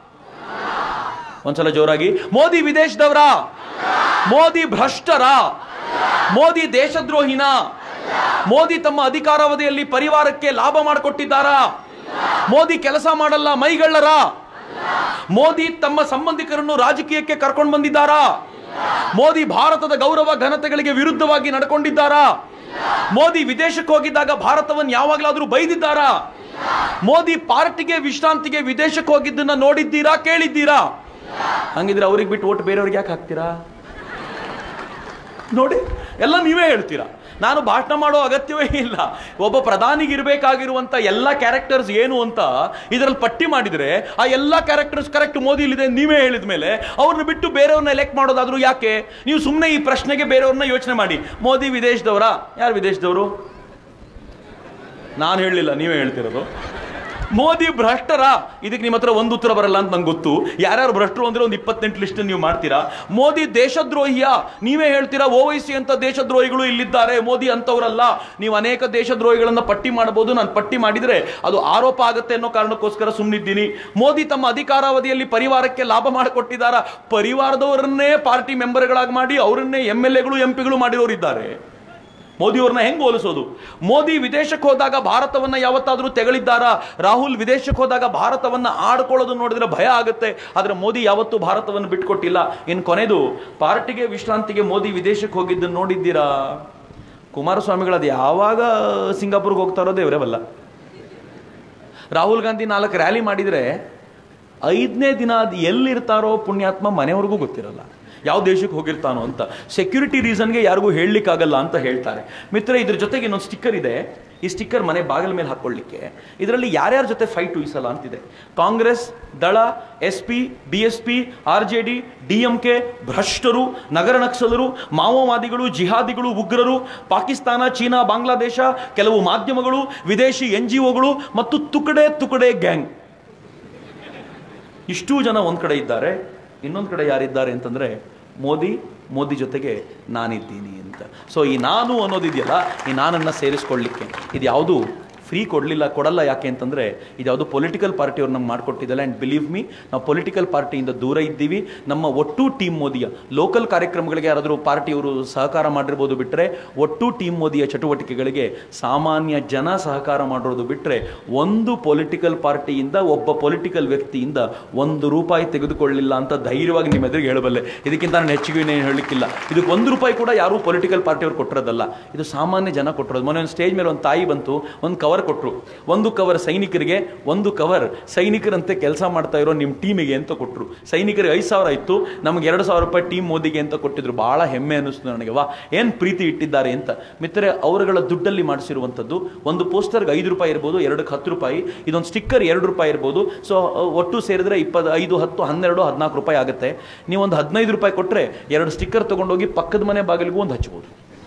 S1: ಒಂದ್ಸಲ ಜೋರಾಗಿ ಮೋದಿ ವಿದೇಶದವರ ಮೋದಿ ಭ್ರಷ್ಟರ ಮೋದಿ ದೇಶದ್ರೋಹಿನ ಮೋದಿ ತಮ್ಮ ಅಧಿಕಾರಾವಧಿಯಲ್ಲಿ ಪರಿವಾರಕ್ಕೆ ಲಾಭ ಮಾಡಿಕೊಟ್ಟಿದ್ದಾರಾ ಮೋದಿ ಕೆಲಸ ಮಾಡಲ್ಲ ಮೈಗಳ್ಳರ ಮೋದಿ ತಮ್ಮ ಸಂಬಂಧಿಕರನ್ನು ರಾಜಕೀಯಕ್ಕೆ ಕರ್ಕೊಂಡು ಬಂದಿದ್ದಾರಾ ಮೋದಿ ಭಾರತದ ಗೌರವ ಘನತೆಗಳಿಗೆ ವಿರುದ್ಧವಾಗಿ ನಡ್ಕೊಂಡಿದ್ದಾರಾ ಮೋದಿ ವಿದೇಶಕ್ಕೆ ಹೋಗಿದ್ದಾಗ ಭಾರತವನ್ನು ಯಾವಾಗಲಾದ್ರೂ ಬೈದಿದ್ದಾರಾ ಮೋದಿ ಪಾರ್ಟಿಗೆ ವಿಶ್ರಾಂತಿಗೆ ವಿದೇಶಕ್ಕೆ ಹೋಗಿದ್ದನ್ನ ನೋಡಿದ್ದೀರಾ ಕೇಳಿದ್ದೀರಾ ಹಂಗಿದ್ರೆ ಅವ್ರಿಗೆ ಬಿಟ್ಟು ಓಟ್ ಬೇರೆಯವ್ರಿಗೆ ಯಾಕೆ ಹಾಕ್ತೀರಾ ನೋಡಿ ಎಲ್ಲ ನೀವೇ ಹೇಳ್ತೀರಾ ನಾನು ಭಾಷಣ ಮಾಡೋ ಅಗತ್ಯವೇ ಇಲ್ಲ ಒಬ್ಬ ಪ್ರಧಾನಿಗೆ ಇರಬೇಕಾಗಿರುವಂತ ಎಲ್ಲ ಕ್ಯಾರೆಕ್ಟರ್ಸ್ ಏನು ಅಂತ ಇದರಲ್ಲಿ ಪಟ್ಟಿ ಮಾಡಿದ್ರೆ ಆ ಎಲ್ಲ ಕ್ಯಾರೆಕ್ಟರ್ಸ್ ಕರೆಕ್ಟ್ ಮೋದಿಲಿದೆ ನೀವೇ ಹೇಳಿದ ಮೇಲೆ ಅವ್ರನ್ನ ಬಿಟ್ಟು ಬೇರೆಯವ್ರನ್ನ ಎಲೆಕ್ಟ್ ಮಾಡೋದಾದ್ರೂ ಯಾಕೆ ನೀವು ಸುಮ್ಮನೆ ಈ ಪ್ರಶ್ನೆಗೆ ಬೇರೆಯವ್ರನ್ನ ಯೋಚನೆ ಮಾಡಿ ಮೋದಿ ವಿದೇಶದವರಾ ಯಾರು ವಿದೇಶದವರು ನಾನು ಹೇಳಲಿಲ್ಲ ನೀವೇ ಹೇಳ್ತಿರೋದು ಮೋದಿ ಭ್ರಷ್ಟರ ಇದಕ್ಕೆ ನಿಮ್ಮ ಹತ್ರ ಒಂದು ಉತ್ತರ ಬರಲ್ಲ ಅಂತ ನಂಗೆ ಗೊತ್ತು ಯಾರ್ಯಾರು ಭ್ರಷ್ಟರು ಅಂದ್ರೆ ಒಂದು ಇಪ್ಪತ್ತೆಂಟು ಲಿಸ್ಟ್ ನೀವು ಮಾಡ್ತೀರಾ ಮೋದಿ ದೇಶದ್ರೋಹಿಯ ನೀವೇ ಹೇಳ್ತೀರಾ ಓವೈಸಿ ಅಂತ ದೇಶದ್ರೋಹಿಗಳು ಇಲ್ಲಿದ್ದಾರೆ ಮೋದಿ ಅಂತವರಲ್ಲ ನೀವು ಅನೇಕ ದೇಶದ್ರೋಹಿಗಳನ್ನ ಪಟ್ಟಿ ಮಾಡಬಹುದು ನಾನು ಪಟ್ಟಿ ಮಾಡಿದ್ರೆ ಅದು ಆರೋಪ ಆಗುತ್ತೆ ಅನ್ನೋ ಕಾರಣಕ್ಕೋಸ್ಕರ ಸುಮ್ಮನಿದ್ದೀನಿ ಮೋದಿ ತಮ್ಮ ಅಧಿಕಾರಾವಧಿಯಲ್ಲಿ ಪರಿವಾರಕ್ಕೆ ಲಾಭ ಮಾಡಿಕೊಟ್ಟಿದ್ದಾರ ಪರಿವಾರದವರನ್ನೇ ಪಾರ್ಟಿ ಮೆಂಬರ್ಗಳಾಗಿ ಮಾಡಿ ಅವರನ್ನೇ ಎಂ ಎಲ್ ಎಗಳು ಎಂ ಪಿಗಳು ಮಾಡಿರೋರಿದ್ದಾರೆ ಮೋದಿಯವ್ರನ್ನ ಹೆಂಗ್ ಹೋಲಿಸೋದು ಮೋದಿ ವಿದೇಶಕ್ಕೆ ಹೋದಾಗ ಭಾರತವನ್ನ ಯಾವತ್ತಾದ್ರೂ ತೆಗಳಿದ್ದಾರಾ ರಾಹುಲ್ ವಿದೇಶಕ್ಕೆ ಹೋದಾಗ ಭಾರತವನ್ನ ಆಡ್ಕೊಳ್ಳೋದು ನೋಡಿದ್ರೆ ಭಯ ಆಗುತ್ತೆ ಆದ್ರೆ ಮೋದಿ ಯಾವತ್ತೂ ಭಾರತವನ್ನು ಬಿಟ್ಕೊಟ್ಟಿಲ್ಲ ಇನ್ನು ಕೊನೆದು ಪಾರ್ಟಿಗೆ ವಿಶ್ರಾಂತಿಗೆ ಮೋದಿ ವಿದೇಶಕ್ಕೆ ಹೋಗಿದ್ದನ್ನು ನೋಡಿದ್ದೀರಾ ಕುಮಾರಸ್ವಾಮಿಗಳದು ಯಾವಾಗ ಸಿಂಗಾಪುರ್ಗೆ ಹೋಗ್ತಾರೋ ದೇವರೇ ಬಲ್ಲ ರಾಹುಲ್ ಗಾಂಧಿ ನಾಲ್ಕು ರ್ಯಾಲಿ ಮಾಡಿದ್ರೆ ಐದನೇ ದಿನ ಅದು ಎಲ್ಲಿರ್ತಾರೋ ಪುಣ್ಯಾತ್ಮ ಮನೆಯವ್ರಿಗೂ ಗೊತ್ತಿರಲ್ಲ ಯಾವ ದೇಶಕ್ಕೆ ಹೋಗಿರ್ತಾನೋ ಅಂತ ಸೆಕ್ಯೂರಿಟಿ ರೀಸನ್ಗೆ ಯಾರಿಗೂ ಹೇಳಲಿಕ್ಕಾಗಲ್ಲ ಅಂತ ಹೇಳ್ತಾರೆ ಮಿತ್ರ ಇದ್ರ ಜೊತೆಗೆ ಇನ್ನೊಂದು ಸ್ಟಿಕ್ಕರ್ ಇದೆ ಈ ಸ್ಟಿಕ್ಕರ್ ಮನೆ ಬಾಗಿಲ ಮೇಲೆ ಹಾಕೊಳ್ಳಿಕ್ಕೆ ಇದರಲ್ಲಿ ಯಾರ್ಯಾರ ಜೊತೆ ಫೈಟ್ ಈ ಸಲ ಅಂತಿದೆ Congress Dal S P B S P R J D D M K ಭ್ರಷ್ಟರು ನಗರ ನಕ್ಸಲರು ಮಾವೋವಾದಿಗಳು ಜಿಹಾದಿಗಳು ಉಗ್ರರು ಪಾಕಿಸ್ತಾನ ಚೀನಾ ಬಾಂಗ್ಲಾದೇಶ ಕೆಲವು ಮಾಧ್ಯಮಗಳು ವಿದೇಶಿ ಎನ್ ಜಿ ಒಗಳು ಮತ್ತು ತುಕಡೆ ತುಕಡೆ ಗ್ಯಾಂಗ್ ಇಷ್ಟೂ ಜನ ಒಂದ್ ಕಡೆ ಇದ್ದಾರೆ ಇನ್ನೊಂದು ಕಡೆ ಯಾರಿದ್ದಾರೆ ಅಂತಂದ್ರೆ ಮೋದಿ ಮೋದಿ ಜೊತೆಗೆ ನಾನಿದ್ದೀನಿ ಅಂತ ಸೊ ಈ ನಾನು ಅನ್ನೋದಿದೆಯಲ್ಲ ಈ ನಾನನ್ನ ಸೇರಿಸ್ಕೊಳ್ಳಿಕ್ಕೆ ಇದು ಯಾವುದು ಫ್ರೀ ಕೊಡಲಿಲ್ಲ ಕೊಡಲ್ಲ ಯಾಕೆ ಅಂತಂದರೆ ಇದು ಯಾವುದು ಪೊಲಿಟಿಕಲ್ ಪಾರ್ಟಿಯವ್ರು ನಮ್ಗೆ ಮಾಡಿಕೊಟ್ಟಿದ್ದಲ್ಲ ಆ್ಯಂಡ್ ಬಿಲೀವ್ ಮೀ ನಾವು ಪೊಲಿಟಿಕಲ್ ಪಾರ್ಟಿಯಿಂದ ದೂರ ಇದ್ದೀವಿ ನಮ್ಮ ಒಟ್ಟು ಟೀಮ್ ಮೋದಿಯ ಲೋಕಲ್ ಕಾರ್ಯಕ್ರಮಗಳಿಗೆ ಯಾರಾದರೂ ಪಾರ್ಟಿಯವರು ಸಹಕಾರ ಮಾಡಿರ್ಬೋದು ಬಿಟ್ಟರೆ ಒಟ್ಟು ಟೀಮ್ ಮೋದಿಯ ಚಟುವಟಿಕೆಗಳಿಗೆ ಸಾಮಾನ್ಯ ಜನ ಸಹಕಾರ ಮಾಡಿರೋದು ಬಿಟ್ಟರೆ ಒಂದು ಪೊಲಿಟಿಕಲ್ ಪಾರ್ಟಿಯಿಂದ ಒಬ್ಬ ಪೊಲಿಟಿಕಲ್ ವ್ಯಕ್ತಿಯಿಂದ ಒಂದು ರೂಪಾಯಿ ತೆಗೆದುಕೊಳ್ಳಿಲ್ಲ ಅಂತ ಧೈರ್ಯವಾಗಿ ನಿಮ್ಮ ಎದುರಿಗೆ ಹೇಳಬಲ್ಲೆ ಇದಕ್ಕಿಂತ ನಾನು ಹೆಚ್ಚಿಗೆ ಏನು ಹೇಳಲಿಕ್ಕಿಲ್ಲ ಇದಕ್ಕೆ ಒಂದು ರೂಪಾಯಿ ಕೂಡ ಯಾರೂ ಪೊಲಿಟಿಕಲ್ ಪಾರ್ಟಿಯವ್ರು ಕೊಟ್ಟಿರೋದಲ್ಲ ಇದು ಸಾಮಾನ್ಯ ಜನ ಕೊಟ್ಟಿರೋದು ಮೊನ್ನೆ ಒಂದು ಸ್ಟೇಜ್ ಮೇಲೆ ಒಂದು ತಾಯಿ ಬಂತು ಒಂದು ಕವರ್ ಕೊಟ್ಟರು ಒಂದು ಕವರ್ ಸೈನಿಕರಿಗೆ ಒಂದು ಕವರ್ ಸೈನಿಕರಂತೆ ಕೆಲಸ ಮಾಡ್ತಾ ಇರೋ ನಿಮ್ಮ ಟೀಮಿಗೆ ಅಂತ ಕೊಟ್ಟರು ಸೈನಿಕರಿಗೆ ಐದು ಸಾವಿರ ಇತ್ತು ನಮಗೆ ಎರಡು ಸಾವಿರ ರೂಪಾಯಿ ಟೀಮ್ ಮೋದಿಗೆ ಅಂತ ಕೊಟ್ಟಿದ್ರು ಬಹಳ ಹೆಮ್ಮೆ ಅನ್ನಿಸ್ತು ನನಗೆ ವಾ ಏನು ಪ್ರೀತಿ ಇಟ್ಟಿದ್ದಾರೆ ಅಂತ ಮಿತ್ರರೆ ಅವರುಗಳ ದುಡ್ಡಲ್ಲಿ ಮಾಡಿಸಿರುವಂಥದ್ದು ಒಂದು ಪೋಸ್ಟರ್ಗೆ ಐದು ರೂಪಾಯಿ ಇರ್ಬೋದು ಎರಡಕ್ಕೆ ಹತ್ತು ರೂಪಾಯಿ ಇದೊಂದು ಸ್ಟಿಕ್ಕರ್ ಎರಡು ರೂಪಾಯಿ ಇರ್ಬೋದು ಸೊ ಒಟ್ಟು ಸೇರಿದ್ರೆ ಇಪ್ಪತ್ತು ಐದು ಹತ್ತು ಹನ್ನೆರಡು ಹದಿನಾಲ್ಕು ರೂಪಾಯಿ ಆಗುತ್ತೆ ನೀವು ಒಂದು ಹದಿನೈದು ರೂಪಾಯಿ ಕೊಟ್ಟರೆ ಎರಡು ಸ್ಟಿಕ್ಕರ್ ತೊಗೊಂಡೋಗಿ ಪಕ್ಕದ ಮನೆ ಬಾಗಿಲಿಗೂ ಒಂದು ಹಚ್ಬೋದು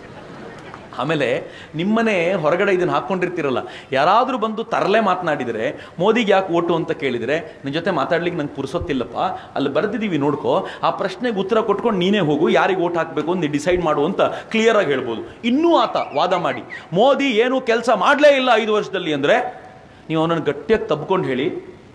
S1: ಆಮೇಲೆ ನಿಮ್ಮನೆ ಹೊರಗಡೆ ಇದನ್ನು ಹಾಕ್ಕೊಂಡಿರ್ತಿರಲ್ಲ ಯಾರಾದರೂ ಬಂದು ತರಲೆ ಮಾತನಾಡಿದರೆ ಮೋದಿಗೆ ಯಾಕೆ ಓಟು ಅಂತ ಕೇಳಿದರೆ ನಿನ್ನ ಜೊತೆ ಮಾತಾಡ್ಲಿಕ್ಕೆ ನಂಗೆ ಪುರ್ಸೊತ್ತಿಲ್ಲಪ್ಪ ಅಲ್ಲಿ ಬರೆದಿದ್ದೀವಿ ನೋಡ್ಕೋ ಆ ಪ್ರಶ್ನೆಗೆ ಉತ್ತರ ಕೊಟ್ಕೊಂಡು ನೀನೇ ಹೋಗು ಯಾರಿಗೆ ಓಟ್ ಹಾಕಬೇಕು ಅಂತ ಡಿಸೈಡ್ ಮಾಡು ಅಂತ ಕ್ಲಿಯರ್ ಆಗಿ ಹೇಳ್ಬೋದು ಇನ್ನೂ ಆತ ವಾದ ಮಾಡಿ ಮೋದಿ ಏನು ಕೆಲಸ ಮಾಡಲೇ ಇಲ್ಲ ಐದು ವರ್ಷದಲ್ಲಿ ಅಂದರೆ ನೀವು ಅವನನ್ನು ಗಟ್ಟಿಯಾಗಿ ತಬ್ಕೊಂಡು ಹೇಳಿ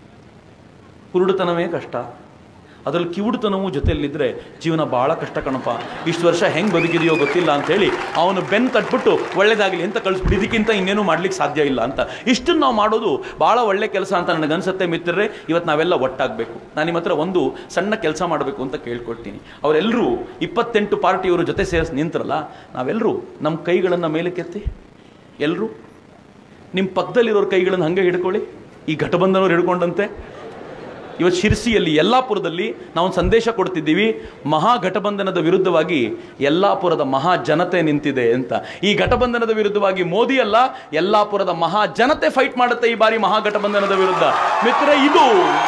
S1: ಕುರುಡುತನವೇ ಕಷ್ಟ ಅದರಲ್ಲಿ ಕಿವುಡುತನವೂ ಜೊತೆಯಲ್ಲಿದ್ದರೆ ಜೀವನ ಭಾಳ ಕಷ್ಟ ಕಣಪ್ಪ ಇಷ್ಟು ವರ್ಷ ಹೆಂಗೆ ಬದುಕಿದೆಯೋ ಗೊತ್ತಿಲ್ಲ ಅಂತೇಳಿ ಅವನು ಬೆನ್ ತಟ್ಬಿಟ್ಟು ಒಳ್ಳೇದಾಗಲಿ ಅಂತ ಕಳಿಸ್ಬಿಟ್ಟು ಇದಕ್ಕಿಂತ ಇನ್ನೇನು ಮಾಡ್ಲಿಕ್ಕೆ ಸಾಧ್ಯ ಇಲ್ಲ ಅಂತ ಇಷ್ಟನ್ನು ನಾವು ಮಾಡೋದು ಭಾಳ ಒಳ್ಳೆ ಕೆಲಸ ಅಂತ ನನಗನ್ಸುತ್ತೆ ಮಿತ್ರರೇ ಇವತ್ತು ನಾವೆಲ್ಲ ಒಟ್ಟಾಗಬೇಕು ನಾನು ನಿಮ್ಮ ಹತ್ರ ಒಂದು ಸಣ್ಣ ಕೆಲಸ ಮಾಡಬೇಕು ಅಂತ ಕೇಳ್ಕೊಳ್ತೀನಿ ಅವರೆಲ್ಲರೂ ಇಪ್ಪತ್ತೆಂಟು ಪಾರ್ಟಿಯವರು ಜೊತೆ ಸೇರಿಸಿ ನಿಂತ್ರಲ್ಲ ನಾವೆಲ್ಲರೂ ನಮ್ಮ ಕೈಗಳನ್ನು ಮೇಲಕ್ಕೆತ್ತಿ ಎಲ್ಲರೂ ನಿಮ್ಮ ಪಕ್ಕದಲ್ಲಿರೋರ ಕೈಗಳನ್ನು ಹಂಗೆ ಹಿಡ್ಕೊಳ್ಳಿ ಈ ಘಟಬಂಧನವ್ರು ಹಿಡ್ಕೊಂಡಂತೆ ಇವತ್ತು ಶಿರ್ಸಿಯಲ್ಲಿ ಯಲ್ಲಾಪುರದಲ್ಲಿ ನಾವು ಒಂದು ಸಂದೇಶ ಕೊಡ್ತಿದ್ದೀವಿ ಮಹಾಘಟಬಂಧನದ ವಿರುದ್ಧವಾಗಿ ಯಲ್ಲಾಪುರದ ಮಹಾ ಜನತೆ ನಿಂತಿದೆ ಅಂತ ಈ ಘಟಬಂಧನದ ವಿರುದ್ಧವಾಗಿ ಮೋದಿ ಅಲ್ಲ ಯಲ್ಲಾಪುರದ ಮಹಾ ಜನತೆ ಫೈಟ್ ಮಾಡುತ್ತೆ ಈ ಬಾರಿ ಮಹಾಘಟಬಂಧನದ ವಿರುದ್ಧ ಮಿತ್ರ ಇದು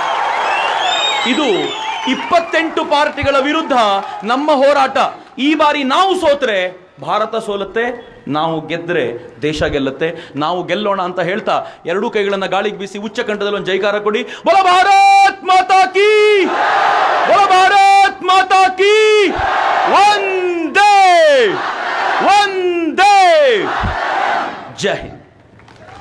S1: ಇದು ಇಪ್ಪತ್ತೆಂಟು ಪಾರ್ಟಿಗಳ ವಿರುದ್ಧ ನಮ್ಮ ಹೋರಾಟ ಈ ಬಾರಿ ನಾವು ಸೋತ್ರೆ ಭಾರತ ಸೋಲುತ್ತೆ ನಾವು ಗೆದ್ರೆ ದೇಶ ಗೆಲ್ಲುತ್ತೆ ನಾವು ಗೆಲ್ಲೋಣ ಅಂತ ಹೇಳ್ತಾ ಎರಡೂ ಕೈಗಳನ್ನ ಗಾಳಿಗೆ ಬೀಸಿ ಉಚ್ಚ ಕಂಠದಲ್ಲಿ ಒಂದು ಜೈಕಾರ ಕೊಡಿ ಬಲ ಭಾರತ್ ಮಾತಾ ಕೀ ಬಲ ಭಾರತ್ ಮಾತಾ ಕೀ ಒಂದೇ ಒಂದೇ ಜೈ ಹಿಂದ್